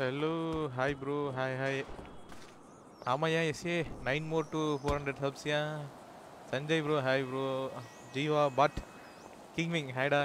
Hello hi bro hi hi ஆமாய்யா S A nine more to four hundred சப்ஸ்யா Sanjay bro hi bro Jeeva but கிங்விங் ஹாய்டா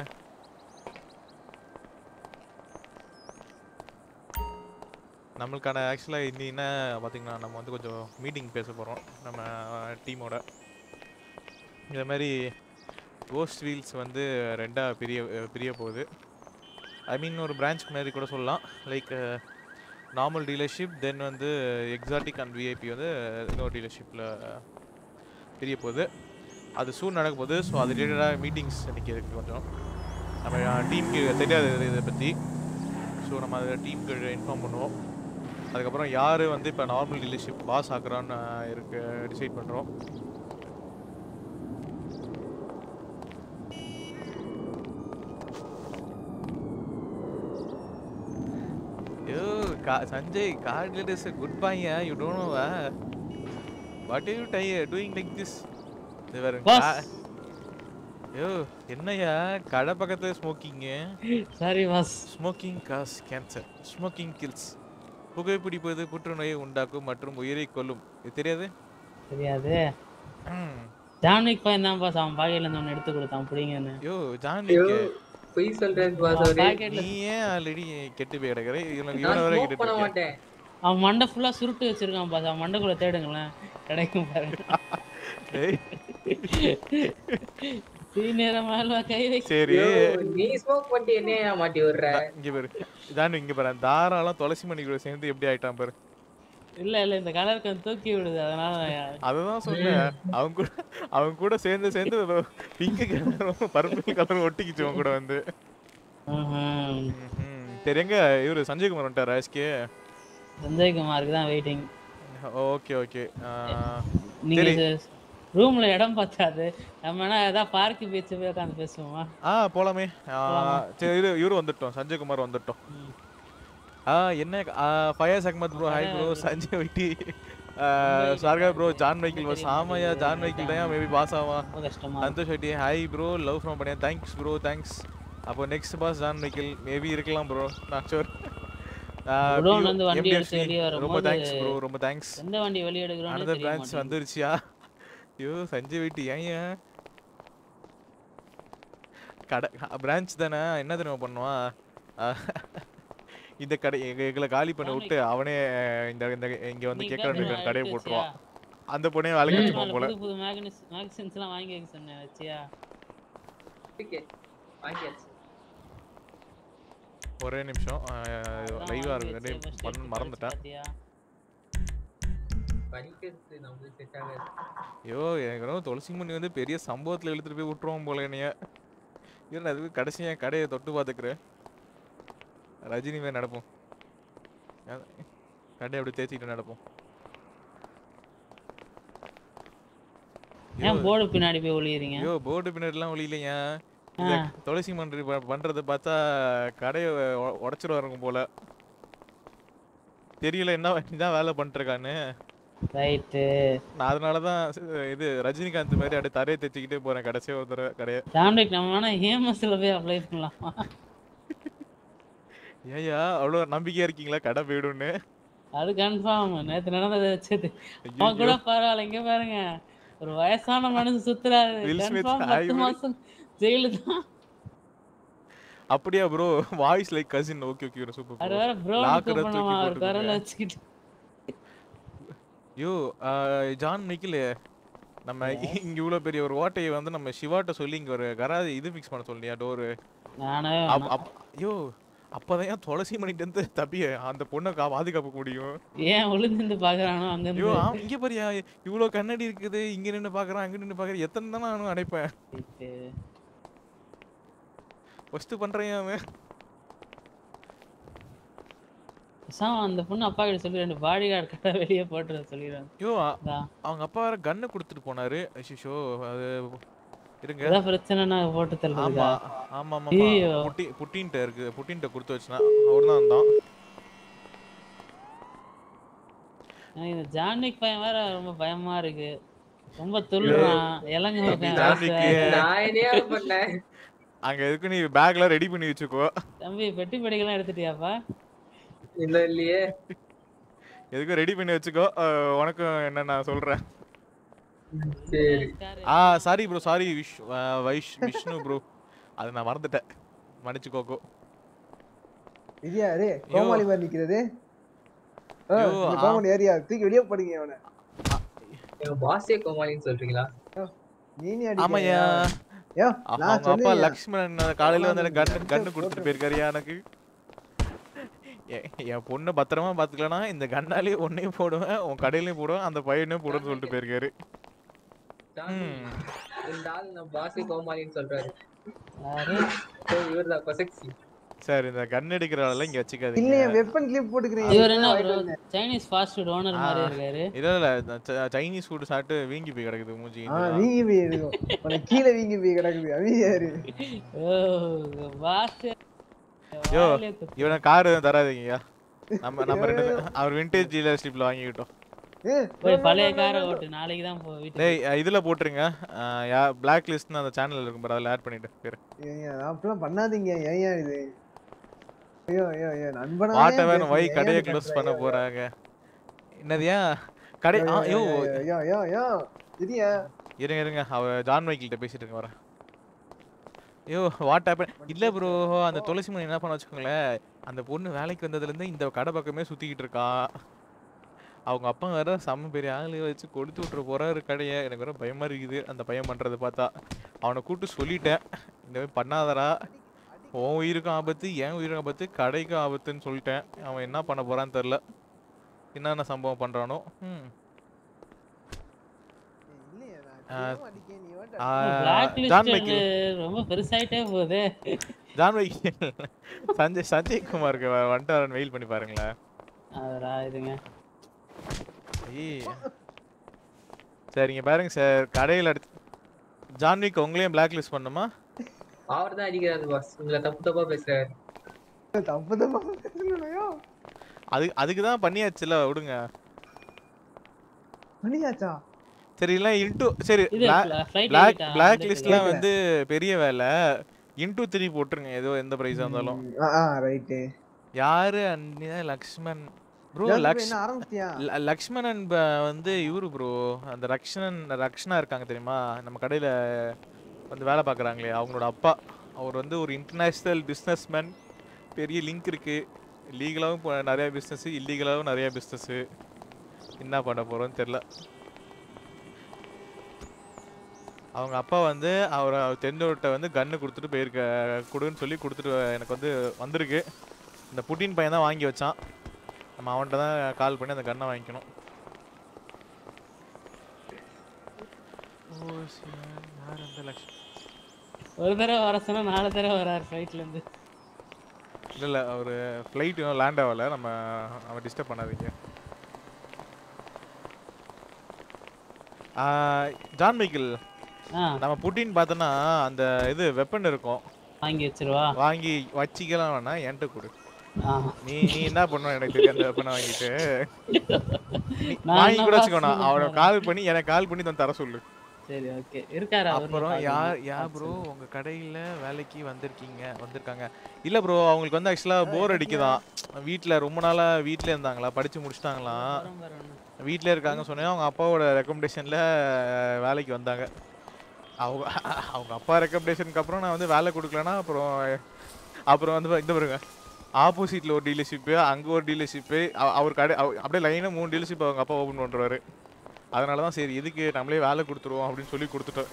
நம்மளுக்கான ஆக்சுவலாக இன்னி என்ன பார்த்தீங்கன்னா நம்ம வந்து கொஞ்சம் மீட்டிங் பேச போகிறோம் நம்ம டீமோட இந்த மாதிரி கோஸ்ட் வீல்ஸ் வந்து ரெண்டாக பிரிய பிரிய போகுது ஐ மீன் ஒரு பிரான்ச் மாதிரி கூட சொல்லலாம் லைக் நார்மல் டீலர்ஷிப் தென் வந்து எக்ஸாட்டிக் அண்ட் விஐபி வந்து இன்னொரு டீலர்ஷிப்பில் பிரிய போகுது அது சூன் நடக்க போகுது ஸோ அது ரிலேட்டடாக மீட்டிங்ஸ் இன்னைக்கு இருக்குது கொஞ்சம் நம்ம டீமுக்கு தெரியாது இது- இதை பற்றி ஸோ நம்ம அதை டீமுக்கு இன்ஃபார்ம் பண்ணுவோம் அதுக்கப்புறம் யார் வந்து இப்போ நார்மல் டீலர்ஷிப் பாஸ் ஆக்குறான்னு இருக்கு டிசைட் பண்ணுறோம் யோ கா சஞ்சய் கார்ட் இஸ் குட் பாய்யா you don't know what you die doing like this இது பாருங்க Boss. கா- யோ என்னய்யா கடை பக்கத்துல ஸ்மோக்கிங்கு sorry boss smoking causes cancer smoking kills புகைப்பிடிப்பது புற்றுநோயை உண்டாக்கும் மற்றும் உயிரை கொல்லும் இது தெரியாது தெரியாது ம். ஜான்விக் பையன் தான் பாஸ் அவன் பாக்கெட்ல இருந்து ஒன்று எடுத்து கொடுத்தான் பிடிங்கன்னு யோ ஜான்விக்கு பொய் சொல்றேன் பாஸ் அவரு பாக்கெட்ல நீ ஏன் ஆல்ரெடி கெட்டு போய் கிடக்குற இவனை நான் இவனை வரை smoke கேட்டுட்டு பண்ண இருக்கியா? மாட்டேன் அவன் மண்டை ஃபுல்லா சுருட்டு வச்சிருக்கான் பாஸ் அவன் மண்டைக்குள்ள தேடுங்களேன் கிடைக்கும் பாருங்க ஏய், சீனியர மேல கை வை சரி ஐயோ, நீ ஸ்மோக் பண்ணிட்டு என்ன மாட்டி விடுற இங்க பாரு ஜானு இங்க பாரு தாராளம் துளசி மணி கூட சேர்ந்து எப்படி ஆயிட்டான் பாரு இல்ல இல்ல இந்த கலர் கொஞ்சம் தூக்கி விடுது அதனால அதுதான் சொன்னேன் அவங்க கூட அவங்க கூட சேர்ந்து சேர்ந்து பிங்க் கலரும் பர்பிள் கலரும் ஒட்டிக்கிச்சு அவங்க கூட வந்து ம்ஹும். ம்ஹும். சரி எங்க இவரு சஞ்சய்குமார் வந்துட்டாரா எஸ்கே சஞ்சய்குமாருக்கு தான் வெயிட்டிங் ஓகே ஓகே நீங்க சரி ரூம்ல இடம் பார்த்தாது நம்ம வேணா ஏதாவது பார்க்கு பீச் போய் உட்காந்து பேசுவோமா ஆ போலாமே ஆ, சரி இரு இவரு வந்துட்டோம் சஞ்சய்குமார் வந்துட்டோம் ஆ என்ன Fayaz Ahmed bro hi bro Sanjay வைட்டி சார்கா ப்ரோ ஜான் மைக்கிள் பஸ் ஆமாயா ஜான் மைக்கிள் தான் மேபி பாஸ் ஆவான் ரொம்ப கஷ்டமா சந்தோஷ் வைட்டி ஹாய் ப்ரோ லவ் ஃப்ரம் பண்ணியா தேங்க்ஸ் ப்ரோ தேங்க்ஸ் அப்போ next boss John Michael maybe இருக்கலாம் ப்ரோ நான் ஷூர் Godown ல இருந்து வண்டி எடுத்து வெளிய ரொம்ப வரும்போது தேங்க்ஸ் ப்ரோ ரொம்ப தேங்க்ஸ் எந்த வண்டி வெளிய எடுக்கிறோம்னு அனதர் தெரிய பிரான்ச் மாட்டேங்குது வந்துருச்சியா ஐயோ சஞ்சய் வைட்டி ஏன் ஏன் கடை பிரான்ச் தானே என்ன தெரியுமா பண்ணுவான் அஹ், இந்த கடை எங்க எங்களை காலி பண்ண விட்டு அவனே இந்த இந்த இங்க வந்து நீ கேட்கற கேட்கற கடையை எடுத்து போட்டுருவான் அந்த பொண்ணே வேலைக்கு புது வச்சுப்பான் போல புது மேகனிஸ் மேகசின்ஸ் எல்லாம் வாங்கி வைக்க சொன்னேன் வச்சியா Okay, வாங்கியாச்சு ஒரே நிமிஷம் அதான் லைவா வாங்கி இருக்கு வச்சு first பண்ண எடுத்து மறந்துட்டேன் பாத்தியா? படிக்கிறது நம்மளுக்கு செட் ஆகாது ஐயோ எனக்கு ரொம்ப துளசி மணி வந்து பெரிய சம்பவத்துல இழுத்துட்டு போய் விட்டுருவோம் போல என்னைய இல்லை அதுக்கு கடைசி என் கடையை தொட்டு பார்த்துக்கிறேன் ரஜினி மாதிரி நடப்போம் அஹ், கடையை அப்படி தேய்ச்சிக்கிட்டு நடப்போம் ஏன் போர்டு பின்னாடி போய் ஒளியறீங்க ஐயோ போர்டு பின்னாடிலாம் ஒளியிலையா இந்த ஆ. துளசி மன்றி ப- பண்றத பார்த்தா கடையை உடச்சிருவாருங்க போல தெரியல என்ன என்ன வேலை பண்ணிருக்கான்னு ரைட்டு நான் அதனால தான் இது ரஜினிகாந்த் மாதிரி அப்படியே தரையை தைச்சிக்கிட்டே போறேன் கடைசியா ஒரு தடவை கடையை டாம்டிக் நம்ம வேணா ஹேமஸ்ல போய் அப்ளை பண்ணலாமா ஏயா அவ்வளோ நம்பிக்கையா இருக்கீங்களா கடை போயிடும்னு அது கன்ஃபார்ம் நேத்து நடந்ததை வச்சது அவன் கூட பரவாயில்ல இங்க பாருங்க ஒரு வயசான மனுஷன் சுத்துறாரு Will Smith, கன்ஃபார்ம் hi, பத்து Will. மாசம் ஜெயிலு தான் அப்படியா bro voice like cousin okay okay super அது வேற ப்ரோ லாக்கரை கூப்பிடணுமா தூக்கி அவர் குரல போட்டுக்கோங்க வச்சுக்கிட்டு யோ ஜான் மிக்கில் நம்ம இங்க இவ்வளவு பெரிய ஒரு ஓட்டையை வந்து நம்ம சிவாட்ட சொல்லி இங்க ஒரு கராது இது ஃபிக்ஸ் பண்ண சொல்லியா டோரு நானே ஐயோ அப்பதான் ஏன் துளசி மணிட்டு இருந்து தப்பிய அந்த பொண்ணை கா பாதுகாக்க முடியும் ஏன் விழுந்து பாக்குறானோ அங்க ஐயோ இருந்து ஆம், இங்க பாரியா இவ்வளவு கண்ணாடி இருக்குது இங்க நின்னு பாக்குறான் அங்க நின்னு பாக்குறேன் எத்தனை தானே நானும் அடைப்பேன் ஃபர்ஸ்ட் பண்றேன் அவன் பேசாம அந்த பொண்ணு அப்பா கிட்ட சொல்லி ரெண்டு பாடி கார்டு கடை வெளியே போட்டுற சொல்லிடுறாங்க ஐயோ அ- அதான். அவங்க அப்பா வேற கண்ணை கொடுத்துட்டு போனாரு ஐயோ அது இருங்க ஏதாவது பிரச்சனைனா போட்டு ஆமா தள்ளுறதா ஆமா ஆமா ஐயோ. புட்டி புட்டின்ட்ட இருக்கு புட்டின்ட்ட கொடுத்து வச்சுனா அவர் தான் வந்தான் எனக்கு இந்த ஜான்விக் பையன் வேற ரொம்ப பயமா இருக்கு ரொம்ப துள்ளுறான் இளங்க தம்பி ஜான்விக்கு நான் என்னையா பண்ணேன் அங்க எதுக்கு நீ பேக்ல ரெடி பண்ணி வச்சுக்கோ தம்பி பெட்டி படிக்கலாம் எடுத்துட்டியாப்பா இன்னும் இல்லையே எதுக்கும் ரெடி பண்ணி வச்சுக்கோ அஹ், உனக்கும் என்ன நான் சொல்றேன் சரி ஆ சாரி ப்ரோ சாரி விஷ் அஹ், வைஷ் விஷ்ணு ப்ரோ அது நான் மறந்துட்டேன் மன்னிச்சுக்கோக்கோ இரியா ரே கோமாளி மாதிரி நிக்கிறது ஆ, ஐயோ, இந்த ஆ. கோமாளி ஏரியா தூக்கி வெளியே போடுங்க அவனை எங்க பாஸே கோமாளின்னு சொல்றீங்களா நீனே ஆமாய்யா அடிக்க யோ நான் அவங்க அப்பா சொன்னேன் லக்ஷ்மணன் காலையில வந்து எனக்கு கண்ணு போட்டு- கண்ணு போட்டு- கொடுத்துட்டு போயிருக்காருயா எனக்கு எ- என் பொண்ணு பத்திரமா பாத்துக்கலனா இந்த கண்ணாலே உன்னையும் போடுவேன் உன் கடையிலயும் போடுவேன் அந்த பையனையும் போடுவேன்னு சொல்லிட்டு போயிருக்காரு ம். இந்த ஆள் நம்ம பாஸே கோமாளின்னு சொல்றாரு யாரு ஓ இவர்தான் கொசக்சி சார் இந்த கன் எடுக்கிற ஆளெல்லாம் இங்க வச்சுக்காதீங்க இல்லையே வெப்பன் கிளிப் போட்டுக்கிறீங்க இவர் என்ன bro Chinese fast food owner மாதிரி இருக்காரு இல்ல இல்ல இந்த ச- சைனீஸ் ஃபுட் சாப்பிட்டு வீங்கி போய் கிடக்குது மூஞ்சி ஆ வீங்கி போய் இருக்கும் உனக்கு கீழே வீங்கி போய் கிடக்குது அமைதியாரு ஓ பாஸ் யோ இவனை கார் எதுவும் தராதீங்கய்யா நம்ம நம்ம ரெண்டு பேரும் அவர் விண்டேஜ் டீலர்ஷிப்ல வாங்கிக்கிட்டோம் போய் பழைய காரை ஓட்டு நாளைக்கு தான் போ வீட்டுக்கு டேய் அஹ் இதுல போட்டுருங்க அஹ் யா பிளாக் லிஸ்ட்னு அந்த சேனல் இருக்கும் பாரு அதில் ஆட் பண்ணிட்டு பேரு ஏய்யா, அப்படிலாம் பண்ணாதீங்க ஏன் இது ஐயோ ஐயோ ஐயோ நண்பனா வாட்ட வேணும் வை கடையை க்ளோஸ் பண்ண போறாங்க என்னதுயா கடை ஆ, ஐயோ ஐயோ ஐயோ ஐயோ இரியா இருங்க இருங்க அவ ஜான் மைக்கிள்கிட்ட பேசிட்டு இருங்க வரேன் ஐயோ வாட் ஹேப்பன் இல்ல ப்ரோ அந்த துளசி மணி என்ன பண்ண வச்சுக்கோங்களேன் அந்த பொண்ணு வேலைக்கு வந்ததுல இருந்து இந்த கடை பக்கமே சுத்திக்கிட்டு இருக்கா அவங்க அப்பா வேற செம்ம பெரிய ஆளு வச்சு கொடுத்து விட்டுற போறாரு கடையை எனக்கு வேற பயமா இருக்குது அந்த பையன் பண்றதை பார்த்தா அவனை கூப்பிட்டு சொல்லிட்டேன் இந்த மாதிரி பண்ணாதடா உன் உயிருக்கும் ஆபத்து என் உயிருக்கும் ஆபத்து கடைக்கும் ஆபத்துன்னு சொல்லிட்டேன் அவன் என்ன பண்ண போறான்னு தெரில என்னென்ன சம்பவம் பண்றானோ ம் இல்லையா நான் ஆ, தெரியாம அடிக்கேன், நீ வாட்ட ஆ, பிளாக் ஜான் லிஸ்ட் மைக்கேல் ரொம்ப பெருசாயிட்டே போகுது ஜான் மைக்கேல் சஞ்சய் சஞ்சய் குமாருக்கு வ- வந்துட்டு வரேன் வெயில் பண்ணி பாருங்களேன் அதரா இதுங்க ஐய். சரிங்க பாருங்க சார் கடையில் அடுத்து ஜான்விக் உங்களையும் பிளாக் லிஸ்ட் பண்ணுமா அவர் தான் அடிக்கிறாரு பாஸ் உங்களை தப்பு தப்பா பேசுறாரு தப்பு தப்பா பேசலையோ அது அதுக்கு தான் பண்ணியாச்சுல விடுங்க பண்ணியாச்சா சரி இல்லை இன்டூ சரி இது ஃப்ளைட் பிளாக் பிளாக் லிஸ்ட்லாம் கேக்கல. வந்து பெரிய வேலை இன்டூ த்ரீ போட்டுருங்க ஏதோ எந்த ப்ரைஸாக இருந்தாலும் ம், ஆ ஆ ரைட்டு யாரு அன்னிதா லக்ஷ்மன் ப்ரோ ஜான் லக்ஷ் என்ன ஆரம்பிச்சிட்டியா ல- லக்ஷ்மணன் ப- வந்து இவரு ப்ரோ அந்த ரக்ஷணன் ரக்ஷனா இருக்காங்க தெரியுமா நம்ம கடையில வந்து வேலை பார்க்குறாங்களே அவங்களோட அப்பா அவர் வந்து ஒரு இன்டர்நேஷ்னல் பிஸ்னஸ்மேன் பெரிய லிங்க் இருக்கு லீகலாகவும் நிறைய பிஸ்னஸ் இல்லீகலாகவும் நிறைய பிஸ்னஸ் என்ன பண்ண போறோம்னு தெரில அவங்க அப்பா வந்து அவர் தெரிஞ்சவர்கிட்ட வந்து கன்று கொடுத்துட்டு போயிருக்க கொடுன்னு சொல்லி கொடுத்துட்டு எனக்கு வந்து வந்திருக்கு இந்த புட்டின் பையன் தான் வாங்கி வச்சான் நம்ம அவன்கிட்ட தான் கால் பண்ணி அந்த கன்னை வாங்கிக்கணும் ஓ சரி யார் அந்த லக்ஷ்மி ஒரு தடவை வர சொன்னா நாலு தடவை வராரு ஃப்ளைட்ல இருந்து இல்லை இல்லை அவர் ஃப்ளைட் இன்னும் லேண்ட் ஆகலை நம்ம அவன் டிஸ்டர்ப் பண்ணாதீங்க ஆ, ஜான் மைக்கேல் ஆ நம்ம புட்டின் பார்த்தோன்னா அந்த இது வெப்பன் இருக்கும் வாங்கி வச்சிருவா வாங்கி வச்சிக்கலாம் வேணா என்கிட்ட கொடு ஆ நீ நீ என்ன பண்ணுவ எனக்கு தெரியும் அந்த வெப்பனை வாங்கிட்டு நீ நான் வாங்கி என்ன கூட boss வச்சுக்கோண்ணா பண்ண அவனை போறேன்? கால் பண்ணி எனக்கு கால் பண்ணி தான் தர சொல்லு சரி ஓகே இருக்காரு அவரு அப்புறம் பாருங்க. யார் யா பார்த்து ப்ரோ சொல்லுங்க. உங்க கடையில வேலைக்கு வந்திருக்கீங்க வந்திருக்காங்க இல்ல ப்ரோ அவங்களுக்கு வந்து ஆக்சுவலா போர் அடிக்குதான் வீட்ல ரொம்ப நாளா வீட்ல இருந்தாங்களா படிச்சு முடிச்சிட்டாங்களாம் வரும், வரும். வீட்ல இருக்காங்க சொன்னேன் அவங்க அப்பாவோட ரெக்கமெண்டேஷன்ல வேலைக்கு வந்தாங்க அவங்க அவங்க அப்பா ரெக்கமெண்டேஷனுக்கு அப்புறம் நான் வந்து வேலை கொடுக்கலன்னா அப்புறம் அப்புறம் வந்து இந்த பாருங்க ஆப்போசிட்ல ஒரு டீலர்ஷிப்பு அங்க ஒரு டீலர்ஷிப்பு அவர் கடை அவ- அப்படியே லைனா மூணு டீலர்ஷிப் அவங்க அப்பா ஓபன் பண்றாரு அதனால தான் சரி எதுக்கு நம்மளே வேலை கொடுத்துருவோம் அப்படின்னு சொல்லி கொடுத்துட்டோம்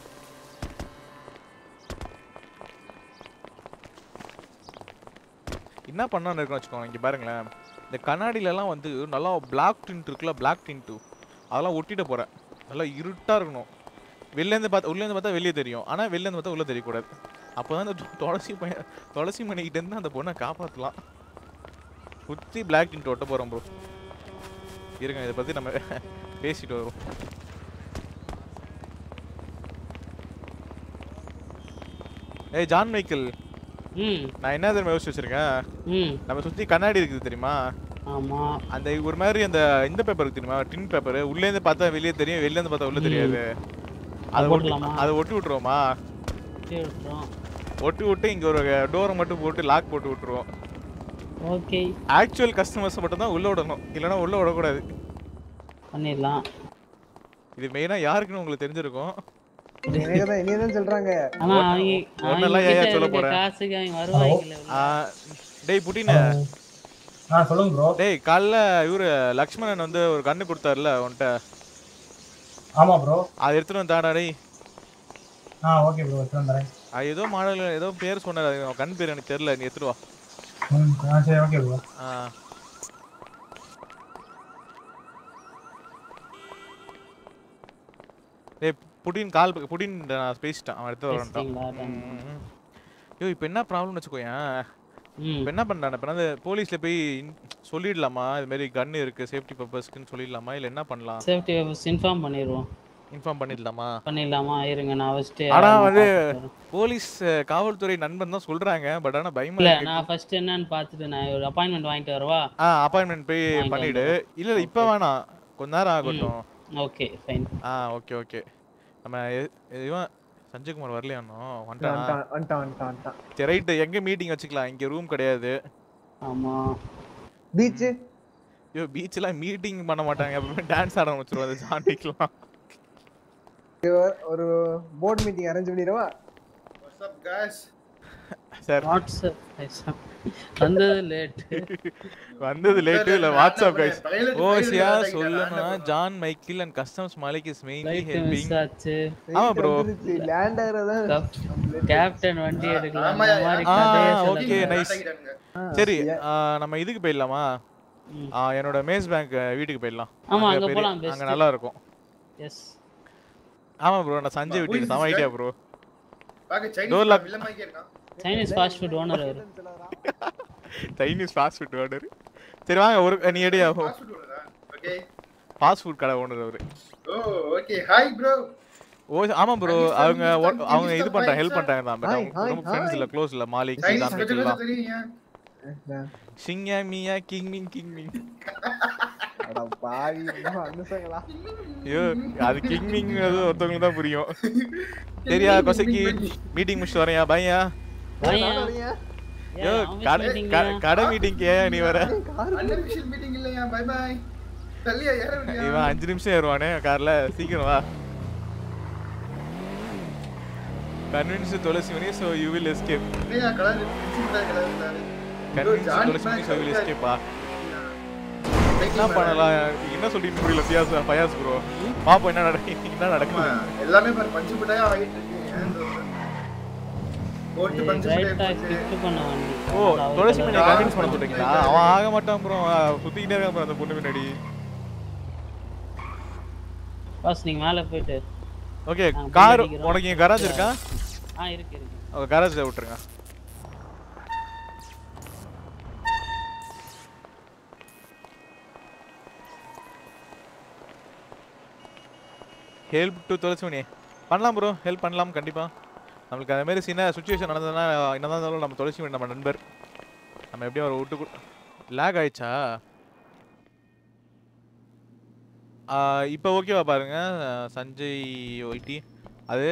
என்ன பண்ணான்னு இருக்குன்னு வச்சுக்கோங்க இங்கே பாருங்களேன் இந்த கண்ணாடியிலலாம் வந்து நல்லா பிளாக் டின்ட் இருக்குல்ல பிளாக் டின்ட்டு அதெல்லாம் ஒட்டிட போகிறேன் நல்லா இருட்டாக இருக்கணும் வெளிலேருந்து பார்த்தா உள்ளேருந்து பார்த்தா வெளியே தெரியும் ஆனால் வெளிலேருந்து பார்த்தா உள்ளே தெரியக்கூடாது அப்போ தான் இந்த து- துளசி பையன் துளசி மணிக்கிட்டேருந்து அந்த பொண்ணை காப்பாற்றலாம் சுற்றி பிளாக் டின்ட் ஒட்ட போகிறோம் ப்ரோ இருங்க இதை பற்றி நம்ம பேசிட்டு வரோம் ஏய் ஜான் மைக்கேல் ம் நான் என்ன தெரியுமா யோசிச்சு வச்சிருக்கேன் ம் நம்ம சுற்றி கண்ணாடி இருக்குது தெரியுமா ஆமா அந்த ஒரு மாதிரி அந்த இந்த பேப்பர் இருக்கு தெரியுமா டின் பேப்பர் உள்ளேருந்து பார்த்தா வெளியே தெரியும் வெளிலேருந்து பார்த்தா உள்ள ம். தெரியாது அது அதை ஒட்டி போட்டுடலாமா? அதை ஒட்டி விட்டுருவோமா சரி விட்டுறோம் ஒட்டி விட்டு இங்க ஒரு டோரை மட்டும் போட்டு லாக் போட்டு விட்டுருவோம் ஓகே ஆக்சுவல் கஸ்டமர்ஸ் மட்டும் தான் உள்ள விடணும் இல்லைன்னா உள்ள விடக்கூடாது பண்ணிடலாம் இது மெயினா யாருக்குன்னு உங்களுக்கு தெரிஞ்சிருக்கும் எனக்கு தான் என்னைய தான் சொல்றாங்க ஆனா அவங்க ஒன்னெல்லாம் அவங்க ஏன் கிட்ட சொல்ல இருக்க போறேன்? காசுக்கு அவங்க வருவாங்கல்ல ஆ, டேய் புட்டின ஆ சொல்லுங்க ப்ரோ டேய் காலைல இவரு லக்ஷ்மணன் வந்து ஒரு கண்ணு கொடுத்தாருல உன்கிட்ட ஆமா ப்ரோ அதை எடுத்துட்டு வந்தாடா டேய் ஆ ஓகே ப்ரோ எடுத்து வந்துறேன் அது ஏதோ மாடல் ஏதோ பேர் சொன்னாரு அது அவன் கண் பேர் எனக்கு தெரியல நீ எடுத்துட்டு வா ம் ஆ சரி ஓகே ப்ரோ ஆ டேய் புடின் கால் ப- புடின் நான் பேசிட்டேன் அவன் எடுத்து வரேன்ட்டான் பேசிட்டீங்களா? ம், ம். ஐயோ இப்போ என்ன ப்ராப்ளம்னு வச்சுக்கோயேன் ம் இப்போ என்ன பண்ணுறான் இப்போ வந்து போலீஸில் போய் இன்- சொல்லிடலாமா இது மாதிரி கன் இருக்குது சேஃப்டி பர்பஸ்க்குன்னு சொல்லிடலாமா இல்லை என்ன பண்ணலாம் சேஃப்டி இன்ஃபார்ம் பண்ணிடுவோம் இன்ஃபார்ம் பண்ணிடலாமா பண்ணிடலாமா இருங்க நான் ஃபர்ஸ்ட் ஆனா வந்து போலீஸ் அஹ், காவல்துறை நண்பன் தான் சொல்றாங்க பட் ஆனா பயமா இல்ல இருக்கு நான் ஃபர்ஸ்ட் என்னன்னு பார்த்துட்டு நான் ஒரு அப்பாயின்மெண்ட் வாங்கிட்டு வரவா ஆ அப்பாயின்மெண்ட் போய் வாங்கிட்டு பண்ணிடு இல்ல இல்ல இப்போ வேணாம் கொஞ்ச நேரம் ஆகட்டும் ஓகே ஃபைன் ஆ ஓகே ஓகே நம்ம எ- இவன் சஞ்சய்குமார் வரலையா இன்னும் வந்துட்டானா வந்துட்டான் வந்துட்டான் வந்துட்டான் வந்துட்டான் சரி ரைட்டு எங்க மீட்டிங் வச்சுக்கலாம் இங்க ரூம் கிடையாது ஆமா பீச்சு ஐயோ பீச்லாம் மீட்டிங் பண்ண மாட்டாங்க அப்புறமே டான்ஸ் ஆட வச்சிருவாங்க ஜாண்டிக்கலாம் ஒரு போர்ட் மீட்டிங் அரேஞ்ச் பண்ணிடவா சார் வாட்ஸ்அப் வந்தது லேட் வந்தது லேட்டு இல்ல வாட்ஸ்அப் கைஸ் pilot ஓசியா pilot சொல்லணும்னா John Michael and customs Malik is mainly light helping miss ஆச்சு ஆமா bro. லேண்ட் ஆகிறதா கேப்டன் வண்டி எடுக்கலாம் ஆமாயா, இந்த மாதிரி ஆ, கதையை okay, சொல்லுங்க nice. சரி ஆ, நம்ம இதுக்கு போயிடலாமா ம். ஆ, என்னோட மேஸ் பேங்க் வீட்டுக்கு போயிடலாம் ஆமா, அங்க பெரிய- போலாம், best. அங்க நல்லா இருக்கும் எஸ் ஆமா ப்ரோ நான் சஞ்சய் வீட்டுக்கு சம ஐடியா ப்ரோ பாக்க Door சைனீஸ் lock. வில்ல மாதிரி இருக்கான் சைனீஸ் ஃபாஸ்ட் ஃபுட் ஓனர் அவர் சைனீஸ் ஃபாஸ்ட் ஃபுட் ஆர்டர் சரி வாங்க ஒரு நீ எடியா ஃபாஸ்ட் ஃபுட் ஓனரா ஓகே ஃபாஸ்ட் ஃபுட் கடை ஓனர் அவரு oh okay hi bro oh ஆமா ப்ரோ Chinese அவங்க family, work- Chinese அவங்க இது family, பண்றாங்க sir. ஹெல்ப் பண்றாங்க தான் பட் Hi, அவங்க hi, ரொம்ப ஃப்ரெண்ட்ஸ் hi. இல்ல க்ளோஸ் இல்ல மாலிக் சைனீஸ் ஜான் கொஞ்சம் மைக்கேல் கொஞ்சம் தெரியுங்க சிங்யா மியா கிங் மிங் கிங் மிங் அட பாவி இன்னும் அனுசங்களா ஐயோ அது கிங் மிங் ஒருத்தவங்களுக்கு தான் புரியும் சரியா கொசைக்கு மீட்டிங் முடிச்சுட்டு வரையா பையா பையா ஐயோ கடை க- கடை மீட்டிங்க்கு ஏன் நீ வர அன்அஃபிஷியல் மீட்டிங் இல்லையா பை பை தள்ளியா ஏற விடியா இவன் அஞ்சு நிமிஷம் ஏறுவானே கார்ல சீக்கிரம் வா convince Thulasi Mani so you will escape இல்லையா colour principal colour colour convince Thulasi Mani so will எஸ்கேப்பா என்ன பண்ணலாம் என்ன சொல்லிட்டு புரியல பியாஸ் பயாஸ் ப்ரோ பாப்போம் என்ன நட என்ன நடக்குது எல்லாமே பாரு பஞ்சு மிட்டாயா ஆகிட்டு இருக்கு ஏன் சொல்ற? போட்டு பஞ்சு ரைட்டா மிட்டாய் போட்டு ஸ்கிப் பண்ண வண்டி ஓ துளசி மணி கன்வின்ஸ் பண்ண சொல்றீங்களா அவன் ஆக மாட்டான் ப்ரோ சுத்திக்கிட்டே இருக்கான் bro அந்த பொண்ணு பின்னாடி பாஸ் நீங்க மேல போயிட்டு ஓகே ஆ, கார் அடிக்கிறோம். உனக்கு இங்க கராஜ் இருக்கா ஆ இருக்கு இருக்கு ஓகே கராஜ் விட்டுருங்க ஹெல்ப் டு துளசிமணி பண்ணலாம் ப்ரோ ஹெல்ப் பண்ணலாம் கண்டிப்பாக நம்மளுக்கு அந்த மாதிரி சின்ன சுச்சுவேஷன் நடந்ததுன்னா என்னதான் இருந்தாலும் நம்ம துளசிமணி நம்ம நண்பர் நம்ம எப்படியும் ஒரு விட்டு லேக் ஆயிடுச்சா இப்போ ஓகேவா பாருங்க சஞ்சய் ஒய்டி அது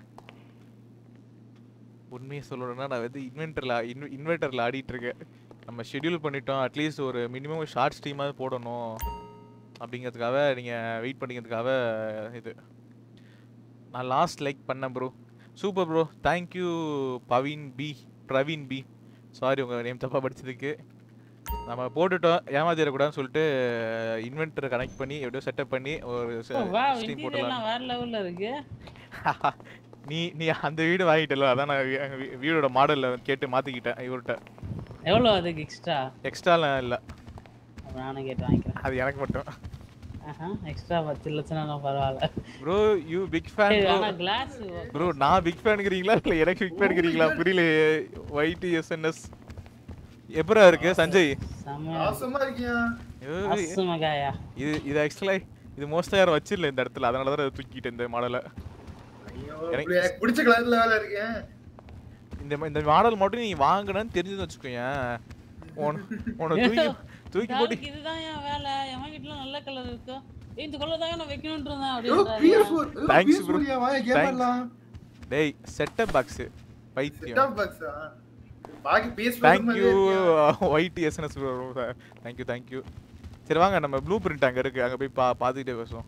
உண்மையை சொல்லணும்னா நான் வந்து இன்வென்டரில் இன் இன்வெர்ட்டரில் ஆடிட்டு இருக்கேன் நம்ம ஷெட்யூல் பண்ணிட்டோம் அட்லீஸ்ட் ஒரு மினிமம் ஷார்ட் ஸ்ட்ரீமாவது போடணும் அப்படிங்கிறதுக்காக நீங்கள் வெயிட் பண்ணிக்கிறதுக்காக இது நான் லாஸ்ட் லைக் பண்ணேன் ப்ரோ சூப்பர் ப்ரோ தேங்க்யூ பவீன் பி பிரவீன் பி சாரி உங்கள் நேம் தப்பாக படிச்சதுக்கு நம்ம போட்டுட்டோம் ஏமாத்திடக்கூடாதுன்னு சொல்லிட்டு இன்வென்டரை கனெக்ட் பண்ணி எப்படியோ செட்டப் பண்ணி ஒரு ஓ வா ஸ்ட்ரீம் போட்டுடலாம் இன்டீரியர்லாம் வேற லெவல்ல இருக்கு நீ நீ அந்த வீடு வாங்கிட்டல அதான் நான் வீ- வீ- வீடோட மாடல்ல கேட்டு மாத்திக்கிட்டேன் இவர்கிட்ட எவ்வளவு அதுக்கு எக்ஸ்ட்ரா எக்ஸ்ட்ராலாம் இல்ல நானும் கேட்டு வாங்கிக்கிறேன் அது எனக்கு மட்டும் ஆஹா எக்ஸ்ட்ரா பத்து லட்சம் பரவாயில்ல ப்ரோ யூ பிக் ஃபேன் சரி, ப்ரோ ஆனா கிளாஸ் ப்ரோ நான் பிக் ஃபேனுங்கிறீங்களா இல்ல எனக்கு பிக் ஃபேனுங்கிறீங்களா புரியல ஒயிட் எஸ்என்எஸ் எப்பரா இருக்கு சஞ்சய் செம்ம ஆசமா இருக்கியா ஐயோ, அசுமகாயா இது இது ஆக்சுவலா இது மோஸ்டா யாரும் வச்சிரல இந்த இடத்துல அதனால தான் அதை தூக்கிட்டேன் இந்த மாடலை ஐயோ எனக்கு- இப்படி எனக்கு பிடிச்ச கலர்ல வேலை இருக்கேன் இந்த ம- இந்த மாடல் மட்டும் நீ வாங்கினன்னு தெரிஞ்சதுன்னு வச்சுக்கோயேன் உன உன்னை தூக்கி தூக்கி போட்டு யாருக்கு இதுதான் என் வேலை என் கிட்ட நல்ல கலர் இருக்கு ஏய், இந்த கலர் தான் நான் வைக்கணும்னு இருந்தேன் ஐயோ அப்படின்றாரு PS4 Thanks, PS4 bro. யா வா கேம் Thanks. ஆடலாம் டேய் செட்டப் பாக்ஸ் செட் பைத்தியம் ஆஃப் பாக்ஸா பாக்கி பேஸ் thank you white SNS thank you thank you சரி வாங்க நம்ம ப்ளூ பிரிண்ட் அங்கே இருக்கு அங்கே போய் பா பார்த்துக்கிட்டே பேசுவோம்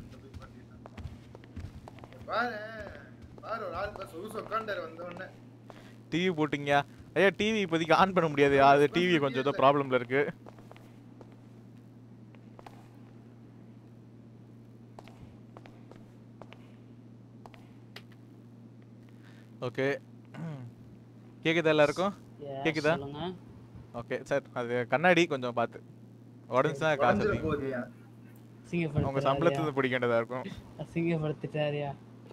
பாரு பாரு ஒரு ஆள் பஸ் ஊசு உட்காண்டாரு வந்த உடனே டிவி போட்டிங்க ஐயா டிவி இப்போதைக்கு ஆன் பண்ண முடியாது அது டிவி கொஞ்சம் ஏதோ ப்ராப்ளம்ல இருக்கு ஓகே கேக்குதா எல்லாருக்கும் Yeah, கேக்குதா? சொல்லுங்க ஓகே சார் அது கண்ணாடி கொஞ்சம் பார்த்து உடஞ்சுனா காசு உடஞ்சிட அதிகம். போகுதுயா உங்க அசிங்கப்படுத்துறாருயா சம்பளத்தை பிடிக்க வேண்டியதா இருக்கும் அசிங்கப்படுத்திட்டாரியா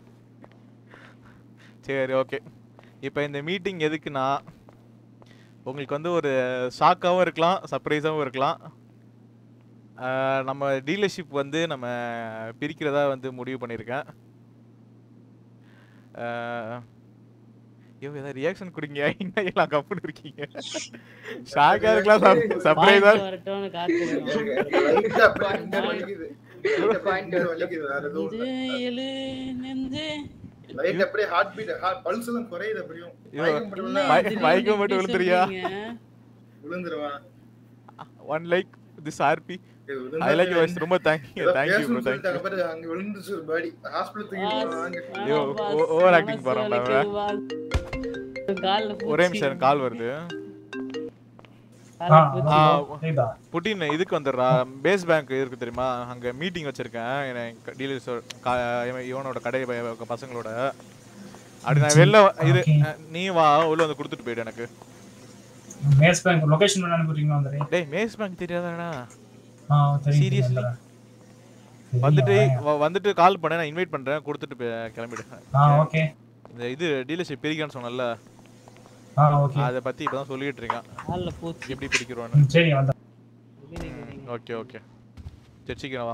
சரி ஓகே இப்போ இந்த மீட்டிங் எதுக்குன்னா உங்களுக்கு வந்து ஒரு ஷாக்காகவும் இருக்கலாம் சர்ப்ரைஸாகவும் இருக்கலாம் ஆஹ் நம்ம டீலர்ஷிப் வந்து நம்ம பிரிக்கிறதா வந்து முடிவு பண்ணியிருக்கேன் ஆஹ் ஐயோ ஏதாவது ரியாக்ஷன் கொடுங்க என்ன எல்லாம் கப்புன்னு இருக்கீங்க ஷாக்காக இருக்கலாம் சர்ப்ரைஸாக பாயிண்ட் வரட்டும்னு காத்துக்கிறோம் லைட்டா அப்படியே நெஞ்சு வலிக்குது லைட்டா Point நெஞ்சு வலிக்குது வேற எதுவும் நெஞ்சு எழு நெஞ்சு லைட் அப்படியே ஹார்ட் பீட் பல்ஸ் எல்லாம் குறையுது அப்படியும் ஐயோ. மயக்கம் போட்டுவிழுந்தா மய- திடீர்னு மயக்கம் போட்டு இப்படி விழுந்துறியா? சொல்றீங்க? விழுந்துருவான் ஒன் லைக் திஸ் ஆர்பி இது ஐ லைக் விழுந்தா யூ ரொம்ப தேங்க்யூ ஏதோ தேங்க்யூ ப்ரோ பேசணும்னு தேங்க்யூ சொல்லிட்டாங்க பாரு அங்க விழுந்துச்சு ஒரு பாடி ஹாஸ்பிடல் தூக்கிட்டு பாஸ், போனாங்க ஐயோ, வேணாம் பாஸ், ஓ- over acting மனசு போறான்டா வலிக்குது பாஸ். கால்ல ஒரே பூச்சி. நிமிஷம் கால் வருது கால்ல ஆ, பூச்சி. ஆ, சரிதா புட்டின் இதுக்கு வந்துடுறா பேஸ் பேங்க் இருக்கு தெரியுமா அங்க மீட்டிங் வச்சிருக்கேன் எனக்கு டீலர்ஸ் இவனோட கடை ப- பசங்களோட அப்படி நான் வெளில வ- இரு Okay. அஹ், நீ வா உள்ள வந்து கொடுத்துட்டு போயிடு எனக்கு மேஸ் பேங்க் லொகேஷன் வேணா அனுப்புறீங்களா வந்துடுறேன் டேய் மேஸ் பேங்க் தெரியாதாடா ஆ தெரியும் Seriously? வந்துடுறேன். சரி, வந்துட்டு வரேன். வ- வந்துட்டு கால் பண்ண நான் இன்வைட் பண்றேன் கொடுத்துட்டு போய் கிளம்பிடு ஆ ஓகே இந்த இது டீலர்ஷிப் பிரிக்கான்னு சொன்னல ஆ ஓகே அதை பத்தி இப்பதான் சொல்லிட்டு இருக்கேன் கால்ல பூச்சி எப்படி பிரிக்கிறோன்னு ம், சரி வந்தேன் விடுங்க, விடுங்க. ஓகே ஓகே சரி சீக்கிரம் வா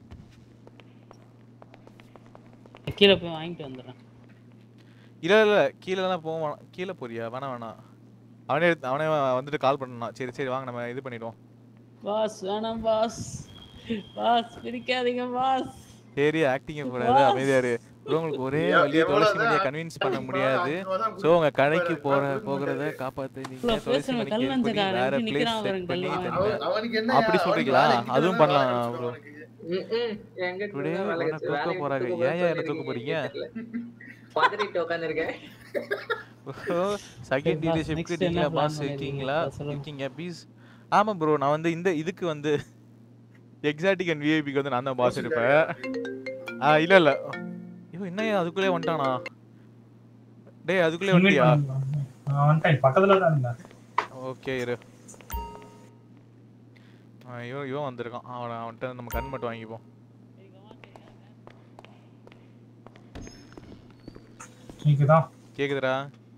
கீழே போய் வாங்கிட்டு வந்துடுறேன் இல்ல இல்ல கீழெல்லாம் போக வேணாம் கீழே போறியா வேணாம் வேணாம் அவனே எடுத்து- அவனே வந்துட்டு கால் பண்ணான் சரி சரி வாங்க நம்ம இது பண்ணிடுவோம் பாஸ் வேணாம் பாஸ் பாஸ் பிரிக்காதீங்க பாஸ் சரி ஆக்டிங்க கூடாது Boss. அமைதியா இரு ப்ரோ உங்களுக்கு ஒரே எவ்வளவு வழியை துளசி தான் மணியை கன்வின்ஸ் பண்ண acting முடியாது பண்ணாலும் ஸோ உங்க கடைக்கு வேற போற வேற போகிறத முடியாது. காப்பாத்து நீங்க இவ்வளவு துளசி பேசுன மணிக்கு கல் help பண்ணி வஞ்சக்காரன் வேற எப்படி பிளேஸ் நிக்கிறான் செட் பாருங்க பண்ணி கல்யாணம். தந்தேன் அவன்- அவனுக்கு என்ன அப்படி அவனுக்கு சொல்றீங்களா? வேலைக்கு அதுவும் போனா பண்ணலாம் வேலை bro. அவனுக்கு. ம், ம். எங்க Today வேலை உன்னை கிடைச்சு- தூக்க வேலையை விட்டு போறாங்க. தூக்க ஏன் ஏன் என்னை போறீங்க? தூக்க போறீங்க? தெரியல. பதறிட்டு உட்கார்ந்திருக்கேன். செகண்ட் boss, டீலர்ஷிப்க்கு next என்ன நீங்களா plan பாஸ் பண்ணிருக்கீங்க? இருக்கீங்களா சொல்லுங்க. இருக்கீங்க ப்ளீஸ் ஆமா ப்ரோ நான் வந்து இந்த இதுக்கு வந்து எக்ஸாட்டிக் அண்ட் விஐபிக்கு வந்து நான் தான் பாஸ் எடுப்பேன் ஆ இல்ல இல்ல ஐயோ என்ன அதுக்குள்ளே வந்துட்டானா டேய் அதுக்குள்ளே Invite வந்துட்டியா பண்ணுங்க. ஆ, வந்துட்டேன் பக்கத்துல தான் இருந்தேன் ஓகே இரு ஆ, இவன் இவன் வந்திருக்கான் அவன் அவன்கிட்ட நம்ம கன் மட்டும் வாங்கிப்போம் கேக்குதா கேக்குதுடா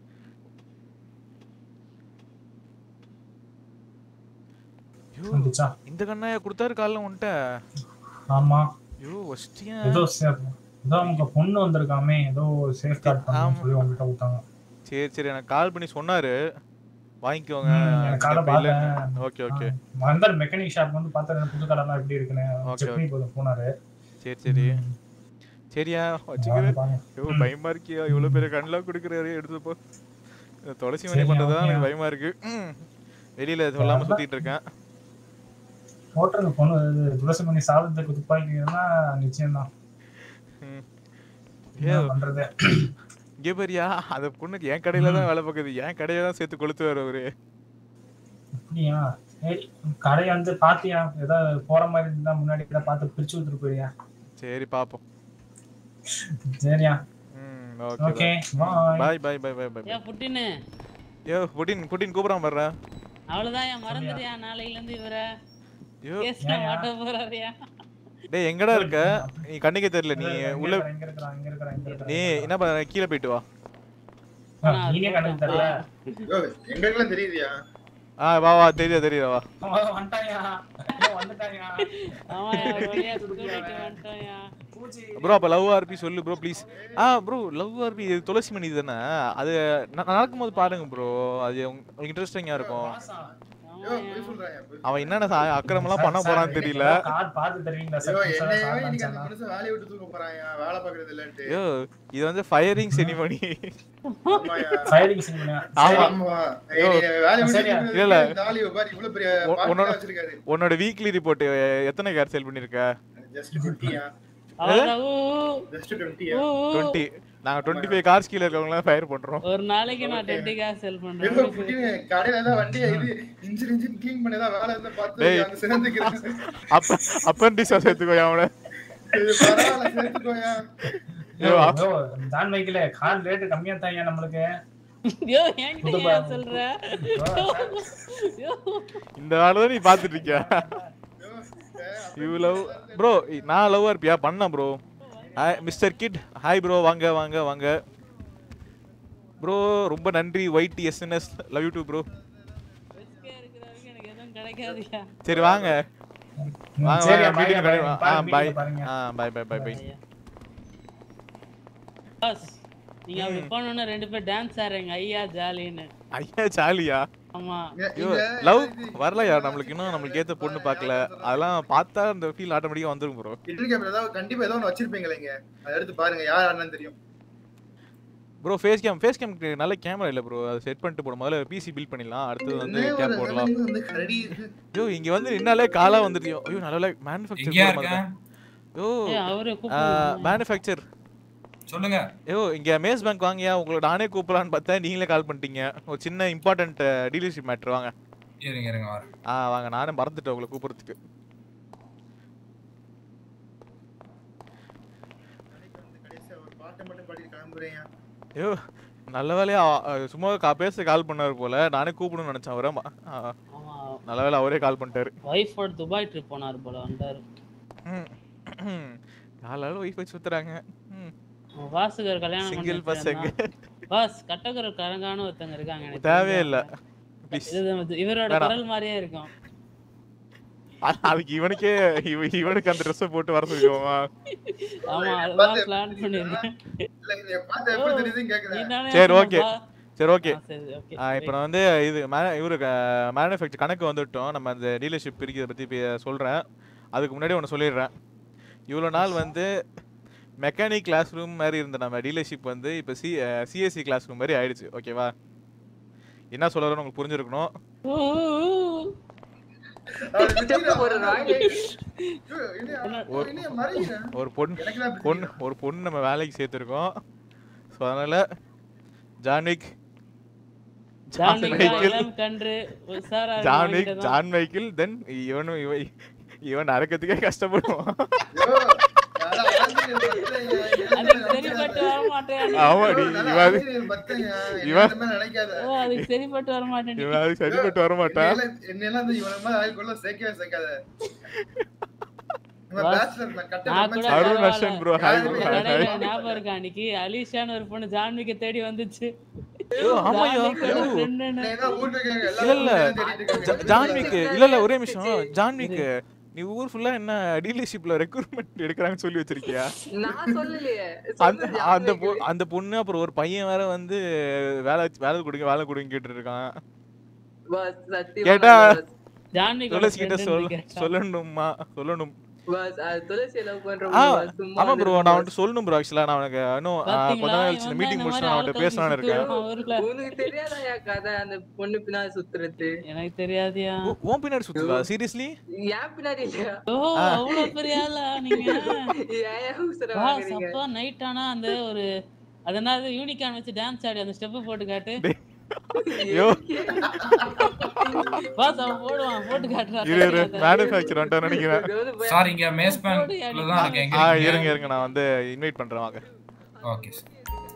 ஐயோ, வந்துச்சா இந்த கண்ணாய கொடுத்தாரு காலைல உன்ட்ட ஆமா ஐயோ வச்சிட்டியா ஏதோ சே- ஏதோ அவங்க பொண்ணு வந்திருக்காமே ஏதோ சேஃப் கார்டு ஆமா. பண்ணு சொல்லி உங்ககிட்ட கொடுத்தாங்க சரி சரி எனக்கு கால் பண்ணி சொன்னாரு வாங்கிக்கோங்க ம், எனக்கு காலை பார்த்தேன். ஓகே ஓகே வந்தார் மெக்கானிக் ஷாப் வந்து பார்த்தா புது கடைலாம் எப்படி இருக்குன்னு Okay, செக் பண்ணி போதும் போனாரு சரி சரி ம். சரியா வச்சுக்கிறேன் வாங்க, ஐயோ ம். பயமா இருக்கியா இவ்வளவு பெரிய கண்ணெல்லாம் கொடுக்குறாரு எடுத்து போ இந்த துளசி மணி சரி, பண்றதுதான் okay. எனக்கு பயமா இருக்கு ம். வெளியில சொல்லாம அதான். சுத்திட்டு இருக்கேன் போட்டுருங்க பொண்ணு இது துளசி மணி சாதத்துக்கு துப்பாக்கினா நிச்சயம் தான் ம். என்ன ஏ பண்றது இங்கே பாரியா அந்த பொண்ணுக்கு என் கடையில தான் வேலை பார்க்குது என் கடையை தான் சேர்த்து கொளுத்துவாரு அவரு அப்படியா சரி கடை வந்து பாத்தியா ஏதாவது போற மாதிரி இருந்தா முன்னாடி கூட பார்த்து பிரிச்சு விட்டுட்டு போறியா சரி பாப்போம் சரியா ம் okay okay bye bye bye bye bye பாய் ஏன் புட்டின்னு யோ புட்டின் புட்டின் கூப்பிடாம வர்ற அவ்வளவுதான் ஏன் மறந்துட்டியா நாளையில இருந்து இவர யோ கேஸ்ல ஏன்யா? மாட்ட போறாருயா டேய் எங்கடா இருக்க நீ கண்ணுக்கே தெரியல நீ உள்ள இங்க இருக்கிறான் இங்க இருக்கிறான் இங்க இருக்கிறான் நீ என்ன பண்ண கீழே போயிட்டு வா ஆ, நீனே கணக்கு தெரியல ஐயோ, எங்களுக்கெல்லாம் தெரியுதுயா ஆ வா வா தெரியா தெரியுதா வா அவன் வந்துட்டாயா அவன் வந்துட்டாயா ஆமாயா ஒரு வழியா கூட்டிட்டு வந்துட்டான்யா பூச்சி ப்ரோ அப்ப லவ் ஆர்பி சொல்லு ப்ரோ ப்ளீஸ் ஆ ப்ரோ லவ் ஆர்பி இது துளசி மணி தானே அது ந- நடக்கும்போது பாருங்க ப்ரோ அது உங்க- உங்களுக்கு இன்ட்ரெஸ்டிங்கா இருக்கும் பாசா. ஐயோ, பொய் சொல்றாயா, பொய் அவன் என்னென்ன சா- அக்கிரமெல்லாம் பண்ண போறான்னு தெரியல கார் பார்த்து தருவீங்களா ஐயோ, சார் என்னையவே சார் இன்னைக்கு அந்த சார் மனுஷன் வேலையை விட்டு தூக்க போறாயா, வேலை பார்க்கறது இல்லன்ட்டு. ஐயோ இது வந்து ஃபயரிங் செனிமணி ஆமாயா. ஃபயரிங் சிங்கினா ஆமா ஆமா. ஏய், நீ வேலையை விட்டு சரியா? தூக்குறதுக்கு இல்ல. இந்த ஆளு பாரு, இவ்வளவு பெரிய உ- பாக்கெட் உன்னோட- வச்சிருக்காரு. உன்னோட வீக்லி ரிப்போர்ட் எத்தனை கார் சேல் பண்ணிருக்க Just 20 யா? அவ்வளவுதான். ஊ, Just 20 ஊ, யா? ஊ, ஊ. டுவெண்ட்டி நாங்க டுவெண்ட்டி ஃபைவ் கார்ஸ் கீழே இருக்கவங்களாம் ஃபயர் பண்றோம் ஒரு நாளைக்கு நான் டுவெண்ட்டி காசு செல் ஏதோ பண்றேன் புட்டி, கடையில ஏதோ வண்டியை இது இன்ஜின் இன்ஜின் clean பண்ணி ஏதோ வேலை இருந்தா பார்த்து டேய். அங்க சேர்ந்துக்கிறேன். அப்ப அப்பண்டிஸா சேர்த்துக்கோ அவனை இது பரவாயில்ல, சேர்த்துக்கோயா. ஐயோ, ஐயோ ஜான் மைக்கில் கார் ரேட்டு கம்மியா தான் நம்மளுக்கு ஐயோ என்கிட்ட ஏன் சொல்ற ஐயோ. இந்த வேலை தான் நீ பாத்துட்டு இருக்கியா ஐயோ, ஏய், யூ லவ் ப்ரோ நான் லவ்வா இருப்பியா பண்ண bro hi mister kid hi bro வாங்க வாங்க வாங்க ப்ரோ ரொம்ப நன்றி white SNS love you too bro risk ஆ இருக்கிற வரைக்கும் எனக்கு எதுவும் கிடைக்காதுயா சரி வாங்க வாங்க சரியா, வாங்க மீட்டிங் bye, ஆ bye, பாய் meeting பாருங்க. ஆ பாய் பாய் பாய் பாய் பாஸ் நீங்க அப்படி போனோன்னு ரெண்டு பேர் டான்ஸ் ஆடுறீங்க ஐயா ஜாலின்னு ஐயா ஜாலியா ஆமா இங்க- ஐயோ இங்க லவ் இது- வரலையா நம்மளுக்கு இன்னும் நம்மளுக்கு ஏத்த பொண்ணு பார்க்கல அதெல்லாம் பார்த்தா அந்த ஃபீல் ஆட்டோமேட்டிக்கா வந்துரும் ப்ரோ ஹிட்டன் கேமரா ஏதாவது கண்டிப்பா ஏதோ ஒன்று வச்சிருப்பீங்களே இங்க அதை எடுத்து பாருங்க யார் அண்ணன் தெரியும் ப்ரோ ஃபேஸ் கேம் ஃபேஸ் கேம்க்கு நல்ல கேமரா இல்ல ப்ரோ அதை செட் பண்ணிட்டு போடும் முதல்ல பிசி பில்ட் பண்ணிடலாம் அடுத்து வந்து என்ன கேப் ஒரு போடலாம் நிலைமை வந்து கரடி இருக்கு. ஐயோ இங்க வந்து நின்னாலே காலா வந்துட்டியோ ஐயோ நல்ல எங்கேயா மேனுஃபேக்சர் இருக்கேன் ஐயோ ஏய், அவரே கூப்பிடுங்க மேனுஃபேக்சர் சொல்லுங்க ஐயோ இங்க மேஸ் பேங்க் வாங்கயா உங்களை நானே கூப்பிடலான்னு பார்த்தா நீங்களே கால் பண்ணிட்டீங்க ஒரு சின்ன இம்பார்ட்டன்ட் டீலர்ஷிப் மேட்ரு வாங்க இருங்க இருங்க வரேன் ஆ வாங்க நானே மறந்துட்டேன் உங்களை கூப்பிடுறதுக்கு கடைசியா ஒரு பாட்டை மட்டும் பாடி கிளம்புறேன் ஐயோ நல்ல வேலையா அ, சும்மா கா பேச கால் பண்ணாரு போல நானே கூப்பிடணும்னு நினைச்சேன் அவரை ம- ஆ, ஆமா நல்ல வேலை அவரே கால் பண்ணிட்டாரு ஒய்ஃபோட துபாய் ட்ரிப் போனாரு போல வந்தாரு நாலாள் ஒய்ஃப் வச்சு சுத்துறாங்க ம். வாசுகர் கல்யாணம் சிங்கிள் பண்ணி பசங்க வச்சிருந்தான். பாஸ் கட்டகர கரங்கான ஒருத்தங்க இருக்காங்க எனக்கு தேவையே தெரிஞ்சவங்க. இல்ல ப்ளீஸ் இது இவரோட வேணாம். குரல் மாதிரியே இருக்கும் அதுக்கு இவனுக்கே இவ- இவனுக்கு அந்த ட்ரெஸ்ஸை போட்டு வர சொல்லுவோமா ஆமா அதுதான் பிளான் பண்ணிருக்கேன் இல்ல இதை பார்த்தா எப்படி தெரியுதுன்னு நீ கேக்குறேன் தானே சரி, சொன்ன okay. பா. சரி ஓகே ஆ, சரி ஓகே இப்போ நான் வந்து இது மே- இவரு மேனுஃபேக்சர் கணக்கு வந்துட்டோம் நம்ம அந்த டீலர்ஷிப் பிரிக்கிறத பற்றி இப்போ சொல்கிறேன் அதுக்கு முன்னாடி ஒன்று சொல்லிடுறேன் இவ்வளோ நாள் வந்து மெக்கானிக் கிளாஸ் ரூம் மாதிரி இருந்த நம்ம டீலர்ஷிப் வந்து இப்போ சி சிஎஸ்சி கிளாஸ் ரூம் மாதிரி ஆயிடுச்சு ஓகேவா என்ன சொல்கிறோன்னு உங்களுக்கு புரிஞ்சிருக்கணும் ஸ்டெப் போடுறா என்ன மறைக்கிறேன் ஒரு பொண்ணு எனக்கு தான் இப்படி பொண்ணு ஒரு பொண்ணு நம்ம வேலைக்கு சேர்த்துருக்கோம் ஸோ அதனால் ஜான்விக் ஜான் ஜான்விகா மைக்கேல் இளம் கன்று உஷாரா இருக்கு, ஜான்விக் உன்கிட்ட தான். ஜான் மைக்கேல் தென் இவனும் இவ இவன் நடக்கிறதுக்கே கஷ்டப்படுவான் ஐயோ, நல்லா ஆஞ்சநேயர் பக்தங்க, அதுக்கு சரிப்பட்டு வர மாட்டேன் ஆமா டி நல்லா இவன் அது- ஆஞ்சநேயர் பக்தங்க, இவன் என்ன மாதிரி நினைக்காத ஓ அதுக்கு சரிப்பட்டு வர மாட்டேன் இவன் அதுக்கு சரிப்பட்டு வர மாட்டான் என்னையெல்லாம் என்னையெல்லாம் இந்த இவனை மாதிரி ஆளுக்குள்ள சேர்க்கவே சேர்க்காத நம்ம Boss, bachelor man, கட்ட நான் கூட பிரம்மச்சாரி. அருண் பரவாயில்ல. அர்ஷன் ப்ரோ ஹாய் ப்ரோ இந்த ஹாய் கடையில ஹாய் ஞாபகம் இருக்கா அன்னைக்கு அலிஷான்னு ஒரு பொண்ணு ஜான்விக்கு தேடி வந்துச்சு ஆமாயா ஜான்விக்கோட ஐயோ. friend-ன்னு. என்னை ஏதோ வீட்டுல கேட்க, எல்லா இல்ல, இல்ல. வீட்லயும் தேடிட்டு இருக்காங்க. ஜா- ஜான்விக் இல்ல இல்ல ஒரே நிமிஷம் ஜான்விக் நீ ஊர் ஃபுல்லா என்ன டீலர்ஷிப்ல ரெக்ரூட்மெண்ட் எடுக்கறாங்கன்னு சொல்லி வச்சிருக்கியா நான் சொல்லலையே அந்த சொன்னது அந்த யாரு பொ- அந்த பொண்ணு அப்புறம் ஒரு பையன் வேற வந்து வேலை வேலை கொடுங்க வேலை கொடுங்க கேட்டு இருக்கான் பஸ் சத்தியமா கேட்டா- நான் boss. ஜான்விக்கோட துளசி கிட்ட friend-ன்னு சொல் கேட்டா. சொல்லணுமா சொல்லணும் பஸ் அது துளசி லவ் பண்ற ஆ boss, சும்மா ஆமா ப்ரோ வந்திருக்கும் நான் boss. வந்துட்டு சொல்லணும் ப்ரோ ஆக்சுவலா நான் உனக்கு இன்னும் ஆ, பாத்தீங்களா? கொஞ்ச நாள் கழிச்சு இவன் மீட்டிங் தான் முடிச்சு இந்த நான் மாதிரி அவன்கிட்ட பேசலாம்னு ஆட்கள் இருக்கேன் சுத்தி வருவான் ஊருக்குள்ள. உனக்கு தெரியாதாயா கதை அந்த பொண்ணு பின்னாடி சுத்துறது எனக்கு தெரியாதியா ஓ, உன் பின்னாடி சுத்துதா சீரியஸ்லி ஏன் பின்னாடி இல்லையா ஓ அவ்வளவு பெரிய ஆளா நீங்க ஏன் உசுர வா வாங்குறீங்க சப்பா நைட் ஆனா அந்த ஒரு அதனால யூனிகான் வச்சு டான்ஸ் ஆடி அந்த ஸ்டெப் போட்டு காட்டு ஐயோ வா அவன் போடுவான் போட்டு காட்டுறான் இரு இரு மேனுஃபேக்சர் வந்துட்டான்னு நினைக்கிறேன் இது வந்து போய் சார் இங்க மேஸ் பேங்க்ல தான் இருக்கேன் எங்க ஆ இருக்கீங்க? இருங்க இருங்க நான் வந்து இன்வைட் பண்றேன் வாங்க ஓகே சார்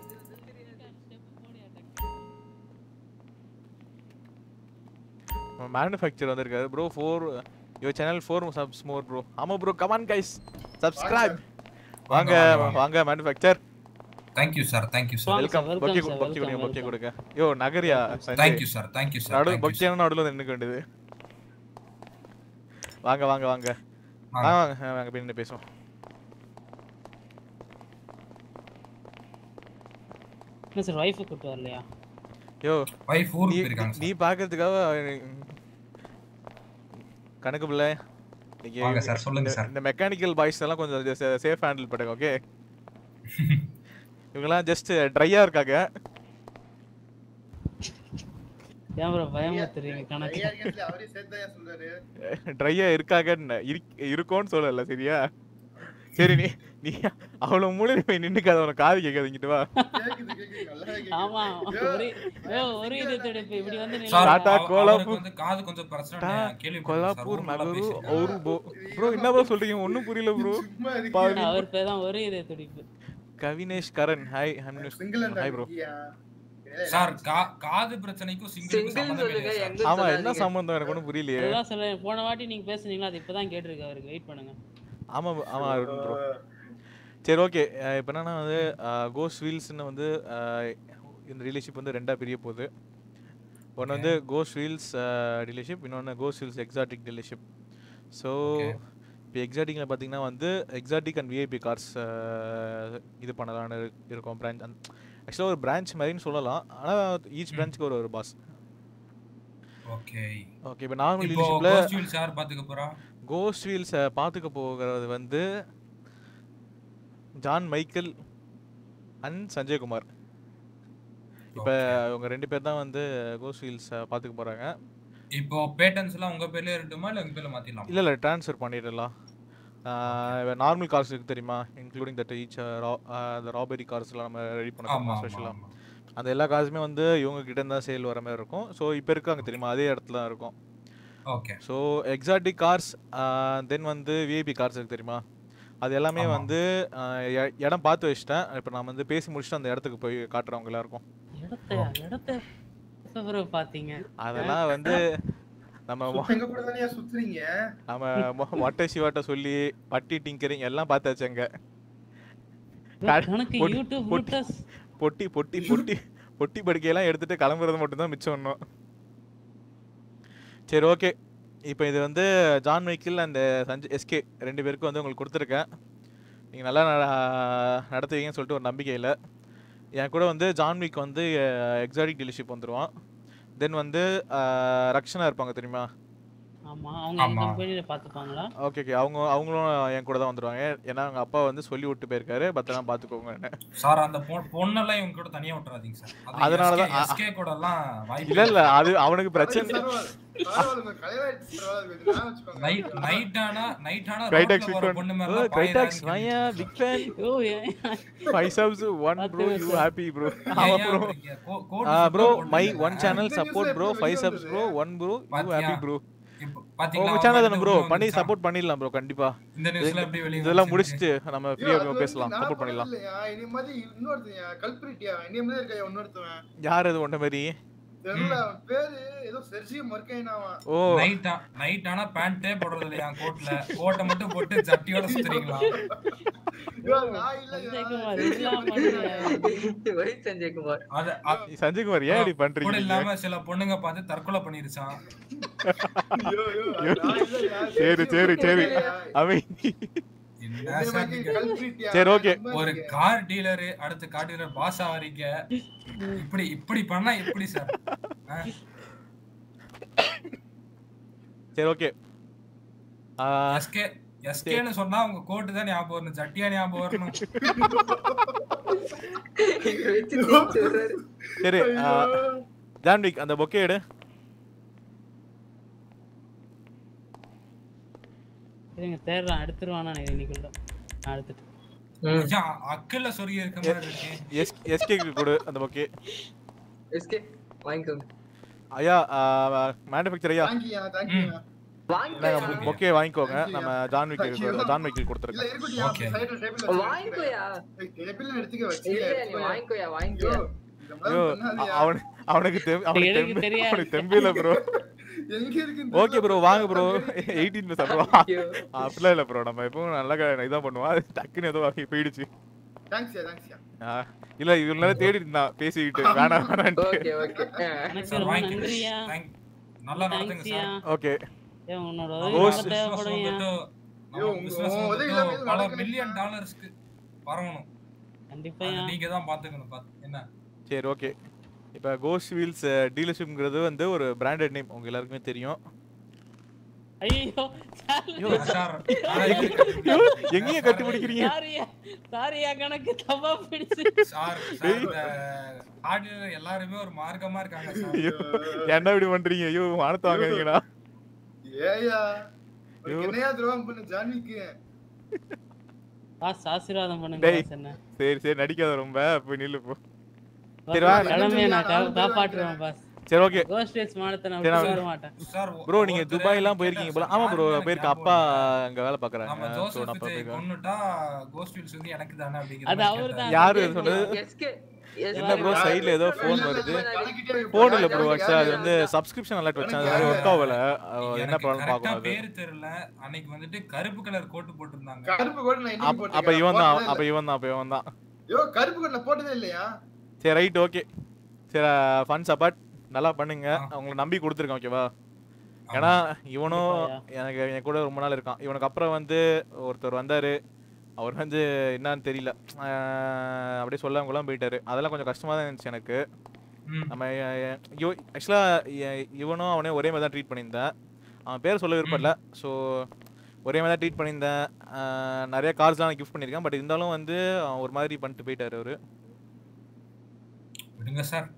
மேனுஃபேக்சர் வந்திருக்காரு bro four your channel four subs more bro ஆமா ப்ரோ கமான் கைஸ் சப்ஸ்கிரைப் வாங்க வாங்க, வாங்க. வாங்க manufacture thank you sir thank you sir வாங்க welcome sir, bouquet welcome bouquet sir, கொடுங்க welcome, பொக்கே welcome. கொடுங்க yo நகரியா thank you sir thank you sir நடு thank you, sir. பொக்கியான நடுவில் வந்து நின்னுக்க வேண்டியது வாங்க வாங்க வாங்க வாங்க. வாங்க வாங்க வாங்க போய் நின்னு பேசுவோம் என்ன சார் ஒய்ஃபை கூட்டு வரலையா யோ வைஃப் நீ ஊருக்கு போயிருக்காங்க நீ சார் பாக்குறதுக்காக கணக்கு பிள்ளை இன்னைக்கு வாங்க சார், சொல்லுங்க இந்த- சார். இந்த மெக்கானிக்கல் பாய்ஸ் எல்லாம் கொஞ்சம் சேஃப் ஹேண்டில் பண்ணுங்க ஓகே இவங்கெல்லாம் ஜஸ்ட் ட்ரையா இருக்காங்க ஏன் ப்ரோ பயமுத்துறீங்க கணக்கு ஐயா இருக்கேன் அவரே சேர்த்து சொல்றாரு ட்ரையா இருக்காங்கன்னு இருக்- இருக்கோன்னு சொல்லல சரியா சரி நீ நீ அவ்வளவு மூலையில போய் நின்னுக்காத உனக்கு காது கேட்காது இங்கிட்டு வா கேக்குது கேக்குது நல்லா கேக்குது ஆமா ஒரு ஏ, ஒரு இது துடிப்பு இப்படி வந்து சார் நில்லு. டாடா, அவ- கோலாப்பூர். அவருக்கு வந்து காது கொஞ்சம் பிரச்சனை டா, கேள்வி கொலாப்பூர் மகரு ஒரு போ ப்ரோ என்ன ப்ரோ சொல்றீங்க ஒண்ணும் புரியல ப்ரோ சும்மா பாரு. இருக்கு அவர் பேர் தான் ஒரு இது துடிப்பு Kavinesh Karan hi single hi bro sir கா- காது பிரச்சனைக்கும் சிங்கிளுக்கும் சிங்கிள் சம்பந்தம் சொல்லுங்க இல்லையா சார்? எங்க ஆமா என்ன சொல்லாதீங்க. சம்பந்தம் எனக்கு ஒன்றும் புரியலையே அதுதான் சொல்ல போன வாட்டி நீங்க பேசுனீங்களா அது இப்பதான் கேட்டிருக்கு அவருக்கு வெயிட் பண்ணுங்க ஆமா ஆமா ப்ரோ சரி ஓகே இப்போ என்னன்னா வந்து கோஸ் வீல்ஸ்னு வந்து அஹ், இந்த ரிலேஷிப் வந்து ரெண்டா பிரிய போகுது ஒன்று வந்து கோஸ் வீல்ஸ் டீலர்ஷிப் இன்னொன்று கோஸ் wheels exotic dealership so Okay. இப்போ எக்ஸாட்டிக்கில் பார்த்தீங்கன்னா வந்து எக்ஸாட்டிக் அண்ட் விஐபி கார்ஸ் இது பண்ணலாம்னு இரு- இருக்கோம் பிரான்ச் ஆக்சுவலாக ஒரு பிரான்ச் மாதிரின்னு சொல்லலாம் ஆனால் ஈச் பிரான்ச்சுக்கு ஒரு ஒரு பாஸ் ஓகே ஓகே இப்போ நார்மல் இப்போ டீலர்ஷிப்பில் கோஸ்ட் வீல்ஸ் யார் பாத்துக்க போறா கோஸ்ட் வீல்ஸை பார்த்துக்க போகிறது வந்து ஜான் மைக்கேல் அண்ட் சஞ்சய்குமார் இப்போ இவங்க ரெண்டு பேர் தான் வந்து கோஸ்ட் வீல்ஸை பார்த்துக்க போகிறாங்க இப்போ பேட்டன்ஸ் எல்லாம் உங்க பேர்ல இருக்கட்டுமா இல்ல உங்க பேர்ல மாத்திடலாம் இல்லை இல்லை ட்ரான்ஸ்ஃபர் பண்ணிடலாம் நார்மல் கார்ஸ் இருக்கு தெரியுமா இன்க்ளூடிங் தட் ஈச் அந்த ராபரி கார்ஸ்லாம் நம்ம ரெடி பண்ண ஆமா போகிறோம் ஆமா, ஸ்பெஷலாக ஆமா அந்த எல்லா காசுமே வந்து இவங்க கிட்ட இருந்தா சேல் வர மாதிரி இருக்கும் ஸோ இப்போ இருக்காங்க தெரியுமா அதே இடத்துல தான் இருக்கும் okay so exotic cars then வந்து விஐபி கார்ஸ் இருக்கு தெரியுமா அது எல்லாமே ஆமா. வந்து ஆஹ் எ- இடம் பார்த்து வச்சுட்டேன் இப்போ நான் வந்து பேசி முடிச்சுட்டு அந்த இடத்துக்கு போய் காட்டுறவங்க எல்லாருக்கும் இடத்த இடத்த எப்ப bro பாத்தீங்க அதெல்லாம் வந்து நம்ம மொ- எங்க கூட தானே சுத்துறீங்க நம்ம மொ- மொட்டை சிவாட்ட சொல்லி பட்டி டிங்கரிங் எல்லாம் பார்த்தாச்சு அங்க bro, காட்- கணக்கு பொட்டி- யூடியூப் பொட்டி- ரூட்டஸ் பொட்டி பொட்டி பொட்டி பொட்டி படுக்கையெல்லாம் எடுத்துட்டு கிளம்புறது மட்டும்தான் மிச்சம் இன்னும் சரி ஓகே இப்போ இது வந்து John Michael and Sanjay SK ரெண்டு பேருக்கும் வந்து உங்களுக்கு கொடுத்துருக்கேன் நீங்கள் நல்லா நட- நடத்துவீங்கன்னு சொல்லிட்டு ஒரு நம்பிக்கையில் என் கூட வந்து ஜான் விக் வந்து எக்ஸாட்டிக் டீலர்ஷிப் வந்துடுவான் தென் வந்து அஹ், ரக்ஷனா இருப்பாங்க தெரியுமா ஆமா அவங்க எங்க ஆமா. கம்பெனில பாத்துப்பாங்களா ஓகே ஓகே அவங்க அவங்களும் என் கூட தான் வந்துடுவாங்க ஏன்னா அவங்க அப்பா வந்து சொல்லி விட்டு போயிருக்காரு பத்திரமா பார்த்துக்கோங்க சார் அந்த பொ- பொண்ணெல்லாம் இவங்க கூட தனியா விட்டுறாதீங்க சார் அதனாலதான் அ- எஸ்கே கூட எல்லாம் வாய்ப்பு இல்லை இல்லை அது அவனுக்கு பிரச்சனை பரவாயில்ல கலைவாயிடுச்சு பரவாயில்ல நான் வச்சுக்கோங்க நைட் நைட் ஆனா நைட் ஆனா கிரைடாக்ஸ் ரோட்ல போற பொண்ணு மேல கிரைடாக்ஸ் வாயா பிக் ஃபேன் ஓ ஏன் ஃபைவ் சப்ஸ் ஒன் ப்ரோ பத்து யூ வருஷம். ஹாப்பி ப்ரோ ஆமா bro bro my one channel இந்த சப்போர்ட் newsல ப்ரோ எப்படி ஃபைவ் வெளிய subs bro one bro you பாத்தியா? ஹாப்பி ப்ரோ பாத்தீங்களா உங்க சேனல் தானே ப்ரோ பண்ணி சப்போர்ட் பண்ணிடலாம் ப்ரோ கண்டிப்பா இந்த நியூஸ்ல எப்படி வெளிய இதெல்லாம் வந்துச்சு? முடிச்சுட்டு நம்ம ஃப்ரீயா பேசலாம் சப்போர்ட் பண்ணிடலாம் இனி மாதிரி இன்னொருத்தன் கல்பிரிட்டியா இனி மாதிரி இருக்க இன்னொருத்தவன் யார் அது ஒன்றை மாதிரி தெரியல அவன் பேரு ஏதோ செர்ஜியோ மர்க்கைனாவன் ஓ நைட் ஆ- நைட் ஆனா பேண்டே போடுறது இல்லையா கோட்ல கோட்டை மட்டும் போட்டு ஜட்டியோட சுத்துறீங்களா நான் இல்ல சஞ்சய்குமார் இதெல்லாம் பண்ணுங்க வை சஞ்சய்குமார் அது அது சஞ்சய்குமார் ஏன் இப்படி கூட பண்றீங்க இல்லாம சில பொண்ணுங்க பார்த்து தற்கொலை பண்ணிருச்சான் ஐயோ, ஐயோ, நான் இல்ல, நான் சரி சரி சரி அவன் என்ன இந்த சார் மாதிரி நீங்க? கல்பிரிட்டியா, சரி, okay. சும்மா ஒரு இருக்க. கார் டீலரு அடுத்து கார் டீலர் பாஸ் ஆவறீங்க இப்படி இப்படி பண்ணா எப்படி சார் ஆ? சரி ஓகே எஸ்கே எஸ்கேன்னு சொன்னா உங்க கோட்டு தான் ஞாபகம் வரணும் ஜட்டியா ஞாபகம் வரணும் இங்க வச்சு தீச்சு விடுறாரு. சரி ஜான்விக் அந்த பொக்கே எடு இருங்க தேடுறான் எடுத்துருவானா எனக்கு இன்னைக்குள்ள நான் எடுத்துட்டு ம். ஐயா, அக்கல்ல சொருகி இருக்க மாதிரி இருக்கு எஸ் எஸ்கேக்கு கொடு அந்த பொக்கே எஸ்கே வாங்கிக்கோங்க ஐயா மேனுஃபேக்சர் ஐயா தேங்க்யூயா, தேங்க்யூயா. வாங்கிக்கோயா நாங்கள் பொக்கே வாங்கிக்கோங்க நம்ம ஜான்விக் ஜான்விக்கு இல்ல, கொடுத்துருக்கேன் இருக்கட்டும், Okay. side ல table ல வச்சு வாங்கிக்கோயா ஏய், table ல எடுத்துக்க வச்சு, இல்ல நீ எடுத்துக்கோயா. வாங்கிக்கோயா ஐயோ, வாங்கிக்கோயா இந்த மாதிரி ஐயோ பண்ணாதீயா. அவனு அவனுக்கு தெம் அவனுக்கு எனக்கு தெம்பு தெரியாது. அவனுக்கு தெம்பில ப்ரோ எங்க இருக்குன்னு ஓகே தெரியல. ப்ரோ வாங்க ப்ரோ எயிட்டீன் ப்ளஸ் ப்ரோ ஐயோ. அப்படிலாம் இல்லை ப்ரோ நம்ம எப்பவும் நல்லா க- இதான் பண்ணுவோம் அது டக்குன்னு ஏதோ வாங்கி போயிடுச்சு தேங்க்ஸ்யா, தேங்க்ஸ்யா. ஆ, இல்ல இவ்வளவு நேரம் தேடி இருந்தான் பேசிக்கிட்டு வேணாம் வேணான்ட்டு ஓகே ஓகே ஆ. எனக்கு சார் ரொம்ப வாங்கி நன்றியா Thank- நல்லா நடத்துங்க தேங்க்ஸ்யா சார் ஓகே ஏன் உன்னோட நம்ம உதவி Boss ரொம்ப business தேவைப்படும்யா வந்துட்டு- ஐயோ, நம்ம உங்க- business உங்க வந்துட்டு உதவி இல்லாம எதுவும் பல நடக்கலையா? மில்லியன் டாலர்ஸ்க்கு பரவணும் கண்டிப்பா அது நீங்க தான் பாத்துக்கணும் பாத்து என்ன சரி ஓகே இப்போ கோஸ்ட் வீல்ஸ் டீலர்ஷிப்ங்கிறது வந்து ஒரு பிராண்டட் நேம் உங்க எல்லாருக்குமே தெரியும் ஐயோ ஐயோ, சார் ஐயோ, எங்கேயும் கண்டுபிடிக்கிறீங்க சாரியா சாரியா கணக்கு தப்பா பிடிச்சு சார் சார் இந்த ஆடியோ எல்லாருமே ஒரு மார்க்கமா இருக்காங்க சார் ஐயோ, என்ன இப்படி பண்றீங்க ஐயோ வானத்தை வாங்குறீங்கடா ஏயா ஐயோ. என்னையா துரோகம் பண்ண ஜான்விக்கு பாஸ் ஆசீர்வாதம் பண்ணுங்க டேய். பாஸ் என்ன சரி சரி நடிக்காத ரொம்ப போய் நில்லு போ பாஸ், சரி, வா. கடமையை நான் கா- நாலு பேர் காப்பாற்றுவேன் பாஸ் சரி ஓகே கோஸ்ட் ரேஸ் மானத்தை நான் சரி, விட்டு நான் வர மாட்டேன் சார் ப்ரோ நீங்க ஒருத்தர் துபாய் எல்லாம் கேட்டேன் போயிருக்கீங்க போல சார், ஆமா ப்ரோ யாருமே போயிருக்க எனக்கு அப்பா ஞாபகம் அங்க வேலை பாக்குறாங்க நம்ம ஸோ ஜோசப் நான் அப்பா விஜய் போயிருக்கேன் கொன்னுட்டா கோஸ்ட் வீல்ஸ் வந்து எனக்கு தானே அப்படிங்கிற அது மாதிரி அவர்தான். கேட்டாரு. யாரு அது சொன்னது எஸ்கே என்ன ப்ரோ சைடுல ஏதோ ஃபோன் வருது ஃபோன் இல்ல ப்ரோ ஆக்சுவலா அது வந்து சப்ஸ்கிரிப்ஷன் அலர்ட் வச்சேன் அது மாதிரி ஒர்க் ஆகல அது என்ன எனக்கு ப்ராப்ளம் correct ஆ பார்க்கணும் அது பேரு தெரியல அன்னைக்கு வந்துட்டு கருப்பு கலர் கோட் போட்டிருந்தாங்க கருப்பு கோட் நான் இன்னைக்கு அப்ப- அப்ப இவன் தான் அப்ப போட்டதே இவன் தான் அப்ப இவன் தான் இல்ல. யோ கருப்பு கோட் நான் போட்டதே இல்லையா சரி ரைட் ஓகே சரி ஃபன் சப்பாட் நல்லா பண்ணுங்க ஆ. அவங்கள நம்பி கொடுத்துருக்கேன் ஓகேவா ஏன்னா இவனும் கண்டிப்பாயா. எனக்கு என் கூட ரொம்ப நாள் இருக்கான் இவனுக்கு அப்புறம் வந்து ஒருத்தர் வந்தாரு அவர் வந்து என்னன்னு தெரியல ஆஹ் அப்படியே சொல்லாமலாம் போயிட்டாரு அதெல்லாம் கொஞ்சம் கஷ்டமா தான் இருந்துச்சு எனக்கு ம். நம்ம ஆக்சுவலாக இவனும் அவனே ஒரே மாதிரி தான் ட்ரீட் பண்ணியிருந்தேன் அவன் பேர் சொல்ல விருப்பம் இல்லை ஸோ ஒரே மாதிரி தான் ட்ரீட் பண்ணியிருந்தேன் ஆஹ் நிறைய கார்ஸ்லாம் கிஃப்ட் பண்ணியிருக்கேன் பட் இருந்தாலும் வந்து அவன் ஒரு மாதிரி பண்ணிட்டு போயிட்டாரு அவரு விடுங்க சார்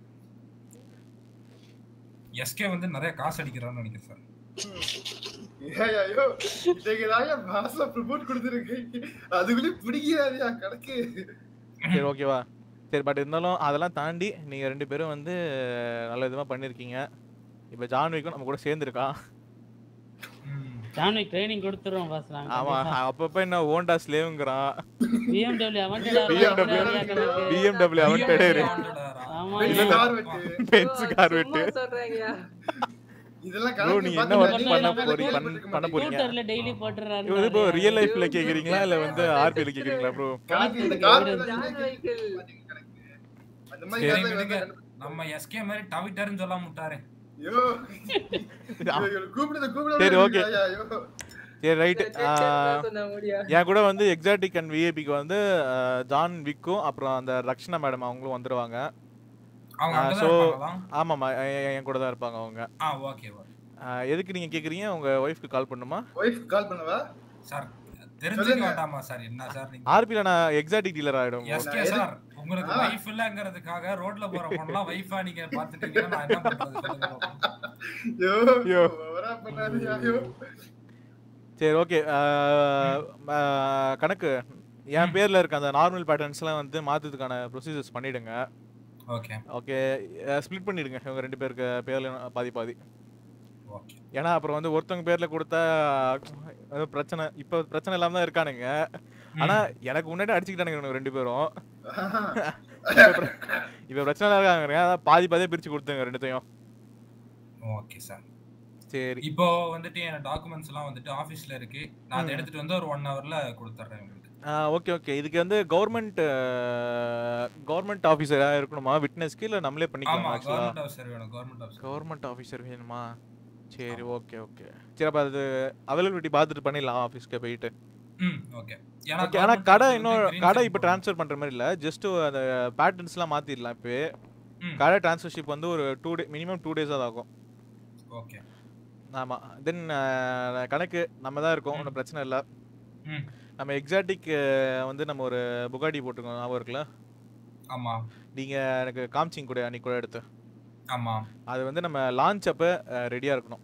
எஸ்கே வந்து நிறைய காசு அடிக்கிறான்னு நினைக்கிறேன் சார் ஏயா யோ இன்னைக்கு தான் மாசா ப்ரிப்போர்ட் கொடுத்துருக்கு அதுக்குள்ளே பிடிக்காதியா கணக்கு சரி ஓகேவா சரி பட் இருந்தாலும் அதெல்லாம் தாண்டி நீங்கள் ரெண்டு பேரும் வந்து நல்ல விதமாக பண்ணியிருக்கீங்க இப்போ ஜான்விக்கும் நம்ம கூட சேர்ந்துருக்கான் ம். ஜான்விக் ட்ரைனிங் கொடுத்துருவோம் பாஸ் நாங்க அவன் அப்பப்போ என்ன ஓண்டா ஸ்லேவுங்கிறான் பிஎம்டபிள்யூ அவன் BMW பிஎம்டபிள்யூ அவன் டெடேரு ஆமா இல்ல, இல்ல. கார் வெட்டு பென்ஸ் கார் வெட்டு சொல்றேங்க இதெல்லாம் Bro, கணக்கு நீங்க பார்த்து என்ன நான் work நீங்க பண்ண என்ன போறீங்க- வேலை பண்ண- பார்த்துக்க பண்ண மாட்டீங்க. போறீங்க? ஸ்கூட்டர்ல டெய்லி போட்டுறாரு இது இப்போ ரியல் லைஃப்ல கேக்குறீங்களா இல்ல வந்து ஆர்பிஎல் கேக்குறீங்களா ப்ரோ கணக்கு இந்த கார் ஒரு வெட்டு ஜான் வெஹிக்கிள் பாத்தீங்க கணக்கு. அந்த மாதிரி சரி, கார்ல விடுங்க. வந்து நம்ம எஸ்கே மாதிரி டவிட்டர்னு சொல்லாம விட்டாரு ஐயோ ஐயோ, கூப்பிடுது கூப்பிடுது சரி, okay. ஐயா, ஐயோ. சரி ரைட் சொன்ன முடியா என் கூட வந்து எக்ஸாட்டிக் அண்ட் விஏபிக்கு வந்து ஆஹ், ஜான் விக்கும் அப்புறம் அந்த ரக்ஷனா மேடம் அவங்களும் வந்துருவாங்க அவங்க ஆ, அங்கதான் so- இருப்பாங்களா? ஆமாம்மா எ- என் கூட தான் இருப்பாங்க அவங்க ஆ ஓகே ஓகே ஆஹ், எதுக்கு நீங்க கேக்குறீங்க உங்க ஒய்ஃப்க்கு கால் பண்ணுமா ஒய்ஃப் கால் பண்ணவா சார் தெரிஞ்சுக்க சொல்லுங்க. வேண்டாமா சார் என்ன சார் நீங்க ஆர்பில நான் எக்ஸாட்டிக் டீலர் ஆயிடும் எஸ்கே சார் உங்களுக்கு ஆ. வைஃப் இல்லங்கிறதுக்காக ரோட்ல போற பொண்ணலாம் வைஃபா நீங்க பாத்துட்டீங்கன்னா நான் என்ன பண்றது சொல்லுங்க பாப்போம். ஐயோ ஐயோ. ஓவரா பண்ணாதீங்க ஐயோ சரி ஓகே கணக்கு என் பேர்ல இருக்க அந்த நார்மல் பேட்டர்ன்ஸ்லாம் வந்து மாத்துறதுக்கான ப்ரொசீஜர்ஸ் பண்ணிடுங்க ஓகே ஓகே ஸ்ப்ளிட் பண்ணிடுங்க இவங்க ரெண்டு பேருக்கு பேர்ல பாதி பாதி ஓகே ஏன்னா அப்புறம் வந்து ஒருத்தவங்க பேர்ல கொடுத்தா அது பிரச்சனை இப்ப பிரச்சனை இல்லாம தான் இருக்கானுங்க ஆனா எனக்கு முன்னாடி அடிச்சுக்கிட்டானுங்க இவனுங்க ரெண்டு பேரும் இப்ப பிர- இப்ப பிரச்சனை இல்லாம இருக்காங்க அதான் பாதி பாதியா பிரிச்சு கொடுத்துங்க ரெண்டுத்தையும் ஓகே சார் சரி இப்போ வந்துட்டு என் டாக்குமெண்ட்ஸ் எல்லாம் வந்துட்டு ஆபீஸ்ல இருக்கு நான் அதை ம். எடுத்துட்டு வந்து ஒரு ஒன் ஹவர்ல கொடுத்துட்றேன் உங்களுக்கு ஓகே ஓகே இதுக்கு வந்து கவர்மெண்ட் கவர்மெண்ட் ஆஃபீஸரா இருக்கணுமா விட்னஸ்க்கு இல்ல நம்மளே ஆமா பண்ணிக்கலாம் ஆக்சுவலா கவர்மெண்ட் ஆஃபீஸர் வேணும் கவர்மெண்ட் ஆஃபீஸர் கவர்மெண்ட் ஆஃபீஸர் வேணுமா சரி ஓகே ஓகே சரி அப்ப அது அவைலபிலிட்டி பார்த்துட்டு பண்ணிடலாம் ஆஃபீஸ்க்கு போயிட்டு ம் ஓகே ஏன்னா ஓகே ஆனா government கடை office இன்னும் வந்து green கடை sign இப்போ போடணும். ட்ரான்ஸ்ஃபர் பண்ற மாதிரி இல்ல ஜஸ்ட் அந்த பேட்டர்ன்ஸ்லாம் மாத்திடலாம் இப்போ ம். கடை ட்ரான்ஸ்ஃபர்ஷிப் வந்து ஒரு two day minimum two days தான் ஆகும் ஓகே ஆமா தென் கணக்கு நம்ம தான் இருக்கோம் ம். ஒன்றும் பிரச்சனை இல்லை ம் நம்ம எக்ஸாட்டிக் வந்து நம்ம ஒரு புகாடி போட்டுருக்கோம் ஞாபகம் இருக்குல்ல ஆமா நீங்க எனக்கு காமிச்சிங் கூட அன்னைக்கு கூட எடுத்து ஆமா அது வந்து நம்ம லான்ச் அப்போ ரெடியா இருக்கணும்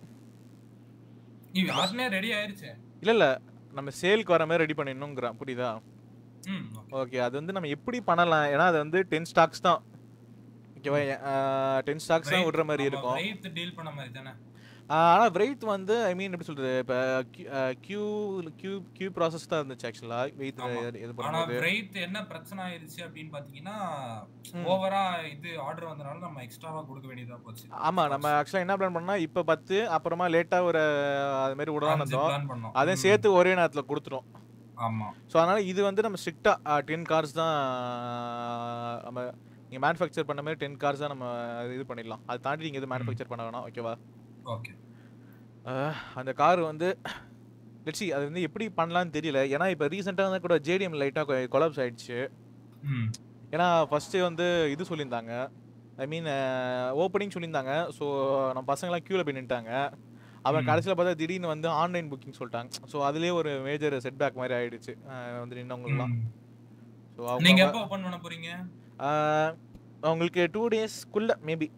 இது ஆர்டினே ரெடி ஆயிருச்சு இல்ல இல்ல நம்ம சேலுக்கு வர மாதிரி ரெடி பண்ணிடணுங்கிறான் புரியுதா ம் okay. ஓகே அது வந்து நம்ம எப்படி பண்ணலாம் ஏன்னா அது வந்து டென் ஸ்டாக்ஸ் தான் ஓகேவா டென் ஸ்டாக்ஸ் தான் Wraith, விடுற மாதிரி ஆமா, இருக்கும் Wraith deal பண்ண மாதிரி தானே ஆஹ் ஆனா வெயிட் வந்து ஐ மீன் எப்படி சொல்றது இப்போ கியூ கியூ கியூ ப்ராசஸ் தான் இருந்துச்சு ஆக்சுவலா வெயிட் ஆமா. இது ஆனா பண்ணும்போது Wraith என்ன பிரச்சனை ஆயிருச்சு அப்படின்னு பாத்தீங்கன்னா ம். ஓவரா இது ஆர்டர் வந்தனால நம்ம எக்ஸ்ட்ராவா கொடுக்க வேண்டியதா போச்சு ஆமா நம்ம ஆக்சுவலா என்ன பிளான் பண்ணா இப்போ பத்து அப்புறமா லேட்டா ஒரு அது மாதிரி விடலாம் இருந்தோம் பிளான் பண்ணோம் அதையும் ம். சேர்த்து ஒரே நேரத்துல கொடுத்துரும் ஆமா ஸோ அதனால இது வந்து நம்ம ஸ்ட்ரிக்டா டென் கார்ஸ் தான் நம்ம நீங்க மேனுஃபேக்சர் பண்ண மாதிரி டென் கார்ஸ் தான் நம்ம இது பண்ணிடலாம் அதை தாண்டி நீங்க இது மேனுஃபேக்சர் பண்ண வேணாம் ஓகேவா ஓகே அந்த கார் வந்து லெட்ஸி அது வந்து எப்படி பண்ணலாம்னு தெரியல ஏன்னா இப்போ ரீசெண்டாக வந்து கூட ஜேடிஎம் லைட்டாக கொலாப்ஸ் ஆயிடுச்சு ம் ஏன்னா ஃபஸ்ட்டு வந்து இது சொல்லியிருந்தாங்க ஐ மீன் ஓப்பனிங் சொல்லியிருந்தாங்க ஸோ நம்ம பசங்களாம் க்யூவில் போய் நின்ட்டாங்க அவன் ம். கடைசியில் பார்த்தா திடீர்னு வந்து ஆன்லைன் புக்கிங் சொல்லிட்டாங்க ஸோ அதுலேயே ஒரு மேஜர் செட்பேக் மாதிரி ஆயிடுச்சு அஹ் வந்து நின்னவங்களுக்குலாம் ம். ஸோ நீங்க அவங்க எப்போ ஓபன் பண்ண போறீங்க ஆஹ் அவங்களுக்கு டூ டேஸ்க்குள்ள மேபி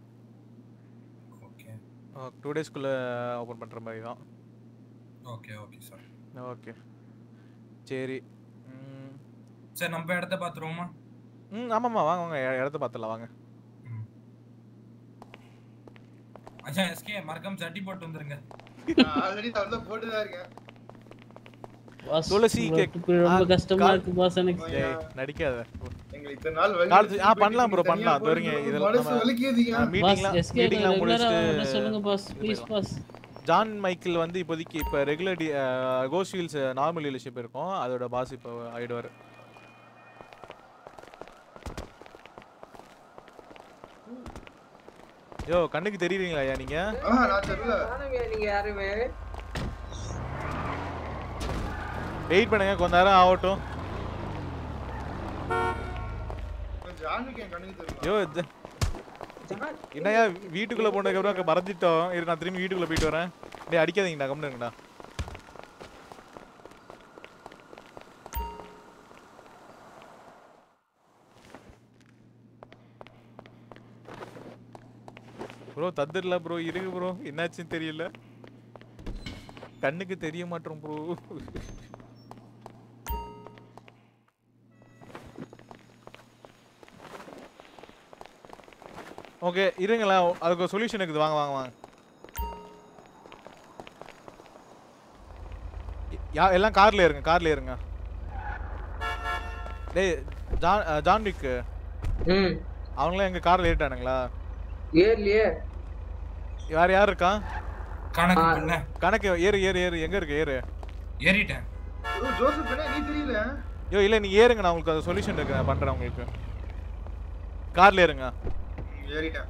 ஓகே டூ டேஸ்க்குள்ள ஓப்பன் பண்ணுற மாதிரி தான் ஓகே ஓகே சார் ஓகே சரி ம், சரி நம்ம இடத்த பாத்துருவோமா ம் ஆமாம்மா வாங்க வாங்க இ- இடத்த பார்த்துடலாம் வாங்க அச்சா எஸ்கே மறக்காம சட்டி போட்டு வந்துருங்க ஆல்ரெடி நான் போட்டுதான் இருக்கேன் பாஸ் துளசி கேக். ரொம்ப ஆ, கஷ்டமா கால்- இருக்கு பாஸ் எனக்கு டேய் நடிக்காத எங்களுக்கு இத்தனை நாள் வலி காலத்து- ஆ, எடுத்துட்டு பண்ணலாம் bro, போயிட்டு பண்ணலாம். தனியா இதோ இருங்க, போட்டு இதெல்லாம் மனசு நம்ம- வலிக்குதுங்க பாஸ் மீட்டிங்லாம் எஸ்கே மீட்டிங்லாம் ரெகுலரா முடிச்சுட்டு சொல்லுங்க பாஸ் இது ப்ளீஸ் போயிடலாம். பாஸ் ஜான் மைக்கேல் வந்து இப்போதைக்கு இப்போ ரெகுலர் டி கோஸ்ட் வீல்ஸ் நார்மல் டீலர்ஷிப் இருக்கும் அதோட பாஸ் இப்போ ஆயிடுவார் யோ கண்ணுக்கு தெரியுறீங்களா ஐயா நீங்க ஆ நான் தெரியல காணுமே நீங்க யாருமே வெயிட் பண்ணுங்க கொஞ்ச நேரம் ஆகட்டும் கொஞ்சம் ஆணுக்கு என் கண்ணுக்கு தெரியல யோ இது- என்னய்யா வீட்டுக்குள்ள போனதுக்கப்புறம் அங்க மறைஞ்சிட்டோம் இரு நான் திரும்பி வீட்டுக்குள்ள போயிட்டு வரேன் டேய் அடிக்காதீங்கடா கம்முன்னு இருங்கடா ப்ரோ தந்துடல ப்ரோ இருங்க ப்ரோ என்னாச்சுன்னு தெரியல கண்ணுக்கு தெரிய மாட்டோம் ப்ரோ ஓகே இருங்களேன் அதுக்கு சொல்யூஷன் இருக்குது வாங்க வாங்க வாங்க யா எல்லாம் கார்ல இருங்க கார்ல இருங்க டேய் ஜான் அஹ், ஜான் விக் ம் அவங்களாம் எங்க கார்ல ஏறிட்டானுங்களா ஏர்லயே வேற யார் இருக்கா கணக்கு ஆ. பண்ண கணக்கு ஏறு ஏறு ஏறு எங்க இருக்கு ஏறு ஏறிட்டேன் ஓ, ஜோசப் என்ன நீ தெரியல யோ இல்ல நீ ஏறுங்க நான் உங்களுக்கு அது சொல்யூஷன் இருக்கு நான் பண்றேன் உங்களுக்கு கார்ல ஏறுங்க ம், ஏறிட்டேன்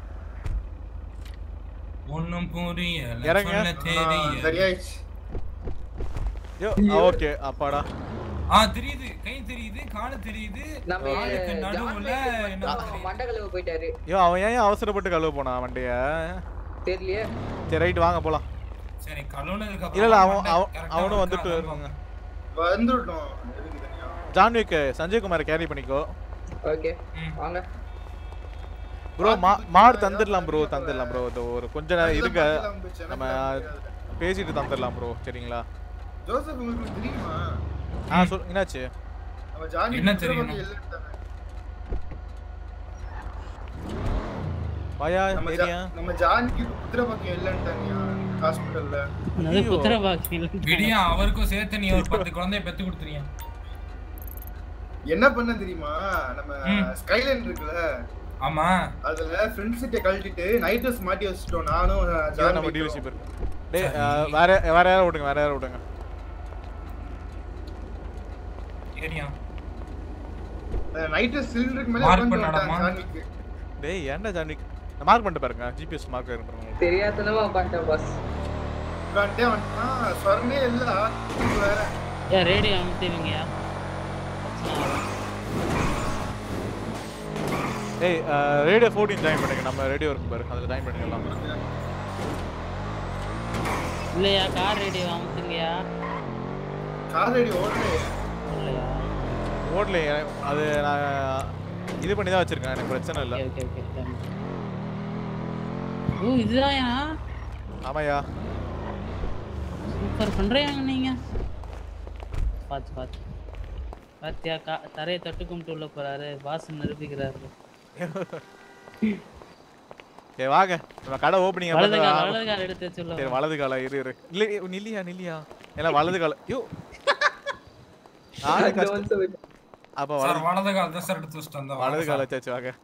ஒண்ணும் புரியல இறங்க. சொல்ல ஆ, தெரியல சரியாயிடுச்சு யோ ஓகே அப்பாடா ஆ தெரியுது கை தெரியுது காலு தெரியுது நம்ம காலுக்கு ஜான் நடுவுல மைக்கேல் என்ன மட்டும் தெரியுது? மண்டகலவு போயிட்டாரு யோ அவன் ஏன் அவசரப்பட்டு கழுவ போனான் வண்டிய தெரியலையே சரி ரைட் வாங்க போலாம் சரி கழுவுனதுக்கு இல்ல இல்ல அப்புறம் அவன் மண்டை அவன்- correct ஆ அவனும் work வந்துட்டு ஆகும். இருக்காங்க வந்துட்டோம் எதுக்கு தனியா ஜான்விக் சஞ்சய் குமார் கேரி பண்ணிக்கோ ஓகே ம். வாங்க ப்ரோ மா மாடு தந்துடலாம் ப்ரோ தந்துடலாம் ப்ரோ இது ஒரு கொஞ்ச நேரம் இருங்க பக்கத்துல வந்துச்சு, எனக்கு நம்ம தெரியாது. பேசிட்டு தந்துடலாம் ப்ரோ சரிங்களா ஜோசப் உங்களுக்கு தெரியுமா ஆ சொல் என்னாச்சு நம்ம ஜானி என்ன குதிரை தெரியணும்? வண்டி இல்லைன்ட்டாங்க. வாயா நம்ம ஜா- ஏரியா நம்ம ஜானிக்கு குதிரை பக்கம் இல்லைன்ட்டாங்க ஹாஸ்பிட்டல்ல அது ஐயோ. புத்திர பாக்கியம் விடியா அவருக்கும் சேர்த்து நீ ஒரு பத்து குழந்தைய பெத்து கொடுத்துறியா என்ன பண்ண தெரியுமா நம்ம ம். ஸ்கைலைன் இருக்குல்ல ஆமா அதுல ஃப்ரண்ட் சீட்டை கழட்டிட்டு நைட் ட்ரெஸ் மாட்டி வச்சுட்டோம் நானும் இதான் ஜான் நம்ம மைக்கும். டீலர்ஷிப் இருக்கு டேய் ஆ, வேற வேற யாரை விடுங்க வேற யாரை விடுங்க ஏரியா அந்த நைட் ட்ரெஸ் சிலிண்டருக்கு மேல Mark உட்கார்ந்து பண்ணாடாமா? வந்துட்டான் ஜான்விக்கு டேய் ஏன்டா ஜான்விக் மார்க் பண்ணிட்டு பாருங்க ஜிபிஎஸ் மார்க் இருக்கிறவங்க தெரியாதனமா பண்ணிட்டேன் பாஸ் உட்காந்துட்டே வந்துட்டான் சொரணே இல்ல ஆத்துக்கு வேற ஏன் ரேடியோ அமுத்திடுவீங்கயா டேய் ரேடியோ ஃபோர்டீன் ஜாயின் பண்ணுங்க நம்ம ரேடியோ இருக்கு பாரு அதில் ஜாயின் பண்ணிக்கலாம் இல்லையா கார் ரேடியோ அமுத்துங்கயா கார் அடி ஓடலையே இல்லையா ஓடல அது நான் இது பண்ணி தான் வச்சிருக்கேன் எனக்கு பிரச்சனை இல்லை ஓகே ஓகே ஓகே ஓ இதுதான்யா ஆமாய்யா சூப்பர் பண்றீங்க நீங்க பார்த்து பார்த்து பாத்தியா கா தரையை தட்டு கும்பிட்டு உள்ள போறாரு பாஸ் நிரூபிக்கிறாரு சரி வாங்க நம்ம கடை ஓப்பனிங் வலது கால் வலது கால் எடுத்து வச்சு உள்ள சரி வா. வலது கால இரு இரு இல்லை நில்லியா நில்லியா ஏன்னா வலது கால யோ நானே கஷ்டம் அப்போ சார் வலது வலது கால் தான் சார் எடுத்து வச்சுட்டு வந்தேன் வலது கால வச்சாச்சு வாங்க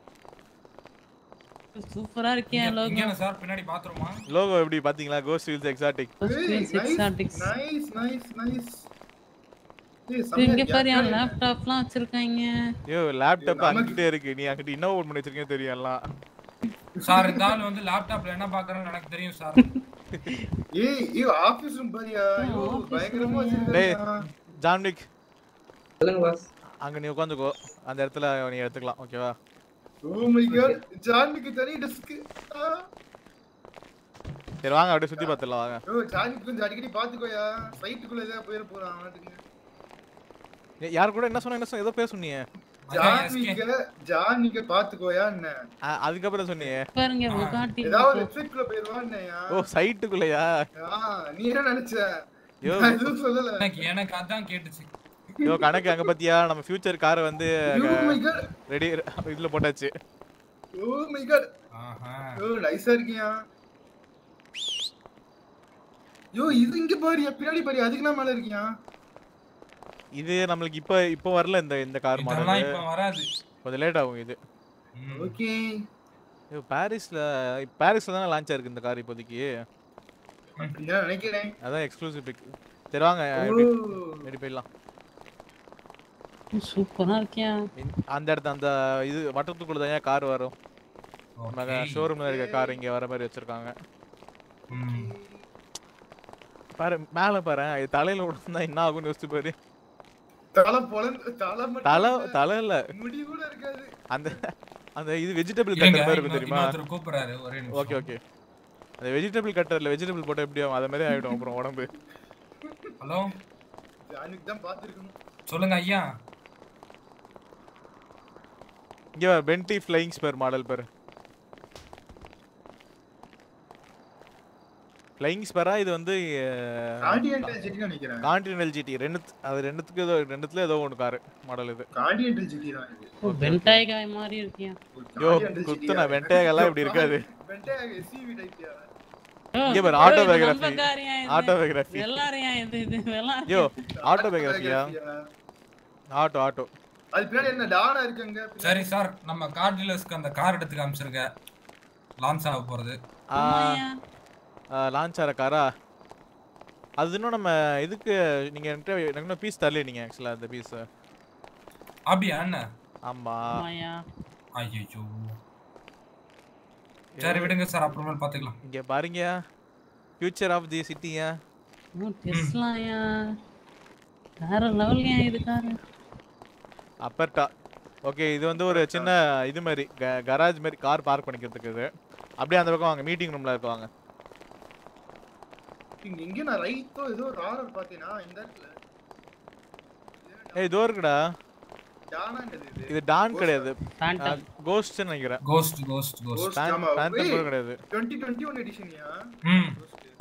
சூப்பரா இருக்கேன் லோகோ இங்கே சார் பின்னாடி பாத்ரூமா லோகோ எப்படி பாத்தீங்களா Ghost wheels exotic exotics nice nice nice இங்க பாரு என் லேப்டாப்லாம் வச்சிருக்காங்க ஐயோ லேப்டாப் நமக்கு- அங்கிட்டே இருக்கு நீ அங்கிட்ட என்ன ஓபன் பண்ணி வச்சிருக்கேன்னு தெரியும் எல்லாம் சார் இந்த ஆள் வந்து லேப்டாப்ல என்ன பாக்குறேன்னு எனக்கு தெரியும் சார் ஏய் ஏய் ஆபீஸ் ரூம் பாரியா ஐயோ office பயங்கரமா room. டேய் வச்சிருக்காங்க ஜான்விக் சொல்லுங்க பாஸ் அங்க நீ உட்காந்துக்கோ அந்த இடத்துல நீ எடுத்துக்கலாம் ஓகேவா ஓ மை காட் ஜான்விக்கு தனி டெஸ்க் சரி வாங்க அப்படியே சுத்தி பார்த்துடலாம் வாங்க ஓ ஜானி கொஞ்சம் அடிக்கடி பாத்துக்கோயா ஃபைட்டுக்குள்ள ஏதாவது போயிட போறான் அவனுக்கு ஏ, யார் கூட என்ன சொன்ன என்ன சொன்ன ஏதோ பேர் சொன்னீங்க ஜானிக்க ஜானிக்க பாத்துக்கோயா என்ன ஆ, அதுக்கப்புறம் சொன்னீங்க பாருங்க புகாட்டி ஏதாவது வெப்சைட்குள்ள போயிருவான் என்னையா ஓ சைட்டுக்குள்ளயா ஆ, நீ என்ன நினைச்ச யோ நான் எதுவும் சொல்லல எனக்கு எனக்கு அதான் கேட்டுச்சு யோ கணக்கு அங்க பாத்தியா நம்ம ஃபியூச்சர் காரை வந்து Oh my god. ரெடி இதுல போட்டாச்சு Oh my god. ஆஹா ஓ நைஸா இருக்கியா யோ இது இங்க பாரு பின்னாடி பாரு அதுக்கு நான் மேல இருக்கியா இது நம்மளுக்கு இப்ப இப்ப வரல இந்த இந்த கார் இதெல்லாம் மாடல் இப்ப வராது கொஞ்சம் லேட் ஆகும் இது ம். ஓகே ஐயோ பாரிஸ்ல பாரிஸ்ல தானே லான்ச் ஆயிருக்கு இந்த கார் இப்போதைக்கு அப்படிதான் நினைக்கிறேன் அதான் எக்ஸ்க்ளூசிவ் பிக் சரி வாங்க ஓ ரெடி போயிடலாம் சூப்பரா இருக்கியா இந்த- அந்த இடத்து அந்த இது வட்டத்துக்குள்ள தான் கார் வரும் நம்ம Okay. ஷோரூம்ல இருக்க கார் இங்க வர மாதிரி வச்சிருக்காங்க ம். பாரு மேல பாரு இது தலையில விழுந்தா என்ன ஆகும்னு யோசிச்சு பாரு தலை பொழந்து தலை மட்டும் தலை இல்ல. தலை இல்ல முடி கூட இருக்காது அந்த அந்த இது வெஜிடபிள் இருங்க, கட்டர் மாதிரி இருக்கும் இன்னொரு- தெரியுமா இன்னொருத்தர் கூப்பிடுறாரு ஒரே நிமிஷம். ஓகே ஓகே அந்த வெஜிடபிள் கட்டர்ல வெஜிடபிள் போட்டா எப்படி ஆகும் அத மாதிரி ஆயிடும் அப்புறம் உடம்பு ஹலோ ஜானிக்கு தான் பாத்துருக்கணும் சொல்லுங்க ஐயா இங்க பென்டி ஃப்ளையிங் ஸ்பேர் மாடல் பேர் ஃப்ளையிங் ஸ்பேரா இது வந்து கார்டியன்டல் ஜிடி நினைக்கிறேன் கான்டினென்டல் ஜிடி ரெண்டு அது ரெண்டுத்துக்கு ஏதோ ரெண்டுத்துல ஏதோ ஒன்று கார் மாடல் இது கார்டியன்டல் ஜிடி தான் இது ஓ பென்டாய் காய் மாதிரி இருக்கியா யோ Continental GT குத்துன தான். வெண்டையெல்லாம் இப்படி இருக்காது வெண்டையாக SUV டைப்யா ஓ, இங்க பாரு, ஓ, இது autobiography. நம்ம காரியா இது? ஆட்டோபயோகிராஃபி எல்லாரும் ஏன் இது இது எல்லாரும் யோ ஆட்டோபயோகிராஃபியா ஆட்டோ ஆட்டோ அது பின்னாடி என்ன டானா இருக்குங்க பின்னாடி? சரி சார் நம்ம கார் டீலர்ஸ்க்கு அந்த கார் எடுத்து காமிச்சிருங்க லான்ச் ஆக போறது ஆமாய்யா. லான்ச் ஆகிற காரா அது இன்னும் நம்ம இதுக்கு நீங்க என்கிட்ட எனக்கு இன்னும் பீஸ் தரல நீங்க ஆக்சுவலா அந்த பீஸ் அப்படியா என்ன ஆமா ஆமாய்யா. ஐயோ சரி விடுங்க சார் அப்புறமேல் பாத்துக்கலாம் இங்க பாருங்க ஃபியூச்சர் ஆஃப் தி சிட்டியா ஓ, டெஸ்லாயா. வேற லெவல்யா இது காரு அப்பர்டா ஓகே இது வந்து ஒரு சின்ன இது மாதிரி கராஜ் மாதிரி கார் பார்க் பண்ணிக்கிறதுக்கு இது அப்படியே அந்த பக்கம் வாங்க மீட்டிங் ரூம்ல இருக்குவாங்க இங்க எங்க நான் ரைட்டோ ஏதோ ஒரு ஆர்டர் பாத்தீனா இந்த இடத்துல ஏய் இதோ இருக்குடா டானாங்கிறது இது இது டான் கிடையாது Phantom. கோஸ்ட் நினைக்கிறேன் Ghost Ghost Ghost Ghost, Phan- ஆமா. Phantom ஏய், கூட கிடையாது 2021 எடிஷன்யா ம்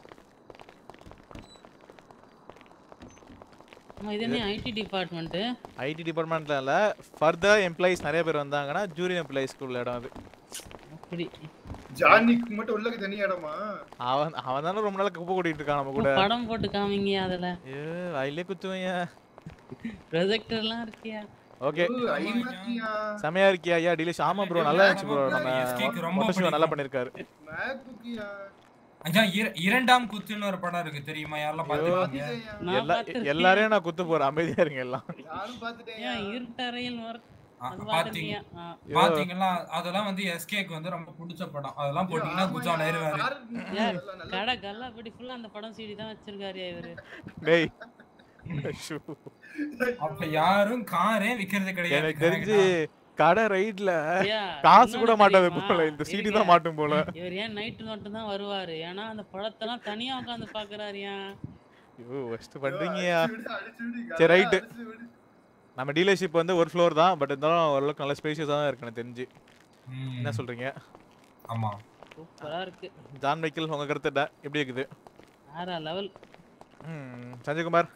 ஆமா, இது என்ன ஐடி டிபார்ட்மெண்ட் ஐடி டிபார்ட்மெண்ட்ல இல்ல ஃபர்தர் எம்ப்ளாயிஸ் நிறைய பேர் வந்தாங்கன்னா ஜூரி எம்ப்ளாயிஸ்க்கு உள்ள இடம் அது அப்படி ஜானிக்கு மட்டும் உள்ள தனி இடமா அவன் அவன் தானே ரொம்ப நாள் குப்பை கூட்டிட்டு இருக்கான் நம்ம கூட படம் போட்டு காமிங்க அதுல ஏ வாயிலே குத்துவையா ப்ரொஜெக்டர்லாம் இருக்கியா ஓகே ஓ, ஐமாக்கியா செமையா இருக்கியா ஐயா டிலேஷ் ஆமா ப்ரோ நல்லா இருந்துச்சு ப்ரோ நம்ம SK க்கு ரொம்ப மொட்டை சிவா நல்லா பிடிக்கும். பண்ணிருக்காரு மேக்குக்கியா ஐயா இர- இரண்டாம் குத்துன்னு ஒரு படம் இருக்கு தெரியுமா யாரெல்லாம் பாத்துருக்கீங்க பாத்துட்டேன்யா நான் எல்லா பார்த்திருக்கேன். எல்லாரையும் நான் குத்து போறேன் அமைதியா இருங்க எல்லாம் யாரும் பாத்துட்டேன்யா ஏன் இருட்டறையில் வர ஆ, அது பாத்தீங்க பார்த்திருக்கியா? ஆ. பாத்தீங்களா அதெல்லாம் வந்து எஸ்கேக்கு வந்து ரொம்ப பிடிச்ச படம் அதெல்லாம் போட்டீங்கன்னா குஜா நேருவாரு ஏன், கடை கல்லாப்பட்டி ஃபுல்லா அந்த படம் சீடி தான் வச்சிருக்காருயா இவரு டேய் ஷூ. அப்ப யாரும் காரே விக்கிறது கிடையாது எனக்கு தெரிஞ்சு கடை ரைட்ல ஐயா, காசு கூட இன்னொன்னு மாட்டாது தெரியுமா? போல இந்த சீடி இருங்க. தான் மாட்டும் போல இவர் ஏன் நைட்டு மட்டும் தான் வருவாரு ஏன்னா அந்த படத்தெல்லாம் தனியா உட்காந்து பாக்குறாரு ஏன் ஐயோ ஃபர்ஸ்ட் பண்றீங்கயா சரி, right. நம்ம டீலர்ஷிப் வந்து ஒரு ஃப்ளோர் தான் பட் இருந்தாலும் ஓரளவுக்கு நல்ல ஸ்பேஷியஸா தான் இருக்கு எனக்கு தெரிஞ்சு ம், என்ன சொல்றீங்க ஆமா சூப்பரா இருக்கு மைக்கேல் உங்க கருத்து என்ன? எப்படி இருக்குது வேற லெவல் ம், சஞ்சய்குமார்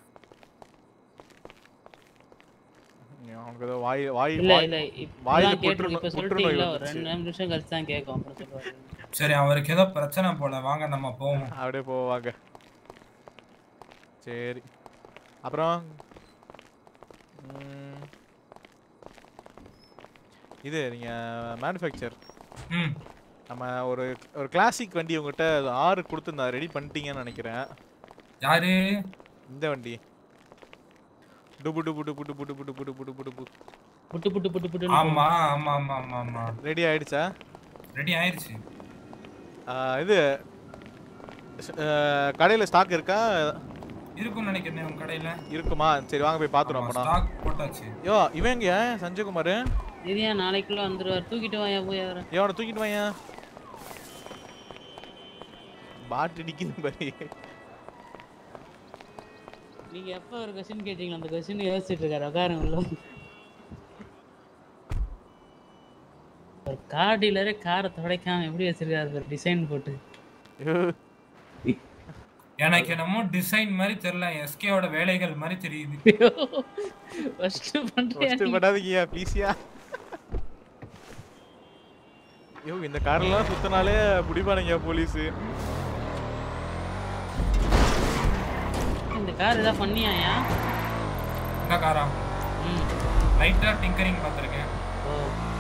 நீ அவனுக்கு ஏதோ வாய் வாய் இல்ல வாய்- இல்ல வாயில இப்பதான் கேட்டு புற்றுநோய் இப்ப புற்றுநோய் சொல்லிட்டீங்களா ஒரு வந்துச்சு. ரெண்டு நிமிஷம் கழிச்சு தான் கேட்கும் அப்புறம் சொல்லுவாரு சரி அவருக்கு ஏதோ பிரச்சனை போல வாங்க நம்ம போவோம் அப்படியே போவாங்க சரி அப்புறம் ம், இது நீங்க மேனுஃபேக்சர் ம் நம்ம ஒரு ஒரு கிளாசிக் வண்டி உங்ககிட்ட ஆறு கொடுத்து நான் ரெடி பண்ணிட்டீங்கன்னு நினைக்கிறேன் யாரு இந்த வண்டி டுபு டுபு டுபு டுபு டுபு டுபு டுபு டுபு டுபு புட்டு புட்டு புட்டு புட்டு ஆமா ஆமா ஆமா ஆமா ஆமா ரெடி ஆயிடுச்சா ரெடி ஆயிருச்சு ஆ, இது கடையில் ஸ்டாக் இருக்கா இருக்கும்னு நினைக்கிறேன் உங்க கடையில இருக்குமா சரி வாங்க போய் பார்த்துருவோம் அப்போனா ஸ்டாக் போட்டாச்சு யோ இவங்க சஞ்சய்குமார் இதுயா நாளைக்குள்ள வந்துருவாரு தூக்கிட்டு வாயா போய் அவரை எவனை தூக்கிட்டு வாங்க பாட்டு அடிக்குது பாரு நீங்க எப்ப ஒரு கொஸ்டின் கேட்டீங்களோ அந்த கொஸ்டின் யோசிச்சுட்டு இருக்காரு உட்காருங்க உள்ள ஒரு கார் டீலரே காரை துடைக்காம எப்படி வச்சிருக்காரு டிசைன் போட்டு எனக்கு என்னமோ டிசைன் மாதிரி தெரியல எஸ்கேவோட வேலைகள் மாதிரி தெரியுது ஃபர்ஸ்ட் பண்றியா ஃபர்ஸ்ட் நீ? படாதீங்கயா ப்ளீஸ்யா ஐயோ இந்த காரெல்லாம் சுத்தினாலே பிடிப்பானுங்க போலீஸ் இந்த கார் ஏதாவது பண்ணியாயா இந்த காரா ம் லைட்டா டிங்கரிங் பார்த்துருக்கேன் ஓ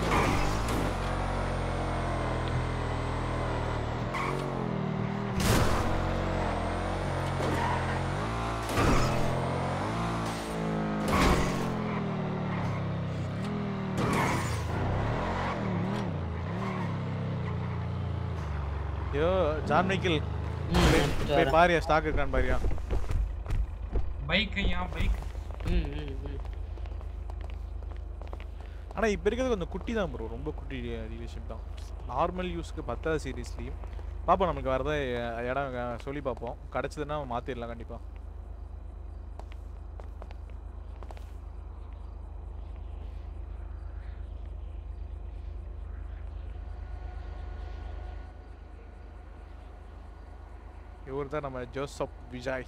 ஐயோ ஜான் மைக்கேல் ம் போய்- எடுத்துட்டு போய் வரேன். பாரியா ஸ்டாக் இருக்கான்னு பாரியா பைக் ஐயா பைக் ம் ம் ம் ஆனா இப்ப இருக்கிறது கொஞ்சம் குட்டி தான் ப்ரோ ரொம்ப குட்டி டீலர்ஷிப் தான் நார்மல் யூஸ்க்கு பத்தாது சீரியஸ்லி பாப்போம் நமக்கு வரத இடம் அஹ், சொல்லி பார்ப்போம் கிடைச்சதுன்னா மாத்திடலாம் கண்டிப்பா இவர் தான் நம்ம ஜோசப் விஜய்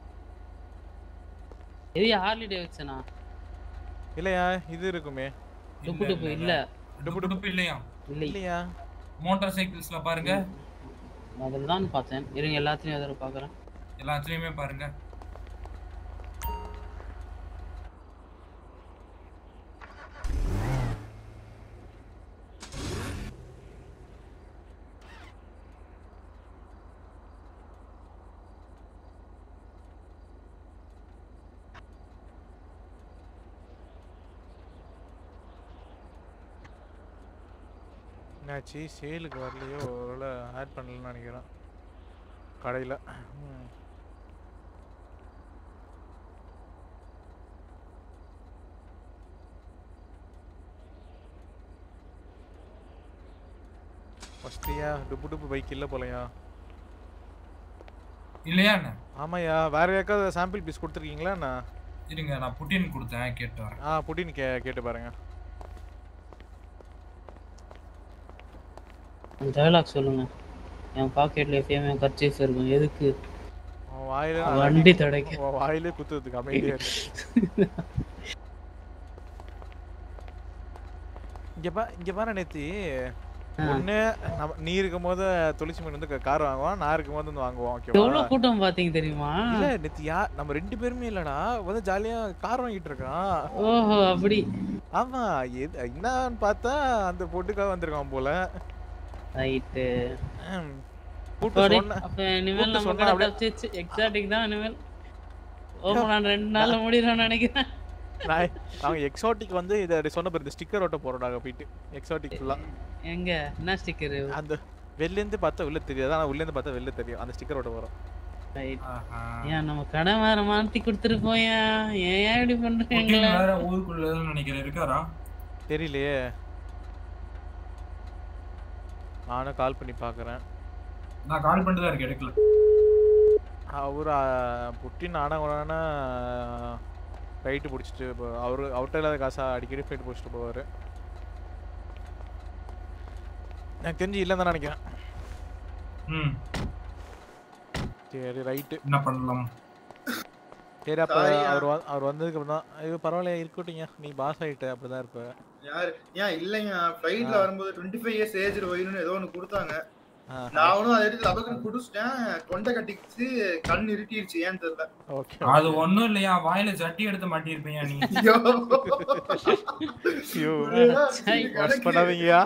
இது ஹார்லி டேவிட்சனா இல்லையா இது இருக்குமே டுப்பு டுப்பு இல்ல டுப்பு டுப்பு இல்லையா இல்லை இல்லையா மோட்டார் சைக்கிள்ஸ்ல பாருங்க அதில் தான் பார்த்தேன் இருங்க எல்லாத்தையும் அதில் பார்க்குறேன் எல்லாத்துலயுமே பாருங்க என்னாச்சு சேலுக்கு வரலையோ ஒருவேளை ஆட் பண்ணலன்னு நினைக்கிறேன் கடையில் ஃபஸ்ட்டியா டுப்பு டுப்பு பைக் இல்லை போலையா இல்லையா என்ன ஆமாய்யா வேற யாருக்காவது சாம்பிள் பீஸ் கொடுத்துருக்கீங்களா என்ன இருங்க நான் புட்டின் கொடுத்தேன் கேட்டு வரேன் ஆ புட்டின் கே கேட்டு பாருங்க டயலாக் சொல்லுங்க என் பாக்கெட்ல எப்பயுமே கர்ச்சீஃப் இருக்கும் எதுக்கு உன் வாயில வண்டி துடைக்க உன் வாயிலே குத்துறதுக்கு அமைதியா இருக்கு இங்க பா இங்க பாரு நேத்தி ஆ. ஒண்ணு நம்ம நீ இருக்கும் போது துளசி மீன் வந்து கார் வாங்குவான் நான் இருக்கும் போது வந்து வாங்குவோம் ஓகேவா எவ்வளவு கூட்டம் பாத்தீங்க தெரியுமா இல்ல நேத்து யா நம்ம ரெண்டு பேருமே இல்லடா வந்து ஜாலியா கார் வாங்கிட்டு இருக்கான் ஓஹோ அப்படி ஆமா எது என்னன்னு பார்த்தா அந்த பொட்டுக்காக வந்திருக்கான் போல ரைட்டு ஹம். கூப்பிட்டு சொன்ன அப்ப இனிமேல் கூப்பிட்டு நம்ம சொன்னா கடை அப்படியே- தப்பிச்சிச்சு எக்ஸாட்டிக் தான் இனிமேல் ஓப்பன் நான் ரெண்டு நாள்ல முடியும்னு நினைக்கிறேன் நான் அவங்க எக்ஸாட்டிக் வந்து இதை சொன்ன பாரு இந்த ஸ்டிக்கர் ஒட்ட போறோம் நாங்க போயிட்டு எக்ஸாட்டிக் ஃபுல்லா எங்க என்ன ஸ்டிக்கர் அந்த வெளிலேருந்து பார்த்தா வெளில தெரியாது ஆனா உள்ளேருந்து பார்த்தா வெளில தெரியும் அந்த ஸ்டிக்கர் ஒட்ட போறோம் ரைட் ஆஹா. ஏன் நம்ம கடை வேற மாத்தி கொடுத்துருப்போம் ஏன் ஏன் ஏன் இப்படி புட்டின் பண்றீங்களா வேற ஊருக்குள்ள நினைக்கிறேன் இருக்காரா தெரியலையே நானும் கால் பண்ணி பார்க்குறேன் நான் கால் பண்ணிட்டு தான் இருக்கேன் எடுக்கல அவர் புட்டின் ஆனவனா ரைட்டு பிடிச்சிட்டு அவரு அவர்கிட்ட இல்லாத காசை அடிக்கடி ஃப்ளைட் பிடிச்சிட்டு போவார் எனக்கு தெரிஞ்சு இல்லைன்னு தான் நினைக்கிறேன் ம் சரி ரைட்டு என்ன பண்ணலாம் சரி அப்போ Sorry, அவர் வ- அவர் வந்ததுக்கு அப்புறம் தான் ஐயோ பரவாயில்ல இருக்கட்டுங்க நீ பாஸ் ஆகிட்ட அப்படி தான் இருப்ப யாரு ஏன் இல்லைங்க ஃபிளைட்ல ஆ. வரும்போது டுவெண்ட்டி ஃபைவ் இயர்ஸ் ஏஜ் வயிறுன்னு ஏதோ ஒன்று கொடுத்தாங்க ஆ நானும் அதை எடுத்து லபக்குன்னு குடிச்சிட்டேன் கொண்டை கட்டிக்கிச்சு கண் இருட்டிருச்சு ஏன்னு தெரியல ஓகே அது ஒண்ணும் இல்லையா வாயில சட்டி எடுத்து மாட்டியிருப்பீங்க நீ ஐயோ. ஐயோ சை. வாஷ் பண்ணாதீங்கயா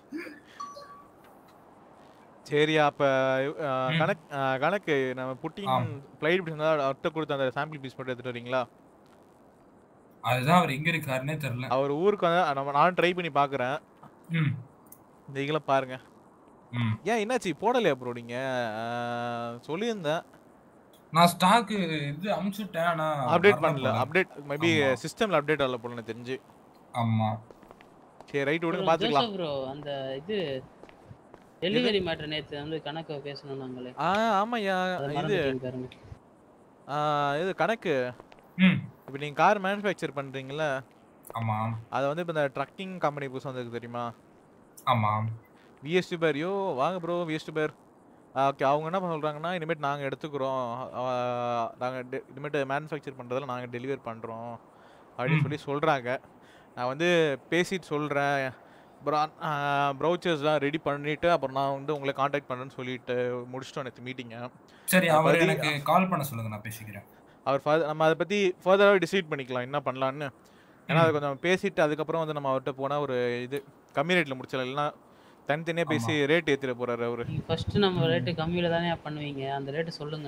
சரியா அப்ப அஹ், ம். கணக்கு அஹ், கணக்கு நம்ம புட்டின் ஆம். பிளைட் இப்படி இருந்தா அவர்கிட்ட கொடுத்த அந்த சாம்பிள் பீஸ் மட்டும் எடுத்துட்டு வரீங்களா அதுதான் அவர் எங்க இருக்காருன்னே தெரியல அவர் ஊருக்கு வந்து நம்ம நானும் ட்ரை பண்ணி பாக்குறேன் ம் நீங்களும் பாருங்க ம் ஏன் என்னாச்சு போடலையா ப்ரோ நீங்க அஹ், சொல்லியிருந்தேன் நான் ஸ்டாக்கு இது அமுச்சுட்டேன் ஆனா அப்டேட் வரல பண்ணல போல. அப்டேட் மேபி ஆமா. சிஸ்டம்ல அப்டேட் ஆகல போல எனக்கு தெரிஞ்சு ஆமா சரி ரைட் விடுங்க பாத்துக்கலாம் ப்ரோ அந்த இது டெலிவரி மேட்டர் நேத்து வந்து கணக்கு பேசணும் நாங்களே ஆ ஆமாய்யா அதை இது மறந்துட்டீங்க பாருங்க ஆ, இது கணக்கு ம் இப்போ நீங்கள் கார் மேனுஃபேக்சர் பண்ணுறீங்களா ஆமாம் அதை வந்து இப்போ இந்த ட்ரக்கிங் கம்பெனி புதுசாக வந்திருக்கு தெரியுமா ஆமாம் விஎஸ் டூபர் யோ வாங்க ப்ரோ விஎஸ் டூபர் ஓகே அவங்க என்ன சொல்கிறாங்கன்னா இனிமேட் நாங்கள் எடுத்துக்கிறோம் நாங்கள் இனிமேட்டு மேனுஃபேக்சர் பண்ணுறதில் நாங்கள் டெலிவர் பண்ணுறோம் அப்படின்னு ம். சொல்லி சொல்கிறாங்க நான் வந்து பேசிட்டு சொல்கிறேன் ப்ரௌச்சர்ஸ்லாம் ரெடி பண்ணிவிட்டு அப்புறம் நான் வந்து உங்களை காண்டாக்ட் பண்ணுறேன்னு சொல்லிட்டு முடிச்சிட்டோம் நேற்று மீட்டிங்கை சரி அதை அவர் பத்தி- எனக்கு கால் பண்ண சொல்லுங்க நான் பேசிக்கிறேன் அவர் further- நம்ம அதை பற்றி ஃபர்தராகவே டிசைட் பண்ணிக்கலாம் என்ன பண்ணலான்னு ஏன்னா ம். அதை கொஞ்சம் பேசிட்டு அதுக்கப்புறம் வந்து நம்ம அவர்கிட்ட போனால் ஒரு இது கம்மி ரேட்டில் முடிச்சிடலாம் இல்லைன்னா தனித்தனியாக பேசி ரேட் ஏற்றிட போகிறாரு அவர் நீங்க ஃபர்ஸ்ட் நம்ம ரேட்டு கம்மியில தானே பண்ணுவீங்க அந்த ரேட்டு சொல்லுங்க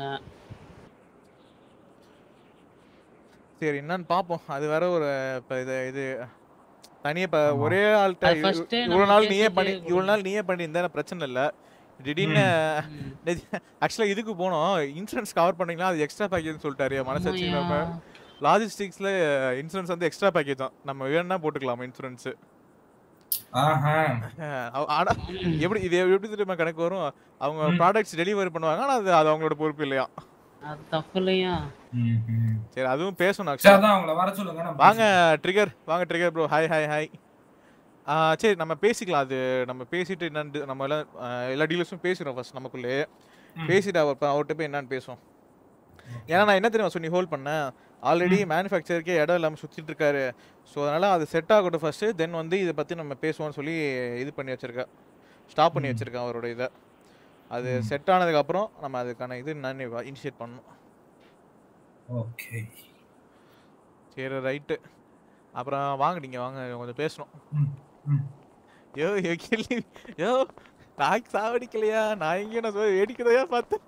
சரி என்னன்னு பார்ப்போம் அது வேற ஒரு இப்போ இது இது தனியாக இப்போ ஆமா. ஒரே ஆள்கிட்ட அது first ஏ இவ்வளோ நம்ம நாள் நீயே பேசிட்டு பண்ணி இவ்வளோ கொடுங்க. நாள் நீயே பண்ணியிருந்தா பிரச்சனை இல்லை திடீர்னு ம். ஆக்சுவலாக இதுக்கு போனோம் இன்சூரன்ஸ் கவர் பண்ணீங்கன்னா அது எக்ஸ்ட்ரா பேக்கேஜ் சொல்லிட்டாரு மனசாட்சி நம்ம ஆமாய்யா. லாஜிஸ்டிக்ஸில் இன்சூரன்ஸ் வந்து எக்ஸ்ட்ரா பேக்கேஜ் தான் நம்ம வேணும்னா போட்டுக்கலாம் இன்சூரன்ஸு ஆஹா ஆனா எப்படி இது எப்படி தெரியுமா கணக்கு வரும் அவங்க ம். ப்ராடக்ட்ஸ் டெலிவரி பண்ணுவாங்க ஆனால் அது அது அவங்களோட பொறுப்பு இல்லையா அது தப்பு இல்லையா ம், ம். சரி அதுவும் பேசணும் சரி ஆக்சுவலாக அதான் அவங்கள வர சொல்லுங்க நான் வாங்க ட்ரிகர் வாங்க trigger bro hi hi hi ஆ சரி நம்ம பேசிக்கலாம் அது நம்ம பேசிட்டு என்னன்னு நம்ம எல்லாம் ஆ, எல்லா டீலர்ஸும் பேசுகிறோம் ஃபர்ஸ்ட் நமக்குள்ளே ம். பேசிட்டு அவர் ப- அவர்கிட்ட போய் என்னன்னு பேசுவோம் ஏன்னா நான் என்ன தெரியுமா சொல்லி ஹோல்ட் பண்ணேன் ஆல்ரெடி மேனுஃபேக்சருக்கே இடம் இல்லாமல் சுற்றிட்டு இருக்காரு ஸோ அதனால் அது செட் ஆகட்டும் ஃபஸ்ட்டு தென் வந்து இதை பற்றி நம்ம பேசுவோம்னு சொல்லி இது பண்ணி வச்சிருக்கேன் ஸ்டாப் பண்ணி ம். வச்சிருக்கேன் அவரோட இதை அது ம். செட் ஆனதுக்கப்புறம் நம்ம அதுக்கான இது நான் இனிஷியேட் பண்ணணும் ஓகே சரி ரைட்டு அப்புறம் வாங்க நீங்கள் வாங்க கொஞ்சம் பேசணும் ம், ம். யோ யோ கிள்ளி யோ நான் சாவடிக்கலையா நான் எங்கேயும் நான் சொல்லி வேடிக்கையா பார்த்தேன்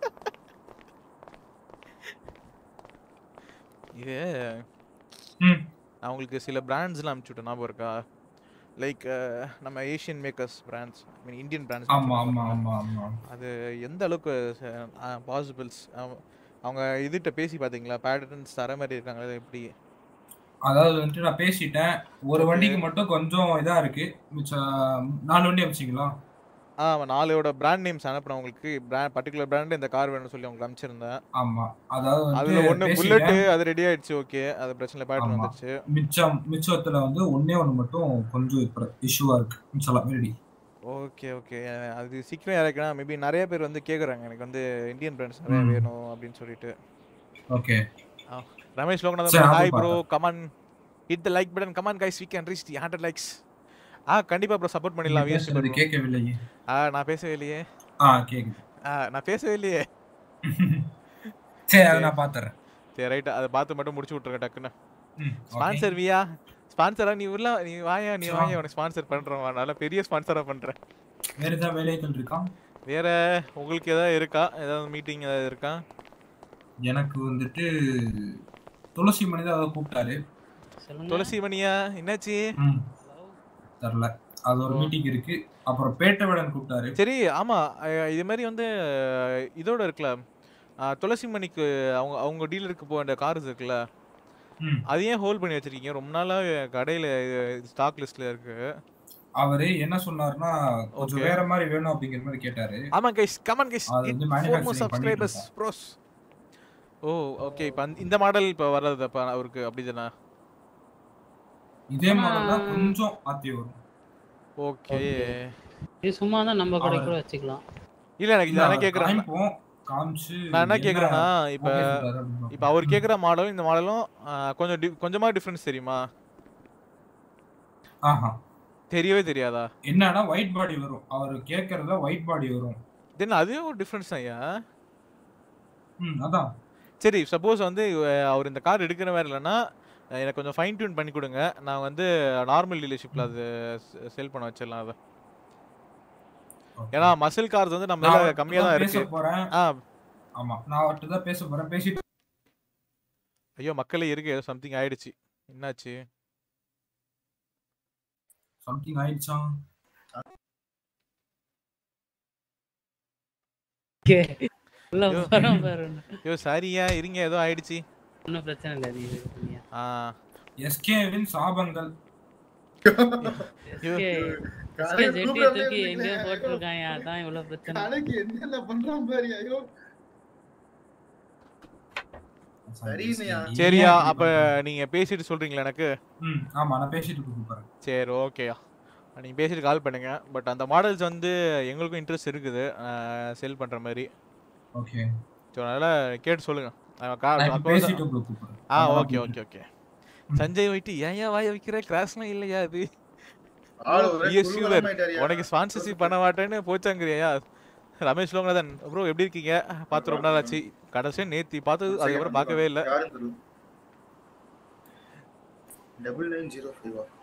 இது ம். நான் உங்களுக்கு சில பிராண்ட்ஸ்லாம் அனுப்பிச்சுட்டேன் ஞாபகம் இருக்கா லைக் நம்ம Asian makers brands I mean Indian brands ஆமா ஆமா ஆமா ஆமா அது எந்த அளவுக்கு பாசிபிள்ஸ் அவங்க இதுகிட்ட பேசி பார்த்தீங்களா பேட்டர்ன்ஸ் தர மாதிரி இருக்காங்க அது எப்படி அதாவது வந்துட்டு நான் பேசிட்டேன் ஒரு வண்டிக்கு மட்டும் கொஞ்சம் இதா இருக்கு மிச்சம் நாலு வண்டி அமைச்சிங்களா ஆ நாலோட பிராண்ட் நேம்ஸ் அனுப்புனேன் உங்களுக்கு பிராண்ட் பர்டிகுலர் பிராண்ட் இந்த கார் வேணும்னு சொல்லி உங்களுக்கு அனுப்பிச்சிருந்தேன் ஆமா அதாவது அதுல வந்துட்டு ஒண்ணு பேசிட்டேன். புல்லட் அது ரெடி ஆயிடுச்சு ஓகே அது பிரச்சனை பேட்டர்ன் ஆமா. வந்துருச்சு மிச்சம் மிச்சத்துல வந்து ஒண்ணே ஒண்ணு மட்டும் கொஞ்சம் இஷ்யூவா இருக்கு மிச்சம் ரெடி ஓகே ஓகே அது சீக்கிரம் இறக்கலாம் மேபி நிறைய பேர் வந்து கேக்குறாங்க எனக்கு வந்து இந்தியன் பிராண்ட்ஸ் நிறைய ம். வேணும் அப்படின்னு சொல்லிட்டு ஓகே ரமேஷ் சரி, லோகநாதன் அது ஹாய் ப்ரோ பார்த்தேன். Come on hit the like button come on guys we can reach the hundred likes ஆ கண்டிப்பா ப்ரோ சப்போர்ட் பண்ணிடலாம் நீங்க விஎஸ் பேசுறது கேட்கவில்லையே ஆ நான் பேசவே இல்லையே ஆ கேக்குது ஆ நான் பேசவே இல்லையே சரி அதை நான் பாத்துறேன் சரி ரைட் அதை பார்த்து மட்டும் முடிச்சு விட்ருங்க டக்குன்னு ம், okay. ஸ்பான்சர் வியா ஸ்பான்சரா நீ உள்ள நீ வாயா நீ சரி. வாயா உனக்கு ஸ்பான்சர் பண்றேன் வா. நல்ல பெரிய ஸ்பான்சரா பண்றேன் வேற ஏதாவது வேலைகள் இருக்கா வேற உங்களுக்கு ஏதாவது இருக்கா ஏதாவது மீட்டிங் ஏதாவது இருக்கா எனக்கு வந்துட்டு துளசி மணி தான் அதை கூப்பிட்டாரு சொல்லுங்க துளசி மணியா என்னாச்சு ம் தெரில அது ஒரு மீட்டிங் இருக்கு அப்புறம் பேட்டை வேடன் கூப்பிட்டாரு சரி ஆமா அஹ் இது மாதிரி வந்து அஹ் இதோட இருக்குல்ல அஹ் துளசி மணிக்கு அவங்க அவங்க டீலருக்கு போக வேண்டிய கார்ஸ் இருக்குல்ல ம் அது ஏன் ஹோல்ட் பண்ணி வச்சிருக்கீங்க ரொம்ப நாளா கடையில ஸ்டாக் லிஸ்ட்ல இருக்கு அவரு என்ன சொன்னாருன்னா கொஞ்சம் Okay. வேற மாதிரி வேணும் அப்படிங்கிற மாதிரி கேட்டாரு ஆமா கைஸ் கமான் கைஸ் அது வந்து manufacturing சப்ஸ்கிரைபர்ஸ் பண்ணிட்டு ப்ரோஸ் ஓ ஓகே இப்போ இந்த மாடல் இப்போ வர்றது அப்போ அவருக்கு அப்படிதானே இதே மாடல் தான் கொஞ்சம் மாத்தி வரும் ஓகே இது சும்மா தான் நம்ம கடை அவர் கூட வச்சுக்கலாம் இல்ல எனக்கு இல்ல, நான் என்ன அவர் கேக்குறேன் காமிப்போம் காமிச்சு நான் என்ன கேக்குறேன்னா இப்ப okay சொல்றாரு அப்படின்னு இப்போ அவர் கேக்குற மாடலும் இந்த மாடலும் கொஞ்சம் di- கொஞ்சமா டிஃபரன்ஸ் தெரியுமா ஆஹா தெரியவே தெரியாதா என்னன்னா ஒயிட் பாடி வரும் அவர் கேக்குறதுல ஒயிட் பாடி வரும் தென் அதுவே ஒரு டிஃபரன்ஸ் ஐயா ம் அதான் சரி சப்போஸ் வந்து அஹ், அவர் இந்த கார் எடுக்கிற மாதிரி இல்லைன்னா அஹ், எனக்கு கொஞ்சம் ஃபைன் டியூன் பண்ணி கொடுங்க நான் வந்து நார்மல் டீலர்ஷிப்பில் அது செல் பண்ண வச்சிடலாம் அதை Okay. ஏன்னா மசில் கார்ஸ் வந்து நம்ம நான் இதில் அவர்கிட்ட கம்மியாக தான் தான் இருக்கு பேச போறேன் ஆ ஆமா நான் அவர்கிட்ட தான் பேச போறேன் பேசிட்டு ஐயோ மக்களே இருக்கு ஏதோ சம்திங் ஆயிடுச்சு என்னாச்சு சம்திங் ஆயிடுச்சா உள்ள ஐயோ. போறோம் பாரு ஐயோ சாரியா இருங்க ஏதோ ஆயிடுச்சு ஒன்றும் பிரச்சனை இல்லை நீ இது பண்ணியா ஆ எஸ்கேவின் சாபங்கள் எஸ்கே கடையை ஜெட்டியை கூப்பிடாமலே தூக்கி இருக்கீங்களே. எங்கேயோ போட்டிருக்காங்க அதான் இவ்வளவு பிரச்சனை கடைக்கு என்னென்ன பண்றான் பாரு ஐயோ சரிண்ணயா. சரியா அப்ப நீங்க பேசிட்டு சொல்றீங்களா எனக்கு ம் ஆமா நான் பேசிட்டு கூப்பிடுறேன் சரி ஓகேயா நீங்கள் பேசிட்டு கால் பண்ணுங்க பட் அந்த மாடல்ஸ் வந்து எங்களுக்கும் இன்ட்ரெஸ்ட் இருக்குது செல் பண்ணுற மாதிரி ஓகே ஸோ அதனால் கேட்டு சொல்லுங்க அவன் கா- நான் இப்ப அப்போ பேசிட்டு தான்- உங்களுக்கு கூப்பிடுறேன் ஆ அதெல்லாம் okay okay okay Sanjay wait ஏன் ஏன் வாய வைக்கிற கிராஸ்லாம் இல்லையா அது ஆளு ஒரே Yes, you குதூகலமா were. ஆயிட்டாருயா. உனக்கு ஸ்பான்சர்ஷிப் பண்ண மாட்டேன்னு போச்சாங்கிறியா ரமேஷ் லோங்கநாதன் ப்ரோ எப்படி இருக்கீங்க பார்த்து ரொம்ப நாள் ஆச்சு கடைசியாக நேத்தி பார்த்தது அதுக்கப்புறம் பார்க்கவே இல்லை யாரும் தெரியல. Double nine zero five ஆ?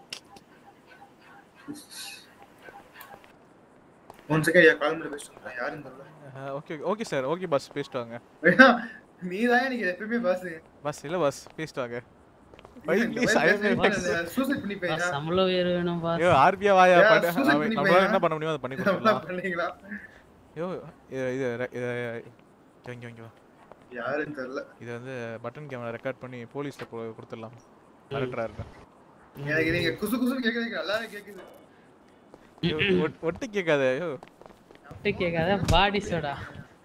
One second, யா, call பண்ணி பேசிட்டு இருக்கேன். யாருன்னு தெரியல. ஓகே ஓகே சார் ஓகே பஸ் பேசிட்டு வாங்க வேணா, நீதான் எனக்கு எப்பயுமே boss. பஸ் இல்லை பஸ் பேசிட்டு வாங்க பை இந்த ப்ளீஸ் மாதிரி ஐ பேசுறீங்க, எம் நான் suicide பண்ணிப்பேன், பாஸ் யா. சம்பளம் உயர்வு வேணும் பாஸ் ஐயோ ஆர்பியா வாயா ஏன் பண்ண suicide அவன் பண்ணிப்பையா? நம்மளால என்ன பண்ண முடியுமோ அதை பண்ணி என்ன கொடுத்துடலாம் பண்ணீங்களா? ஐயோ இது இது ரெ- இது இங்க இங்க இங்க வா. யாருன்னு தெரியல. இது வந்து பட்டன் கேமரா ரெக்கார்ட் பண்ணி போலீஸ்ல கொடுத்துடலாம் மிரட்டுறா இருக்கேன் எனக்கு நீங்க குசு குசுன்னு கேக்குறீங்க, நல்லாவே கேக்குது. ஐயோ, ஒட்- ஒட்டு கேட்காத ஐயோ அப்படி கேட்காத பாடி சோடா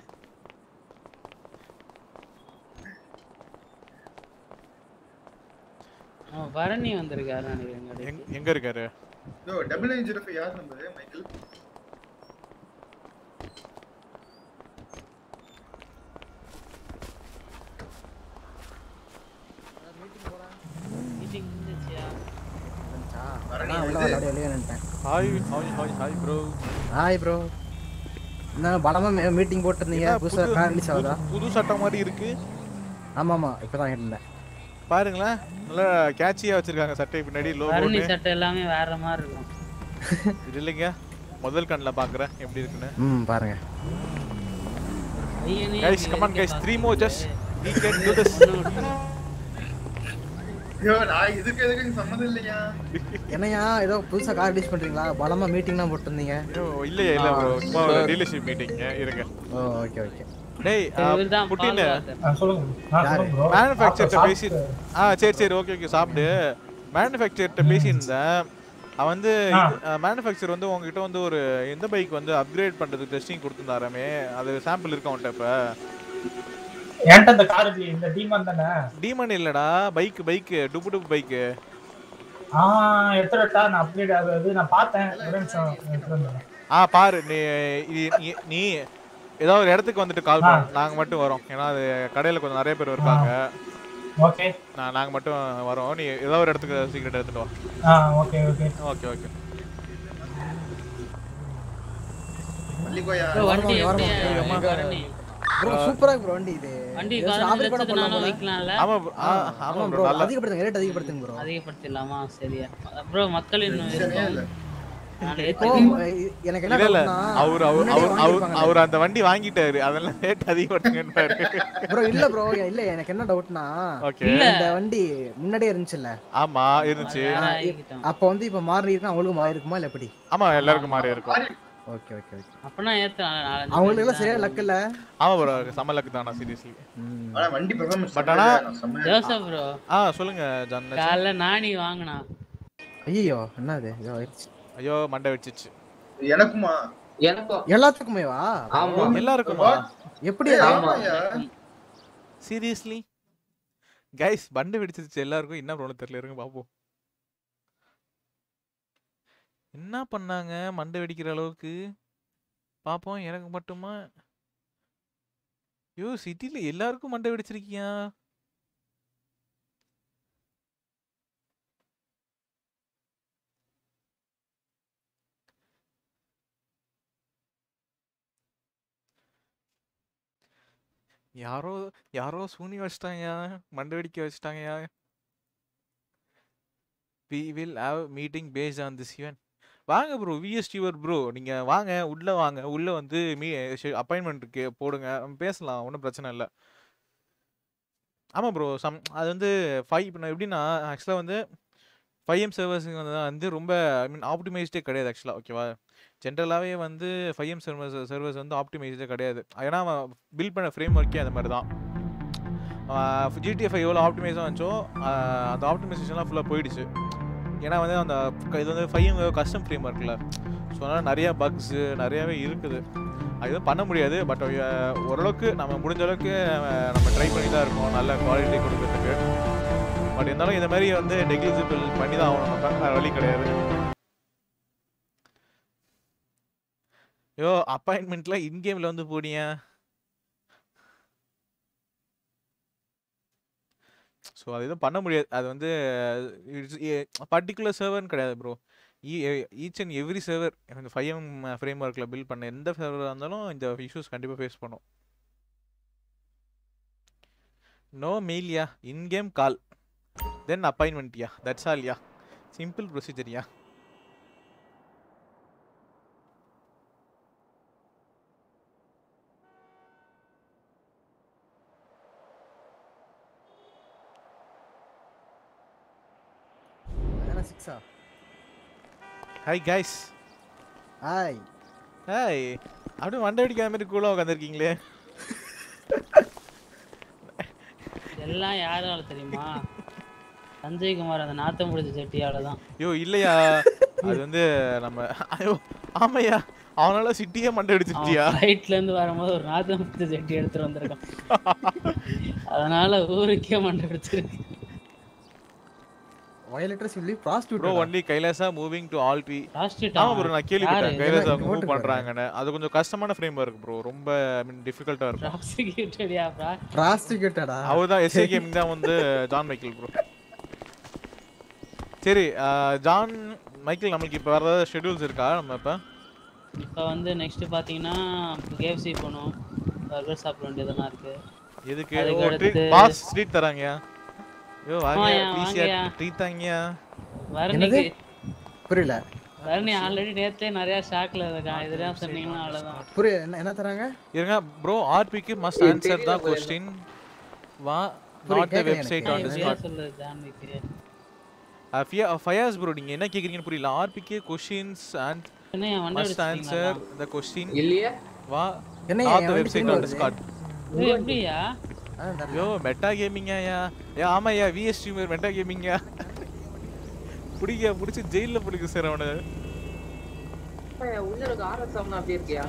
அவன் பரணி வந்திருக்காரு நினைக்கிறேன் கடைக்கு. எங்க எங்க இருக்காரு yo, double nine zero five யார் number, மைக்கேல்? மீட்டிங் முடிஞ்சிச்சியா பரணி, நான் உள்ள இது- வர வெளியே நின்ட்டேன் hi hi hi hi bro hi bro என்ன பலமா மீட்டிங் போட்டிருந்தீங்க புதுசா கார் ரிலீஸ் ஆகுதா புது சட்டம் மாதிரி இருக்கு ஆமா ஆமா இப்பதான் இருந்தேன் பாருங்களேன் நல்லா கேட்சியா வச்சிருக்காங்க சட்டை பின்னாடி பரணி லோகோ சட்டை எல்லாமே வேற மாதிரி இருக்கும் இது இல்லைங்க முதல் கண்ணில் பாக்குறேன் எப்படி இருக்குன்னு ம் பாருங்க ஐயனே கைஸ் அப்படி கமான் வெறிக்க guys three more just we can do this ஒண்ணு விட்டுரு. யோ, நான் இதுக்கு எதுக்கு எனக்கு சம்மந்தம் இல்லையா என்னையா ஏதோ புதுசா கார் ரிலீஸ் பண்றீங்களா பலமா மீட்டிங்லாம் போட்டிருந்தீங்க ஐயோ, இல்லையே இல்ல ப்ரோ சும்மா ஒரு டீலர்ஷிப் மீட்டிங் இருங்க ஓ ஓகே ஓகே டேய் இவர்தான் புட்டின் பால்வாத்தர். ஆ, சொல்லுங்க ஆ, சொல்லுங்க bro. மேனுஃபேக்சர்ட்ட சாப்பிட்டு- பேசி ஆ சரி சரி ஓகே ஓகே சாப்பிடு மேனுஃபேக்சர்ட்ட பேசியிருந்தேன் அவன் வந்து ஆ. மேனுஃபேக்சர் வந்து உங்ககிட்ட வந்து ஒரு எந்த பைக் வந்து அப்கிரேட் பண்றதுக்கு டெஸ்டிங் கொடுத்துருந்தாராமே அது சாம்பிள் இருக்கு அவன்கிட்ட இப்ப என்கிட்ட இந்த கார் இல்லையே இந்த டீமான் தானே டீமன் இல்லடா பைக் பைக் டுப்பு டுப்பு பைக் ஆ எடுத்துட்டா நான் அப்கிரேட் ஆகுது நான் பார்த்தேன் ஒரு நிமிஷம் எடுத்துட்டு வந்துடுறேன். ஆ பாரு நீ இது- நீ- நீ ஏதோ ஒரு இடத்துக்கு வந்துட்டு கால் பண்ணு நாங்க மட்டும் வரோம் ஏன்னா அது கடையில கொஞ்சம் நிறைய பேர் இருப்பாங்க ஓகே நான் நாங்க மட்டும் வரோம் நீ ஏதோ ஒரு இடத்துக்கு சீக்கிரம் எடுத்துட்டு வா ஆ ஓகே ஓகே ஓகே ஓகே மல்லிகோயா bro, வண்டி வரணும், வரணும். எப்படியா? ஆமா. பரணி. ப்ரோ சூப்பரா இருக்கு ப்ரோ வண்டி இது வண்டி இது பதினஞ்சு strawberry கூட லட்சத்துக்கு நானும் போடலாம் வைக்கலாம்ல ஆமா bro. ஆ, ஆமா ஆமா ப்ரோ ப்ரோ நல்லா அதிகப்படுத்துங்க ரேட் அதிகப்படுத்துங்க ப்ரோ அதிகப்படுத்திடலாமா சரியா ப்ரோ மக்களின் பிரச்சனையே இல்ல. நான் இப்போ ஏத்துக்கிறேன். இ- எனக்கு என்ன இல்ல இல்ல டவுட்னா அவர் அவர் முன்னாடியே அவர் அவர் வாங்கியிருப்பாங்கல்ல. அவர் அந்த வண்டி வாங்கிட்டாரு அதெல்லாம் ரேட் அதிகப்படுத்துங்கன்றாரு ப்ரோ இல்ல ப்ரோ இல்ல எனக்கு என்ன டவுட்னா ஓகே இந்த வண்டி முன்னாடியே இருந்துச்சுல்ல ஆமா இருந்துச்சு வேற ஆ, ஆகிக்கிட்டோம். அப்ப வந்து இப்ப மாறி இருக்கு அவங்களுக்கு மாறி இருக்குமா இல்ல எப்படி ஆமா எல்லாருக்கும் மாறி இருக்கும் ஓகே ஓகே ஓகே அப்பனா ஏத்தலாம் நாலஞ்சு அவங்களுக்கு பேர் எல்லாம் சரியா தான். லக் இல்ல ஆமா ப்ரோ சமலக்கு தானா சீரியஸ்லி ம். ஆனா வண்டி performance But செம்மையா ஆனா- இருக்கு. செம்மையா இருக்கு. ஜோசப் ப்ரோ ஆ சொல்லுங்க ஜன் காலைல நானி வாங்கினா ஐயோ என்னது இதோ ஆயிடுச்சு. ஐயோ மண்டை வெடிச்சிச்சு எனக்குமா எனக்கும் எல்லாத்துக்குமேவா ஆமா எல்லாருக்குமா எப்படி ஏய், அது? ஆமாய்யா. சீரியஸ்லி கைஸ் பண்டை வெடிச்சிருச்சு எல்லாருக்கும் என்ன ப்ராப்ளம் தெரியல இருங்க பாப்போம் என்ன பண்ணாங்க மண்டை வெடிக்கிற அளவுக்கு பாப்போம் எனக்கு மட்டுமா ஐயோ சிட்டில எல்லாருக்கும் மண்டை வெடிச்சிருக்கியா யாரோ யாரோ சூனி வச்சிட்டாங்கயா மண்டை வெடிக்க வச்சிட்டாங்கயா we will have meeting based on this event வாங்க ப்ரோ விஎஸ் டிவர் ப்ரோ நீங்கள் வாங்க உள்ளே வாங்க உள்ளே வந்து மீ அப்பாயின்மெண்ட்டுக்கு போடுங்க நம்ம பேசலாம் ஒன்றும் பிரச்சனை இல்லை ஆமாம் ப்ரோ சம் அது வந்து ஃபைவ் இப்போ நான் எப்படின்னா ஆக்சுவலாக வந்து ஃபைவ் எம் சர்வர்ஸுங்க வந்து வந்து ரொம்ப ஐ மீன் ஆப்டிமைஸ்டே கிடையாது ஆக்சுவலாக ஓகேவா ஜென்ரலாகவே வந்து ஃபைவ் எம் சர்வர்ஸ் சர்வர்ஸ் வந்து ஆப்டிமைஸ்டே கிடையாது ஏன்னா அவன் பில்ட் பண்ண ஃப்ரேம் ஒர்க்கே அந்த மாதிரி தான் ஜிடிஎஃப் எவ்வளோ ஆப்டிமைஸாக வந்துச்சோ ஆஹ் அந்த ஆப்டிமைசேஷன்லாம் ஃபுல்லாக போயிடுச்சு ஏன்னா வந்து அந்த க- இது வந்து ஃபைவ் கஸ்டம் ஃப்ரேம் இருக்குல்ல ஸோ அதனால் நிறையா பக்ஸு நிறையாவே இருக்குது அது எதுவும் பண்ண முடியாது பட் ஓரளவுக்கு நம்ம முடிஞ்ச அளவுக்கு அஹ், நம்ம ட்ரை பண்ணி தான் இருக்கோம் நல்ல குவாலிட்டி கொடுக்கறதுக்கு பட் இருந்தாலும் இந்த மாதிரி வந்து நெக்லிஜிபிள் பண்ணி தான் ஆகணும் நம்ம வேறு வழி கிடையாது யோ அப்பாயின்மெண்ட்ல இன் கேம்ல வந்து போனியா ஸோ அது எதுவும் பண்ண முடியாது அது வந்து பர்டிகுலர் சர்வர்னு கிடையாது bro each and every server இந்த ஃபைவ் எம் ஃப்ரேம் ஒர்க்கில் பில்ட் பண்ண எந்த சர்வராக இருந்தாலும் இந்த இஷ்யூஸ் கண்டிப்பாக ஃபேஸ் பண்ணும் நோ மெயில்யா இன் கேம் கால் தென் அப்பாயின்மெண்ட்யா தட்ஸ் ஆல் யா சிம்பிள் ப்ரொசீஜர்யா அதான சிக்ஸா ஹாய் கைஸ் ஹாய் ஹாய் அப்படியே மண்டை அடிக்காத மாதிரி கூலாக உட்காந்துருக்கீங்களே எல்லாம் யாரால தெரியுமா சஞ்சய்குமார் அந்த நாத்தம் முடிச்ச செட்டியால தான் ஐயோ இல்லையா அது வந்து நம்ம ஐயோ ஆமையா அவனால சிட்டியே மண்டை அடிச்சிட்டியா ஃப்ளைட்ல இருந்து வரும்போது ஒரு நாத்தம் முடிச்ச செட்டி எடுத்துட்டு வந்திருக்கான் அதனால ஊருக்கே மண்டை பிடிச்சிருக்கு வயலட்டர் சொல்லி bro prostitute only Kailasa moving to all be Prostitute ஆமா ஆ? ப்ரோ நான் கேள்விப்பட்டேன் யாரு? கைலாசா இதெல்லாம் மூவ் போட்டுருக்காங்க. பண்றாங்கன்னு அது கொஞ்சம் கஷ்டமான ஃப்ரேம் ஒர்க் ப்ரோ ரொம்ப ஐ மீன் டிஃபிகல்ட்டா இருக்கும் ப்ராசிக்யூட்டடியா ப்ரா ப்ராஸ்டியூட்டடா அவர் தான் எஸ்ஏ கேமிங் தான் வந்து ஜான் மைக்கேல் ப்ரோ சரி ஆஹ், ஜான் மைக்கேல் நம்மளுக்கு இப்போ வேற ஏதாவது ஷெட்யூல்ஸ் இருக்கா நம்ம இப்போ இப்போ வந்து நெக்ஸ்ட் பாத்தீங்கன்னா கேஎஃப்சி போகணும் பர்கர் சாப்பிட வேண்டியதெல்லாம் இருக்கு எதுக்கு அதுக்கு ஓ ட்ரீட் அடுத்து- பாஸ் ட்ரீட் தராங்கயா ஐயோ வாங்க ஆமாய்யா, ப்ளீஸ்யா வாங்கய்யா. ட்ரீட் தாங்கயா வர்ணிக்கு புரியல வர்ணி ஆல்ரெடி நேத்தே நிறைய ஷாக்ல இருக்கான் இதெல்லாம் சொன்னீங்கன்னா அவ்வளவுதான் புரியல என்ன என்ன தராங்க இருங்க ப்ரோ ஆர்பிக்கு மஸ்ட் ஏய், ஆன்சர் தெரியல தான் போல கொஸ்டின் வா புரியல, நாட் த கேக்கல வெப்சைட் எனக்கு. ஆன் தி இப்படியே ஸ்பாட் சொல்லு ஜான்விக்கு ஃபயாஸ் ப்ரோ நீங்க என்ன கேக்குறீங்கன்னு புரியல ஆர்பிக்கு கொஸ்டின்ஸ் அண்ட் என்ன என் வண்டி மஸ்ட் ஆன்சர் அடிச்சிட்டீங்களா த கொஸ்டின் இல்லையா வா என்ன நாட் என் த வண்டி வெப்சைட் திரும்ப ஆன் தி வருது? ஸ்பாட் இது எப்படியா அதான் தரல. யோ மெட்டா கேமிங்கா யா ஏ ஆமாயா விஎஸ் ஸ்ட்ரீமர் மெட்டா கேமிங்கா பிடிக்க பிடிச்சி ஜெயிலில் பிடிக்க சார் அவனை அப்பா, உள்ள இருக்க ஆர்எஸ் சாப்பிட அப்படியே இருக்கியா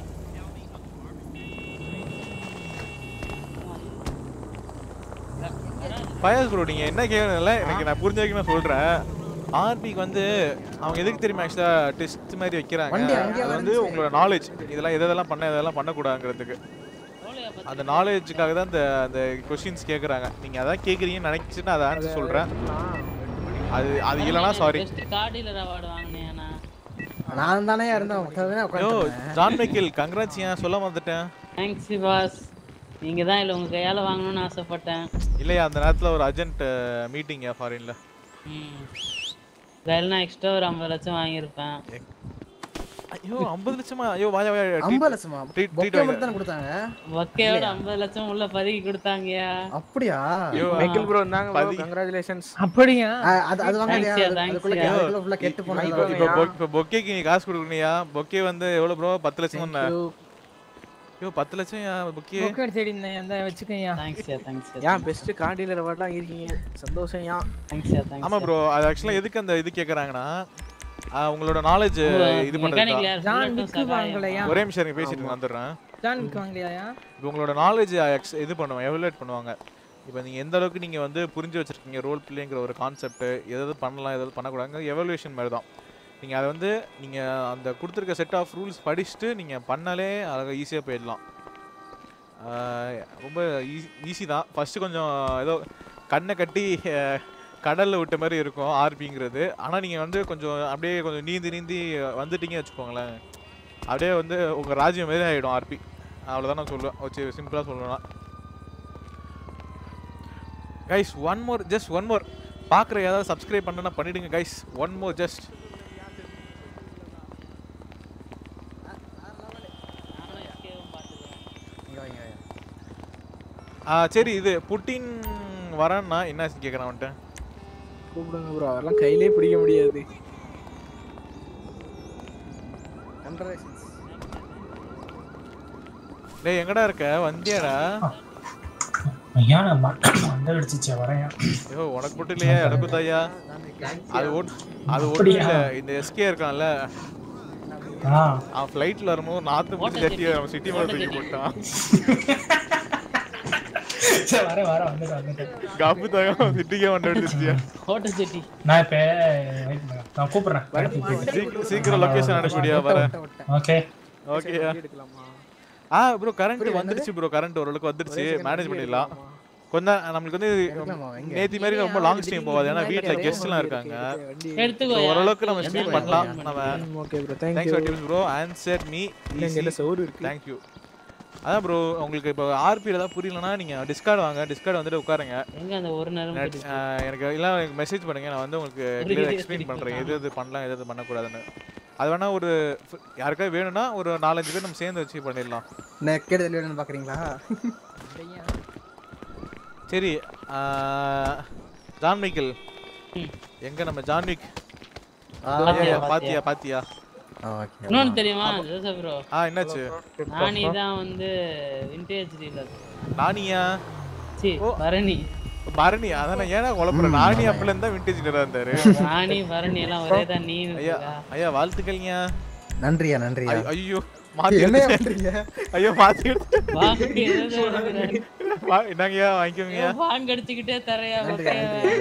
ஃபயாஸ் ப்ரோ நீங்கள் என்ன கேட்கணும்ல எனக்கு நான் புரிஞ்ச வரைக்கும் நான் சொல்கிறேன் ஆர்பிக்கு வந்து அவங்க எதுக்கு தெரியுமா ஆக்சுவலாக டெஸ்ட் மாதிரி வைக்கிறாங்க வண்டி அங்கேயே அது வந்து வந்துச்சு. உங்களோட நாலேஜ் இதெல்லாம் எதெல்லாம் பண்ண இதெல்லாம் பண்ணக்கூடாதுங்கிறதுக்கு எவ்வளோயா பத்து அந்த நாலேஜுக்காக தான் இந்த அந்த கொஷின்ஸ் கேட்குறாங்க நீங்கள் அதான் கேட்குறீங்கன்னு நினச்சிட்டு நான் அதை ஆன்சர் சொல்கிறேன் அது அது இல்லைனா sorry best car dealer award வாங்கினேன் நான் நான் தானே இருந்தேன் உட்காந்து யோ உட்காந்து ஜான் மைக்கேல் கங்க்ராட்ஸ் ஏன் சொல்ல வந்துட்டேன் தேங்க்ஸ் பாஸ் நீங்க தான் இல்லை உங்க கையால வாங்கணும்னு ஆசைப்பட்டேன் இல்லையா அந்த நேரத்தில் ஒரு அர்ஜென்ட் மீட்டிங் ஃபாரின்ல ம் இல்லைன்னா எக்ஸ்ட்ரா ஒரு ஐம்பது லட்சம் வாங்கியிருப்பேன் ஐயோ ஐம்பது லட்சமா ஐயோ வாயா வாயா ஐம்பது லட்சமா treat- treat பொக்கே வாங்க. மட்டும் தானே கொடுத்தாங்க ஒக்கையோட ஐம்பது லட்சம் உள்ள பதுக்கி கொடுத்தாங்கயா அப்படியா ஐயோ மைக்கேல் ப்ரோ இருந்தாங்க ப்ரோ பதி- கங்க்ராச்சுலேஷன்ஸ் அப்படியா ஆ, அது அது வாங்க Thanks, yeah, thanks, அதுக்குள்ள yeah. அதுக்குள்ள ஃபுல்லா கெட்டு இப்போ போனது இப்போ- இப்போ பொ- இப்போ பொக்கேக்கு நீ காசு கொடுக்கணுயா பொக்கே வந்து எவ்வளோ ப்ரோ பத்து லட்சம் தானே ஐயோ பத்து லட்சம் யா பொக்கே புக்கர் தேடி இருந்தேன் அந்த வச்சுக்கோயா தேங்க்ஸ் யா தேங்க்ஸ் ஏன் பெஸ்ட் கார் டீலர் அவார்ட்லாம் இருக்கீங்க சந்தோஷம் ஏன் தேங்க்ஸ் யா தேங்க்ஸ் ஆமா ப்ரோ அது ஆக்சுவலாக எதுக்கு அந்த இது கேட்குறாங்கன்னா உங்களோட நாலேஜ் இது மெக்கானிக் பண்ணுறது யார் ஜான் புல்லட்டும் விக்கு வாங்கலையா ஒரே நிமிஷம் எனக்கு பேசிட்டு இருக்கேன், வந்துடுறேன் ஜான் விக்கு வாங்கலையா இப்போ உங்களோட நாலேஜ் இது பண்ணுவோம் எவலுவேட் பண்ணுவாங்க இப்போ நீங்கள் எந்த அளவுக்கு நீங்கள் வந்து புரிஞ்சு வச்சிருக்கீங்க ரோல் பிளேங்கிற ஒரு கான்செப்ட் எதாவது பண்ணலாம் எதாவது பண்ணக்கூடாதுங்க எவல்யூஷன் மாதிரி தான் நீங்கள் அதை வந்து நீங்கள் அந்த கொடுத்துருக்க செட் ஆஃப் ரூல்ஸ் படிச்சுட்டு நீங்கள் பண்ணாலே அழகாக ஈஸியாக போயிடலாம் ஆஹ் ரொம்ப ஈஸி தான் ஃபஸ்ட்டு கொஞ்சம் ஏதோ கண்ணை கட்டி கடலில் விட்ட மாதிரி இருக்கும் ஆர்பிங்கிறது ஆனால் நீங்கள் வந்து கொஞ்சம் அப்படியே கொஞ்சம் நீந்தி நீந்தி வந்துட்டீங்க வச்சுக்கோங்களேன் அப்படியே வந்து உங்கள் ராஜ்யம் மாரி ஆகிடும் ஆர்பி அவ்வளோதான் நான் சொல்லுவேன் வச்சு சிம்பிளாக சொல்லணும்னா guys one more just one more பார்க்குற ஏதாவது சப்ஸ்கிரைப் பண்ணனா பண்ணிடுங்க கைஸ் ஒன் மோர் ஜஸ்ட் நானும் எஸ்கேவும் பார்த்துக்கிறேன் இங்க வாங்க, வாங்க. சரி இது புட்டின் வரான்னா என்ன கேட்குறான் வந்துட்டு கூப்பிடுங்க ப்ரோ அதெல்லாம் கையிலே பிடிக்க முடியாது Congratulations. டேய் எங்கடா இருக்க வந்தியாடா ஐயா நான் வ- வந்தேன் மண்டை வெடிச்சிச்சே வரேன் ஐயோ உனக்கு மட்டும் இல்லையா எனக்கும் தாயா அது ஒன் அது ஒன்றும் அப்படியா? இல்லை இந்த எஸ்கே இருக்கான்ல ஆ அவன் ஃப்ளைட்டில் வரும்போது நாற்று முடிச்சு தட்டி அவன் சிட்டி மேலே தூக்கி போட்டான் சரி வரேன் வரேன் வந்துட்டேன் வந்துட்டேன் கப்பு தாங்க சிட்டிக்கே வந்து எடுத்துச்சியா ஹோட்டல் சிட்டி நான் இப்போ wait பண்ணுங்க. நான் கூப்பிடுறேன் இடத்துக்கு போயிட்டு. சீக்கிரம் சீக்கிரம் லொகேஷன் அனுப்பிடியா வரேன் ஓகே ஓகேயா ஆ ப்ரோ கரண்ட் வந்துருச்சு ப்ரோ கரண்ட் ஓரளவுக்கு வந்துருச்சு மேனேஜ் பண்ணிடலாம் கொஞ்சம் நம்மளுக்கு வந்து நேத்தி மாதிரி ரொம்ப லாங் ஸ்ட்ரீம் போகாது ஏன்னா வீட்ல கெஸ்ட் எல்லாம் இருக்காங்க எடுத்துக்கோ So, ஓரளவுக்கு நம்ம ஸ்ட்ரீம் பண்ணலாம் நம்ம okay bro thanks thank you for tips bro answer me எங்கிட்ட சோறு இருக்கு தேங்க் யூ அதான் ப்ரோ உங்களுக்கு இப்போ ஆர்பி ஏதாவது புரியலனா நீங்க டிஸ்கார்ட் வாங்க டிஸ்கார்ட் வந்துட்டு உட்காருங்க எங்க அந்த ஒரு நேரம் நான், போயிட்டு ஆஹ், எனக்கு இல்லை எனக்கு மெசேஜ் பண்ணுங்க நான் வந்து உங்களுக்கு ஒரு கிளியர் video எக்ஸ்பிளைன் edit பண்றேன் எது பண்ணலாம். எது பண்ணலாம் எது எது பண்ணக்கூடாதுன்னு அது வேணா ஒரு ஃப- யாருக்காவது வேணும்னா ஒரு நாலஞ்சு பேர் நம்ம சேர்ந்து வச்சு பண்ணிடலாம் நான் கேட்டு தெளிவு வேணும்னு பாக்குறீங்களா சரி ஆஹ், ஜான் மைக்கேல் எங்க நம்ம ஜான்விக் பாத்தியா, பாத்தியா பாத்தியா இன்னொன்னு தெரியுமா ஜோசப் ப்ரோ ஆ என்னாச்சு நானி தான் வந்து விண்டேஜ் டீலர் நானியா சி பரணி பரணி அதான் நான் ஏன்னா குழப்பறேன் நானி அப்பல இருந்தா விண்டேஜ் டீலரா இருந்தாரு ராணி பரணி எல்லாம் ஒரே தான் நீ ஐயா ஐயா வாழ்த்துக்கள்யா நன்றியா நன்றியா ஐ- ஐயோ மாத்தி என்ன எடுத்துட்டேன். பண்றீங்க ஐயோ மாத்தி எடுத்து வாங்க எதாவது எடுக்கிறாரு. என்னங்கய்யா வாங்கிக்கோங்கய்யா வாங்க அடிச்சுக்கிட்டே தரையா நன்றியா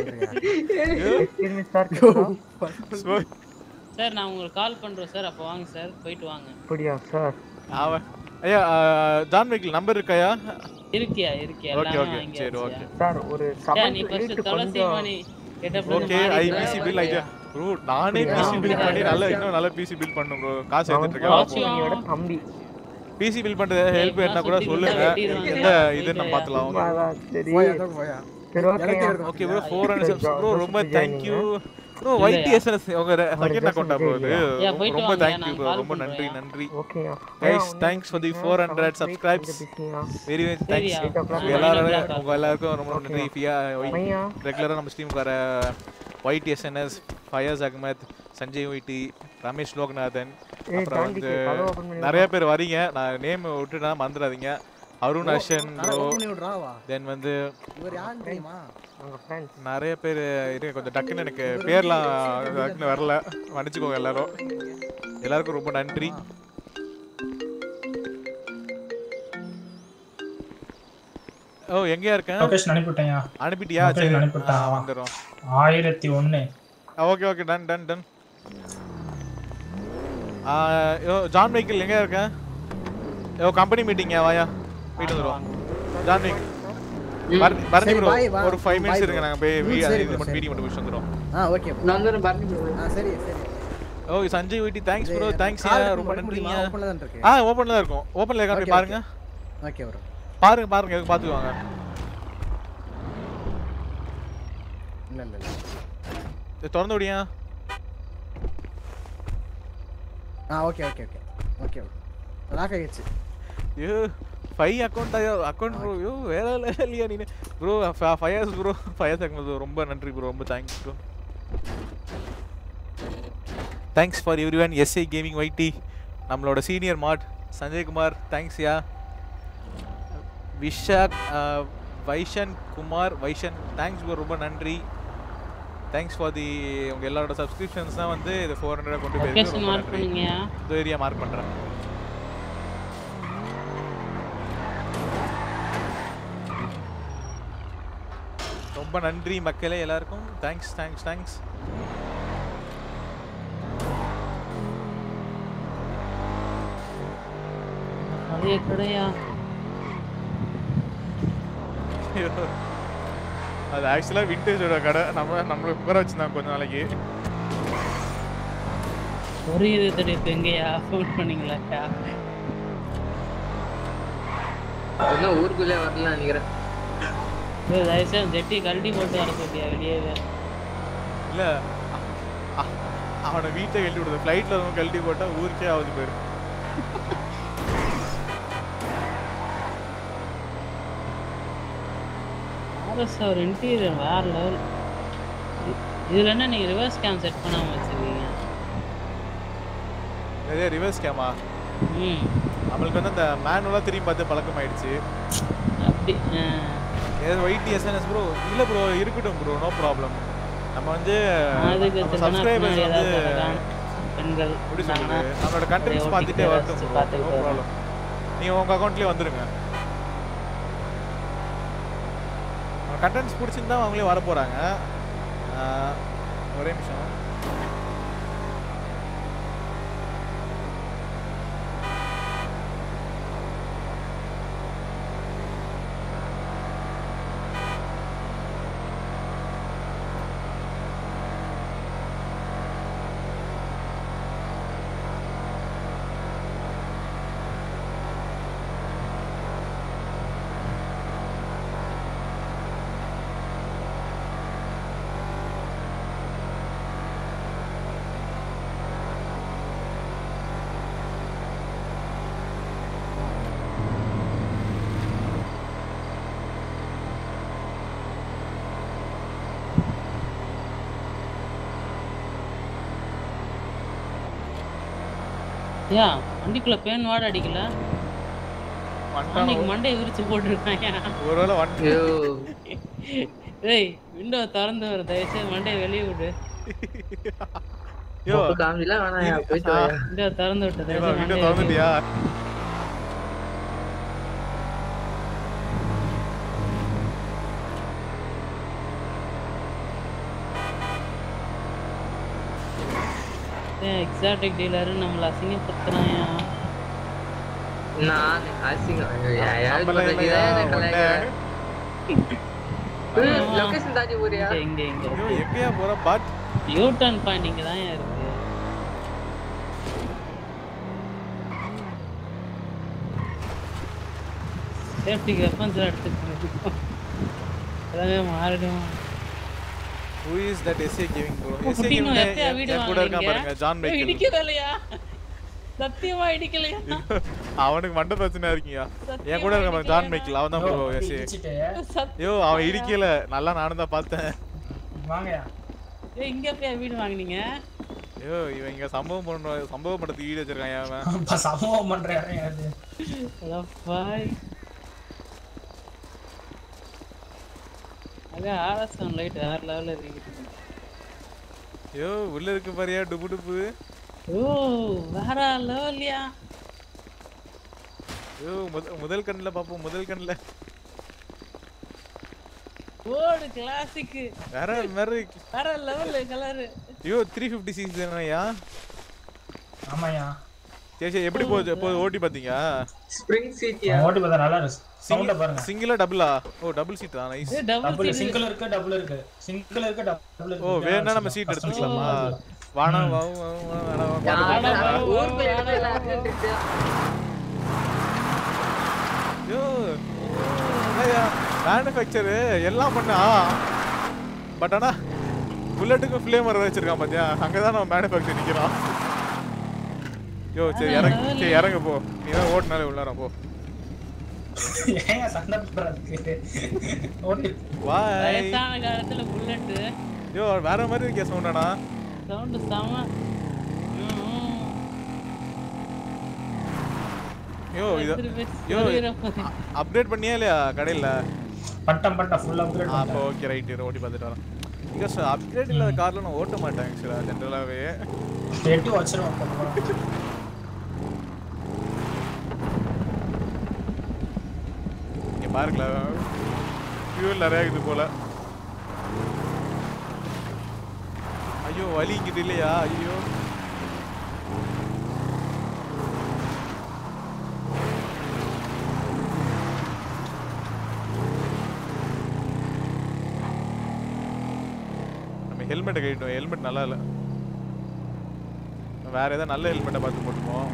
So, சார் நான் உங்களுக்கு கால் பண்றேன் சார் அப்போ வாங்க சார் போயிட்டு வாங்க அப்படியா சார் அவன் ஐயா ஆஹ், ஜான் மைக்கேல் நம்பர் இருக்காயா இருக்கியா இருக்கியா ஓகே எல்லாமே ஓகே வாங்கி சரி ஓகே சார் ஒரு ஏய், சமையல் நீ ஃபர்ஸ்ட் வீட்டு துளசி கொஞ்சம் மணி கெட்டப்ல okay I PC build idea bro நானே பிசி பில் பண்ணி நல்ல இன்னும் நல்ல பிசி பில் பண்ணும் ப்ரோ காசு எடுத்துட்டு இருக்கேன் வாசுகியோட தம்பி பிசி பில் பண்றது ஹெல்ப் என்ன கூட சொல்லுங்க எந்த இது நம்ம பார்க்கலாம் அதான், அதான், சரி போயா தான் போயா சரி ஓகே ஓகே ப்ரோ 400 ப்ரோ ரொம்ப thank you bro white SS உங்க செகண்ட் அக்கவுண்டா ப்ரோ இது Yeah, போயிட்டு ரொம்ப வாங்க, தேங்க் யூ நான் ப்ரோ call ரொம்ப பண்றேன். நன்றி நன்றி ஓகேயா guys thanks for the 400 subscribes very very thanks சரியா. எல்லாரும் nine o'clock உங்க எல்லாருக்கும் ரொம்ப நன்றி ஃபியா ஐயா ரெகுலரா நம்ம ஸ்ட்ரீம் வர white SNS Fayaz Ahmed Sanjay YT Ramesh Loganathan ஏய் அப்புறம் தாண்டிக்கு வந்து கதவு ஓபன் பண்ணி நிறைய பேர் வரீங்க நான் நேம் விட்டுனா மறந்துடாதீங்க அருண் அஷன் ப்ரோ ஓபன் பண்ணி விடுறாவா தென் வந்து இவர் யார் தெரியுமா உங்க ஃப்ரெண்ட்ஸ் நிறைய பேர் இருக்கு கொஞ்சம் டக்குன்னு எனக்கு பேர்லாம் டக்குன்னு வரல மன்னிச்சுக்கோங்க எல்லாரும் எல்லாருக்கும் ரொம்ப நன்றி ஓ எங்கேயா இருக்கேன் லொகேஷன் அனுப்பிவிட்டேன்யா அனுப்பிட்டியா location சரி அனுப்பிவிட்டேன். ஆ, வந்துடும் ஆயிரத்தி ஒன்று okay okay done done done yo John Michael எங்க இருக்கேன் யோ கம்பெனி மீட்டிங்கா வாயா போயிட்டு வந்துடுவோம் ஜான் மைக்கேல் பரணி பரணி சரி, ப்ரோ bye, bye. ஒரு ஃபைவ் மினிட்ஸ் Bye, இருங்க bro. நாங்கள் போய் ம், வீ- சரி இது bro, மட்டும் சரி. மீட்டிங் மட்டும் முடிச்சு வந்துடும் ஆ ஓகே நான் வந்து வரணும் ஆ சரி சரி ஓ Sanjay YT thanks bro thanks ரொம்ப நன்றிங்க ஓப்பன்ல தான் இருக்கு ஆ ஓப்பன்ல தான் இருக்கும் ஓப்பன்ல இருக்கான்னு போய் Okay, பாருங்க ஓகே ப்ரோ பாருங்க பாருங்க எதுக்கு பாத்துக்குவாங்க இல்ல இல்ல இல்ல இது திறந்து விடியா ஆ okay okay okay okay lock ஆகிடுச்சு ஐயோ ஃபைவ் அக்கௌண்ட் அக்கௌண்ட் ப்ரோ ஐயோ வேற இல்லையா நீ bro Fayaz bro Fayaz account ரொம்ப நன்றி ப்ரோ ரொம்ப thanks bro thanks for everyone SI gaming YT நம்மளோட சீனியர் மாட் சஞ்சய்குமார் தேங்க்ஸ் யா விஷாக் அஹ், வைஷன் குமார் வைஷன் தேங்க்ஸ் ப்ரோ ரொம்ப நன்றி தேங்க்ஸ் ஃபார் தி உங்க எல்லாரோட சப்ஸ்கிரிப்ஷன்ஸ் தான் வந்து இது ஃபோர் ஹண்ட்ரட் கொண்டு போயிருக்கு லொகேஷன் ரொம்ப மார்க் நன்றி பண்ணுங்கயா இந்த ஏரியா மார்க் பண்றேன் ரொம்ப நன்றி மக்களே எல்லாருக்கும் தேங்க்ஸ் தேங்க்ஸ் தேங்க்ஸ் அதே கடையா அது ஆக்சுவலாக விண்டேஜோட கடை நம்ம நம்மளை உட்கார வச்சிருந்தாங்க கொஞ்ச நாளைக்கு ஒரு இது தெரியும் எங்கயா ஃபோன் பண்ணீங்களாக்கா இன்னும் ஊருக்குள்ளே வரலாம் நினைக்கிறேன் ஏய், தயவுசெய்து ஜெட்டி கழட்டி போட்டு வர சொல்லியா வெளியே இல்லை அவனை வீட்டை கழட்டி விடுது ஃப்ளைட்டில் வந்து கழட்டி போட்டால் ஊருக்கே ஆகுது பேர் ஆர்எஸ் ஒரு இன்டீரியர் வேற லெவல் இதுல என்ன நீங்க ரிவர்ஸ் கேம் செட் பண்ணாம வச்சிருக்கீங்க நிறைய ரிவர்ஸ் கேமா ம் நம்மளுக்கு வந்து அந்த மேனுவலாக திரும்பி பார்த்து பழக்கம் ஆயிடுச்சு அப்படி ஆ. ஒயிட் எஸ்என்எஸ் ப்ரோ இல்லை ப்ரோ இருக்கட்டும் ப்ரோ நோ ப்ராப்ளம் நம்ம வந்து அதுக்கு நம்ம சில நேரத்துல சப்ஸ்கிரைபர்ஸ் வந்து ஏதாவது அழகான பெண்கள் எப்படி இருந்தாங்கன்னா சொல்றது நம்மளோட அதை கண்டென்ட்ஸ் ஓட்டிட்டு பார்த்துட்டே வரட்டும் ரசிச்சு ப்ரோ நோ பார்த்துக்கிட்டு ப்ராப்ளம் நீங்கள் உங்கள் அக்கௌண்ட்லேயே வந்துருங்க கண்டென்ட்ஸ் பிடிச்சிருந்தா அவங்களே வர போகிறாங்க ஒரே நிமிஷம் ஐயா வண்டிக்குள்ள பேன் வாட அடிக்கல வந்துட்டான் அன்னைக்கு மண்டையை விரிச்சு போட்டுருக்காங்க ஒருவேளை வந்து ஐயோ ஏய் விண்டோ திறந்து வர தயவுசெய்து மண்டையை வெளியே விடு யோ காமிலாம் வேணாம் போயிட்டு வாயா விண்டோ திறந்து விட்டு ஏவா தயவுசெய்து வீடியோ மண்டையை வெளியே விடு. திறந்துட்டியா ஏய் எக்ஸாட்டிக் டீலர் நம்மள அசிங்கப்படுத்துறாயா நான் அசிங்கம் ஐயோ, யாராவது நம்மள பண்றது இல்லையா, இதான் எனக்கு உன்னை. கலாய்க்க. லொகேஷன் தாண்டி போறியா இங்க இங்க இங்க ஐயோ எங்கேயா போற பாட் யூ டர்ன் பாயிண்ட் இங்க தான் இருக்கு சேஃப்டிக்கு வெப்பன்ஸ் எடுத்துக்கணும் எல்லாமே மாறிடும் who is that SA caving bro oh, SA புட்டினோ, கேவிங் எப்பயா வீடு என் கூட இருக்கான் வாங்குனீங்க? பாருங்க ஜான் ஏய், மைக்கேல் இடிக்கலையா சத்தியமா இடிக்கலையா அவனுக்கு மண்டை பிரச்சனை இருக்கீங்க என் கூட இருக்கான் பாருங்க ஜான் மைக்கேல் அவன் தான் ப்ரோ எஸ்ஏ இடிச்சிட்டு சத்தியமா ஐயோ அவன் இடிக்கல நல்லா நானும் தான் பார்த்தேன் வாங்கயா ஏய், இங்க எப்பயா வீடு வாங்குனீங்க ஐயோ இவன் இங்க சம்பவம் பண்ண சம்பவம் படத்துக்கு வீடு வச்சிருக்கான் அவன் அப்ப சமூகம் பண்றேன் அது அதான் பாய் அங்க ஆர்எஸ் லைட் வேற லெவல்ல இருக்கு ஐயோ உள்ள இருக்கு பாரியா டுபு டுபு ஓ வேற லெவல்யா ஐயோ முத முதல் கண்ணில் பார்ப்போம் முதல் கண்ணில் ஓடு கிளாசிக் வேற மாதிரி வேற லெவல் கலர் ஐயோ த்ரீ ஃபிஃப்டி சிக்ஸ் தானேயா ஆமாயா சரி சரி எப்படி போகுது போகுது ஓட்டி பார்த்தீங்க ஸ்ப்ரிங் சீட்டியா ஓட்டி பார்த்தா நல்லா இருக்கு சவுண்ட பாருங்க சிங்கிளா டபுளா ஓ டபுள் சீட் தான் நைஸ் டபுள் டபுள் சிங்கிள் இருக்கு டபுள் இருக்கு சிங்கிள் இருக்கு டபுள் இருக்கு ஓ வேணா நம்ம சீட் எடுத்துக்கலாமா வாணா வா வா, வா, வேணா, வா, பாத்து யாரா போலாம். ஊர் போய் இடத்துல எல்லாரும் இருக்கு. ஐயோ மேனுஃபேக்சரு எல்லாம் பண்ணா பட் ஆனா புல்லட்டுக்கும் ஃப்ளேமர் வச்சிருக்கான் பாத்தியா அங்கதான் நம்ம மேனுஃபேக்சர் நிக்கிறோம் யோ சரி இறங்கு சரி இறங்கு போ நீ தான் ஓட்டுனாலே உள்ளார போ ஏங்க சண்டை போடுறதுக்கு ஓட்டி வாய் வயசான காலத்துல புல்லட் யோ வேற மாதிரி இருக்கே சவுண்டானா சவுண்ட் செம ம், யோ இது எத்தனை பேர் யோ சொல்லிடுறோம். அப்டேட் பண்ணியா இல்லையா கடையில் பட்டம் பட்டம் ஃபுல் அப்கிரேட் அப்போ ஓகே ரைட்டு ஓட்டி பார்த்துட்டு வரேன் பிகாஸ் அப்கிரேட் இல்லாத கார்ல நான் ஓட்ட மாட்டேன் ஆக்சுவலாக ஜென்ரலாகவே எட்டு வச்சிருவோம் இங்கே பாருங்கள ஃபியூல் நிறையா இருக்குது போல ஐயோ வலி இங்கிட்டு இல்லையா ஐயோ நம்ம ஹெல்மெட்டை கட்டிட்டோம் ஹெல்மெட் நல்லா இல்லை வேற ஏதாவது நல்ல ஹெல்மெட்டை பார்த்து போட்டுப்போம்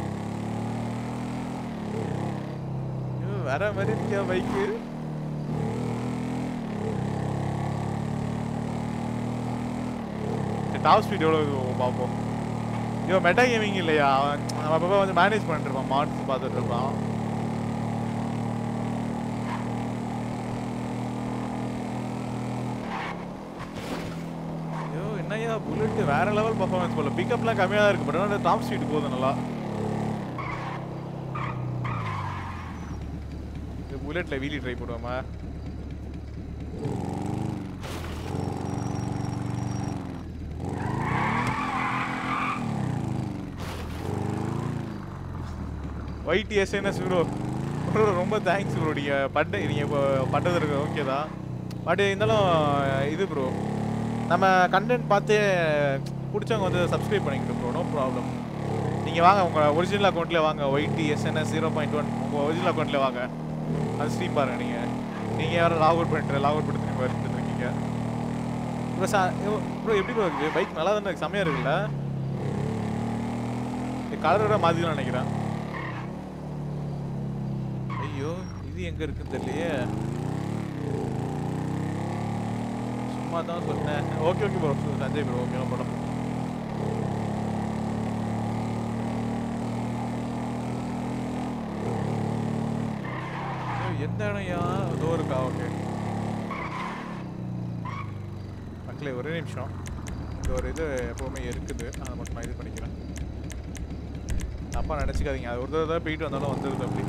ஐயோ, வேற மாதிரி இருக்கியா பைக்கு டாப் ஸ்பீட் எவ்வளோ இருக்கும் பார்ப்போம் ஐயோ மெட்டா கேமிங் இல்லையா அவன் அவன் அப்பப்போ வந்து மேனேஜ் பண்ணிட்டு இருப்பான் மாட்ஸ் பார்த்துட்டு இருப்பான் ஐயோ என்னய்யா புல்லட் வேற லெவல் பர்ஃபார்மன்ஸ் போல பிக்கப்லாம் கம்மியாக தான் இருக்கு பட் ஆனால் டாப் ஸ்பீட் போகுது நல்லா புல்லட்ல வீலி ட்ரை போடுவோமா ஒயிட் எஸ்என்எஸ் ப்ரோ ப்ரோ ரொம்ப தேங்க்ஸ் ப்ரோ நீங்கள் பண்ண நீங்கள் இப்போ பண்ணுறது இருக்கு ஓகே தான் பட் இருந்தாலும் இது ப்ரோ நம்ம கண்டென்ட் பார்த்து பிடிச்சவங்க வந்து சப்ஸ்கிரைப் பண்ணிக்கிட்டு ப்ரோ நோ ப்ராப்ளம் நீங்கள் வாங்க உங்கள் ஒரிஜினல் அக்கௌண்ட்டில் வாங்க white SNS zero point one உங்கள் ஒரிஜினல் அக்கௌண்ட்டில் வாங்க அது ஸ்ட்ரீம் பாருங்கள் நீங்கள் நீங்கள் யாரும் லாக் அவுட் பண்ணிட்டு லாக் அவுட் பண்ணிட்டு வந்துட்டு இருக்கீங்க ப்ரோ சா ப்ரோ எப்படி ப்ரோ இருக்குது பைக் நல்லா தானே இருக்கு செம்மையாக இருக்குல்ல கலரோட மாற்றிதான் நினைக்கிறேன் ஐயோ இது எங்கே இருக்குன்னு தெரியலையே சும்மா தான் சொன்னேன் okay okay bro Sanjay bro okay படம் எந்த இடம்யா இதோ இருக்கா ஓகே மக்களே ஒரே நிமிஷம் இது ஒரு இது எப்போவுமே இருக்குது அதை மட்டும் நான் இது பண்ணிக்கிறேன் அப்பா நினச்சிக்காதீங்க அது ஒரு தடவை போயிட்டு வந்தாலும் வந்துடுது அப்படி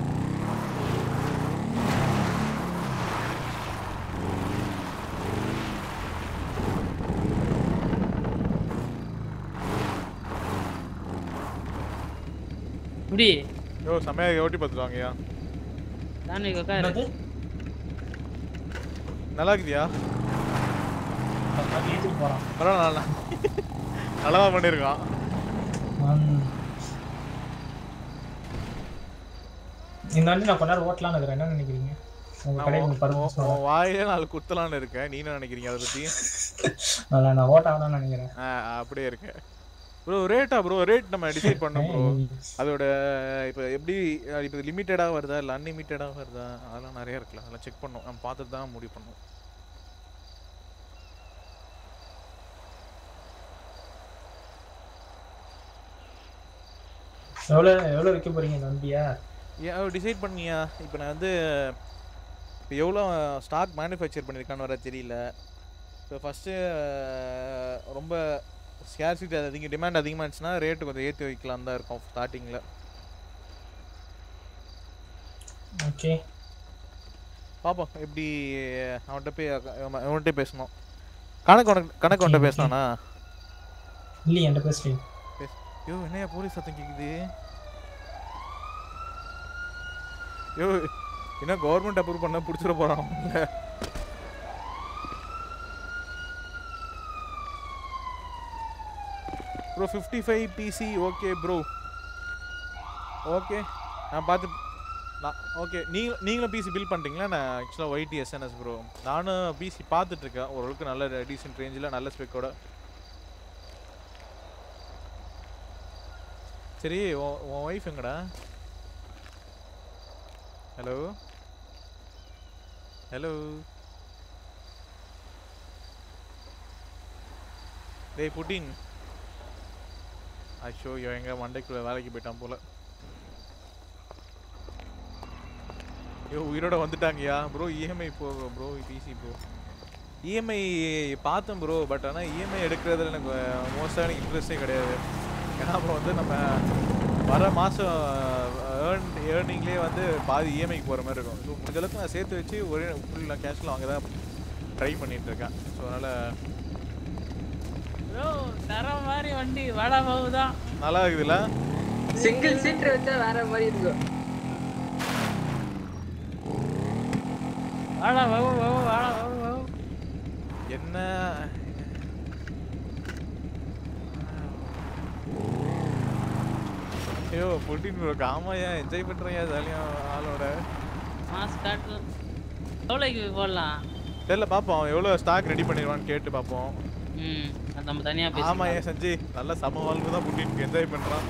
இப்படி யோ செம்மையாக ஓட்டி பார்த்துட்டு வாங்கய்யா தானே உட்காரு நல்லா இருக்குதியா ஏற்றிட்டு போகிறான் பரவாயில்ல நல்லா நல்லா தான் பண்ணியிருக்கான் இந்த வண்டி நான் கொஞ்ச நேரம் ஓட்டலாம்னு இருக்கிறேன் என்ன நினைக்கிறீங்க உங்க நான் கடையில் உன்- உங்க பர்மிஷன் உன் உன் வாயிலே நாலு குத்தலான்னு இருக்கேன் நீ என்ன நினைக்கிறீங்க அதை பற்றி அதில் நான் ஓட்ட வேணாம்னு நினைக்கிறேன் ஆ அப்படியே இருக்கேன் ப்ரோ ரேட்டா ப்ரோ ரேட் நம்ம டிசைட் பண்ணோம் ப்ரோ அதோட இப்போ எப்படி இப்போ லிமிட்டடாக வருதா இல்லை அன்லிமிட்டடாக வருதா அதெல்லாம் நிறைய இருக்குல்ல அதெல்லாம் செக் பண்ணோம் நம்ம பார்த்துட்டு தான் முடிவு பண்ணோம் எவ்வளோ எவ்வளோ விற்க போறீங்க இந்த வண்டியை ஏன் டிசைட் பண்ணியா இப்போ நான் வந்து இப்போ எவ்வளோ ஸ்டாக் மேனுஃபேக்சர் பண்ணியிருக்கான்னு வர தெரியல இப்போ ஃபஸ்ட்டு ரொம்ப ஸ்கேர்சிட்டி அதிகம் டிமாண்ட் அதிகமாக இருந்துச்சுன்னா ரேட்டு கொஞ்சம் ஏற்றி வைக்கலாம் தான் இருக்கும் ஸ்டார்டிங்கில் ஓகே பார்ப்போம் எப்படி அவன்கிட்ட போய் அவன் அவன்கிட்ட பேசணும் கணக்கு உனக்கு கணக்கு அவன்கிட்ட Okay, okay. பேசினானா இல்லையே என்கிட்ட பேசலையே பேச யோ என்னையா போலீஸ் சத்தம் கேக்குது யோ என்ன கவர்மெண்ட் அப்ரூவ் பண்ண பிடிச்சிட போறான் அவன்ல. Bro fifty five PC okay bro okay நான் பார்த்து நான் ஓகே நீங்கள் நீங்களும் பிசி பில் பண்ணுறீங்களா நான் ஆக்சுவலாக ஒய்டி எஸ்என்எஸ் ப்ரோ நானும் பிசி பார்த்துட்ருக்கேன் ஓரளவுக்கு நல்ல டீசென்ட் ரேஞ்சில் நல்ல ஸ்பெக்கோட சரி உன் உன் ஒய்ஃப் எங்கடா ஹலோ ஹலோ டேய் புட்டின் ஐயோ இவன் எங்க மண்டைக்குள்ள வேலைக்கு போயிட்டான் போல ஐயோ உயிரோட வந்துட்டாங்கயா ப்ரோ இஎம்ஐ போ ப்ரோ பிசி ப்ரோ இஎம்ஐ பார்த்தேன் ப்ரோ பட் ஆனால் இஎம்ஐ எடுக்கிறதுல எனக்கு மோஸ்ட்டாக எனக்கு இன்ட்ரெஸ்டே கிடையாது ஏன்னா அப்புறம் வந்து நம்ம வர மாதம் ஏர்ன் ஏர்னிங்லேயே வந்து பாதி இஎம்ஐக்கு போகிற மாதிரி இருக்கும் ஸோ முடிஞ்ச அளவுக்கு நான் சேர்த்து வச்சு ஒரே ஃபுல்லாக கேஷில் வாங்க தான் ட்ரை பண்ணிட்டு இருக்கேன் ஸோ அதனால் ப்ரோ தர மாதிரி வண்டி வாடா பாபுதான் நல்லா இருக்குதுல்ல சிங்கிள் சீட்டர் வச்சா வேற மாதிரி இருக்கும் வாடா பாபு பாபு வாடா பாபு பாபு என்ன ஐயோ புட்டின் ப்ரோ காமாயா என்ஜாய் பண்ணுறியா ஜாலியாக ஆளோட மாஸ் காட்டு எவ்வளோக்கு போடலாம் தெரியல பார்ப்போம் எவ்வளோ ஸ்டாக் ரெடி பண்ணிடுவான்னு கேட்டு பார்ப்போம் ம் அது நம்ம தனியாக ஆமா பேசலாம் ஏன் சஞ்சய் நல்ல சம வாழ்வு தான் புட்டின் என்ஜாய் பண்ணுறான்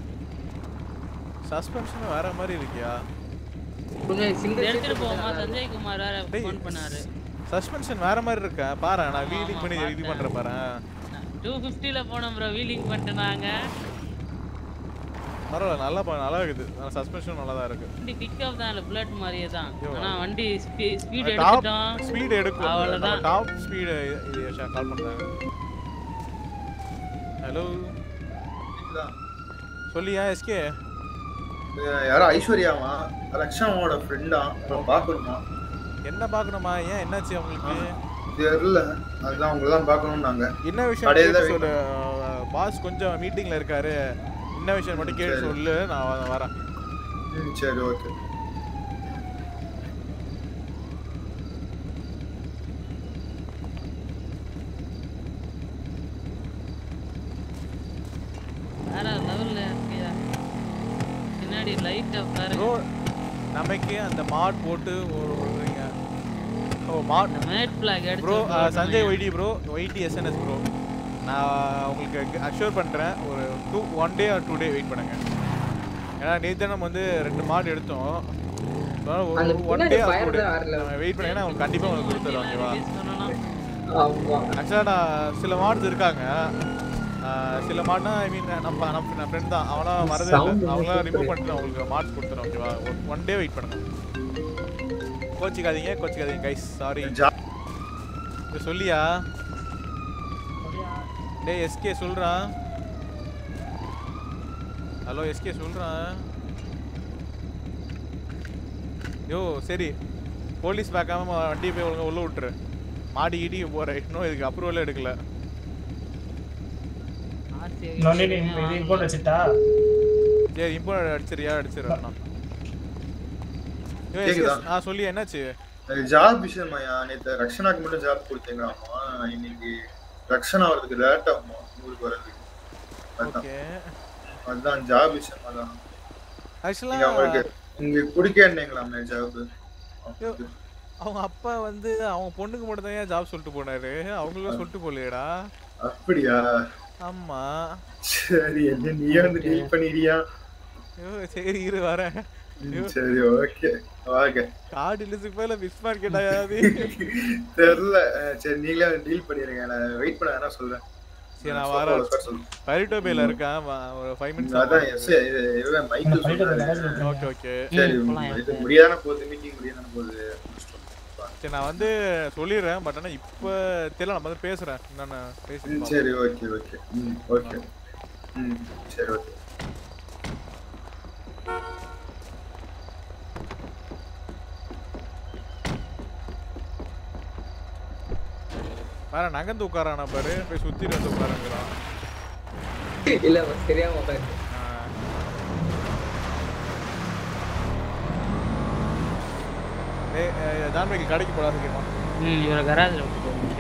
சஸ்பென்ஷன் வேற மாதிரி இருக்கியா சிங்கிள் எடுத்துட்டு போவோமா சஞ்சய் குமார் வேற ஃபோன் பண்ணாரு சஸ்பென்ஷன் வேற மாதிரி இருக்கா பாரு நான் வீலிங் பண்ணி இது பண்றேன் பாரு டூ ஃபிஃப்டியில் போனோம் ப்ரோ வீலிங் பண்ணிட்டு நாங்க பரவாயில்ல நல்லா பா- நல்லா இருக்குது சஸ்பென்ஷன் நல்லா தான் இருக்கு வண்டி பிக்கப் தான் இல்லை புல்லட் மாதிரியே தான் ஐயோ. ஆனா வண்டி ஸ்பீட் டாப் எடுத்துட்டோம் ஸ்பீடு எடுக்கும் அவ்வளவுதான் டாப் ஸ்பீடு இது கால் பண்றேன் ஹலோ சொல்லியா எஸ்கே யாரோ ஐஸ்வர்யாவா ரக்ஷாவோட ஃப்ரெண்டா பார்க்கணுமா என்ன பார்க்கணுமா ஏன் என்னாச்சு அவங்களுக்கு தெரியல அதுதான் உங்களை தான் பார்க்கணும்னாங்க என்ன விஷயம் கடையில கேட்டு wait சொல்லு பாஸ் கொஞ்சம் மீட்டிங்ல இருக்காரு என்ன விஷயம் மட்டும் கேட்டு சரி. சொல்லு நான் வ- வரேன் ம் சரி ஓகே வேற லெவல்ல இருக்கியா பின்னாடி லைட்டா பாருங்க ப்ரோ நமக்கு அந்த மாட் போட்டு ஒரு விடுறீங்க ஓ மாட் மேட் ஃபிளாக் எடுத்து ப்ரோ போட்டுருங்க. Sanjay YT bro YT SNS bro நான் உங்களுக்கு அஷ்யூர் பண்ணுறேன் ஒரு two one day or two day wait பண்ணுங்க ஏன்னா நேற்று நம்ம வந்து ரெண்டு மாடு எடுத்தோம் அந்த ஒன் பின்னாடி day or fire two day தான் வரல. வெயிட் பண்ணுங்கன்னா உங்களுக்கு கண்டிப்பாக உங்களுக்கு கொடுத்துருவோம் ஓகேவா ஆமா ஆக்சுவலாக நான் சில மாட்ஸ் இருக்காங்க ஆஹ் சில மாடுனா ஐ மீன் நம்ம நம்ம ஃப்ரெண்ட் தான் அவனா வரதே Sound இல்லை அவங்களாம் ரொம்ப ரிமூவ் பண்ணிட்டு நான் உங்களுக்கு மார்க்ஸ் கொடுத்துறேன் ஓகேவா ஒன் டே வெயிட் பண்ணுங்க கோச்சிக்காதீங்க கோச்சிக்காதீங்க கைஸ் சாரி இது சொல்லியா டேய் எஸ்கே சொல்றான் ஹலோ எஸ்கே சொல்றான் யோ சரி போலீஸ் பார்க்காம வண்டியை போய் ஒழுங்கா உள்ள விட்டுரு மாடி இடி போற இன்னும் இதுக்கு அப்ரூவலே எடுக்கல ஆர்சி நொண்டி நீ இது இம்போர்ட் வச்சுட்டா சரி இம்போர்ட் அடிச்சிரியா அடிச்சிடுறேன் கேக்குதா? ஆ சொல்லி என்னாச்சு ஜாப் விஷயமாயா நேத்து ரக்ஷனாக்கு மட்டும் ஜாப் கொடுத்தீங்களாமா இன்னைக்கு ரக்ஷனா வரதுக்கு லேட் ஆகுமா ஊருக்கு வரதுக்கு அதான். ஓகே அதுதான் ஜாப் விஷயமா தான் ஆக்சுவலா நீங்க அவங்களுக்கு இங்க குடிக்கேன்னீங்களாமே ஜாப் அவங்க அப்பா வந்து அவங்க பொண்ணுக்கு மட்டும் தான் ஜாப் சொல்லிட்டு போனாரு அவங்களுக்கும் சொல்லிட்டு போலையேடா அப்படியா ஆமா சரி என்ன நீயே வந்து டீல் பண்ணிடுறியா ஐயோ சரி இரு வரேன் ஐயோ, சரி ஓகே ஓகே கார்டு இல்லஸுக்கு மேல மிஸ் மார்க்கெட் ஆகாது தெரியல அஹ் சரி நீங்களே டீல் பண்ணிடுங்க நான் வெயிட் பண்ண வேணா சொல்றேன் சரி நான் சொல்ல, வரேன் சொல்ல, சொல்ல. பரிட்டோ பேல இருக்கேன் வா- ஒரு ஃபைவ் மினிட்ஸ் அதான் எஸ் இது இவன் மைக்கேல் சொன்னாரு. ஓகே ஓகே சரி இது முடியாதான போகுது மீட்டிங் முடியாதான போகுது சரி நான் வந்து சொல்லிடுறேன் பட் ஆனா இப்ப தெரியல நான் வந்து பேசுறேன் என்னன்னு பேசி ம், சரி ஓகே ஓகே ம் ஓகே ம் சரி ஓகே வேற நகர்ந்து உட்காரானா பாரு போய் சுத்தி வந்து உட்காருங்கிறான் இல்ல பஸ் தெரியாம உட்காந்து ஏய் ஜான்மைக்கு கடைக்கு போடாது கேமா ம் இவரை கராஜில் விட்டுட்டு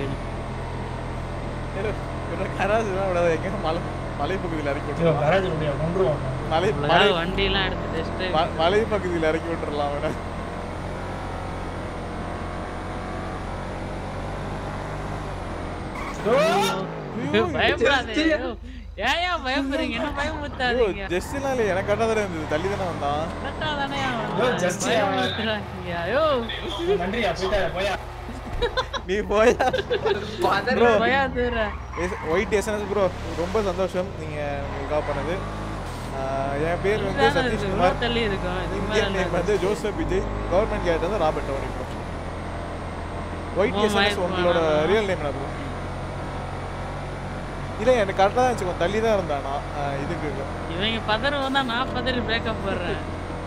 இவரை கராஜ் தான் விடாது எங்க மலை மலை பகுதியில் இறக்கி ஐயோ விட்டுறலாம் கராஜ் முடியா கொண்டுருவோம் மலை உள்ள மலை வண்டியெல்லாம் எடுத்து டெஸ்ட் ம- மலை பகுதியில் இறக்கி விட்டுறலாம் அவனை பயப்படாதே ஐயோ. ஏன்யா பயப்படுறீங்க என்ன பயமுறுத்தாதீங்க ஜஸ்ட்லாம் இல்லை எனக்கு கரெக்டாக தானே இருந்தது தள்ளி தானே வந்தான் கரெக்டா தானேயா ஐயோ, just யா. பயமுறுத்துறாங்க ஐயோ நன்றியா போயிட்டா போயா நீ போயா பதற ப்ரோ பயாதுற ஒயிட் எஸ்என்எஸ் ப்ரோ ரொம்ப சந்தோஷம் நீங்கள் உங்களுக்காக பண்ணது ஆஹ் என் பேர் வந்து இதுதானே சதீஷ் இருக்கு, குமார் இவ்வளவு தள்ளி இருக்கும் இதுக்கு மேல இந்தியன் என்ன நேம் வந்து ஜோசப் விஜய் கவர்மெண்ட் கேட் வந்து Robert Tony bro white oh, SNS மயக்கம் உங்களோட வேணாமா? ரியல் நேம் என்ன ப்ரோ இல்லை எனக்கு கரெக்டாக தான் இருந்துச்சு கொஞ்சம் தள்ளி தான் இருந்தானா ஆஹ் இதுக்கு இவங்க பதறுவோம் தான் நான் பதறி பிரேக்கப் போடுறேன்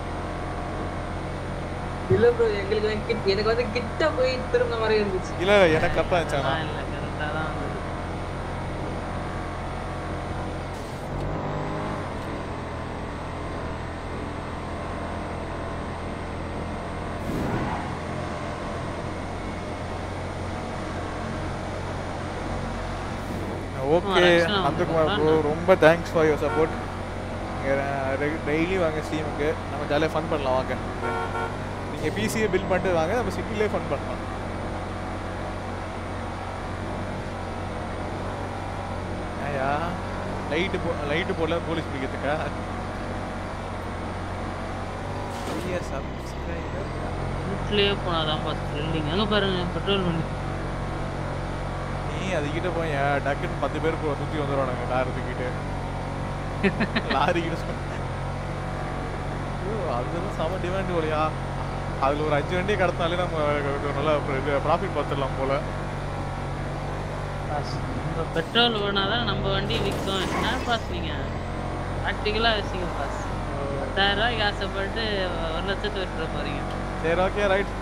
இல்ல ப்ரோ எங்களுக்கு வந்து கிட்- எனக்கு வந்து கிட்ட போய் திரும்ப மாதிரி இருந்துச்சு இல்லை எனக்கு கரெக்டாக இருந்துச்சானா நான் இல்லை கரெக்டாக தான் வந்தது. ஓகே ரக்ஷனா நந்தகுமார் ப்ரோ வந்துருக்கான். ரொம்ப தேங்க்ஸ் ஃபார் யுவர் சப்போர்ட் நீங்கள் டெய்லி வாங்க ஸ்ட்ரீமுக்கு நம்ம ஜாலியாக ஃபன் பண்ணலாம் வாங்க நீங்கள் பிசியை பில் பண்ணிட்டு வாங்க நம்ம சிட்டிலே ஃபன் பண்ணலாம் ஐயா லைட்டு போ லைட்டு போடல போலீஸ் பிடிக்கிறதுக்கா சப்ஸ்கிரைபர் வீட்லயே போனாதான் பாஸ் த்ரில்லிங் அங்க பாருங்க பெட்ரோல் பண்ணி நீ அதுக்கிட்ட போய் டக்குன்னு பத்து பேர் போ- சுத்தி வந்துடுவானுங்க கார் தூக்கிட்டு லாரி கிட்ட சொன்ன ஐயோ அதுதான் செம டிமாண்ட் போலையா அதுல ஒரு அஞ்சு வண்டியை கடத்தினாலே நம்ம ஒரு நல்லா ப்ராஃபிட் பார்த்துடலாம் போல நம்ம பெட்ரோல் வேணாதான் நம்ம வண்டி விற்கும் என்ன பாஸ் நீங்க ப்ராக்டிக்கலாக வச்சுங்க பாஸ் பத்தாயிரம் ரூபாய்க்கு ஆசைப்பட்டு ஒரு லட்சத்து விட்டுற போறீங்க சரி okay right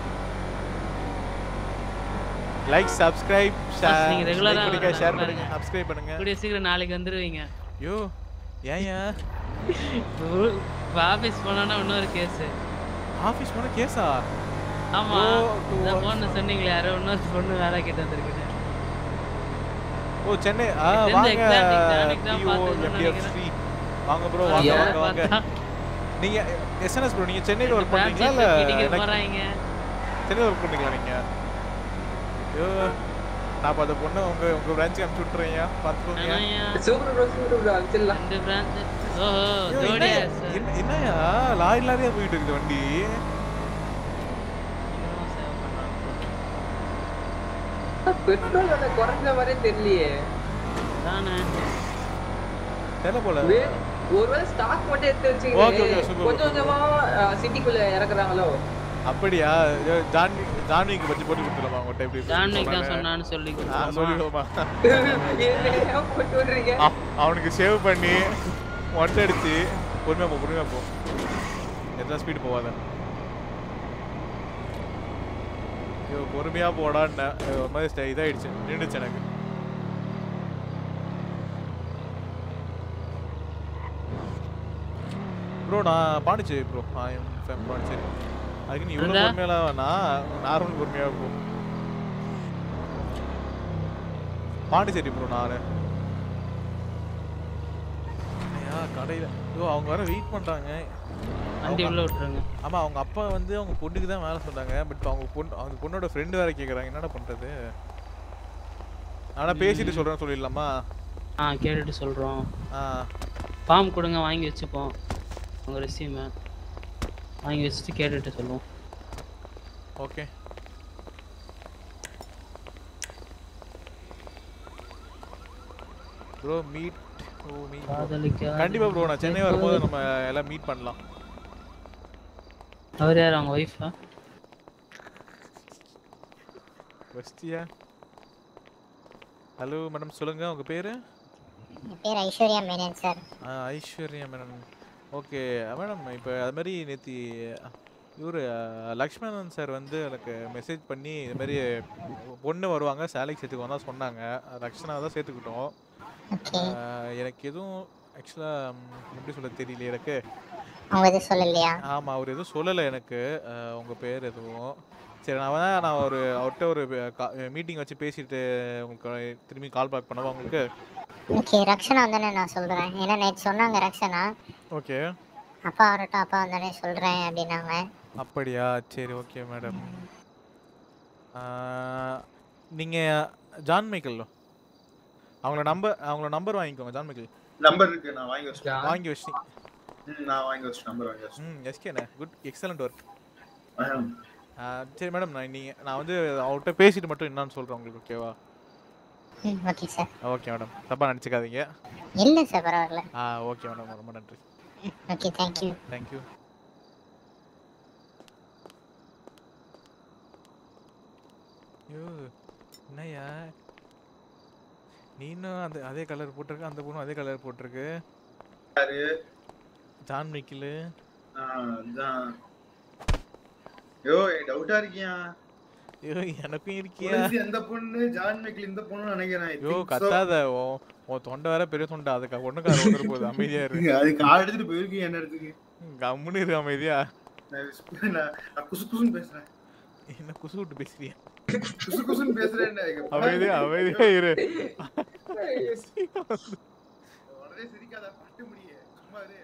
like subscribe Boss, நீங்க regular ஆ ஷேர் வரணும் ஷேர் பாருங்க. பண்ணுங்க சப்ஸ்கிரைப் பண்ணுங்க கூடிய சீக்கிரம் நாளைக்கு வந்துருவீங்க ஐயோ ஏன் ஏன் இப்போ ஆஃபீஸ் போனோன்னா இன்னொரு கேஸு ஆஃபீஸ் போன கேஸா ஆமா ஓ, two இந்த hours. பொண்ணு சொன்னீங்களே யாரோ இன்னொரு பொண்ணு வேலை கிட்ட வந்திருக்குன்னு ஓ சென்னை ஆ தெரிஞ்ச வாங்க exact exam தான் PO, பார்த்திருக்கோம்னு MDF ஸ்ரீ வாங்க ப்ரோ வாங்க யாரை வாங்க வாங்க பார்த்தா? நீங்க எஸ்என்எஸ் ப்ரோ நீங்க சென்னையில ஒர்க் branch பண்றீங்களா இல்ல இடிக்க எனக்கு- போறாங்க சென்னையில ஒர்க் பண்றீங்களா நீங்க ஐயோ நான் அப்ப அந்த பொண்ணை உங்க உங்க பிரான்ச்சுக்கு அனுப்பிச்சு விட்டுறேன் பாத்துக்கோங்க ஆனாயா சூப்பர் ப்ரோ சூப்பர் ப்ரோ அனுப்பிச்சிடலாம் ரெண்டு பிரான்ச் ஓஹோ ஐயோ, ஜோடியா என்னய்யா- சார் என்ன- என்னய்யா லாரி லாரியா போயிட்டு இருக்குது வண்டி பெட்ரோல் விலை குறைஞ்ச மாதிரியே தெரியலையே தானே தெரியல போல வே- ஒருவேளை ஸ்டாக் மட்டும் எடுத்து Okay, okay, வச்சுக்கிட்டு super, கொஞ்சம் super. கொஞ்சமா சிட்டிக்குள்ள இறக்குறாங்களோ அப்படியா ஐயோ, ஜான்வி ஜான்விக்கு பத்தி போட்டு கொடுத்துலாமா உங்கள்கிட்ட எப்படி ஜான்விக் தான் சொன்னானே? சொன்னான்னு சொல்லி ஆ, கொடுத்தாமா. சொல்லிடுவோமா என்னையா போட்டு விடுறீங்க அவ- அவனுக்கு சேவ் பண்ணி ஒன்றை அடிச்சு பொறுமையா போ பொறுமையா போ எத்தனை ஸ்பீடு போவாத ஐயோ பொறுமையா போடான்னு ஒரு மாதிரி ஸ்டே- இதாயிடுச்சு நின்றுச்சு எனக்கு ப்ரோ நான் பாண்டிச்சேரி ப்ரோ ஃபேம் பாண்டிச்சேரி அதுக்கு நீ இவ்வளோ அங்க? பொறுமையெல்லாம் வேணாம் நார்மல் பொறுமையாக போ பாண்டிச்சேரி ப்ரோ நான் ஐயா கடையில் ஐயோ அவங்க வேற வெயிட் பண்ணுறாங்க வண்டி உள்ள விட்டுருங்க ஆமாம் அவங்க அப்பா வந்து அவங்க பொண்ணுக்கு தான் வேலை சொன்னாங்க பட் அவங்க பொண்ணு அவங்க பொண்ணோட ஃப்ரெண்டு வேற கேட்குறாங்க என்னடா பண்ணுறது ஆனால் பேசிட்டு சொல்கிறேன்னு சொல்லிடலாமா ஆ கேட்டுட்டு சொல்றோம் ஆ ஃபார்ம் கொடுங்க வாங்கி வச்சுப்போம் உங்க ரெசியூமை வாங்கி வச்சுட்டு கேட்டுட்டு சொல்லுவோம் ஓகே ப்ரோ மீட் ஓ மீட் காதலிக்காத கண்டிப்பா ப்ரோ நான் சென்னை வரும்போது நம்ம எல்லாம் மீட் பண்ணலாம் அவர் யார் அவங்க ஒய்ஃபா வஸ்தியா ஹலோ மேடம் சொல்லுங்க உங்க பேரு என் பேர் ஐஸ்வர்யா மேனன் சார் ஆ, ஐஸ்வர்யா மேடம் ஓகே மேடம் இப்போ அது மாதிரி நேற்று இவர் லக்ஷ்மணன் சார் வந்து எனக்கு மெசேஜ் பண்ணி இது மாதிரி பொண்ணு வருவாங்க சேலைக்கு சேர்த்துக்குவோம் தான் சொன்னாங்க ரக்ஷனா தான் சேர்த்துக்கிட்டோம் ஆ, எனக்கு எதுவும் ஆக்சுவலாக எப்படி சொல்ல தெரியல எனக்கு அவங்க எதுவும் சொல்லலையா ஆமாம் அவர் எதுவும் சொல்லலை எனக்கு அஹ், உங்க பேர் எதுவும் சரி நான் வேணா நான் ஒரு அவர்கிட்ட ஒரு மீட்டிங் வச்சு பேசிட்டு உங்களுக்கு திரும்பி கால் பேக் பண்ணவா உங்களுக்கு ஓகே ரக்ஷனா வந்தானே நான் சொல்றேன் ஏன்னா நேற்று சொன்னாங்க ரக்ஷனா ஓகே அப்பா வரட்டும் அப்பா வந்தானே சொல்றேன் அப்படின்னாங்க அப்படியா சரி ஓகே மேடம் நீங்கள் ஜான் மைக்கேல் அவங்கள நம்பர் அவங்கள நம்பர் வாங்கிக்கோங்க ஜான் மைக்கேல் நம்பர் இருக்கு நான் வாங்கி வச்சிட்டேன் வாங்கி வச்சிட்டீங்க ம், நான் வாங்கி வச்சிட்டேன் நம்பர் வாங்கி வச்சிட்டேன் ம் எஸ்கேண்ணே குட் எக்ஸலண்ட் ஒர்க் ஆஹ். சரி மேடம் நான் நீங்கள் நான் வந்து அவர்கிட்ட பேசிட்டு மட்டும் என்னன்னு சொல்கிறேன் உங்களுக்கு ஓகேவா ம் ஓகே சார் ஓகே மேடம் தப்பாக நினச்சிக்காதீங்க இல்லை சார் பரவாயில்ல ஆ ஓகே மேடம் ரொம்ப நன்றி ஓகே தேங்க்யூ தேங்க்யூ ஐயோ என்னய்யா நீனும் அந்த அதே கலர் போட்டிருக்க அந்த பொண்ணும் அதே கலர் போட்டிருக்கு யாரு ஜான் மிக்கிலு ஆ, அதான் யோ டவுட்டா இருக்கியா ஐயோ எனக்கும் இருக்கியா புரிஞ்சு எந்த பொண்ணு ஜான் மைக்கேல் இந்த பொண்ணு நினைக்கிறேன் I ஐயோ think so. கத்தாத உன் உன் தொண்டை வேற பெரிய தொண்டை அதுக்கு ஒண்ணுக்கார வந்துட்டு போகுது அமைதியா இரு அதுக்கு ஆள் எடுத்துட்டு போயிருக்கீங்க என்ன இடத்துக்கு கம்முன்னு இரு அமைதியா நான் whisper- நான் நான் குசு குசுன்னு பேசுறேன் என்ன குசு விட்டு பேசுறியா குசு குசுன்னு பேசுறேன் அமைதியா அமைதியா இரு உடனே சிரிக்காத பட்டு முடிய சும்மா இரு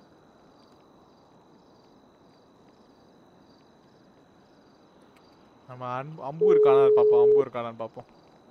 நம்ம அன்பு அம்பு இருக்கானான்னு பார்ப்போம் அம்பு இருக்கானான்னு பார்ப்போம்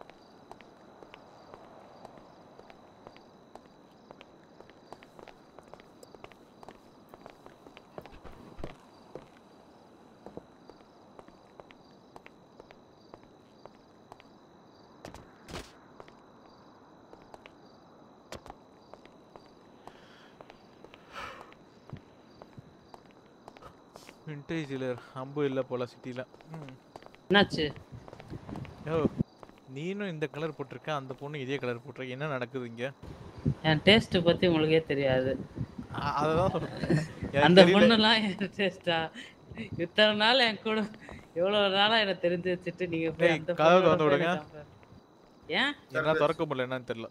விண்டேஜ் டீலர் அம்பு இல்லை போல சிட்டியில் ம் என்னாச்சு யோ நீனும் இந்த கலர் போட்டிருக்க அந்த பொண்ணு இதே கலர் போட்டிருக்க என்ன நடக்குது இங்க என் டேஸ்ட் பத்தி உங்களுக்கே தெரியாது அ- அததான் சொல்றேன் எனக்கு அந்த தெரியல. பொண்ணுலாம் என் டேஸ்டா இத்தனை நாள் என் கூட எவ்வளவு நாளா எனக்கு தெரிஞ்சு வச்சுட்டு நீங்க போய் டேய், அந்த கதவை பொண்ணோட திறந்து போய் விடுங்க. எனக்கு compare- ஏன் என்ன திறக்க முடியல என்னன்னு தெரியல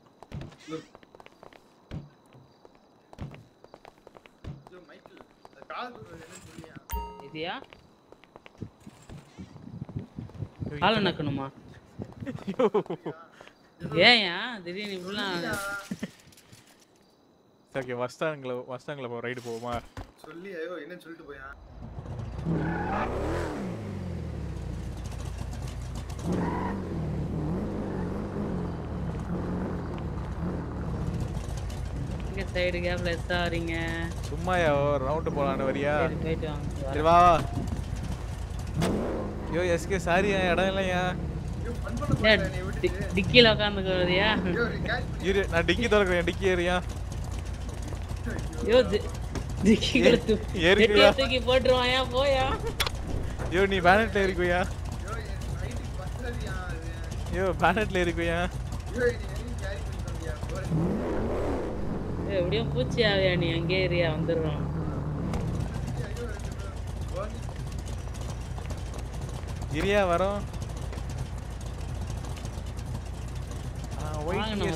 கால் தூக்குறது என்னன்னு சொல்லியா இதியா காலை நக்கணுமா ஏன்யா திடீர்னு இப்படிலாம் ஓகே வஸ்தாங்கில் வஸ்தாங்கில் போ ரைடு போவோமா சொல்லி ஐயோ என்னன்னு சொல்லிட்டு போயா இங்க சைடு கேப்ல எத்தா வரீங்க சும்மா ஒரு ரவுண்டு போலான்னு வரியா சரி போயிட்டு வாங்க சரி வா வா ஐயோ எஸ்கே சாரி இடம் இல்லையா ஏன் டி- டிக்கில உட்காந்துக்கிறதையா இரு நான் டிக்கி திறக்கிறேன் டிக்கி ஏறியா ஐயோ தி- டிக்கில தூ- ஏறிக்குயா? நெட்டில தூக்கி போட்டுருவாயா போயா ஐயோ நீ பேனட்ல ஏறிக்குயா ஐயோ பேனட்ல ஏறிக்குயா ஏய், எப்படியும் பூச்சி ஆவியா நீ அங்கே ஏரியா வந்துடுறோம் இரியா வரோம் ஆ, white வாங்க நம்ம yes.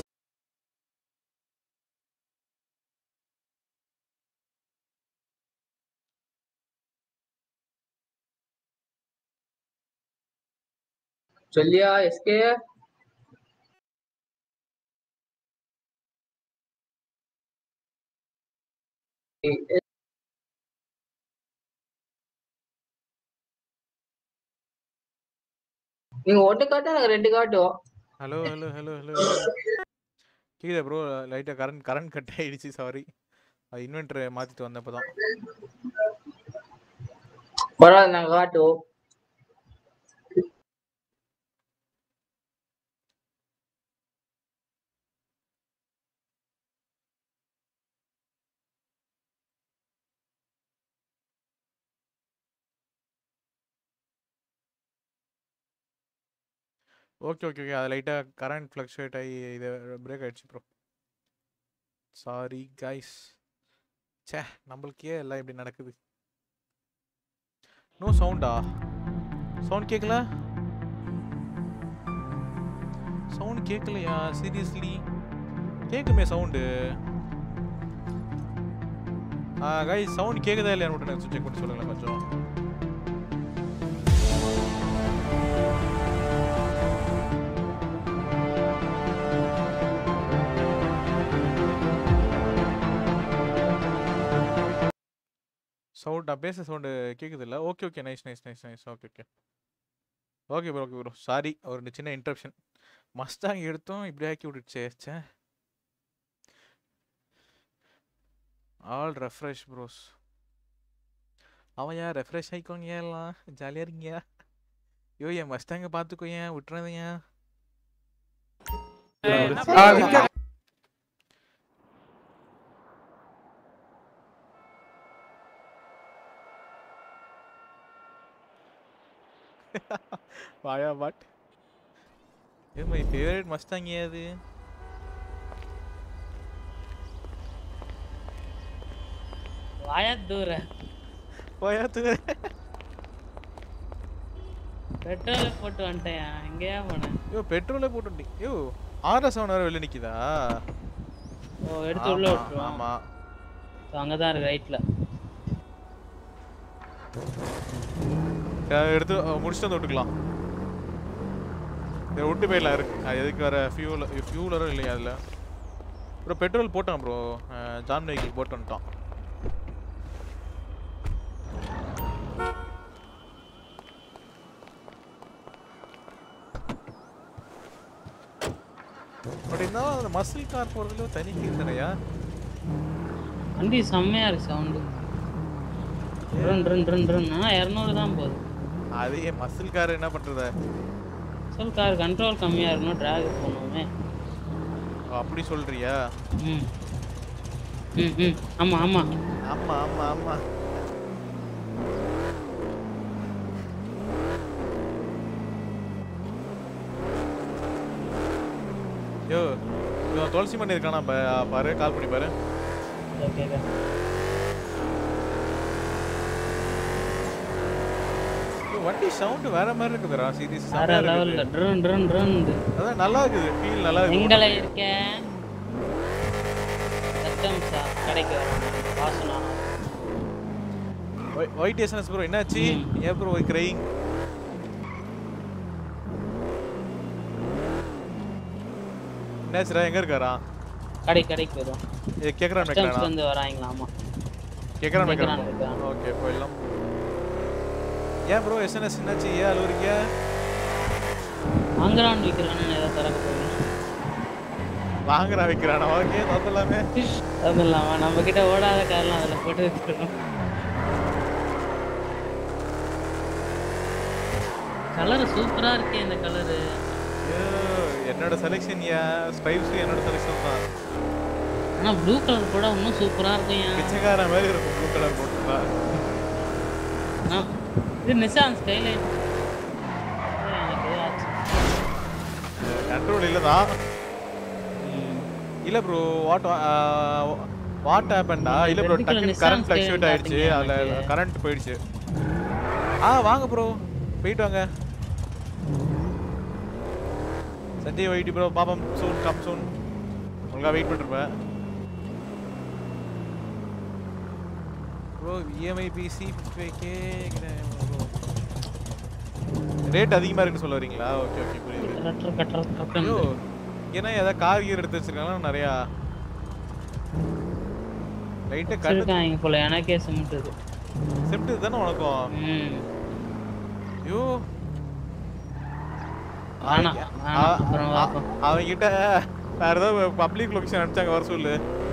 சொல்லியா எஸ்கே நீங்க ஒட்டு காட்டா எனக்கு ரெண்டு காட்டும் ஹலோ ஹலோ ஹலோ ஹலோ கீழே ப்ரோ லைட்டாக கரண்ட் கரண்ட் கட் ஆயிடுச்சு சாரி அது இன்வெர்டரை மாற்றிட்டு வந்தப்போ தான் பரவாயில்ல நாங்க காட்டுவோம் ஓகே ஓகே ஓகே அது லைட்டாக கரண்ட் ஃப்ளக்ஷுவேட் ஆகி இது பிரேக் ஆயிடுச்சு ப்ரோ சாரி கைஸ் ச்சே நம்மளுக்கே எல்லாம் இப்படி நடக்குது நோ சவுண்டா சவுண்ட் கேட்கல சவுண்ட் கேட்கலையா சீரியஸ்லி கேட்குமே சவுண்டு கைஸ் சவுண்ட் கேட்குதா இல்லையான்னு மட்டும் எனக்கு செக் பண்ணி சொல்லுங்களேன் கொஞ்சம் சவுண்ட் பேச சவுண்டு கேட்குது இல்லை okay okay nice nice nice nice okay okay okay bro okay bro sorry ஒரு சின்ன இன்டரப்ஷன் மஸ்டாங் எடுத்தோம் இப்படி ஆக்கி விட்டுச்சே ச்சே ஆல் ரெஃப்ரெஷ் ப்ரோஸ் அவன் ஏன் ரெஃப்ரெஷ் ஆகிக்கோங்க எல்லாம் ஜாலியாக இருக்கீங்க ஐயோ என் மஸ்டாங்க பார்த்துக்கோ ஏன் விட்டுறதுங்க வாயா பாட் இது மை ஃபேவரட் மஸ்டாங் அது வாயா தூர வாயா தூர பெட்ரோல் போட்டு வந்துட்டேன் எங்கேயா போனேன் ஐயோ பெட்ரோலே போட்டு ஐயோ ஆர்எஸ் செவன் வேறு வெளில நிற்கிதா ஓ எடுத்து உள்ள ஆமா, விட்டுருவோம் ஆமா அங்கே தான் இருக்கு ரைட்டில் அஹ் எடுத்து அஹ் முடிச்சுட்டு வந்து விட்டுக்கலாம் இதை விட்டு போயிடலாம் இருக்கு அது எதுக்கு வேற ஃபியூல் ஃபியூலரும் இல்லையா அதில் ப்ரோ பெட்ரோல் போட்டான் ப்ரோ ஜான் வெஹிக்கிள் போட்டு வந்துட்டான் பட் இருந்தாலும் அந்த மசில் கார் போகிறதுல தனி ஃபீல் தானையா வண்டி செம்மையா இருக்கு சவுண்டு ட்ரன் ட்ரன் ட்ரன் ட்ரன் ஆனால் இரநூறு தான் போகுது அதே மசில் கார் என்ன பண்ணுறத சொல் கார் கண்ட்ரோல் கம்மியாக இருக்கணும் டிராக் போகணுமே அப்படி சொல்றியா ம் ம் ம் ஆமாம் ஆமாம் ஆமா ஆமா ஆமா யோ இவன் துளசி மணி இருக்கானா பா- பாரு கால் பண்ணி பாரு ஓகே யோ, வண்டி சவுண்ட் வேற மாதிரி இருக்குதுடா சீரியஸ் வேற லெவலில் ட்ரன் ட்ரன் ட்ரன் அதான் நல்லா இருக்குது ஃபீல் நல்லா எங்களை இருக்கு இருக்கேன் சத்தம் சா கடைக்கு வரணும் வாசனா ஒயிட் எஸ்என்எஸ் ப்ரோ என்னாச்சு ஏன் ப்ரோ கிரைங் என்னாச்சுடா எங்க இருக்காரா கடை கடைக்கு போயிடும் இது கேக்குறான் கஸ்டம்ஸ்ல வைக்கிறானா இருந்து வராங்களா ஆமா கேக்குறான் கேக்குறான் வைக்கிறான் வைக்கிறான். ஓகே போயிடலாம் ஏன் ப்ரோ எஸ்என்எஸ் என்னாச்சு ஏன் அழுவுறீங்க வாங்குறான்னு விற்கிறான்னு ஏதாவது திறக்க போயிடும் வாங்குறா வைக்கிறானா ஓகே தரலாமே அது இல்லாம நம்ம கிட்ட ஓடாத கார்லாம் அதுல போட்டு வச்சிருக்கோம் கலர் சூப்பரா இருக்கே இந்த கலரு என்னோட செலெக்ஷன் ஏன் ஸ்ட்ரைப்ஸ் என்னோட செலெக்ஷன் தான் ஆனா ப்ளூ கலர் கூட இன்னும் சூப்பரா இருக்கும் ஏன் பிச்சைக்காரன் மாதிரி இருக்கும் ப்ளூ கலர் போட்டுருந்தா ஆ, இது நிசான் ஸ்கைலைன் எனக்கு ஏதோ ஆச்சு கண்ட்ரோல் இல்லை தான் இல்லை ப்ரோ வாட் வாட் ஹேப்பன்டா இல்லை ப்ரோ ரெண்டு டக்குன்னு Nissan கரண்ட் Skyline ஃப்ளக்ஷுவேட் ஆயிடுச்சு பார்த்தீங்க அதில் எனக்கு. கரண்ட் போயிடுச்சு ஆ வாங்க ப்ரோ போயிட்டு வாங்க சஞ்சய் வெயிட் ப்ரோ பாப்பம் சூன் கம் சூன் ஒழுங்கா வெயிட் பண்ணிருப்பேன் bro EMI PC K rate அதிகமாக இருக்குன்னு சொல்ல வரீங்களா ஓகே ஓகே புரியுது கட்டர் கட்டர் ஐயோ கட்டர் ஏன்னா ஏதாவது கார் கீர் எடுத்து வச்சிருக்காங்களா நிறையா லைட்டா கண்ணு வச்சிருக்காங்க போல எனக்கே சிமிட்டுது சிம்ட் தானே உனக்கும் ம் ஐயோ வேணாம், வேணாம், அப்புறம் பார்ப்போம். அவங்க கிட்ட வேற ஏதாவது பப்ளிக் லொகேஷன் அனுப்பிச்சாங்க வர சொல்லு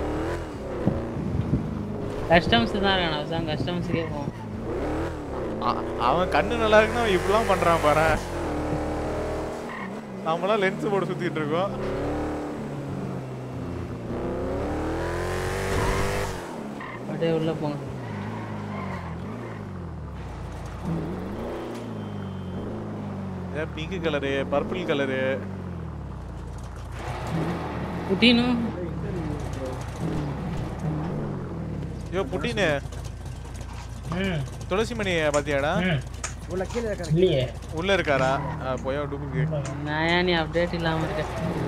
கஸ்டம்ஸ் தான் வேணும் அதான் கஸ்டம்ஸுக்கே போவோம் அ- அவன் கண்ணு நல்லா இருக்குன்னு அவன் இப்படிலாம் பண்றான் பாரு நாமெல்லாம் லென்ஸ் போட்டு சுத்திட்டு இருக்கோம் அப்படியே உள்ள போங்க பிங்க் கலரு பர்பிள் கலரு புட்டினும் ஐயோ புட்டினு துளசிமணி பாத்தியாடா உள்ள கீழே இருக்காரு இல்லையே உள்ள இருக்காரா ஆ, போயா டூப்ளிகேட் நான் ஏன் நீ அப்டேட் இல்லாம இருக்க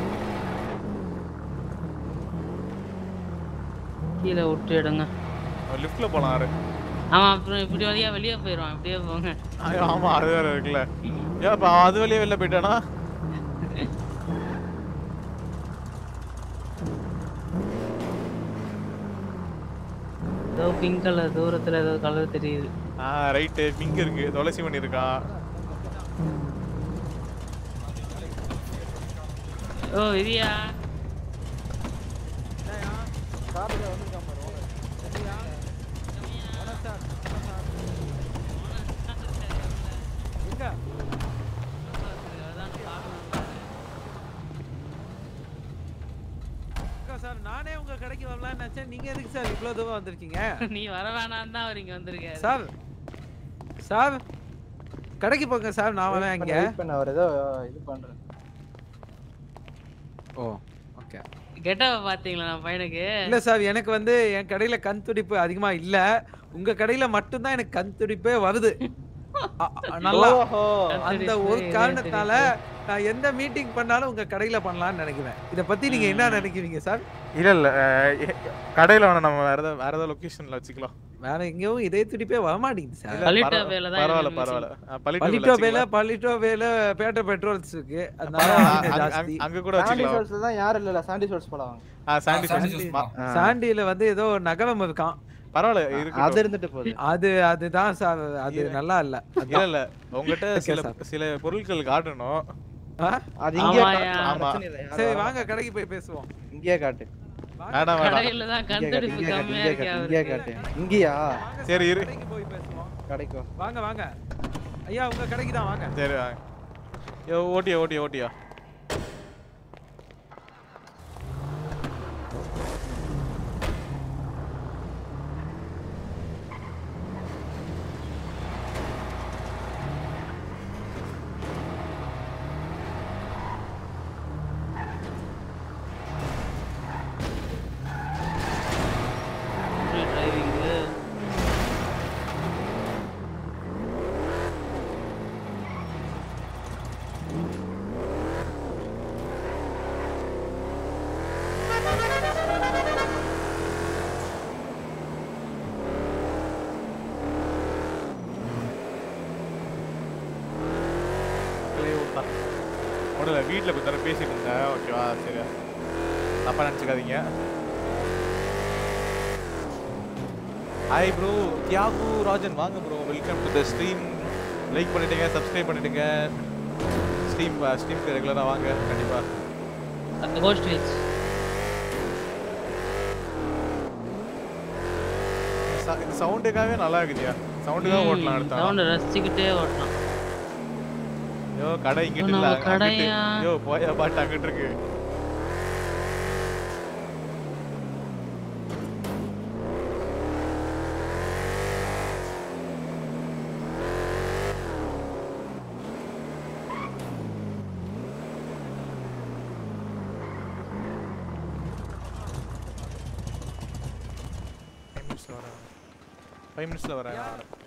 கீழே விட்டு எடுங்க லிஃப்ட்ல போலாம் ஆறு ஆமா அப்புறம் இப்படி வழியா வெளியே போயிடுவான் இப்படியே போங்க ஐயோ, ஆமா அது வேற இருக்குல்ல ஏன் அப்ப அது வழியா வெளில போயிட்டானா ஏதோ பிங்க் கலர் தூரத்துல ஏதோ கலர் தெரியுது ஆ ரைட்டு பிங்க் இருக்கு துளசி மணி இருக்கா ஓ இரியா சார் நானே உங்க கடைக்கு வரலாம்னு நினைச்சேன் நீங்க எதுக்கு சார் இவ்வளவு தூரம் வந்திருக்கீங்க நீ வர வேணாம் தான் அவர் இங்க வந்திருக்காரு சார் சார் கடைக்கு போங்க சார் நான் வரேன் இங்க வெயிட் பண்ண அவர் ஏதோ இது பண்றேன் ஓ ஓகே கெட்டவ பாத்தீங்களா நம்ம பையனுக்கு இல்ல சார் எனக்கு வந்து என் கடையில கண் துடிப்பு அதிகமா இல்ல உங்க கடையில மட்டும்தான் எனக்கு கண் துடிப்பே வருது அ- அ- நல்லா ஓஹோ. அந்த ஒரு காரணத்தால நான் எந்த மீட்டிங் பண்ணாலும் உங்க கடையில பண்ணலாம்னு நினைக்கிறேன் இத பத்தி நீங்க என்ன நினைக்கிறீங்க சார் இல்ல இல்ல அஹ், எ- கடையில வேணாம் நம்ம வேற ஏதாவது வேற ஏதாவது லொகேஷன்ல வச்சுக்கலாம் வேற எங்கேயும் இதே துடிப்பே வரமாட்டேங்குது சார் இல்ல, பரவா- பரவாயில்ல பரவாயில்ல அஹ், பள்ளிட்டோ பலிட்டோ வேலை வேலை பலிட்டோ வேலை பேட்ட பெட்ரோல்ஸ் இருக்கு அதனால பரவாயில்ல, கொஞ்சம் அங்க- ஜாஸ்தி. அங்க- அங்க கூட சாண்டி வச்சுக்கலாம் சோர்ஸ்ல தான் யாரும் இல்ல சாண்டி சோர்ஸ் போலாம் வாங்க ஆ, சாண்டி சாண்டி சோர்ஸ். சோர்ஸ் ஆ. சாண்டியில வந்து ஏதோ ஒரு நகரம் இருக்கான் பரவாயில்ல அது இருக்கட்டும். இருந்துட்டு போகுது அது அதுதான் சார் அது நல்லா இல்ல இல்ல இல்ல உங்ககிட்ட Okay, சில sir. சில பொருட்கள் காட்டணும் அது இங்கே ஆமாயா. ஆமா பிரச்சனை இல்லை சரி வாங்க கடைக்கு போய் பேசுவோம் இங்கேயே காட்டு வேணாம் வேணாம் கடையில தான் இங்கே காட்டு கண்துடிப்பு இங்கே காட்டு கம்மியா இங்கே இருக்கு காட்டு இங்கே அவருக்கு காட்டு இங்கேயா சரி இரு கடைக்கு போய் பேசுவோம் கடைக்கோ வாங்க வாங்க ஐயா உங்க கடைக்கு தான் வாங்க சரி வாங்க யோ, ஓட்டியா ஓட்டியா ஓட்டியா டிரைவிங்கு ஒன்றும் இல்லை வீட்டில் கொஞ்ச நேரம் பேசிட்டு இருந்தேன் ஓகேவா சரி தப்பாக நினச்சிக்காதீங்க ஹாய் ப்ரோ தியாகு ராஜன் வாங்க bro welcome to the stream like பண்ணிடுங்க சப்ஸ்கிரைப் பண்ணிடுங்க ஸ்ட்ரீம் ஸ்ட்ரீம்க்கு ரெகுலராக வாங்க கண்டிப்பாக அந்த கோஸ்ட் வீல்ஸ் இந்த சவுண்டுக்காகவே நல்லா இருக்குதியா சவுண்டுக்காக ஓட்டலாம் அடுத்த சவுண்ட் ரசிச்சுக்கிட்டே ஓட்டலாம் யோ கடை இங்கிட்டு நம்ம இல்ல அங்கிட்டு கடையா? யோ போயா பாட்டு அங்கிட்டு இருக்கு ஃபைவ் மினிட்ஸில் வரேன்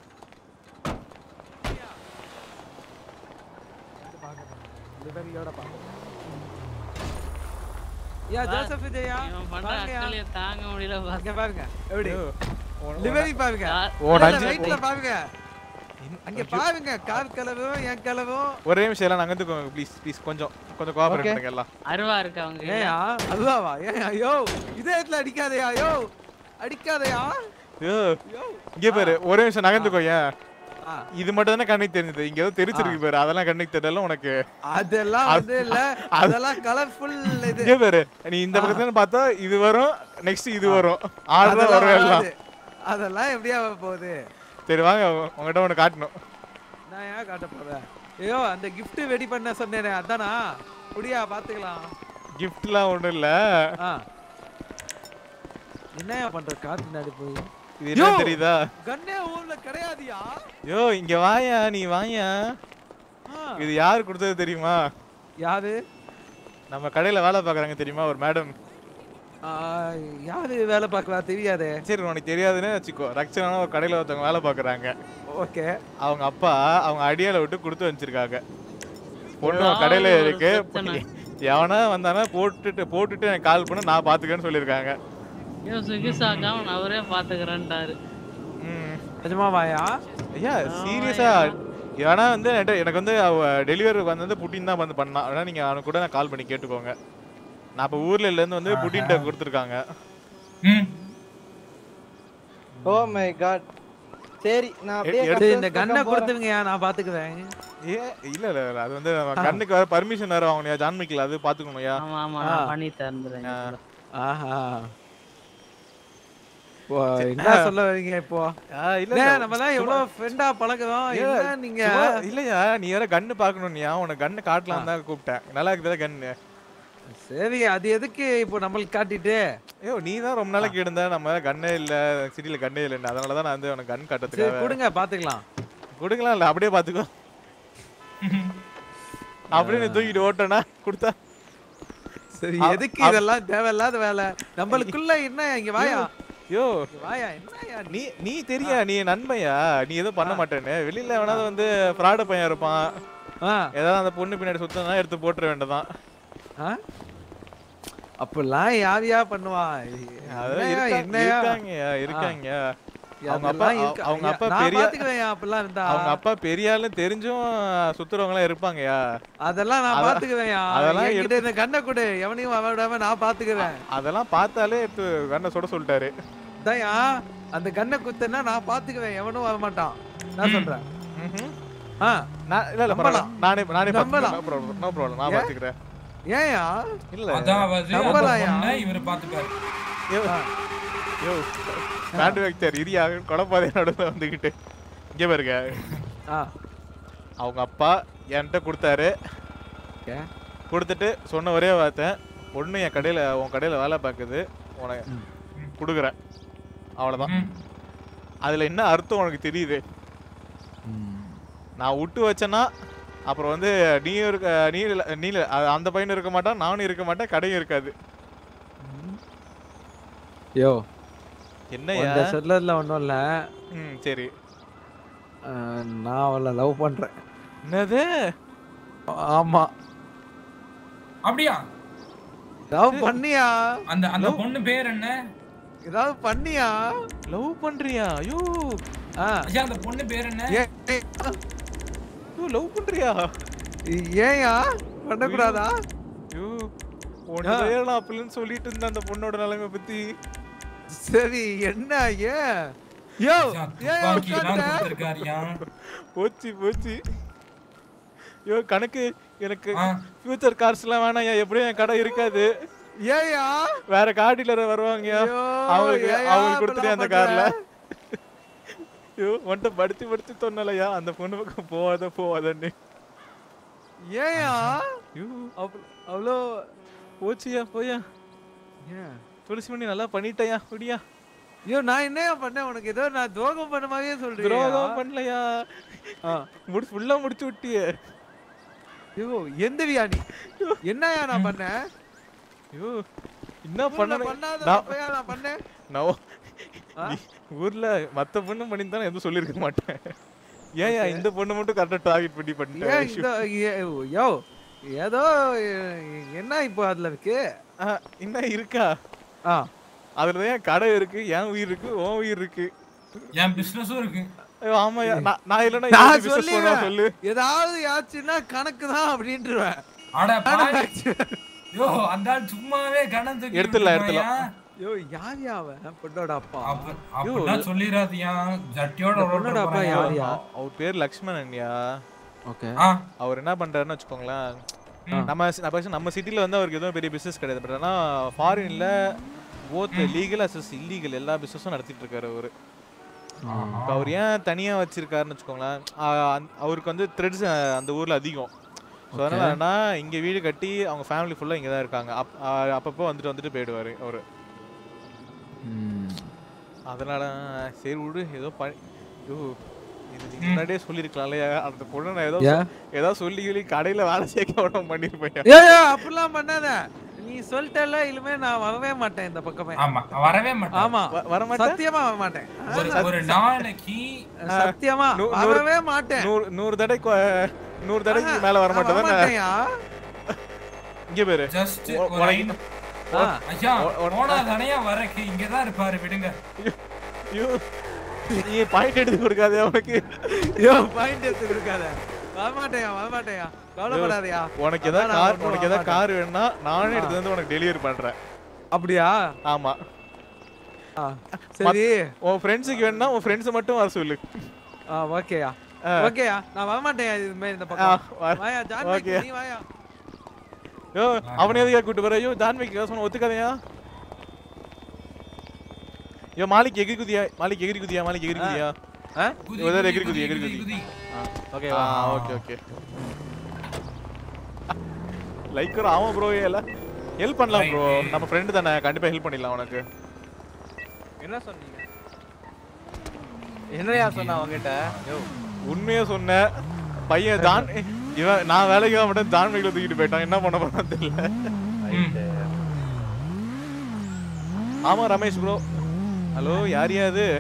யா ஜோசப் விஜயா இவன் பண்ற பாருங்கயா. அக்கறைய தாங்க முடியல பாருங்க இங்க பாருங்க எப்படி யோ, உன- லிவரி பாருங்க ஓ, நஞ்சு- ரைட்ல பாருங்க அங்க பாருங்க கார் கலரும் என் கலரும் ஒரே நிமிஷம் எல்லாம் நகர்ந்துக்கோங்க ப்ளீஸ் ப்ளீஸ் கொஞ்சம் கொஞ்சம் கோஆபரேட் Okay. பண்ணுங்க எல்லாம் அருவா இருக்கு அவங்க கிட்ட. ஏயா அதுவாவா ஏன் ஐயோ இதே இடத்துல அடிக்காதயா ஐயோ அடிக்காதயா யோ இங்க பாரு ஒரே நிமிஷம் நகர்ந்துக்கோ ஏன் ஆ. இது மட்டும் தானே கண்ணுக்கு தெரிஞ்சது இங்க ஏதோ தெரிச்சிருக்கு பாரு அதெல்லாம் கண்ணுக்கு தெரியல உனக்கு அதெல்லாம் அது- வந்து இல்ல அது- அதெல்லாம் கலர்ஃபுல் இது இங்க பாரு நீ இந்த பக்கத்துல பார்த்தா இது வரும் நெக்ஸ்ட் இது வரும் ஆறு தான் அதெல்லாம் வரும் எல்லாம் வராது. அதெல்லாம் எப்படியா வர போகுது சரி வாங்க உ- உங்ககிட்ட ஒண்ணு காட்டணும் நான் ஏன் காட்ட போறேன் ஐயோ அந்த gift ரெடி பண்ண சொன்னேனே அதானா முடியா பாத்துக்கலாம் கிஃப்ட்லாம் ஒண்ணும் இல்ல ஆ என்னையா பண்ற காத்து பின்னாடி போய் இது என்ன தெரியுதா கண்ணே ஊர்ல கிடையாதுயா யோ இங்க வாயா நீ வாயா ஆ. இது யார் கொடுத்தது தெரியுமா யாரு நம்ம கடையில வேலை பார்க்கறாங்க தெரியுமா ஒரு மேடம் ஆ, யாரு வேலை பார்க்கறா தெரியாதே சரி உனக்கு தெரியாதுன்னு வச்சுக்கோ ரக்ஷனான ஒரு கடையில ஒருத்தவங்க வேலை பார்க்கறாங்க ஓகே அவங்க அப்பா அவங்க அடியால விட்டு கொடுத்து வச்சிருக்காங்க பொண்ணு ஏதாவது கடையில ஒரு இருக்கு பிரச்சனை. எவனா வந்தானா போட்டுட்டு போட்டுட்டு எனக்கு கால் பண்ண நான் பாத்துக்கன்னு சொல்லியிருக்காங்க ஐயோ சுகிசாக்காம நான் அவரே பாத்துக்கிறேன்டாரு நிஜமா வாயா ஐயா சீரியஸா ஏன்னா வந்து என்கிட்ட- எனக்கு வந்து அவ டெலிவரி வந்து புட்டின் தான் வந்து பண்ணா ஆனா நீங்க அவனுக்கு கூட நான் கால் பண்ணி கேட்டுக்கோங்க நான் இப்ப ஊர்ல இருந்து வந்து புட்டின்ட்ட கொடுத்துருக்காங்க ஓ மை காட் சரி நான் அப்படியே எடுத்து சரி, customs இந்த பக்கம் கண்ணை போறேன். கொடுத்துருங்கயா நான் பாத்துக்கிறேன் ஏ இல்ல இல்ல இல்ல, அது வந்து நம்ம கண்ணுக்கு வேற பர்மிஷன் வேற வாங்கணும்யா ஜான்மிக்கில் அது பாத்துக்கணும்யா ஆமா ஆமா ஆ. நான் பண்ணி தந்துறேன் ஆஹா இப்போ என்ன சொல்ல வரீங்க இப்போ ஆ, இல்ல, என்ன, இல்ல, நம்ம எல்லாம் சும்மா- எவ்வளவு ஃப்ரெண்டா பழகுறோம் ஏ, என்ன நீங்க சும்மா இல்லையா நீ வேற கண்ணு பாக்கணும்யா உனக்கு கண்ணு காட்டலாம் தான் கூப்பிட்டேன் நல்லா இருக்குதா கண்ணு சரி அது எதுக்கு இப்போ நம்மளுக்கு காட்டிட்டு ஐயோ நீ தான் ரொம்ப நாளைக்கு இருந்த நம்ம கண்ணே இல்ல சிட்டில கண்ணே இல்லைன்னு அதனால தான் நான் வந்து உனக்கு கண் சரி காட்டுறதுக்காக கொடுங்க பாத்துக்கலாம் கொடுக்கலாம் இல்ல அப்படியே பாத்துக்கோ அப்படியே நீ தூக்கிட்டு ஓட்டனா கொடுத்தா சரி அ- எதுக்கு அப்- இதெல்லாம் தேவையில்லாத வேலை நம்மளுக்குள்ள என்ன இங்க வாயா யோ இங்க வாயா என்னயா நீ நீ தெரியா நீ நன்மையா நீ எதுவும் பண்ண மாட்டேன்னு வெளியில எவனாவது வந்து ஃப்ராடு பையன் இருப்பான் ஆ ஏதாவது அந்த பொண்ணு பின்னாடி சுத்தனா எடுத்து போட்டுற வேண்டியதான் ஆ? அப்பெல்லாம் யார் யா பண்ணுவா அதான் என்னய்யா, இருக்கா- என்னய்யா? இருக்காங்கய்யா இருக்காங்க அவங்க அப்பா அதெல்லாம் இருக்கு. அவங்க அப்பா நான் பெரிய பாத்துக்குவேன்யா, அப்பெல்லாம் இருந்தா. அவங்க அப்பா பெரிய ஆளு தெரிஞ்சும் சுத்துறவங்க இருப்பாங்கயா அதெல்லாம் நான் அத- பாத்துக்குவேன்யா. அதெல்லாம் என்கிட்ட எடுத்து- இந்த கண்ணை கொடு எவனையும் வர விடாம நான் பாத்துக்கிறேன் அதெல்லாம் பார்த்தாலே எடுத்து கண்ணை சுட சொல்லிட்டாரு அதான்யா, அந்த கண்ணை குத்துனா நான் பாத்துக்குவேன் எவனும் வர மாட்டான் நான் சொல்றேன் ஆ நான் இல்ல இல்ல நம்பலாம். பரவாயில்ல. நானே நானே நம்பலாம். நோ ப்ராப்ளம் நோ ப்ராப்ளம் நான் ஏன்? பாத்துக்கிறேன் ஏன்யா இல்ல அதாவது அந்த நம்பலாம்யா. பொண்ணை இவரு பாத்துப்பாரு யோ யோ பேண்ட் வைக்டர் இரியா கொடப்பாதை நடுவில் வந்துகிட்டு இங்கே பாருங்க ஆ அவங்க அப்பா என்கிட்ட கொடுத்தாரு ஓகே கொடுத்துட்டு சொன்ன ஒரே வார்த்தை பொண்ணு என் கடையில் உன் கடையில் வேலை பார்க்குது உனக்கு கொடுக்குறேன் அவ்வளோதான் அதில் என்ன அர்த்தம் உனக்கு தெரியுது நான் விட்டு வச்சேன்னா அப்புறம் வந்து நீயும் இருக்க நீ இல்ல- நீ இல்ல, அ- அந்த பையனும் இருக்க மாட்டான் நானும் இருக்க மாட்டேன் கடையும் இருக்காது யோ என்னய்யா? இந்த செல்லர்ல ஒண்ணும் இல்ல ம் சரி அஹ், நான் அவளை லவ் பண்றேன் என்னது ஆமா அப்படியா லவ் பண்ணியா அந்த அந்த பொண்ணு பேர் என்ன ஏதாவது பண்ணியா லவ் பண்றியா ஐயோ ஆ ஐயா அந்த பொண்ணு பேர் என்ன ஏ- ஏ- லவ் பண்றியா ஏன்யா பண்ணக்கூடாதா ஐயோ உனக்கு நான் அப்பலன்னு சொல்லிட்டு இருந்தேன் அந்த பொண்ணோட நிலைமை பத்தி சரி என்ன ஏன் யோ ஏன் துப்பாக்கிலாம் உட்கார்ந்த? கொடுத்திருக்காருயா. போச்சு போச்சு ஐயோ கணக்கு எனக்கு ஃபியூச்சர் கார்ஸ்லாம் வேணாம் எப்படியும் என் கடை இருக்காது ஏயா வேற கார் டீலர் வருவாங்க அவங்களுக்கு ஏய்யா அவங்களுக்கு கொடுத்துட்டு அந்த இப்படிலாம் கார்ல பண்ற? ஐயோ உன்கிட்ட படுத்தி படுத்தி சொன்னலையா அந்த பொண்ணு பக்கம் போவாத போவாதன்னு ஏயா ஐயோ அவ்வளோ- அவ்வளோ போச்சியா போயா ஏன் துளசி மணி நல்லா பண்ணிட்டயா முடியா ஐயோ நான் என்னையா பண்ணேன் உனக்கு ஏதோ நான் துரோகம் பண்ண மாதிரியே சொல்றேன் துரோகம் பண்ணலையா முடி ஃபுல்லா முடிச்சு விட்டியே ஐயோ எந்த வியாதி என்னயா நான் பண்ணேன் ஐயோ என்ன ஊர்ல பண்ண பண்ணாத நான் தப்பையா நான் பண்ணேன் நான் நீ ஊர்ல மத்த பொண்ணு பண்ணியிருந்தா எதுவும் சொல்லியிருக்க மாட்டேன் ஏன் இந்த பொண்ணு மட்டும் கரெக்டா டார்கெட் பண்ணி ஏன் பண்ணிட்டேன் இந்த ஏ- யோ ஏதோ எ- என்ன இப்போ அதுல இருக்கு என்ன இருக்கா ஆ அதுல தான் என் கடை இருக்கு என் உயிர் இருக்கு உன் உயிர் இருக்கு என் பிசினஸும் இருக்கு ஐயோ, ஆமாயா நான் நான் இல்லைன்னா நான் எப்படி business பண்ணுவேன் சொல்லு சொல்லிடுவேன் ஏதாவது ஆச்சுன்னா கணக்கு தான் அப்படின்ட்டுருவேன் அட பாவி. யோ அந்த ஆள் சும்மாவே கணம் தூக்கி எடுத்துடலாம், விட்டுருவாயா? யோ யார் யா அவன் பொண்ணோட அப்பா அப்ப- அப்படிலாம் சொல்லிடாதீயா ஜட்டியோட இந்த ரோட்ல பொண்ணோட அப்பா போறாயா? யாருயா? அவர் பேர் லக்ஷ்மணன்யா ஓகே ஆ. அவர் என்ன பண்றாருன்னு வச்சுக்கோங்களேன் நம்ம சி- நான் பேசுறேன், நம்ம சிட்டில வந்து அவருக்கு எதுவும் பெரிய பிசினஸ் கிடையாது பட் ஆனா ஃபாரின்ல போத் லீகல் அசஸ் இல்லீகல் எல்லா பிசினஸும் நடத்திட்டு இருக்காரு அவரு இப்போ அவர் ஏன் தனியா வச்சிருக்காருன்னு வச்சுக்கோங்களேன் ஆ, அந்த- அவருக்கு வந்து த்ரெட்ஸ் அந்த ஊர்ல அதிகம் ஸோ அதனால Okay. என்னன்னா இங்க வீடு கட்டி அவங்க ஃபேமிலி ஃபுல்லா இங்க தான் இருக்காங்க அப் ஆ, அப்பப்போ வந்துட்டு வந்துட்டு போயிடுவாரு அவரு அதனால சரி விடு ஏதோ பண்ணி ஐயோ, இது நீ முன்னாடியே சொல்லியிருக்கலாம்ல அந்த பொண்ணு நான் ஏதோ ஏன்? ஏதோ சொல்லி சொல்லி கடையில வேலை சேர்க்க விட பண்ணிருப்பேன் ஏ ஏ, அப்படிலாம் பண்ணாத நீ சொல்லிட்டல இனிமே நான் வரவே மாட்டேன் இந்த பக்கமே ஆமா வரவே மாட்டேன் ஆமா வ- வரமாட்டே? சத்தியமா வர மாட்டேன் ஒரு ஒரு நாளைக்கு சத்தியமா நூ- வரவே மாட்டேன் நூறு நூறு தடைக்கு நூறு தடைக்கு ஆஹா, மேல வர நான் மாட்டேன் வரமாட்டேன்யா. இங்க பேரு ஜஸ்ட் உ- ஒரு உனக்கு ஐநூ- ஆ. ஐயா உ- உ- போனா தனியா வரக்கு இங்கதான் இருப்பாரு விடுங்க ஐயோ, நீ பாயிண்ட் எடுத்து கொடுக்காதே அவனுக்கு ஐயோ பாயிண்ட் எடுத்து கொடுக்காத வரமாட்டேயா வரமாட்டேயா கவலைப்படாதயா உனக்கு அதான் ஏதாவது நான் கார் ஒண்ணும் உனக்கு ஏதாவது வரமாட்டேன். கார் வேணும்னா நானே எடுத்து வந்து உனக்கு டெலிவரி பண்றேன் அப்படியா ஆமா ஆ, சரி உன் ஃப்ரெண்ட்ஸுக்கு வேணும்னா உன் ஃப்ரெண்ட்ஸ் மட்டும் வர சொல்லு ஆ ஓகேயா ஆ. ஓகேயா நான் வரமாட்டேயா இதுமே இந்த ஆ, பக்கம் வர- வாயா ஜான்விக் ஓகே. நீ வாயா யோ அவனை எதுக்கு கூட்டு வர ஐயோ ஜான்விக் சொன்ன ஒத்துக்காதயா யோ மாலிக் எகிரி குதியா மாலிக் எகிரி குதியா மாலிக் எகிரி குதியா ஆ குதி, இவதார் குதி, எகிரி குதி குதி, எகிரி குதி, குதி குதி. ஓகே ஆ. ஓகே ஓகே லைக் ஆமா ப்ரோ இல்ல ஹெல்ப் பண்ணலாம் ப்ரோ நம்ம ஃப்ரெண்ட் தானே கண்டிப்பா ஹெல்ப் பண்ணிடலாம் உனக்கு என்ன சொன்னீங்க என்னையா சொன்னா அவங்ககிட்ட உண்மையா சொன்ன பையன் ஜான் இவன் நான் வேலைக்கு ஆக மாட்டேன் ஜான் மைக்கில் தூக்கிட்டு போயிட்டான் என்ன பண்ண போறான்னு தெரியல ஆமா ரமேஷ் ப்ரோ ஹலோ யார் யா அது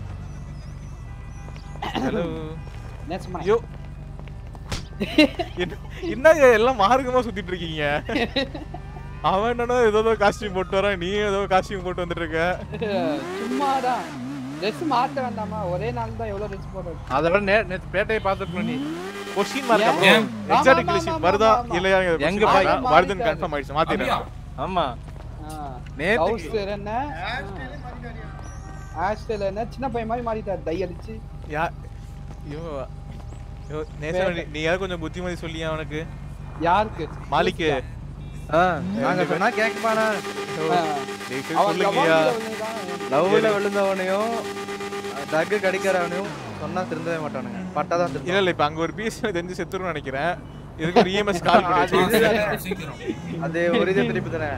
ஹலோ ஐயோ என்ன- என்ன எல்லாம் மார்க்கமா சுத்திட்டு இருக்கீங்க அவன் என்னடா ஏதோ காஸ்டியூம் போட்டு வரான் நீ ஏதோ காஸ்டியூம் போட்டு வந்துட்டு இருக்க சும்மாதான் ட்ரெஸ் மாத்த வேண்டாமா ஒரே நாள் தான் எவ்வளவு ட்ரெஸ் போடுறது அதை விட நே- நேத்து பேட்டையை பார்த்துருக்கணும் நீ கொஸ்டின் மார்க் ப்ரோ ஏன்? எக்ஸாக்ட் ஆமா, கிளிஷன் ஆமா, வருதா ஆமா. இல்லையா எங்க question பாய்? mark ஆ? வருதுன்னு கன்ஃபார்ம் ஆயிடுச்சு மாத்திடுறேன் ஆமா நேத்துக்கு டவுசர் என்ன ஹேர்ஸ்டைல் என்ன சின்ன பையன் மாதிரி மாறிட்டார் டை அடிச்சு யா ஐயோ ஐயோ நேசம் நீ- நீ யாரும் கொஞ்சம் புத்திமதி சொல்லியா அவனுக்கு யாருக்கு மாலிக்கு ஆ, நாங்க சொன்னா கேட்கப்பானா டேய், சரி அவன் சொல்லுங்கய்யா லவ்ல விழுந்தவனையும் டக்கு கடிக்கிறவனையும் சொன்னா திருந்தவே மாட்டானுங்க பட்டாதான் திருந்த இல்ல இல்ல இப்ப அங்க ஒரு பீஸ் தெரிஞ்சு செத்துருன்னு நினைக்கிறேன் இதுக்கு ஒரு இஎம்எஸ் கால் பண்ணி வச்சிருக்கேன். அது ஒரு இது திருப்பி தானே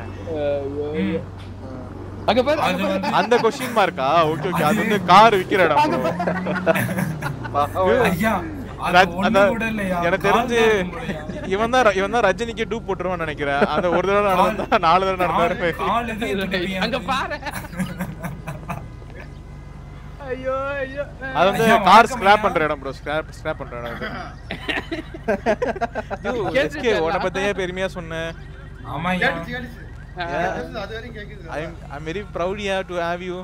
அங்க பாரு அங்க பாரு. அந்த கொஸ்டின் மார்க்கா ஓகே ஓகே அது வந்து கார் விக்கிற இடம் bro. ஐயா அது ரஜ்- ஒண்ணு அந்த- கூட இல்லையா எனக்கு தெரிஞ்சு இவன் தான் இவன் தான் ரஜினிக்கு டூப் போட்டுருவான்னு நினைக்கிறேன் அந்த ஒரு தடவை நடந்தா நாலு தடவை நடந்தாரு கால் இது இருக்கு அங்க பாரு ஐயோ ஐயோ அது வந்து ஐயா, கார் வணக்கம் ஸ்கிராப் ஐயா. பண்ற இடம் ப்ரோ ஸ்கிராப் ஸ்கிராப் பண்ற இடம் அது கேட்டுட்டு எஸ்கே உன்னை பத்தியே பெருமையா சொன்னேன் ஆமா ஐயா கேட்டுச்சு, கேட்டுச்சு. Yeah. கேட்டுச்சு, அது வரைக்கும் கேக்குது. I I'm very proud ya to have you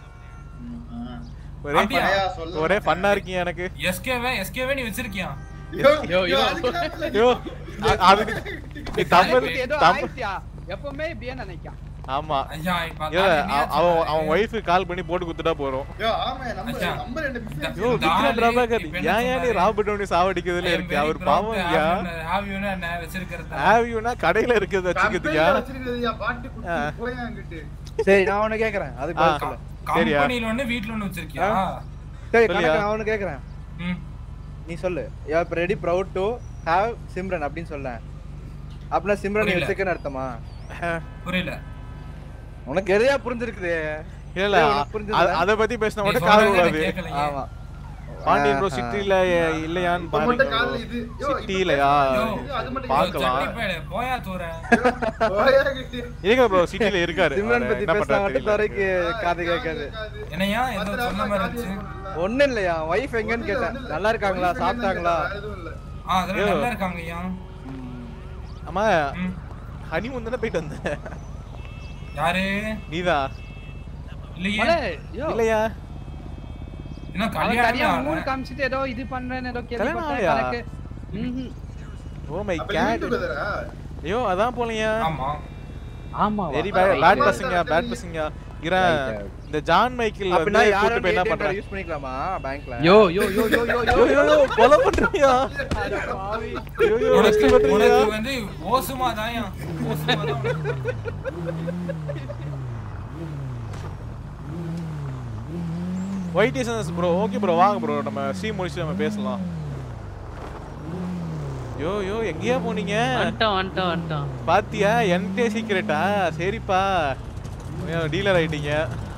ஒரே அப்படியா? fun- ஒரே ஃபன்னா இருக்கீங்க எனக்கு எஸ்கேவே எஸ்கேவே நீ வச்சிருக்கியா யோ, யோ. யோ அ- அது நீ தமிழ் இப்படி ஏதோ தமிழ் ஆயிடுச்சியா? எப்பவுமே இப்படியே நினைக்கான் ஆமா ஐயா, இப்ப இல்ல அதான் அவ- என்னையாச்சும் அவன் சொல்றேன். அவன் ஒய்ஃபு கால் பண்ணி போட்டு குத்துட்டா போறோம் யோ ஆமா நம்ம அச்சா. நம்ம ரெண்டு business யோ இந்த விக்ரம் ஆளு பிரபாகர் இப்ப என்ன ஏன் ஏன் நீ சொன்னாரு? ராபர்ட் டவுனி சாவடிக்கிறதுல I am இருக்கு very அவர் proud பாவம் to ஐயா have you- have you ன்னு வச்சிருக்கிறது ஆவியூனா கடையில இருக்கிறது வச்சுக்கிறதுயா கம்பெனில வச்சிருக்கிறதுயா, பாட்டு குட்டி, ஆ. போயா அங்கிட்டு. சரி நான் ஒண்ணு கேக்குறேன் அதுக்கு பதில் ஆ. சொல்லு சரியா? கம்பெனில ஒண்ணு வீட்ல ஒண்ணு வச்சிருக்கியா சரி சொல்லியா? கணக்கு நான் ஒண்ணு கேக்குறேன் ம். நீ சொல்லு you are ready proud to have Simran அப்படின்னு சொல்ல அப்படின்னா சிம்ரன் நீ புரியல. வச்சிருக்கன்னு அர்த்தமா புரியல உனக்கு எதையா புரிஞ்சிருக்குது இல்ல இல்ல ஏய், உனக்கு புரிஞ்சதா? அ- அத பத்தி பேசினா நீ மட்டும் காது சொல்றதே விடாது நான் கேட்கலையே. ஆமா பாண்டியன் ப்ரோ ஆஹா. சிட்டில இல்லையான்னு இப்ப மட்டும் பாருங்க காதுல இது. யோ, இப்ப சிட்டி இல்லையா யோ, அது மட்டும் பார்க்கலாம். சட்டி பயலே, போயா தூர போயா அங்கிட்டு. இருங்க ப்ரோ சிட்டில இருக்காரு சிம்ரன் அவரு பத்தி என்ன பேசினா பண்றாரு மட்டும் தெரியல துறைக்கு ஆ, காது இது கேட்காது கேட்காது. என்னையா ஏதோ மத்த சொன்ன நேரத்துல மாதிரி காது இருந்துச்சு கேட்கணும்ல. ஒண்ணும் இல்லையா ஒய்ஃப் எங்கன்னு கேட்டேன் ஒண்ணும் இல்ல. நல்லா இருக்காங்களா ஒய்ஃப் என்னன்னு சாப்பிட்டாங்களா கேட்டா, வேற எதுவும் இல்ல. ஆ அதெல்லாம் யோ. நல்லா இருக்காங்க ஐயா ஆமா ம். ஹனிமூன் தானே போயிட்டு வந்த யாரு நீதான் இல்லையே மலே, யோ, இல்லையா என்ன அவன் கல்யாணமே தனியா ஆகல. மூணு காமிச்சிட்டு ஏதோ இது பண்றேன்னு ஏதோ கல்யாணம் கேள்விப்பட்டேன் ஆகலையா? கணக்கு. ம்ஹும். ஓ மை அப்ப கேட் living together ஆ? ஐயோ அதான் போலயா ஆமா ஆமா வெரி வா. Bad Right. பசங்க பேட் பசங்க இர இந்த ஜான் மைக்கேல் அப்படின்னா வந்து யாரும் கூட்டு போய் என்ன பண்றாங்க யூஸ் பண்ணிக்கலாமா பேங்க்ல யோ யோ யோ யோ யோ யோ ஐயோ ஐயோ கொலை பண்றியா ஐயோ ஐயோ உனக்கு ரெஸ்ட் பண்றியா உனக்கு வந்து ஓசுமா தாயா ஓசுமா தான் உனக்கு. White essence bro okay bro வாங்க ப்ரோ நம்ம ஸ்ட்ரீம் முடிச்சு நம்ம பேசலாம் யோ யோ எங்கேயா போனீங்க வந்துட்டோம் வந்துட்டோம் வந்துட்டோம் பாத்தியா என்கிட்டே சீக்கிரட்டா சரிப்பா டீலர் ஆயிட்டீங்க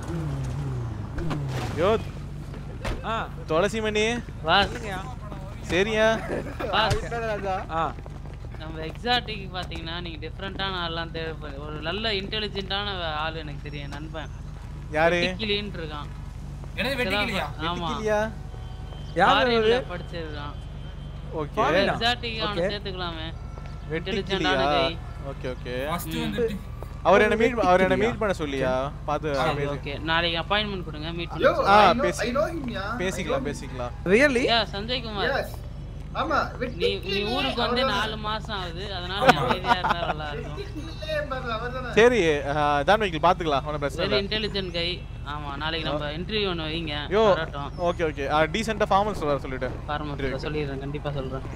யோ ஆ துளசி மணி பாஸ் சரியா பாஸ் ராஜா ஆ நம்ம எக்ஸாட்டிக் பாத்தீங்கன்னா நீங்க டிஃப்ரெண்டான ஆள்லாம் தேவைப்படுது ஒரு நல்ல இன்டெலிஜென்ட்டான ஆள் எனக்கு தெரியும் என் நண்பன் யாரு வெட்டிக்கிளின்னு இருக்கான் என்னது வெட்டிக்கலையா ஆமா இல்லையா யார் ஃபாரின்ல அவரு? படிச்சிருக்கான் ஓகே Foreign ஆ? எக்ஸாட்டிக் அவனை Okay. சேர்த்துக்கலாமே வெட்டிக்கிளியா இன்டெலிஜென்ட்டான கை ஓகே ஓகே ஃபர்ஸ்ட் வந்துட்டு அவர் என்ன மீட் அவர் என்ன மீட் பண்ண சொல்லியா பாத்து பேசி ஓகே நாளைக்கு அப்பாயின்மெண்ட் கொடுங்க மீட் Yo, பண்ணி ஆ, I know- பேசி- I know him, yeah. I பேசிக்கலாம் know him. பேசிக்கலாம் really ya Sanjay Kumar Yes. ஆமா நீ வெட்டிக்கிளி, நீ ஊருக்கு வந்து அவர்தான். நாலு மாசம் ஆகுது அதனால நீ அமைதியா இருந்தா நல்லா இருக்கும் வெட்டிக்கிளியே பாரு, அவர்தானே. சரி ஜான் மைக்கேல் பாத்துக்கலாம் ஒன்றும் பிரச்சனை வெரி இல்லை இன்டெலிஜென்ட் கை ஆமா நாளைக்கு நம்ம இன்டர்வியூ ஒன்று வைங்க யோ வரட்டும் ஓகே ஓகே டீசெண்டா ஃபார்மல்ஸ் வர சொல்லிட்டு ஃபார்மஸ் சொல்லிடுறேன் கண்டிப்பா சொல்றேன்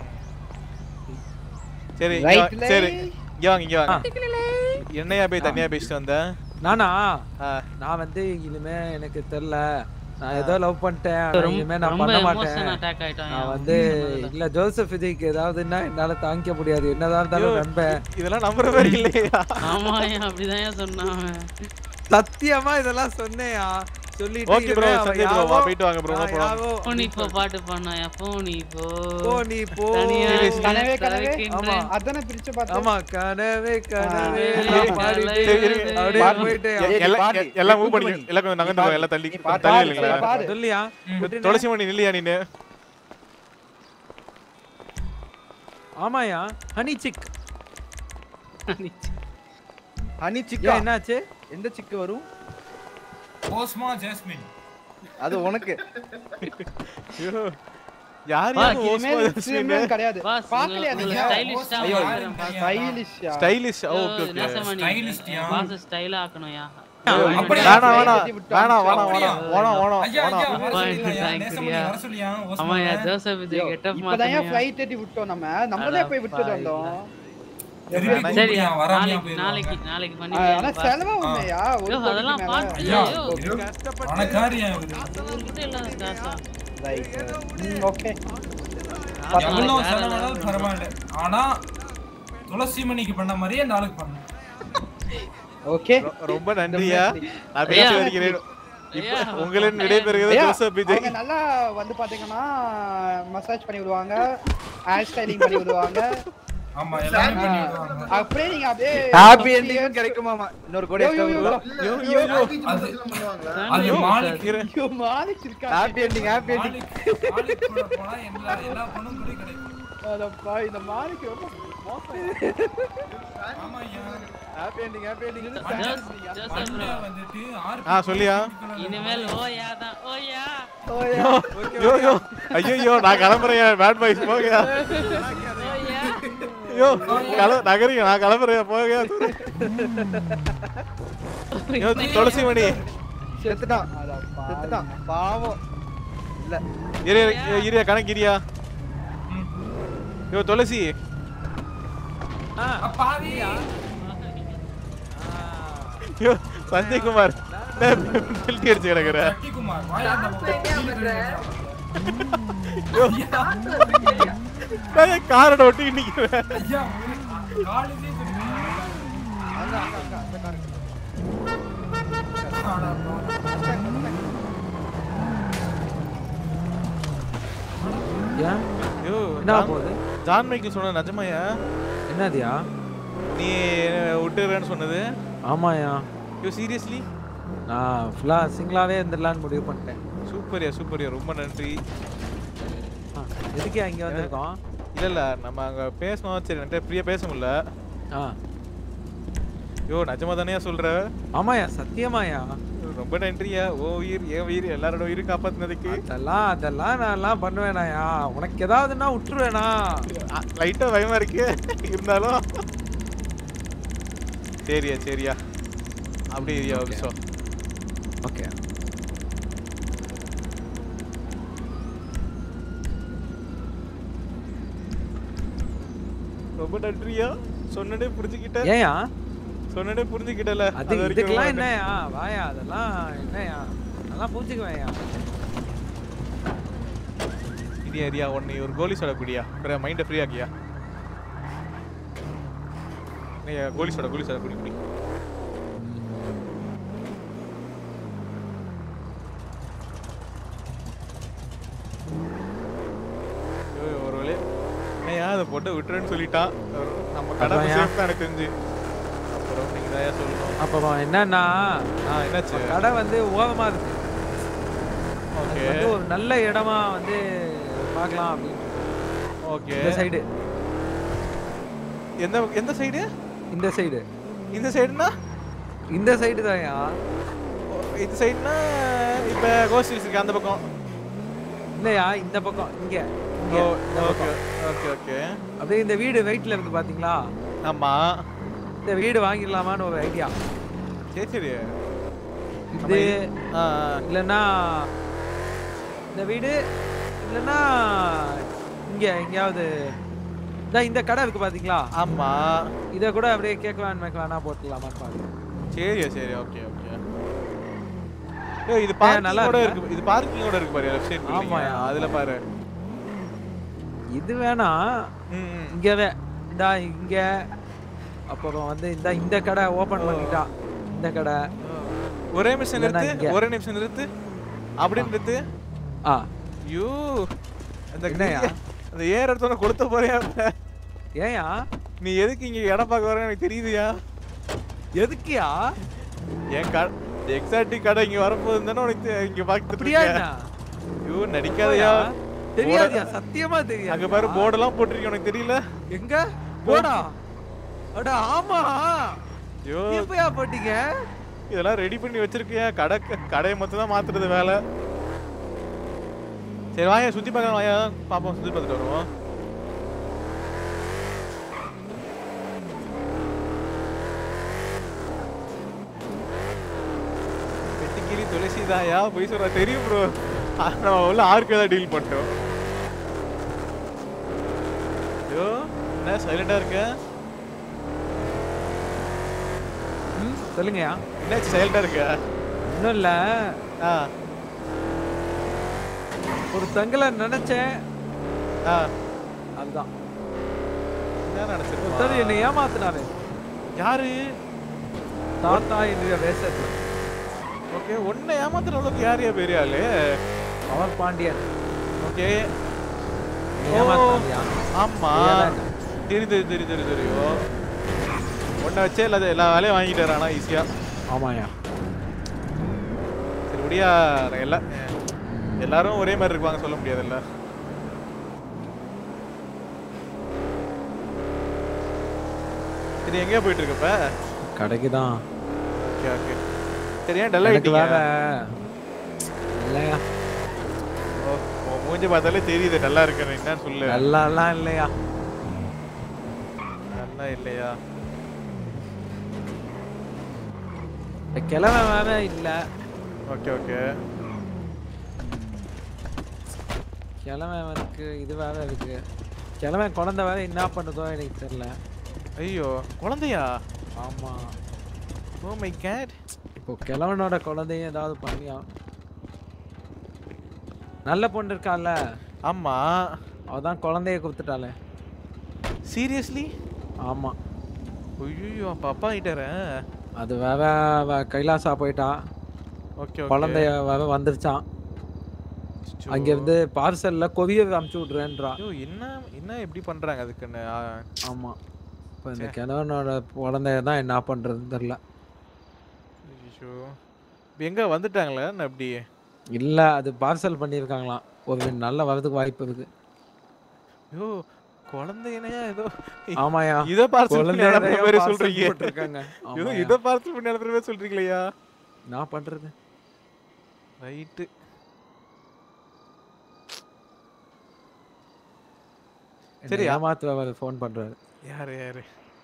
சரி இங்க Right வா- சரி இங்க வாங்க இங்க வாங்க என்னையா போய் தனியா பேசிட்டு வந்த நானா ஆ, நான் வந்து இனிமே எனக்கு தெரியல நான் ஏதோ லவ் பண்ணிட்டேன் ஆனா ரொம்ப இனிமே நான் ரொம்ப பண்ண எமோஷன் மாட்டேன் அட்டாக் ஆயிட்டான் நான் வந்து இல்ல ஜோசப் இதுக்கு ஏதாவதுன்னா என்னால தாங்கிக்க முடியாது என்னதான் இருந்தாலும் நண்பன் இதெல்லாம் நம்புற மாதிரி இல்லையா ஆமா அப்படிதான் சொன்னான் அவன். சத்தியமா இதெல்லாம் சொன்னேயா சொல்லிட்டு ஓகே ப்ரோ இனிமே அவன் சஞ்சய் ப்ரோ வா யாவோ- போயிட்டு வாங்க ப்ரோ நான் போலாம் யாவோ- போன் இப்போ பாட்டு பண்ணாயா போன் இப்போ போ நீ போ தனியா Seriously? கனவே கனவே தவிக்கின்றேன். ஆமா. அதானே பிரிச்சு பார்த்தேன் ஆமா கனவே கனவே ஆ, எல்லாம் சரி, பாடிட்டு சரி, இருங்க. அப்படியே பாட்டு. போயிட்டு ஏய், நீ எல்லாம் பாடு. எல்லாம் நீ மூவ் பண்ணி பண்ணி. எல்லாம் கொஞ்சம் நீ நகர்ந்து பாடு. எல்லாம் தள்ளி நீ பாடு. தள்ளி பாடு. இல்லைங்களா பாடு. சொல்லியா துளசி மணி இல்லையா நீனு ஆமாயா ஹனி சிக் ஹனி ஏன் சிக்கா என்னாச்சு எந்த சிக்கு வரும் ஓஸ்மா ஜாஸ்மின் அது உனக்கு ஐயோ யார் வா, யார் இனிமேல் சிம்ரன் கிடையாது பாஸ் பார்க்கலையா உங்களுக்கு நீங்க ஸ்டைலிஷா ஐயோ, ஸ்டைலிஷ்யா ஸ்டைலிஷ் ஓகே ஓகே Stylist-யா? பாஸ் ஸ்டைலா ஆக்கணும்யா அப்படியா? வேணாம் வேணாம் கட்டி விட்டோம். வேணாம் வேணாம் அப்படியா? வேணாம் வேணாம் வேணாம் ஐயா ஐயா வேணாம் வர சொல்லியா Thanks, நேசமணி ஐயா. வர சொல்லியா ஆமாயா ஓஸ்மா ஜோசப் விஜய் கெட்டப் இப்பதான் மாத்தனியா ஃப்ளைட் ஏத்தி விட்டோம் நம்ம நம்மளே போய் விட்டுட்டு வந்தோம் திருப்பி சரி கூப்பிடியா வராமையா நாளைக்கு போயிருவாங்க நாளைக்கு நாளைக்கு பண்ணி ஆ, ஆனா பாஸ். செலவா உண்மையா ஒரு ஐயோ, கோடிக்கு அதெல்லாம் மேல. பார்த்து ஐயா ஐயோ, இரு. பணக்காரியா இவரு இவர்கிட்ட இல்லாத காசா Right. ம், okay. எவ்வளவு செலவானாலும் பரவாயில்ல ஆனா துளசி மணிக்கு பண்ண மாதிரியே இந்த ஆளுக்கு பண்ணு Okay. ரொம்ப நன்றியா நான் ஐயா. பேசி வருகிறேன் இப்போ ஐயா. உங்களின் விடைபெறுகிறது ஐயா, ஜோசப் விஜய் அவங்க நல்லா வந்து பாத்தீங்கன்னா மசாஜ் பண்ணி விடுவாங்க ஹேர் ஸ்டைலிங் பண்ணி விடுவாங்க ஆமா எல்லாமே பண்ணி விடுவாங்க அப்படியே நீங்க அப்படியே ஹாப்பி எண்டிங்கும் கிடைக்குமாமா இன்னொரு கோடி யோ, extra யோ, யோ, வரும். யோ. இல்ல, இல்ல, happy Christmas எல்லாம் பண்ணுவாங்களா? அது மாலிக் ஐயோ, மாலிக் இருக்கா happy ending happy ending Malik Malik கூட போனா எல்லா எல்லா பணமும் கூட கிடைக்கும் அதப்பா, இந்த மாலிக் ரொம்ப மோசம் ஆமா ஐயா happy ending happy ending Jos- Joseph bro. மண்ணியா வந்துட்டு ஆறு ஆ சொல்லியா இனிமேல் ஓயா தான் ஓயா யோ யோ யோ ஐயோ நான் கிளம்புறேன் பேட் பாய்ஸ் போங்க ஓயா யோ கல நகரிங்க நான் கிளம்புறேன் போங்க யோ துளசி மணி செத்துட்டான் செத்துட்டான் பாவம் இல்ல இரு இரு, இரியா கணக்கு இரியா yo Thulasi yo Sanjay Kumar belt அடிச்சு கிடக்குற குமார் வாயா அந்த பக்கம். யோ நான் காரோட ஒட்டி நிக்கிறேன் ஐயா காலேஜே அங்க அங்க அங்க அந்த காருக்கு ஏன் யோ என்ன ஜான்- போகுது? ஜான் மைக்கேல் சொன்ன நிஜமாயா என்னதியா நீ விட்டுறேன்னு சொன்னது ஆமாயா யோ சீரியஸ்லி நான் ஃபுல்லா சிங்கிளாவே இருந்துடலான்னு முடிவு பண்ணிட்டேன் சூப்பர்யா சூப்பர்யா ரொம்ப நன்றி ஆ, எதுக்கு இங்க வந்திருக்கோம் இல்ல இல்ல நம்ம அங்க பேசணும் சரி என்கிட்ட ஃப்ரீயா பேச முடியல ஆ யோ நிஜமா தானேயா சொல்ற ஆமாயா சத்தியமாயா ரொம்ப நன்றியா ஓ உயிர் என் உயிர் எல்லாரோட உயிரும் காப்பாத்தினதுக்கு அதெல்லாம் அதெல்லாம் நான் எல்லாம் பண்ணுவேனாயா உனக்கு ஏதாவதுன்னா விட்டுருவேனா லைட்டா பயமா இருக்கு இருந்தாலும் சரியா சரியா அப்படியே இருயா ஒரு நிமிஷம் ஓகே ரொம்ப நன்றியா சொன்னதே புரிஞ்சுக்கிட்ட ஏயா சொன்னதே புரிஞ்சுக்கிட்டல அது வரைக்கும் இதுக்கெல்லாம் ரொம்ப என்னயா வாயா அதெல்லாம் என்னயா அதெல்லாம் பூச்சிக்குவேயா இரியா இரியா ஒன்னு ஒரு கோலி சோடா குடியா அப்புறம் மைண்டை ஃப்ரீ ஆக்கியா நீயா கோலி சோடா கோலி சோடா குடி குடி ஐயோ, ஒரு வழி ஏயா அதை போட்டு விட்டுறேன்னு சொல்லிட்டான் ஒரு- நம்ம கடை அதான்யா. சேஃப் தான் எனக்கு தெரிஞ்சு அப்புறம் நீங்க தான் சொல்லணும் அப்போ என்னன்னா ஆ என்னாச்சு கடை வந்து ஓரமா இருக்கு ஓகே அது வந்து ஒரு நல்ல இடமா வந்து பார்க்கலாம் அப்படின்னு ஓகே இந்த சைடு எந்த எந்த சைடு இந்த சைடு இந்த சைடுனா இந்த சைடு தான்யா இந்த சைடுனா இப்ப கோஸ்ட் இருக்கு அந்த பக்கம் இல்லையா இந்த பக்கம் இங்க இங்க, ஓ இந்த ஓகே பக்கம். ஓகே ஓகே அப்படியே இந்த வீடு வெயிட்ல இருக்கு பாத்தீங்களா ஆமா இந்த வீடு வாங்கிடலாமான்னு ஒரு ஐடியா சரி சரி இது ஆ இல்லைன்னா இந்த வீடு இல்லைன்னா இங்க எங்கேயாவது இந்த இந்த கடை இருக்கு பாத்தீங்களா ஆமா இத கூட அப்படியே கேக் வேன் மேக் வேணா போட்டுக்கலாமான்னு பாருங்க சரி சரி ஓகே ஓகே ஏய் இது ஏன் நல்லா பார்க்கிங்கோட இருக்கா? இருக்கு இது பார்க்கிங்கோட இருக்கு பாரு லெஃப்ட் சைடு ஆமாயா. அதுல பாரு இது வேணா ம் இங்கவே இந்தா இங்க அப்புறம் வந்து இந்த இந்த கடை ஓபன் பண்ணிட்டா இந்த கடை ஒரே நிமிஷம் இல்லைன்னா நிறுத்து இங்க. ஒரே நிமிஷம் நிறுத்து அப்படி நிறுத்து ஆ ஐயோ அந்த என்னய்யா? அந்த ஏற இடத்துல கொடுத்த போறியா ஏயா நீ எதுக்கு இங்க இடம் பார்க்க வர எனக்கு தெரியுதுயா எதுக்குயா என் கடை எக்ஸாக்டிக் கடை இங்க வரப்போகுது தானே உனக்கு தெ- இங்க பார்த்துட்டு அப்படியா இருக்க. என்ன? ஐயோ நடிக்காதயா தெரியாதுயா சத்தியமா தெரியாது அங்க பாரு போர்டெல்லாம் போட்டிருக்கேன் உனக்கு தெரியல எங்க போடா அட ஆமா ஐயோ எப்பயா போட்டீங்க இதெல்லாம் ரெடி பண்ணி வச்சிருக்கியா கடை கடையை மொத்தம் தான் மாத்துறது வேலை சரி வாங்க சுத்தி பார்க்கலாம் வாயா பாப்போம் சுத்தி பார்த்துட்டு வருவோம் வெட்டிக்கிளி துளசி தாயா போய் சொல்ற தெரியும் ப்ரோ நம்ம உள்ள ஆருக்கு தான் டீல் பண்ணிட்டோம் ஐயோ என்ன சைலண்டா இருக்க ம் சொல்லுங்கயா என்னாச்சு சைலண்டா இருக்க இன்னும் இல்ல ஆ ஒரு தங்கலை நினைச்சேன் ஆ அதுதான் என்ன ஒருத்தர் நினைச்சிருக்கோம் என்னை ஏமாத்தினாரு யாரு தாத்தா என்ற வேஷத்துல ஓகே ஒன்னை ஏமாத்துற அளவுக்கு யார் யா பெரிய ஆளு அவர் பாண்டியன் ஓகே ஏமாத்தினாரியா ஆமா தெரியாதா என்ன? தெரியும் தெரியும் தெரியும் தெரியும் தெரியும் ஒன்றை வச்சே இல்லாத எல்லா வேலையும் வாங்கிட்டு வரானா ஈஸியா ஆமாயா சரி முடியா எல்லா எல்லாரும் ஒரே மாதிரி இருப்பாங்க சொல்ல முடியாதுல்ல சரி எங்கேயா போயிட்டு இருக்கப்ப கடைக்கு தான் ஓகே ஓகே சரி ஏன் டல் எனக்கு ஆயிட்டீங்க வேற இல்லையா ஓ உன் மூஞ்சி பார்த்தாலே தெரியுது நல்லா இருக்கேன்னு என்னன்னு சொல்லு நல்லாலாம் இல்லையா நல்லா இல்லையா இந்த கிழமை வேற இல்ல ஓகே ஓகே கிழமை இருக்கு இது வேற இருக்கு கிழமை குழந்தை வேற என்ன பண்ணுதோ எனக்கு தெரியல ஐயோ குழந்தையா ஆமா ஓ மை கேட் இப்போ கிழவனோட குழந்தையும் ஏதாவது பண்ணியா நல்ல பொண்ணு இருக்கால ஆமா அவதான் குழந்தைய கொடுத்துட்டாளே சீரியஸ்லி ஆமா ஐயோ அப்ப அப்பா கிட்டறேன் அது வேற அவ கைலாசா போயிட்டா ஓகே ஓகே குழந்தைய வேற வந்துருச்சான் அங்க இருந்து பார்சல்ல கொரியர் அனுப்பிச்சு விடுறேன்றா ஐயோ என்ன என்ன எப்படி பண்றாங்க அதுக்குன்னு ஆ, ஆமா இப்போ இந்த ச்சே. கிழவனோட குழந்தைய தான் என்ன பண்றதுன்னு தெரியல ஐயோ இப்ப எங்க வந்துட்டாங்களா என்ன எப்படி இல்ல அது பார்சல் பண்ணியிருக்காங்களாம் ஒரு நல்ல வரதுக்கு வாய்ப்பு இருக்கு ஐயோ குழந்தைனையா ஏதோ ஆமாயா. இத பார்சல் பண்ணி குழந்தைய அனுப்புற தான் மாதிரி parcel சொல்றீங்க போட்டிருக்காங்க. ஐயோ ஆமாயா. இத பார்சல் பண்ணி அனுப்புற மாதிரி சொல்றீங்களா நான் பண்றது ரைட்டு சரி சரி ஏமாத்து அவர் ஃபோன் பண்றாரு யாரு யாரு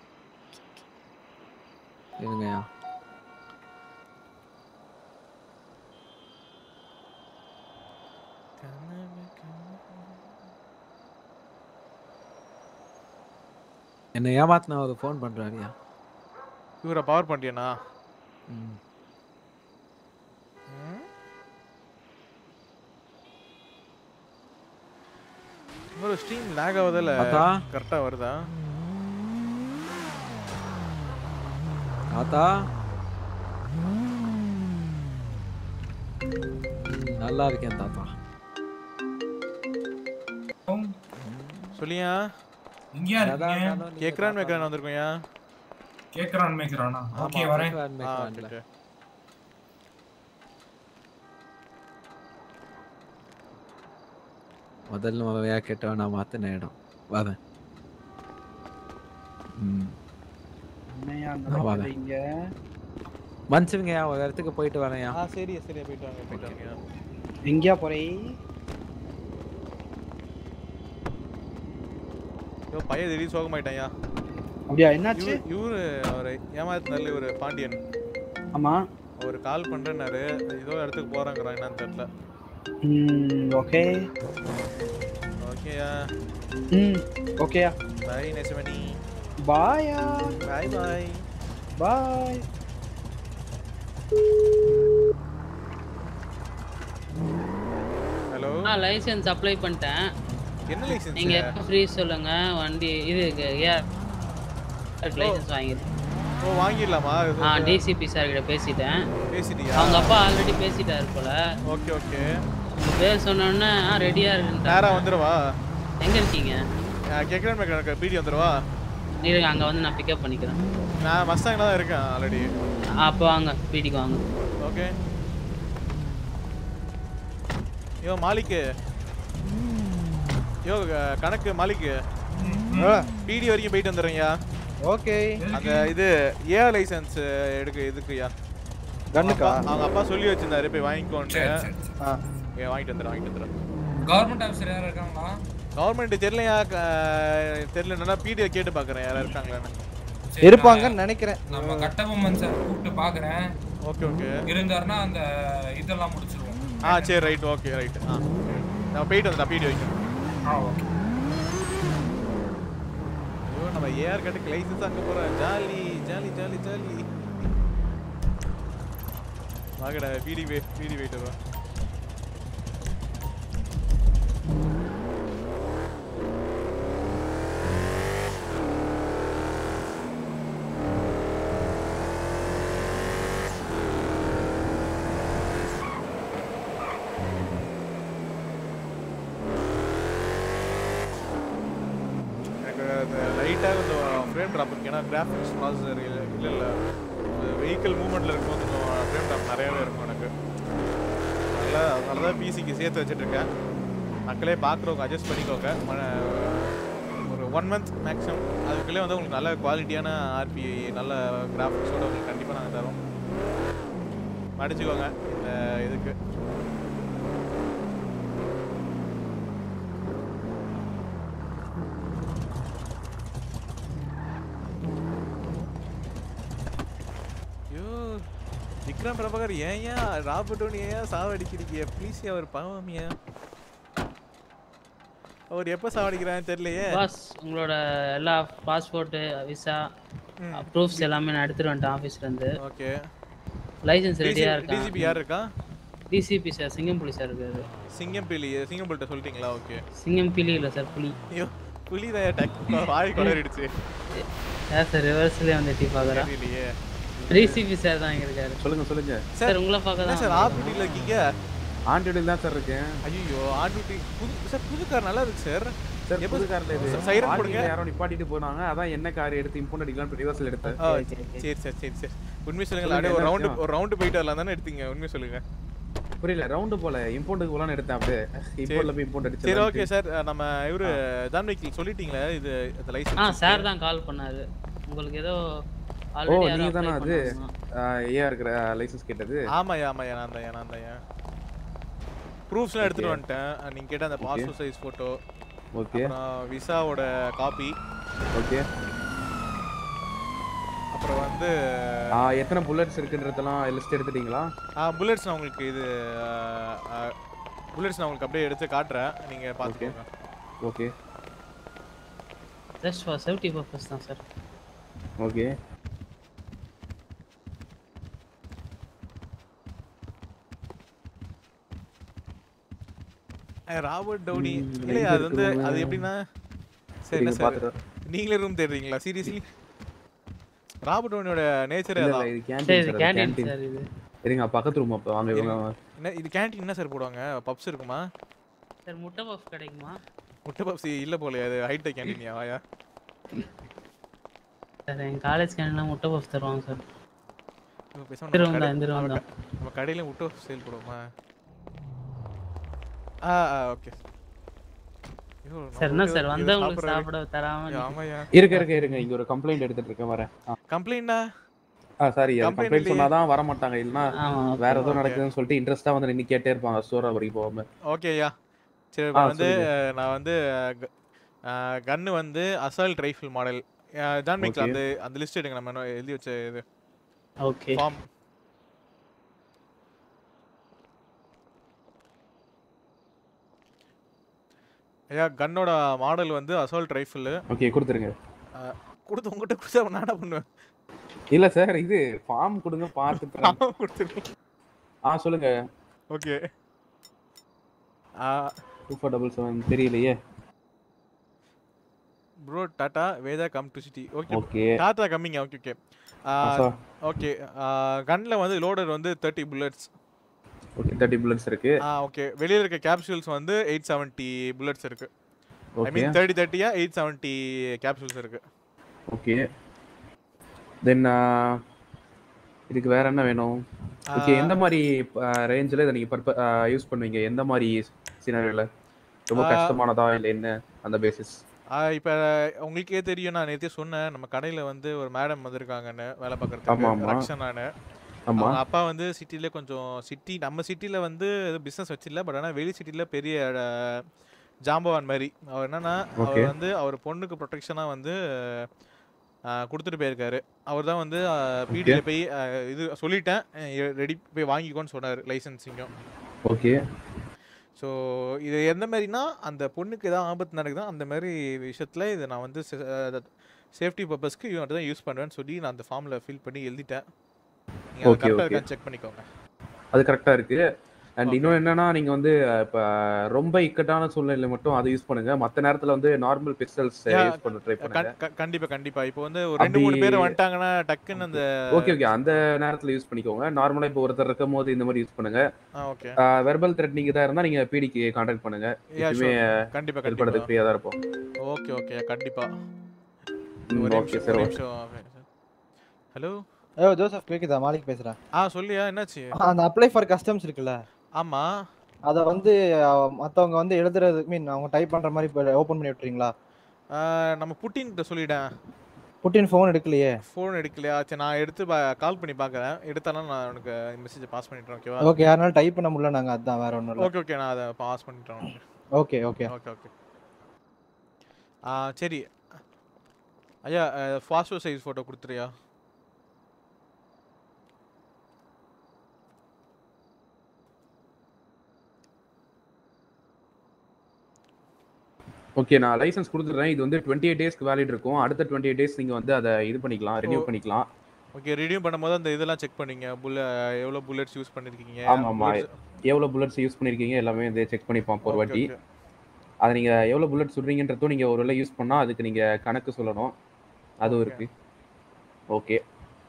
இருங்கய்யா என்ன ஏமாத்தின அவர் ஃபோன் பண்றாருயா இவரை பவர் பண்ணிட்டியாண்ணா ம். ஒரு ஸ்ட்ரீம் லேக் ஆகுதுல்ல அத்தா? கரெக்டா வருதா தாத்தா ம், நல்லா இருக்கேன் தாத்தா சொல்லியா இங்கயா இருக்கீங்க கேக்குறான் மேக்கிறான் வந்திருக்கோம்யா கேக்குறான் மேய்க்கிறானா ஓகே ஆமா, வரேன் கேக்குறான் மேய்க்கிறான்ல. மேய்க்கிறான்ல. முதல்ல முறையா கேட்டவன் நான் மாத்தின இடம் வரேன் ம் என்னையா அந்த நான் வரேன். பக்கத்துல இங்க மன்னிச்சுங்கய்யா ஒரு இடத்துக்கு போயிட்டு வரேன்யா ஆ சரி சரி போயிட்டு வாங்க போயிட்டு வாங்க எங்கேயா போறே ஐயோ பையன் திடீர் சோகமாயிட்டான்யா அப்படியா என்னாச்சு இவரு- இவரு அவரை ஏமாத்தினால இவரு பாண்டியன் ஆமா அவர் கால் பண்றேன்னாரு ஏதோ இடத்துக்கு போறாங்கிறான் என்னன்னு தெரியல ம் ஓகே ஓகேயா ம் ஓகேயா பாய் நெசமணி பாயா பாய் பாய் பாய் ஹலோ ஆ லைசென்ஸ் அப்ளை பண்ணிட்டேன் என்ன லைசென்ஸ் நீங்க எப்போ ஃப்ரீ சொல்லுங்க வண்டி இது ஏர் லைசென்ஸ் வாங்கிடுறேன் ஓ வாங்கிடலாமா ஆ டிசிபி சார் கிட்ட பேசிட்டேன் பேசிட்டியா அவங்க அப்பா ஆல்ரெடி பேசிட்டாரு போல ஓகே ஓகே உங்க பேர் சொன்ன உடனே ஆ ரெடியா இருக்குன்ட்டாங்க நேரா வந்துருவா எங்க இருக்கீங்க கேட்குறேன் மேக்கர் பீடி வந்துருவா இருங்க அங்க வந்து நான் பிக்கப் பண்ணிக்கிறேன் நான் மஸ்தாங்கில் தான் இருக்கேன் ஆல்ரெடி அப்போ வாங்க பீடிக்கு வாங்க ஓகே யோ மாலிக்கு யோ க- கணக்கு மாலிக்கு பிடி வரைக்கும் போயிட்டு வந்துடுறேன்யா ஓகே அந்த இது ஏ லைசென்ஸ் எடுக்க இதுக்குயா கன்னுக்கா? அவங்க அப்பா- அவங்க அப்பா சொல்லி வச்சிருந்தாரு போய் வாங்கிக்கோன்னு சரி, சரி, ஆ ஏ, வாங்கிட்டு வந்துடுறேன் வாங்கிட்டு வந்துடுறேன் கவர்மெண்ட் ஆஃபீஸர் யாரும் இருக்காங்களா கவர்மெண்ட் தெரியலையா தெரியலன்னா பிடிஓ கேட்டு பார்க்குறேன் யாரா இருக்காங்களான்னு சரி, இருப்பாங்கன்னு நான் நினைக்கிறேன் நம்ம கட்டபொம்மன் சார் கூப்பிட்டு பாக்குறேன் ஓகே ஓகே இருந்தாருன்னா அந்த இதெல்லாம் முடிச்சிருவோம் ஆ சரி ரைட் ஓகே ரைட் ஆ நான் போயிட்டு வந்தேன் பிடி வைக்கும் ஆ ஓகே ஐயோ நம்ம ஏஆர் கட்டுக்கு லைசன்ஸ் அங்க போறோம் ஜாலி ஜாலி ஜாலி ஜாலி வாங்கடா பிடி வே பிடி போயிட்டு வரோம் எனக்கு அந்த லைட்டாக கொஞ்சம் ஃப்ரேம் ட்ராப் இருக்கு ஏன்னா கிராஃபிக்ஸ் ப்ராசஸர் இல்லை இல்லை இல்லை வெஹிக்கிள் மூவ்மெண்ட்டில் இருக்கும்போது கொஞ்சம் ஃப்ரேம் ட்ராப் நிறையாவே இருக்கும் எனக்கு அதனால் அதனால தான் பிசிக்கு சேர்த்து வச்சுட்ருக்கேன் மக்களே பார்க்குறவங்க அட்ஜஸ்ட் பண்ணிக்கோங்க ம- ஒரு ஒன் மந்த் மேக்ஸிமம் அதுக்குள்ளே வந்து உங்களுக்கு நல்ல குவாலிட்டியான ஆர்பி நல்ல கிராஃபிக்ஸோட உங்களுக்கு கண்டிப்பாக நாங்கள் தரோம் மடிச்சுக்கோங்க இந்த இதுக்கு விக்ரம் பிரபாகர் ஏன் ஏன் ராபர்ட்டோனி ஏன் சாவடிக்கிறீங்க ப்ளீஸ் அவர் பாவமியா அவர் எப்போ சாவடிக்கிறான்னு தெரியலையே பாஸ் உங்களோட எல்லா பாஸ்போர்ட் விசா ப்ரூஃப்ஸ் எல்லாமே நான் எடுத்துட்டு வந்துட்டேன் ஆஃபீஸ்ல இருந்து ஓகே லைசென்ஸ் ரெடியா இருக்கா டிசிபி யார் இருக்கா டிசிபி சார் சிங்கம் புலி சார் இருக்காரு சிங்கம் பிலி சிங்கம் பிள்கிட்ட சொல்லிட்டீங்களா ஓகே சிங்கம் பிலி இல்ல சார் புலி ஐயோ புலி தான் டக் வாய் குளறிடுச்சு ஏன் சார் ரிவர்ஸ்லயே வந்து எட்டி பாக்குறா தெரியலையே டிசிபி சார் தான் இங்க இருக்காரு சொல்லுங்க சொல்லுங்க சார் உங்களை பார்க்க தான் சார் வந்தேன். ஆப்டில இருக்கீங்க ஆண்டியோட தான் சார் இருக்கேன் ஐயோ ஆண்டி புது சார் புது கார் நல்லா இருக்கு சார் சார் எப்போ- புது கார்ல இது சைரன் parking போடுங்க ல யாரோ நிப்பாட்டிட்டு போனாங்க அதான் என்ன கார் எடுத்து இம்போர்ட் அடிக்கலாம் ரிவர்ஸ்ல எடுத்தேன் ஆ, சரி சார் சரி சார் உண்மை சொல்லுங்க சொல்லுங்க, அப்படியே ஒரு என்ன ரவுண்டு விஷயம்? ஒரு ரவுண்டு போயிட்டு வரலாம் தானே எடுத்தீங்க உண்மை சொல்லுங்க புரியல ரவுண்டு போல இம்போர்ட்டுக்கு போலான்னு எடுத்தேன் அப்படியே இம்போர்ட்ல போய் இம்போர்ட் அடிச்சு சரி ஓகே சார் நம்ம இவரு ஜான்விக் சொல்லிட்டீங்களா இது இந்த ஆ லைசென்ஸ் சார் தான் கால் பண்ணாரு உங்களுக்கு ஏதோ ஓ ஆல்ரெடி நீங்க யாரோ தானே apply அது பண்ணாங்க. ஏன் இருக்கிற லைசென்ஸ் கேட்டது ஆமாய்யா ஆமாய்யா நான் தான் நான் தான் ப்ரூஃப்ஸ்லாம் எடுத்துட்டு Okay. வந்துட்டேன் நீங்க கேட்ட அந்த Okay. Passport size photo Okay. அப்புறம் விசாவோட காப்பி ஓகே அப்புறம் வந்து எத்தனை புல்லட்ஸ் இருக்குன்றதெல்லாம் லிஸ்ட் எடுத்துட்டீங்களா புல்லட்ஸ் நான் உங்களுக்கு இது புல்லட்ஸ் நான் உங்களுக்கு அப்படியே எடுத்து காட்டுறேன் நீங்க பாத்துக்கோங்க okay just for safety purpose தான் சார் ஓகே அஹ் ராபர்ட் டவுனி ம், இல்லையா எங்க அது வந்து இருக்குங்க? அது எப்படின்னா சரி என்ன இருங்க, சார் பாத்துட்டு நீங்களே ரூம் தேடுறீங்களா சீரியஸ்லி ராபர்ட் டவுனியோட நேச்சரே இல்ல, இல்ல, அதான் இது கேண்டீன் சார் கேண்டீன் இருங்க பக்கத்து ரூம் அப்ப வாங்க இவங்க என்ன இது கேண்டீன் என்ன சார் போடுவாங்க பப்ஸ் இருக்குமா சார் முட்டை பஃப் கிடைக்குமா முட்டை பப்ஸ் இல்ல போலயே அது ஹைடெக் கேண்டீனியா வாயா சார் எங்க காலேஜ் கேன்லாம் முட்டை பஃப் தருவாங்க சார் இப்போ பேசாம இந்த நம்ம room கடை- தான், இந்த room நம்ம தான். க- நம்ம கடையில முட்டை சேல் போடுவோமா ஆ ஆ ஓகே சார் என்ன சார் வந்தவங்களுக்கு சாப்பிட தராம நீ- ஆமாயா இருக்க இருக்க இருங்க இங்க ஒரு கம்ப்ளைண்ட் எடுத்துட்டு இருக்கேன் வரேன் கம்ப்ளைண்டா ஆ சாரி Complaint கம்ப்ளைண்ட் இல்லையே. சொன்னாதான் வர மாட்டாங்க இல்லனா ஆமா, வேற okay. ஏதோ Okay. நடக்குதுன்னு சொல்லிட்டு இன்ட்ரெஸ்டா வந்து நின்னு கேட்டே இருப்பாங்க ஸ்டோரா வரைக்கும் போகாம ஓகேயா சரி ஆ, இப்போ வந்து சொல்லுங்க. அஹ், நான் வந்து கன்னு வந்து அசால்ட் ரைஃபிள் மாடல் ஜான்மிக்ல Okay. அந்த அந்த லிஸ்ட் எடுங்க நம்ம இன்னும் எழுதி வச்ச இது ஓகே ஃபார்ம் ஐயா கன்னோட மாடல் வந்து அசால்ட் ரைஃபிள் ஓகே கொடுத்துருங்க கொடுத்து உங்ககிட்ட கொடுத்தா நான் என்ன பண்ணுவேன் இல்ல சார் இது ஃபார்ம் கொடுங்க பார்த்துட்டு கொடுத்துருக்கேன் ஆ சொல்லுங்க okay two four double seven தெரியலையே ப்ரோ டாடா வேதா come to city okay Okay. டாடா கம்மிங்க ஓகே ஓகே sir. ஓகே கன்ல வந்து லோடர் வந்து thirty bullets okay thirty bullets இருக்கு ஆ ஓகே வெளியில இருக்க கேப்சூல்ஸ் வந்து எயிட் செவன்ட்டி புல்லட்ஸ் இருக்கு ஐ Okay. மீன் தேர்ட்டி தேர்ட்டியா எயிட் செவன்ட்டி கேப்சூல்ஸ் இருக்கு ஓகே தென் இதுக்கு வேற என்ன வேணும் ஓகே ஆ. எந்த மாதிரி ரேஞ்சில் இதை நீங்கள் பர்ப யூஸ் பண்ணுவீங்க எந்த மாதிரி சினாரியோல ரொம்ப ஆ. கஷ்டமானதா இல்லை என்ன அந்த பேசிஸ் இப்போ உங்களுக்கே தெரியும் நான் நேற்றே சொன்னேன் நம்ம கடையில் வந்து ஒரு மேடம் வந்திருக்காங்கன்னு வேலை ஆமா, பார்க்குறதுக்கு ஆமா. ரக்ஷனானு ஆமா. அவங்க அப்பா வந்து சிட்டில கொஞ்சம் சிட்டி நம்ம சிட்டில வந்து பிஸ்னஸ் வச்சிடல பட் ஆனால் வெளி சிட்டில பெரிய அஹ், ஜாம்பவான் மாதிரி அவர் என்னன்னா Okay. அவர் வந்து அவர் பொண்ணுக்கு ப்ரொடெக்ஷனாக வந்து அஹ், கொடுத்துட்டு போயிருக்காரு அவர் தான் வந்து பிடியில் Okay. போய் அஹ், இது சொல்லிட்டேன் ரெடி போய் வாங்கிக்கோன்னு சொன்னார் லைசன்ஸிங்கும் ஓகே ஸோ இது எந்த மாதிரினா அந்த பொண்ணுக்கு ஏதாவது ஆபத்து நடக்குதோ அந்த மாதிரி விஷயத்தில் இதை நான் வந்து சேஃப்டி பர்பஸ்க்கு இவன் தான் யூஸ் பண்ணுவேன்னு சொல்லி நான் அந்த ஃபார்மில் ஃபில் பண்ணி எழுதிட்டேன் நீங்கள் Okay, கரெக்டாக okay. இருக்கான்னு செக் பண்ணிக்கோங்க அது கரெக்டாக இருக்கு அண்ட் இன்னும் என்னன்னா நீங்க வந்து இப்போ ரொம்ப இக்கட்டான சூழ்நிலையில மட்டும் அதை யூஸ் பண்ணுங்க மற்ற நேரத்துல வந்து நார்மல் பிக்சல்ஸ் Yeah, யூஸ் பண்ண ட்ரை பண்ணுங்க கண்- க- கண்டிப்பா கண்டிப்பா இப்போ வந்து ஒரு ரெண்டு மூணு பேர் வந்துட்டாங்கன்னா டக்குன்னு அந்த ஓகே ஓகே அந்த நேரத்துல யூஸ் பண்ணிக்கோங்க நார்மலா இப்போ ஒருத்தர் இருக்கும் போது இந்த மாதிரி யூஸ் பண்ணுங்க ஆ, okay. வெர்பல் த்ரெட் நீங்க தான் இருந்தா நீங்க பிடிக்கு கான்டாக்ட் பண்ணுங்க Yeah, எப்பவுமே sure. கண்டிப்பா, ஹெல்ப் பண்ணுறதுக்கு கண்டிப்பா. ஃப்ரீயா தான் இருப்போம் ஓகே ஓகே கண்டிப்பா ம், ஒரே okay, நிமிஷம் sir, ஒரே okay. நிமிஷம் ஹலோ ஐயோ ஜோசப் கேக்குதா மாலிக் பேசுறேன் ஆ சொல்லியா என்னாச்சு அந்த அப்ளை ஃபார் கஸ்டம்ஸ் இருக்குல்ல ஆமா அத வந்து அஹ், மத்தவங்க வந்து எழுதுறது மீன் அவங்க டைப் பண்ற மாதிரி ஓபன் பண்ணி விட்டுறீங்களா ஆ, நம்ம புட்டின் கிட்ட சொல்லிட்டேன் புட்டின் ஃபோன் எடுக்கலையே ஃபோன் எடுக்கலையா சரி நான் எடுத்து கால் பண்ணி பார்க்குறேன் எடுத்தாலும் நான் உனக்கு மெசேஜ் பாஸ் பண்ணிடுறேன் ஓகேவா ஓகே யாருனாலும் டைப் பண்ண முடியல நாங்க அதான் வேற ஒண்ணும் இல்ல ஓகே ஓகே நான் அதை பாஸ் பண்ணிட்டேன் உனக்கு ஓகே ஓகே ஓகே ஓகே ஆ சரி ஐயா பாஸ்போர்ட் சைஸ் ஃபோட்டோ கொடுத்துறியா ஓகே நான் லைசன்ஸ் கொடுத்துட்றேன் இது வந்து டுவெண்ட்டி எயிட் டேஸ்க்கு வேலிட் இருக்கும் அடுத்த டுவெண்ட்டி எயிட் டேஸ் நீங்கள் வந்து அதை இது பண்ணிக்கலாம் ரினியூ ஓ. பண்ணிக்கலாம் ஓகே ரிடியூம் பண்ணும்போது அந்த இதெல்லாம் செக் பண்ணீங்க புல்ல எவ்வளோ புல்லட்ஸ் யூஸ் பண்ணிருக்கீங்க ஆமாம் ஆமாம் bullets- எவ்வளோ புல்லட்ஸ் யூஸ் பண்ணியிருக்கீங்க எல்லாமே வந்து செக் பண்ணிப்பான் ஒரு Okay, வாட்டி okay. அதை நீங்கள் எவ்வளோ புல்லட் சுடுறீங்கன்றதும் நீங்கள் ஒரு வேளை யூஸ் பண்ணால் அதுக்கு நீங்கள் கணக்கு சொல்லணும் அதுவும் Okay. இருக்கு ஓகே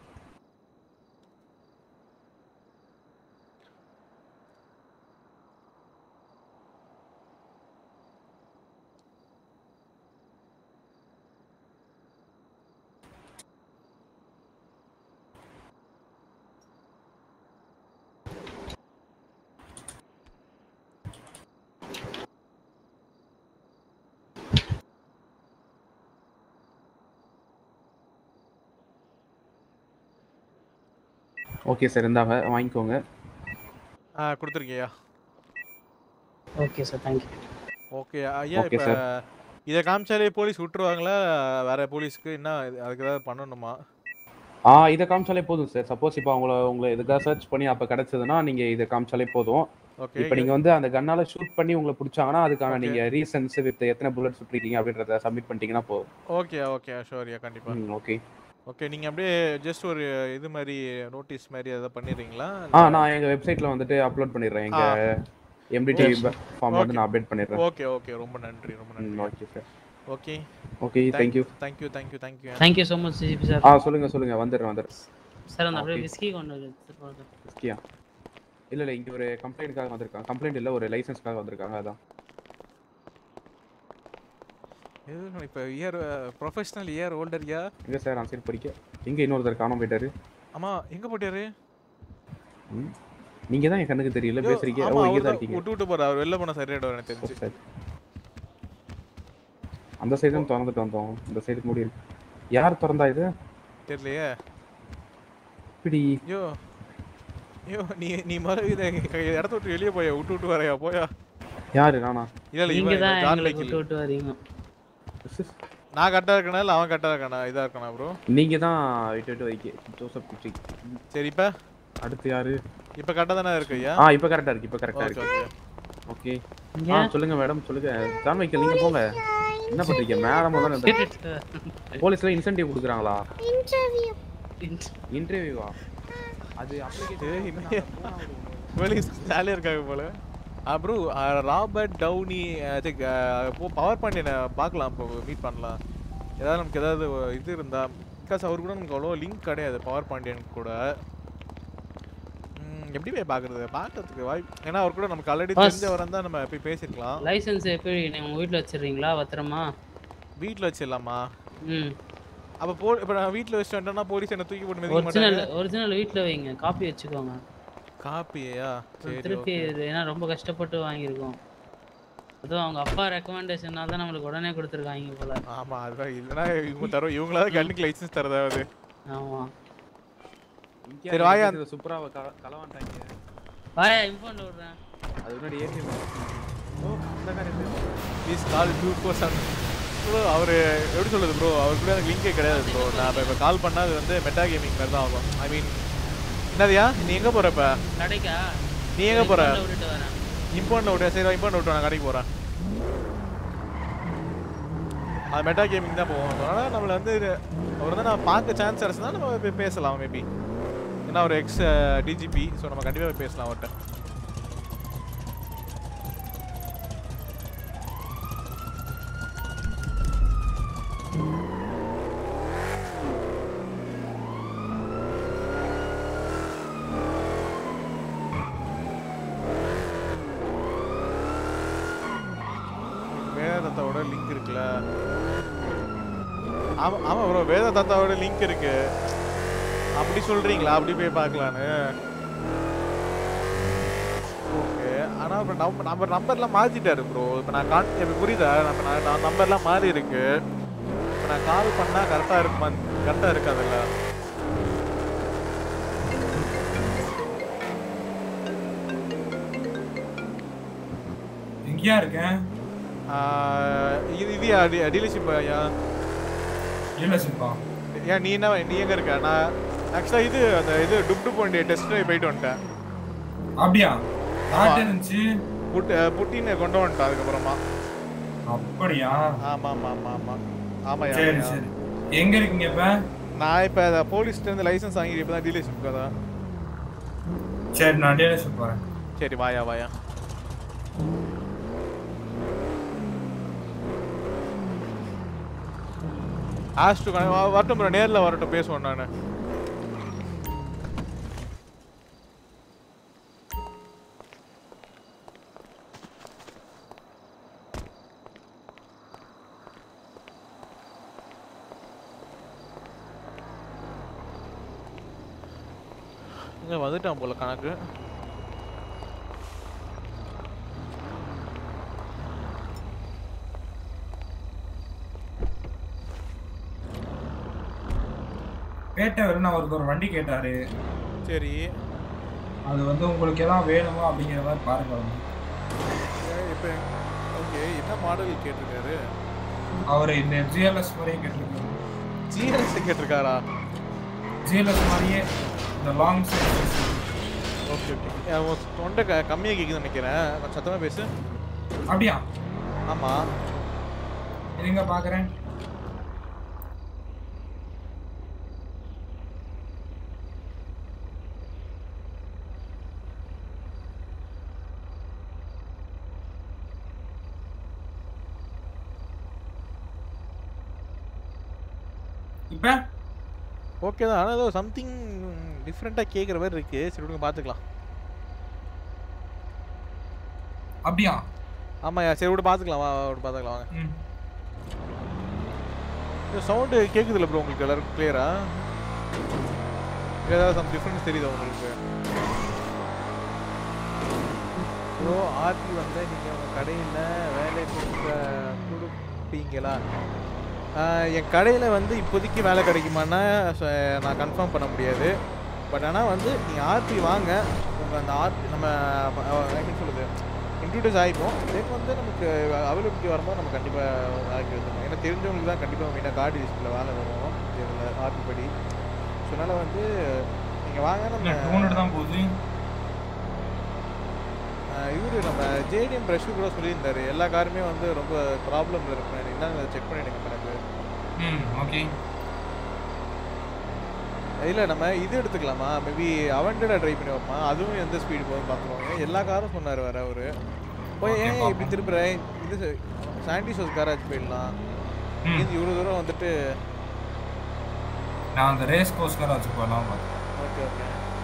ஓகே சார் இந்தாங்க வாங்கிக்கோங்க ஆ கொடுத்துருக்கியா ஓகே சார் தேங்க்யூ ஓகே ஐயா Okay, இப்போ sir. இதை காமிச்சாலே போலீஸ் விட்டுருவாங்களா வேற போலீஸ்க்கு என்ன இது- அதுக்கு ஏதாவது பண்ணணுமா ஆ இதை காமிச்சாலே போதும் சார் சப்போஸ் இப்போ அவங்கள உங்களை எதுக்காக சர்ச் பண்ணி அப்போ கிடைச்சதுன்னா நீங்கள் இதை காமிச்சாலே போதும் Okay. இப்போ நீங்கள் வந்து அந்த கண்ணால ஷூட் பண்ணி உங்களை பிடிச்சாங்கன்னா அதுக்கான Okay. நீங்கள் ரீசன்ஸ் வித் எத்தனை புல்லட் சுட்டிருக்கீங்க அப்படின்றத சப்மிட் பண்ணிட்டீங்கன்னா போதும் ஓகே ஓகே ஷோரியா கண்டிப்பா ம் ஓகே ஓகே நீங்க அப்படியே ஜஸ்ட் ஒரு இது மாதிரி நோட்டீஸ் மாதிரி ஏதாவது பண்ணிடுறீங்களா ஆ நான் எங்கள் வெப்சைட்டில் வந்துட்டு அப்லோட் பண்ணிடுறேன் எங்கள் எம்டிடி ஃபார்ம் வந்து நான் அப்டேட் பண்ணிடுறேன் ஓகே ஓகே ரொம்ப நன்றி ரொம்ப ம் நன்றி okay sir okay okay thank you thank you thank you thank you thank you so much CCB sir ஆ சொல்லுங்கள் சொல்லுங்கள் வந்துடுறேன் வந்துடுறேன் சார் அந்த அப்படியே Okay. விஸ்கி கொண்டு வந்து எடுத்துட்டு வாங்க. விஸ்கியா இல்லை இல்லை இங்கே ஒரு கம்ப்ளைண்ட்காக வந்திருக்காங்க கம்ப்ளைண்ட் இல்லை ஒரு லைசன்ஸ்க்காக வந்திருக்காங்க அதான் இது இப்போ இயர் ப்ரொஃபஷனல் இயர் ஓல்டர்யா எங்கே சார் ஆன்சர் படிக்க எங்கே இன்னொருத்தர் காணாம போயிட்டாரு ஆமா எங்க போட்டாரு ம் நீங்கள் தான் என் கண்ணுக்கு தெரியல ஐயோ, பேசுறீங்க ஆமா ஓ இங்கே அவரு தான் தான் இருக்கீங்க விட்டு விட்டு போறாரு அவர் வெளில போனா சரியாயிடும் எனக்கு தெரிஞ்சு சரி அந்த சைடு தான் திறந்துட்டு வந்தோம் இந்த சைடு மூடி இருக்கு யார் திறந்தா இது தெரியலையே இப்படி ஐயோ ஐயோ நீ நீ மறு இதை இடத்த விட்டு வெளியே போயா விட்டு விட்டு வரையா போயா யாரு நானா இல்ல இல்ல நீங்க இவன் தான் ஜான் எங்களுக்கு மைக்கேல் விட்டு விட்டு வரீங்க நான் கரெக்டா இருக்கனா இல்ல அவன் கரெக்டா இருக்கானா இதா இருக்கானா ப்ரோ நீங்க தான் விட்டு விட்டு வைக்க ஜோசப் குச்சி சரி இப்ப அடுத்து யாரு இப்ப கரெக்டா தானே இருக்கு ஐயா ஆ இப்போ கரெக்டா இருக்கு இப்போ கரெக்டா ஓகே இருக்கு ஓகே ஓகே இங்க? ஆ சொல்லுங்க மேடம் சொல்லுங்க ஜான் மைக்கேல் நீங்க போங்க என்ன பண்றீங்க மேடம் தான் போலீஸ்ல இன்சென்டிவ் கொடுக்குறாங்களா இன்டர்வியூவா அது அப்ளிகேஷன் போலீஸ் ஜாலியா இருக்காங்க போல bro Robert Downey power point பார்க்கலாம் இப்போ மீட் பண்ணலாம் ஏதாவது நமக்கு ஏதாவது இது இருந்தா பிகாஸ் அவர் கூட நமக்கு அவ்வளோ லிங்க் கிடையாது பவர் பாண்டியன் கூட ம், எப்படி போய் பார்க்கறது பார்க்கறதுக்கு வாய்ப்பு ஏன்னா அவர் கூட நமக்கு ஆல்ரெடி Boss. தெரிஞ்சவரை தான் நம்ம போய் பேசிருக்கலாம் லைசென்ஸ் எப்படி நீங்க உங்க வீட்ல வச்சிடுறீங்களா பத்திரமா வீட்டில் வச்சிடலாமா ம் அப்போ போ இப்போ நான் வீட்டில் வச்சுட்டு வந்துட்டேன்னா போலீஸ் என்ன தூக்கி போட்டு மிதிக்க ஒரிஜினல் மாட்டாங்க ஒரிஜினல் வீட்ல வைங்க காப்பி வச்சுக்கோங்க காப்பியா சரி திருப்பி okay. இது ஏன்னா ரொம்ப கஷ்டப்பட்டு வாங்கியிருக்கோம் அதுவும் அவங்க அப்பா ரெக்கமெண்டேஷனால தான் நம்மளுக்கு உடனே கொடுத்துருக்காங்க போல ஆமா அதுதான் இல்லைன்னா இவங்க தரோம் இவங்களாவது கண்ணுக்கு லைசன்ஸ் தரதாவது ஆமா சரி வாயா சூப்பராக களவாண்டாங்க வாயா இன்ஃபார்ம் விடுறேன் அது முன்னாடி ஏடிஎம் ஓ அந்த காரியம் please call two four seven bro அவர் எப்படி சொல்லுது ப்ரோ அவர் கூட எனக்கு லிங்கே கிடையாது ப்ரோ நான் இப்போ கால் பண்ணால் அது வந்து மெட்டா கேமிங் மாதிரி தான் ஆகும் ஐ மீன் என்னதுயா நீ எங்கே போகிற இப்போ கடைக்கா நீ எங்கே போகிற Impound ல விட்டுட்டு வரேன் இம்போர்ட்டில் விட்டு சரி இம்போர்ட் விட்டு நான் கடைக்கு போகிறேன் அது மெட்டா கேமிங் தான் போவோம் அதனால் நம்மளை வந்து அவர் வந்து நான் பார்க்க சான்ஸ் இருந்தால் நம்ம போய் பேசலாம் மேபி ஏன்னா ஒரு எக்ஸ் டிஜிபி ஸோ நம்ம கண்டிப்பாக போய் பேசலாம் அவர்கிட்ட வேதாந்தாவோட லிங்க் இருக்குல்ல ஆமா ஆமா ப்ரோ வேதாந்தாவோட லிங்க் இருக்கு அப்படி சொல்றீங்களா அப்படி போய் பார்க்கலான்னு ஓகே ஆனா இப்போ நம்ம நம்ம நம்பர்லாம் மாத்திட்டாரு ப்ரோ இப்போ நான் கான் இப்போ புரியுதா நம்ம நான் நான் நம்பர்லாம் மாறி இருக்கு இப்போ நான் கால் பண்ணா கரெக்டாக இருக்குமா கரெக்டாக இருக்காதுல்ல எங்கேயா இருக்கேன் ஆஹ் இது இது டீலர்ஷிப் ஐயா டீலர்ஷிப்பா ஏன் நீ என்ன நீ எங்க இருக்க நான் ஆக்சுவலா இது அந்த இது டுப் டுப் வண்டி டெஸ்ட் ட்ரைவ் போயிட்டு வந்துட்டேன் அப்படியா யார்கிட்ட இருந்துச்சு புட் புட்டின்னு கொண்டு வந்துட்டேன் அதுக்கப்புறமா அப்படியா ஆமா ஆமா ஆமா ஆமா ஆமாயா சரி ஆமாயா. சரி எங்க இருக்கீங்க இப்ப நான் இப்ப போலீஸ்ல இருந்து லைசென்ஸ் வாங்கி இப்பதான் டீலர்ஷிப் தான் சரி நான் டீலர்ஷிப் போறேன் சரி வாயா வாயா ஆஸ்டு வரட்டும் bro, நேர்ல வரட்டும் பேசுவோம் நானு இங்க வந்துட்டான் போல கணக்கு கேட்டவர் நான் அவருக்கு ஒரு வண்டி கேட்டாரு சரி அது வந்து உங்களுக்கு எதாவது வேணுமா அப்படிங்கிற மாதிரி பாருங்க வந்து இப்போ ஓகே என்ன மாடல் கேட்டிருக்காரு அவர் இந்த ஜிஎல்எஸ் மாதிரியே கேட்டிருக்காரு ஜிஎல்எஸ் கேட்டிருக்காரா ஜிஎல்எஸ் மாதிரியே இந்த லாங் சைஸ் ஓகே ஓகே அவன் தொண்டை க கம்மியாக கேட்குதுன்னு நினைக்கிறேன் கொஞ்சம் சத்தமாக பேசு அப்படியா ஆமாம் இருங்க பாக்குறேன் இப்ப ஓகே தான் ஆனால் ஏதோ சம்திங் டிஃப்ரெண்ட்டாக கேட்குற மாதிரி இருக்கு சரி விடுங்க பார்த்துக்கலாம் அப்படியா ஆமாயா சரி விட்டு பார்த்துக்கலாம் வா விட்டு பார்த்துக்கலாம் வாங்க ம். இந்த சவுண்டு கேட்குதுல்ல ப்ரோ உங்களுக்கு எல்லாருக்கும் கிளியரா ஏதாவது சம் டிஃப்ரென்ஸ் தெரியுதா உங்களுக்கு ப்ரோ ஆர்டி வந்தால் நீங்கள் உங்கள் கடையில் வேலை கொடுக்க கொடுப்பீங்களா ஆஹ் என் கடையில் வந்து இப்போதைக்கு வேலை கிடைக்குமான்னா ச- நான் கன்ஃபார்ம் பண்ண முடியாது பட் ஆனால் வந்து நீங்கள் ஆர்டி வாங்க உங்கள் அந்த ஆர்டி நம்ம எப்படி சொல்லுது இன்ட்ரடியூஸ் ஆகிப்போம் தென் வந்து நமக்கு அவைலபிலிட்டி வரும்போது நம்ம கண்டிப்பாக ஆக்கி வச்சுருவோம் ஏன்னா தெரிஞ்சவங்களுக்கு தான் கண்டிப்பாக மெயினாக கார்டு லிஸ்ட்டில் வேலை வரும் இதில் ஆர்டி படி ஸோ அதனால் வந்து நீங்கள் வாங்க நம்ம டூ ஹண்ட்ரட் தான் போகுது இவர் நம்ம ஜேடிஎம் ப்ரஷ் கூட சொல்லியிருந்தாரு எல்லா காருமே வந்து ரொம்ப ப்ராப்ளமில் இருக்கு என்னன்னு செக் பண்ணிடுங்க எனக்கு ம் ஓகே இல்லை நம்ம இது எடுத்துக்கலாமா மேபி அவன்டா ட்ரை பண்ணி வைப்போமா அதுவும் எந்த ஸ்பீடு போகுது பார்த்துருவாங்க எல்லா காரும் சொன்னார் வேற அவரு போய் Okay, ஏன் இப்படி பார்ப்போம். திருப்புற இது சாண்டி ஷோஸ் காராஜ் போயிடலாம் ம். இது இவ்வளோ தூரம் வந்துட்டு நான் அந்த ரேஸ் கோஸ்கர் வச்சு போகலாம் பார்த்தேன் ஓகே ஓகே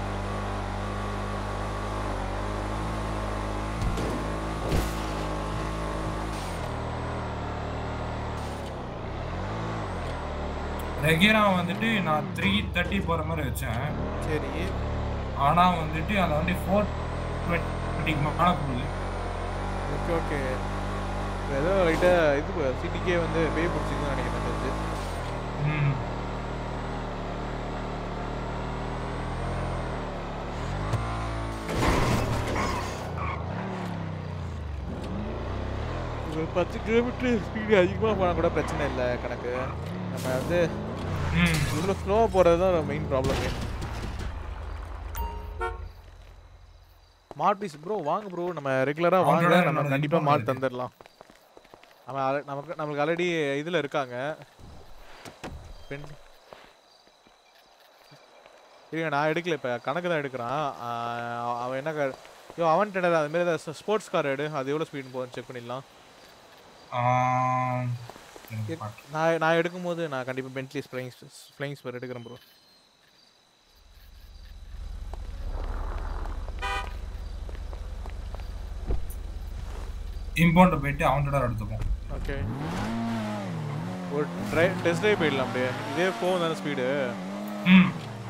ரெகுலரா வந்துட்டு நான் த்ரீ தேர்ட்டி போற மாதிரி வச்சேன் சரி ஆனா வந்துட்டு அந்த வண்டி ஃபோர் டுவெண்ட்டிக்கு மேலே போகுது ஓகே ஓகே ஏதோ லைட்டாக இது சிட்டிக்கே வந்து பே பிடிச்சிக்குன்னு நினைக்கிறேன் தெரிஞ்சு ம் ஒரு பத்து கிலோமீட்டர் ஸ்பீடு அதிகமாக போனால் கூட பிரச்சனை இல்லை கணக்கு நம்ம வந்து இவ்வளோ ஸ்லோவாக போகிறது தான் மெயின் ப்ராப்ளமே மார்டிஸ் ப்ரோ வாங்க ப்ரோ நம்ம ரெகுலராக வாங்க அவங்களோட நம்ம என்னோட கண்டிப்பாக inform மார்க் இருக்கு. தந்துடலாம் அவன் al- நமக்கு நம்மளுக்கு ஆல்ரெடி இதில் இருக்காங்க பெண் இருங்க நான் எடுக்கல இப்போ கணக்கு தான் எடுக்கிறான் ஆஹ் அவன் என்ன கார் ஐயோ அவன் டெண்டர் அது மாதிரி ஏதாவது ஸ்போர்ட்ஸ் கார் எடு அது எவ்வளோ ஸ்பீடு போகுதுன்னு செக் பண்ணிடலாம் ஆம், நான் நான் எடுக்கும்போது நான் கண்டிப்பாக பென்ட்லி ஃப்ளைங் ஃப்ளைங் ஸ்பர் எடுக்கிறேன் ப்ரோ இம்பவுண்ட் போயிட்டு அவனோட எடுத்துப்போம் ஓகே ஒரு ட்ரை டெஸ்ட் ட்ரைவ் போயிடலாம் அப்படியே இதே போகும் தானே ஸ்பீடு ம்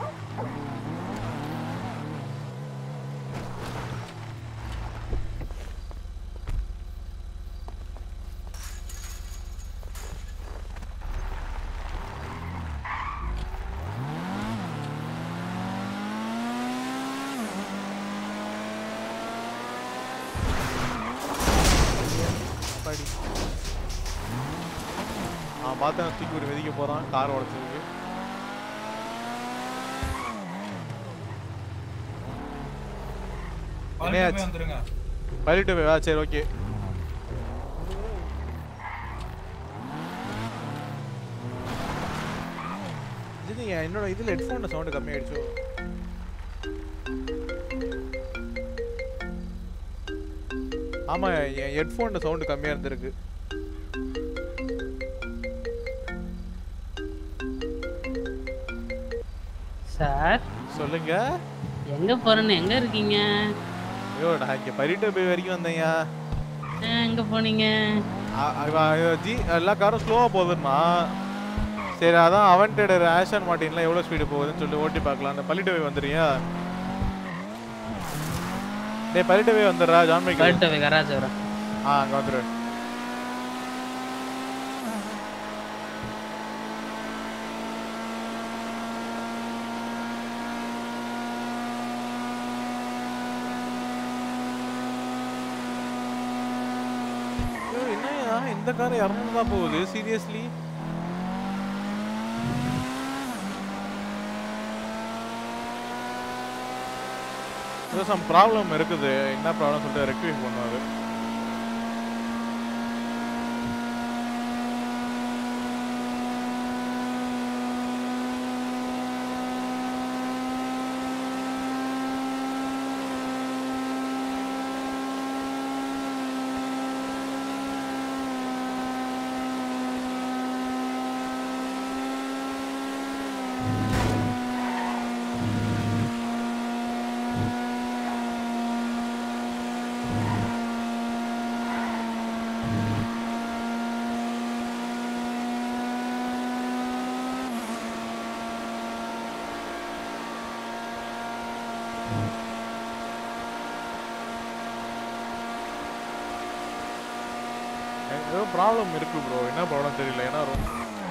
அப்பாடி ஆ பார்த்தேன் தூக்கி ஒரு மிதிக்க போகிறான் கார் உடச்சிருக்கு பள்ளிட்டு போய் வந்துருங்க பள்ளிட்டு போய் வா சரி ஓகே இது என் என்னோட இதுல ஹெட்ஃபோன்ல சவுண்ட் கம்மியாயிடுச்சோ ஆமா என் ஹெட்ஃபோன்ல சவுண்ட் கம்மியா இருந்திருக்கு சார் சொல்லுங்க எங்க போறேன்னு எங்க இருக்கீங்க ஐயோ நான் இங்க பரிட்ட போய் வரைக்கும் வந்தேன்யா ஆ, எங்க போனீங்க அ- அவ- அவ ஜி எல்லா காரும் ஸ்லோவா போகுதுமா சரி அதான் அவன்டேட ஆஷன் மார்ட்டின்லாம் எவ்வளோ ஸ்பீடு போகுதுன்னு சொல்லி ஓட்டி பார்க்கலாம் அந்த பள்ளிட்ட போய் வந்துடுறியா டேய் பள்ளிட்ட போய் வந்துடுறா ஜான் மைக்கேல் பல்ட்ட போய் கராஜ் வரேன் ஆ அங்கே வந்துடு ஐயோ, என்னய்யா இந்த கார் இரநூறு தான் போகுது சீரியஸ்லி ஏதோ சம் ப்ராப்ளம் இருக்குது என்ன ப்ராப்ளம் சொல்லிட்டு ரெக்டிஃபை பண்ணுவாரு ஏதோ ப்ராப்ளம் இருக்கு ப்ரோ என்ன ப்ராப்ளம் தெரியல ஏன்னா ரொம்ப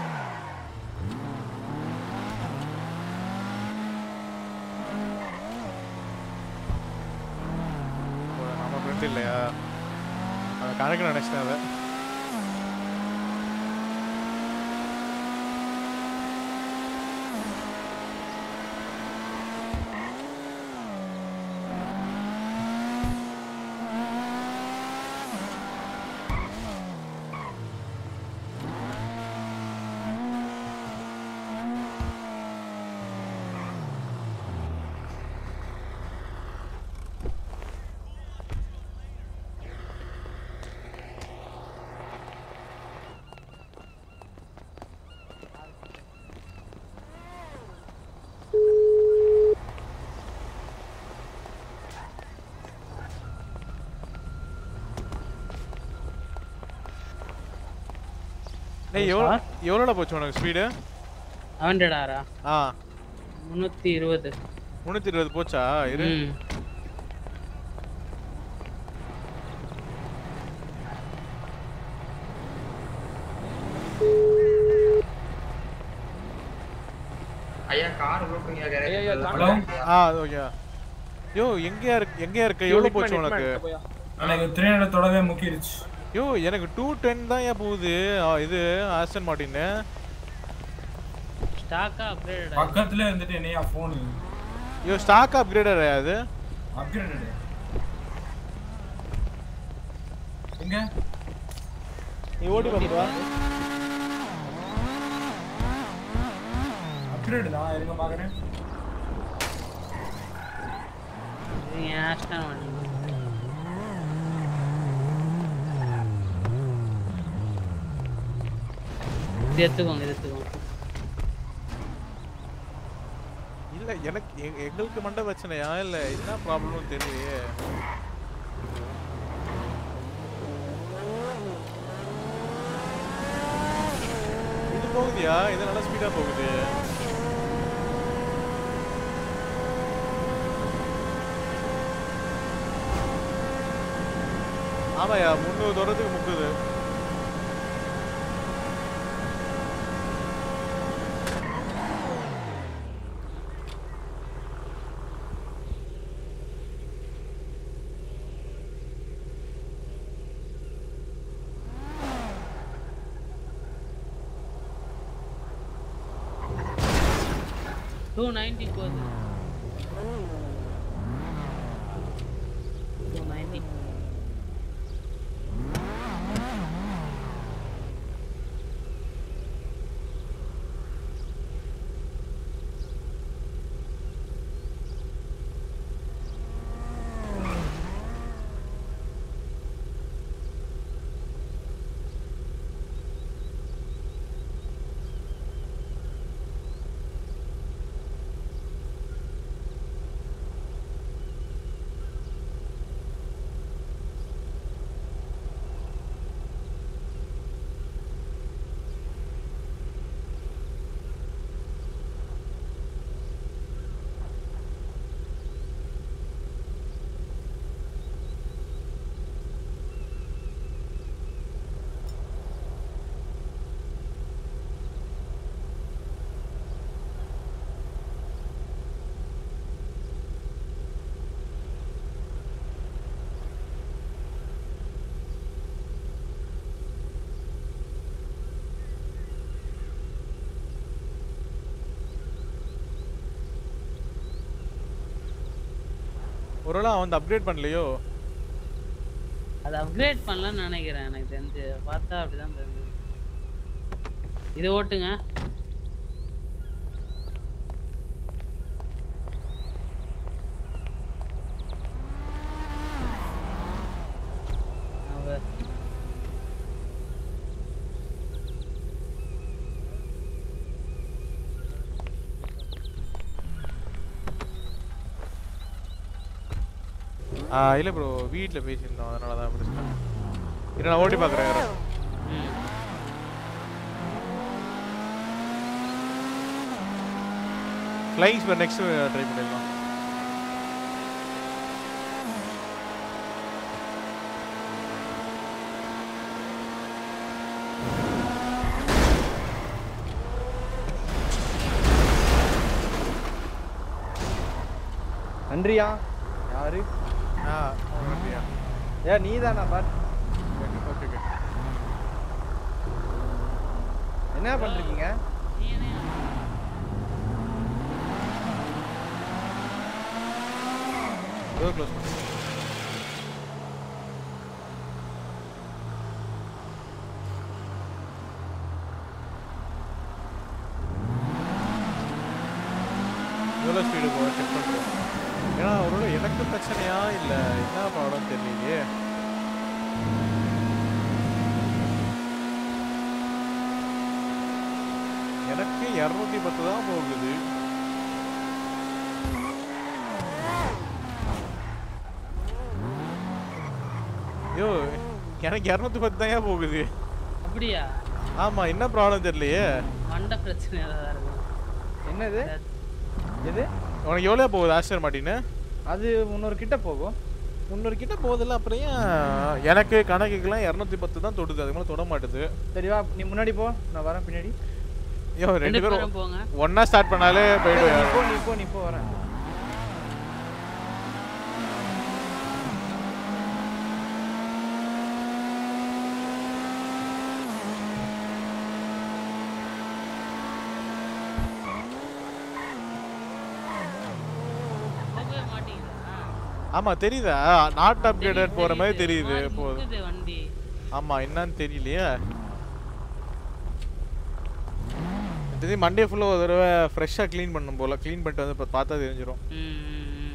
ஓ, நம்ம ஃப்ரெண்ட் இல்லையா அவன் கணக்கு நினைச்சிட்டேன் அதை டேய் எவ்வளோ எவ்வளோட போச்சு உனக்கு ஸ்பீடு ஹண்ட்ரட் ஆரா ஆ முந்நூற்றி இருபது முந்நூற்றி இருபது போச்சா இரு ம். ஐயா கார் ப்ரோக்கிங் ஹலோ ஆ ஓகே யோ எங்கேயா இருக்கு எங்கேயா இருக்க எவ்வளோ போச்சு உனக்கு எனக்கு த்ரீ ஹண்ட்ரட் தொடவே முக்கிருச்சு யோ எனக்கு டூ டென் தான் ஏன் போகுது ஆ, இது ஆஸ்டன் மார்டின்னு ஸ்டாக்கா அப்கிரேட் பக்கத்துல இருந்துட்டு என்னையா ஃபோனு யோ ஸ்டாக் அப்கிரேடர் அது அப்கிரேடட் எங்க நீ ஓடி பார்த்துட்டு அப்கிரேட் தான் இருங்க பாக்குறேன் நீங்க ஆஸ்டன் வண்டி இது எடுத்துக்கோங்க இது எடுத்துக்கோங்க இல்ல எனக்கு எ- எங்களுக்கு மண்டை பிரச்சனையா இல்ல என்ன ப்ராப்ளம்னு தெரியலையே இது போகுதியா இது நல்லா ஸ்பீடா போகுது ஆமாயா முந்நூறு தூரத்துக்கு முக்குது டூ நைன்டி போகுது டூ நைன்டி ஒருவேளை அவன் வந்து அப்கிரேட் பண்ணலையோ அது அப்கிரேட் பண்ணலாம்னு நினைக்கிறேன் எனக்கு தெரிஞ்சு பார்த்தா அப்படிதான் தெரிஞ்சது இது ஓட்டுங்க அவ- ஆ இல்லை ப்ரோ வீட்டில் பேசியிருந்தோம் அதனால தான் பிரச்சனை இல்லை நான் ஓட்டி பார்க்குறேன் ஃப்ளைங் ஸ்பர் நெக்ஸ்ட் ட்ரை பண்ணிடலாம் நன்றியா யாரு ஆ நன்றியா ஏ நீ தானா பாட் ஓகே ஓகே என்ன பண்றீங்க டோர் க்ளோஸ் பண்ணு எவ்வளோ ஸ்பீடு போக செக் பண்ணுறோம் ஏன்னா ஒருவேளை எனக்கு பிரச்சனையா இல்லை என்ன ப்ராப்ளம் தெரியலையே எனக்கு இரநூத்தி பத்து தான் போகுது ஐயோ எனக்கு இரநூத்தி பத்து தான் ஏன் போகுது அப்படியா ஆமா என்ன ப்ராப்ளம் தெரியலையே மண்டை பிரச்சனை ஏதாவது இருக்கும் என்னது எது உனக்கு எவ்வளோ போகுது ஆஸ்டர் மாட்டின்னு அது முன்னொரு கிட்ட போகும் முன்னூறு கிட்ட போகுதுல்ல அப்புறம் ஏன் எனக்கு கணக்குக்கெல்லாம் இரநூத்தி பத்து தான் தொடுது அதுக்கு மேலே தொட மாட்டுது சரி வா நீ முன்னாடி போ நான் வரேன் பின்னாடி ஐயோ ரெண்டு ரெண்டு பேரும் பேரும் போங்க. ஒண்ணா ஸ்டார்ட் பண்ணாலே நீ போ போயிடுவேன் நீ போ நீ போ வரேன் போகவே மாட்டீங்களா ஆமா தெரியுதா நாட் அப்கிரேடட் போற மாதிரி தெரியுது மாதிரி போதும் முக்குது வண்டி ஆமா என்னன்னு தெரியலையே இது மண்டே ஃபுல்லாக ஒரு தடவை ஃப்ரெஷ்ஷாக க்ளீன் பண்ணும் போல க்ளீன் பண்ணிட்டு வந்து இப்போ பார்த்தா தெரிஞ்சிடும் ம், ம், ம்.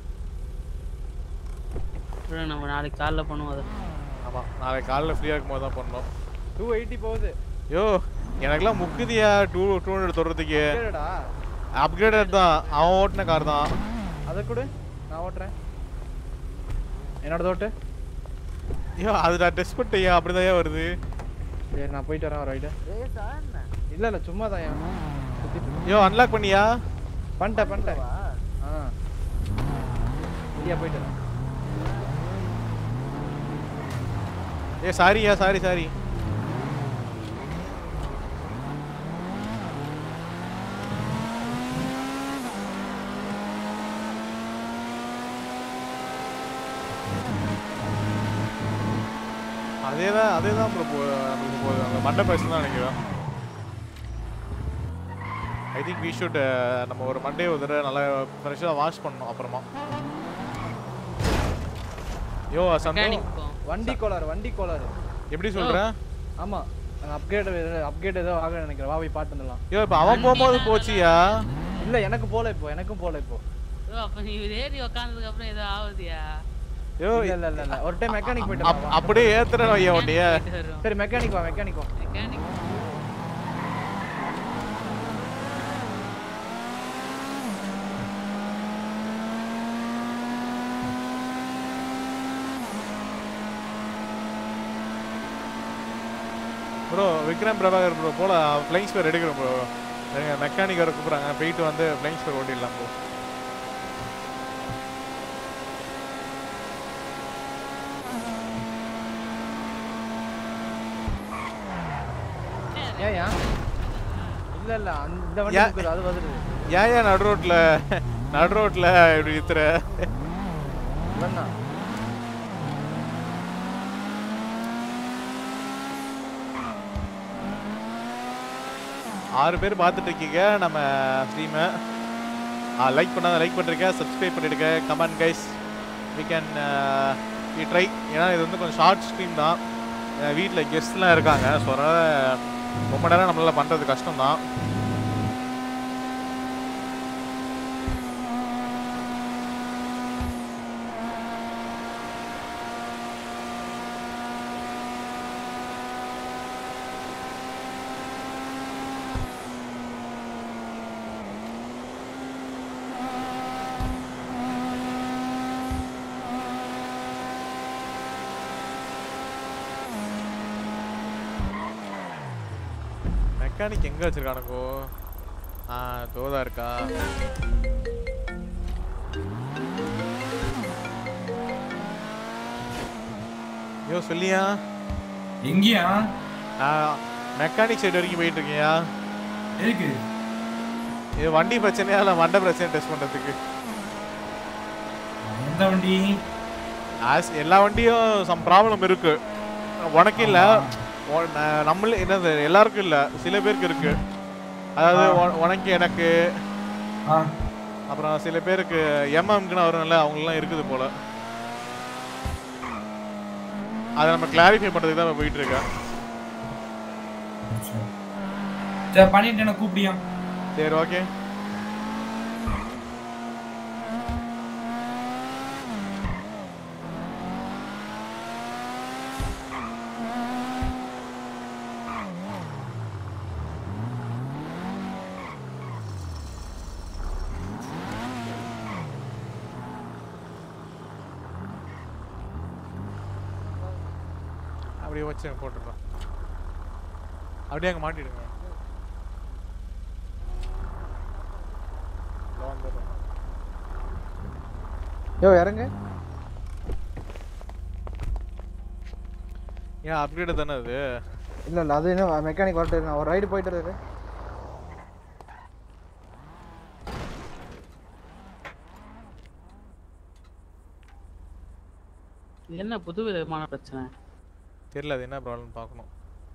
அப்புறம் நம்ம நாளைக்கு காலைல பண்ணுவோம் அதை ஆமாம் நாளைக்கு காலைல ஃப்ரீயாக இருக்கும் போது தான் பண்ணோம் டூ எயிட்டி போகுது யோ எனக்கெல்லாம் முக்குதியா டூ டூ ஹண்ட்ரட் தொடுறதுக்கு கேளுடா அப்கிரேடட் தான் அவன் ஓட்டின கார் தான் அதை கொடு நான் ஓட்டுறேன் என்னோட தோட்டு ஐயோ அது நான் டெஸ்ட் பண்ணிட்டேன் அப்படிதான் ஏன் வருது சரி நான் போயிட்டு வரேன் ரைட்டு இல்ல இல்ல சும்மா தான் ஏன் ஐயோ அன்லாக் பண்ணியா பண்ணிட்டேன் பண்ணிட்டேன் ஆ இல்லையா போயிட்டு வரேன் ஏ சாரியா சாரி சாரி அதே தான் அதே தான் ப்ரோ போ நம்மளுக்கு போகுது அந்த மண்டை பேச தான் நினைக்கிறேன் ஐ திங்க் வி ஷுட் நம்ம ஒரு மண்டே ஒரு தடவை நல்லா ஃப்ரெஷ்ஷாக வாஷ் பண்ணணும் அப்புறமா யோ சந்தோ வண்டி கோளாறு வண்டி கோளாறு எப்படி சொல்ற ஆமா அப்கிரேட் அப்கிரேட் ஏதோ ஆக நினைக்கிறேன் வா போய் பாட்டு வந்துடலாம் ஐயோ இப்போ அவன் போகும்போது போச்சியா இல்ல எனக்கு போல இப்போ எனக்கும் போல இப்போ ஓ, அப்ப நீ ஏறி உக்காந்ததுக்கு அப்புறம் ஏதோ ஆகுதியா யோ இல்ல இல்ல இல்ல இல்ல ஒரு டைம் மெக்கானிக் போயிட்டு அப்- அப்படியே ஏத்துறேன் ஐயா உன்னைய சரி மெக்கானிக் வா மெக்கானிக் வா mechanic bro Vikram Prabhakar bro போல ஃப்ளைங் ஸ்பேர் எடுக்கிறோம் ப்ரோ மெக்கானிக் வர கூப்பிட்றாங்க போயிட்டு வந்து ஃப்ளைங் ஸ்பேர் ஓட்டிடலாம் ப்ரோ ஏயா இல்ல இல்ல அந்த வண்டி யா- இருக்குது, அது வருது ஏன் ஏன் நடு ரோட்ல நடு ரோட்ல இப்படி வித்துற இவன்னா ஆறு பேர் பார்த்துட்டு இருக்கீங்க நம்ம ஸ்ட்ரீமை லைக் பண்ணாத லைக் பண்ணிருக்க சப்ஸ்கிரைப் பண்ணிடுங்க comment guys we can we try ஏன்னா இது வந்து கொஞ்சம் ஷார்ட் ஸ்ட்ரீம் தான் வீட்டில் கெஸ்ட்லாம் இருக்காங்க ஸோ அதனால் ரொம்ப நேரம் நம்மளால் பண்ணுறது கஷ்டம் தான் மெக்கானிக் எங்கே வச்சிருக்கானுங்கோ ஆ தோதா இருக்கா யோ சொல்லியா எங்கேயா நான் மெக்கானிக் சைடு வரைக்கும் போயிட்டு இருக்கேன்யா எதுக்கு இது வண்டி பிரச்சனையா இல்லை வண்ட பிரச்சனை டெஸ்ட் பண்ணுறதுக்கு எந்த வண்டி ஆஸ் எல்லா வண்டியும் சம் ப்ராப்ளம் இருக்கு உனக்கு இல்ல உன் ந- நம்மள என்னது எல்லாருக்கும் இல்ல சில பேருக்கு இருக்கு அதாவது உன- உனக்கு எனக்கு அப்புறம் சில பேருக்கு எம்எம்க்குன்னு வரும்ல அவங்களெலாம் இருக்குது போல அதை நம்ம கிளாரிஃபை பண்ணுறதுக்கு தான் போயிட்டு இருக்கேன் சரி பண்ணிட்டு என்ன கூப்பிடியா சரி ஓகே அப்படியே வச்சு போட்டுடுறேன் அப்படியே அங்கே மாட்டிடுங்க இதோ வந்துடுறேன். யோ இறங்க ஏன் அப்கிரேடு தானே அது இல்ல இல்ல அது என்ன மெக்கானிக் வரட்டு நான் ஒரு ரைடு போயிட்டு இருக்காரு இது என்ன புது விதமான பிரச்சனை தெரியல அது என்ன ப்ராப்ளம் பார்க்கணும்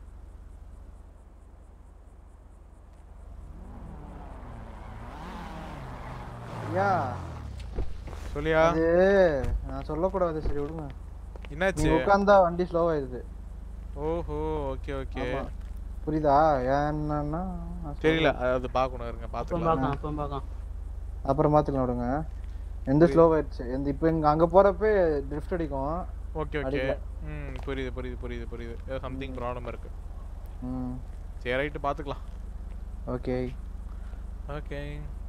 ஐயா சொல்லியா அது நான் சொல்லக்கூடாது சரி விடுங்க என்னாச்சு நீ உட்காந்தா வண்டி ஸ்லோ ஆயிடுது ஓஹோ ஓகே ஓகே ஆமா. புரியுதா என்னன்னா நான் தெரியல சொல்றேன். அது பார்க்கணும் இருங்க அப்போ பார்த்துக்கலாம் பார்க்கலாம் அப்போ பார்க்கலாம் அப்புறம் பாத்துக்கலாம் விடுங்க எந்த ஸ்லோ ஆயிடுச்சு எந்த இப்போ இங்க அங்க போறப்ப ட்ரிஃப்ட் அடிக்கும் ஓகே ஓகே அடிக்கல. ம் புரியுது புரியுது புரியுது புரியுது ஏதோ சம்திங் ப்ராப்ளம் இருக்கு ம் சரி ரைட்டு பார்த்துக்கலாம் ஓகே ஓகே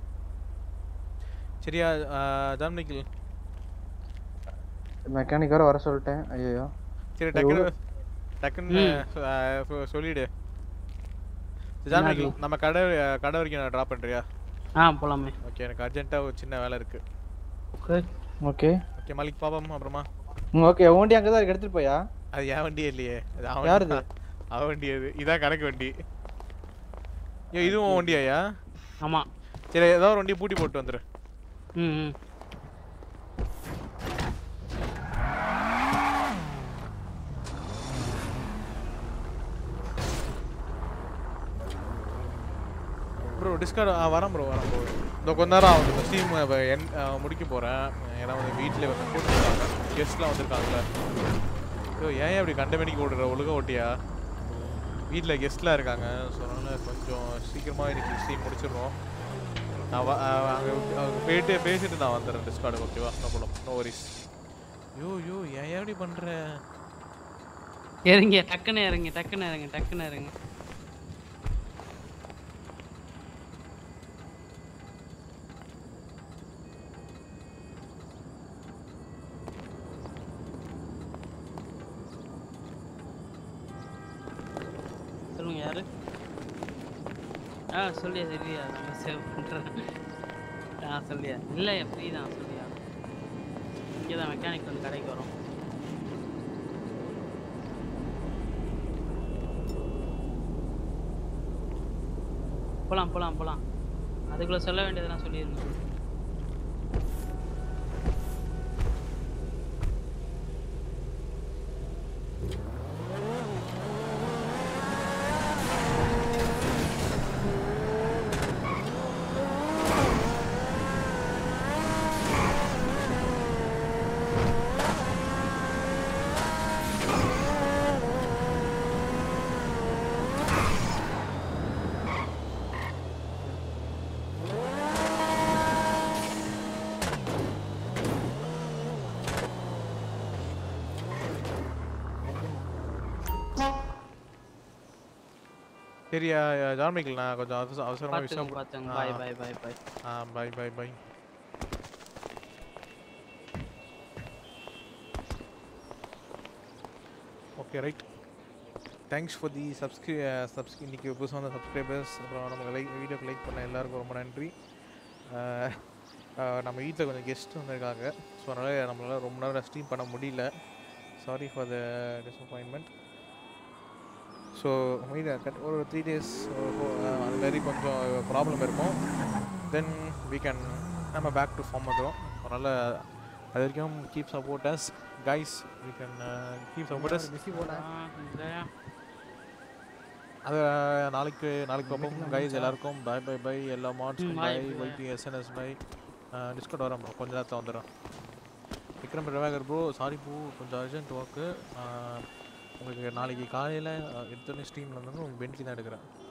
சரியா ஜாம்னிக்கில் மெக்கானிக் வர வர சொல்லிட்டேன் ஐயோ சரி டக்குன்னு டக்குன்னு அஹ், சொ- சொல்லிடு ஜாம்னிக்கில் நம்ம கடை கடை வரைக்கும் நான் ட்ராப் பண்ணுறியா ஆ போலாமே ஓகே எனக்கு அர்ஜென்ட்டாக ஒரு சின்ன வேலை இருக்கு ஓகே ஓகே ஓகே மலிக் பாப்போம் அப்புறமா ம் ஓகே உன் வண்டி அங்கதான் இருக்கு எடுத்துட்டு போயா அது என் வண்டியே இல்லையே அது அவன் யாருது? வண்டி தான். அவன் வண்டி அது இதான் கணக்கு வண்டி ஐயோ இதுவும் உன் வண்டியாயா ஆமா சரி ஏதாவது ஒரு வண்டி பூட்டி போட்டு வந்துரு ம் ம் ப்ரோ டிஸ்கார்ட் ஆ வரேன் ப்ரோ வரேன் ப்ரோ இந்த கொஞ்ச நேரம் ஆகுது இந்த ஸ்டீம் என் ஆ, முடிக்க போகிறேன் ஏன்னா வந்து வீட்டில் வந்து கூட்டிருக்காங்க கெஸ்ட்லாம் வந்திருக்காங்களே ஐயோ ஏன் இப்படி கண்டமேனிக்கு ஓடுற ஒழுங்கா ஓட்டியா வீட்டில் கெஸ்ட்லாம் இருக்காங்க ஸோ அதனால் கொஞ்சம் சீக்கிரமாக இன்னைக்கு ஸ்டீம் முடிச்சிடுறோம் நான் வ- ஆ, அங்கே அங்கே போயிட்டு பேசிட்டு நான் வந்துடுறேன் டிஸ்கார்டுக்கு ஓகேவா no problem no worries yo yo ஏன் ஏன் இப்படி பண்ணுற இறங்க டக்குன்னு இறங்க டக்குன்னு இறங்க டக்குன்னு இறங்க சொல்லுங்க யாரு ஆ சொல்லியா சொல்லியா நான் சேவ் பண்ணுறேன் ஆ சொல்லியா இல்லை ஃப்ரீ தான் சொல்லியா இங்கே தான் மெக்கானிக் வந்து கடைக்கு வரும் போலாம் போலாம் போலாம் அதுக்குள்ள சொல்ல வேண்டியதெல்லாம் சொல்லியிருந்தேன் சரி ஜான் மைக்கேல் நான் கொஞ்சம் அவசர அவசரமாக பார்த்துக்கோங்க, விஷயம் பார்த்துக்கோங்க. Bye, bye, bye, bye. ஆ bye bye bye okay right thanks for the subscri subscri இன்றைக்கி புதுசாக வந்த சப்ஸ்கிரைபர்ஸ் அப்புறம் நமக்கு லைக் வீடியோக்கு லைக் பண்ண எல்லாருக்கும் ரொம்ப நன்றி அஹ், அஹ், நம்ம வீட்டில் கொஞ்சம் கெஸ்ட் வந்திருக்காங்க ஸோ அதனால் நம்மளால் ரொம்ப நேரம் ஸ்ட்ரீம் பண்ண முடியல sorry for the disappointment so ஒரு த்ரீ டேஸ் அது மாதிரி கொஞ்சம் ப்ராப்ளம் இருக்கும் தென் we கேன் நம்ம பேக் டு ஃபார்ம் வந்துடும் அதனால் அது வரைக்கும் keep support us guys we can keep support us அது நாளைக்கு நாளைக்கு பார்ப்போம் கைஸ் எல்லாருக்கும் பை பை பை எல்லா மாட்ஸ் ம், bye bye, bye. YT SNS bye Discord வரேன் bro. கொஞ்ச நேரத்தில் வந்துடும் Vikram Prabhakar bro sorry bro கொஞ்சம் அர்ஜென்ட் ஒர்க்கு உங்களுக்கு நாளைக்கு காலையில் எடுத்தோடனே ஸ்ட்ரீமில் வந்து உங்களுக்கு பென்ட்லி தான் எடுக்கிறேன்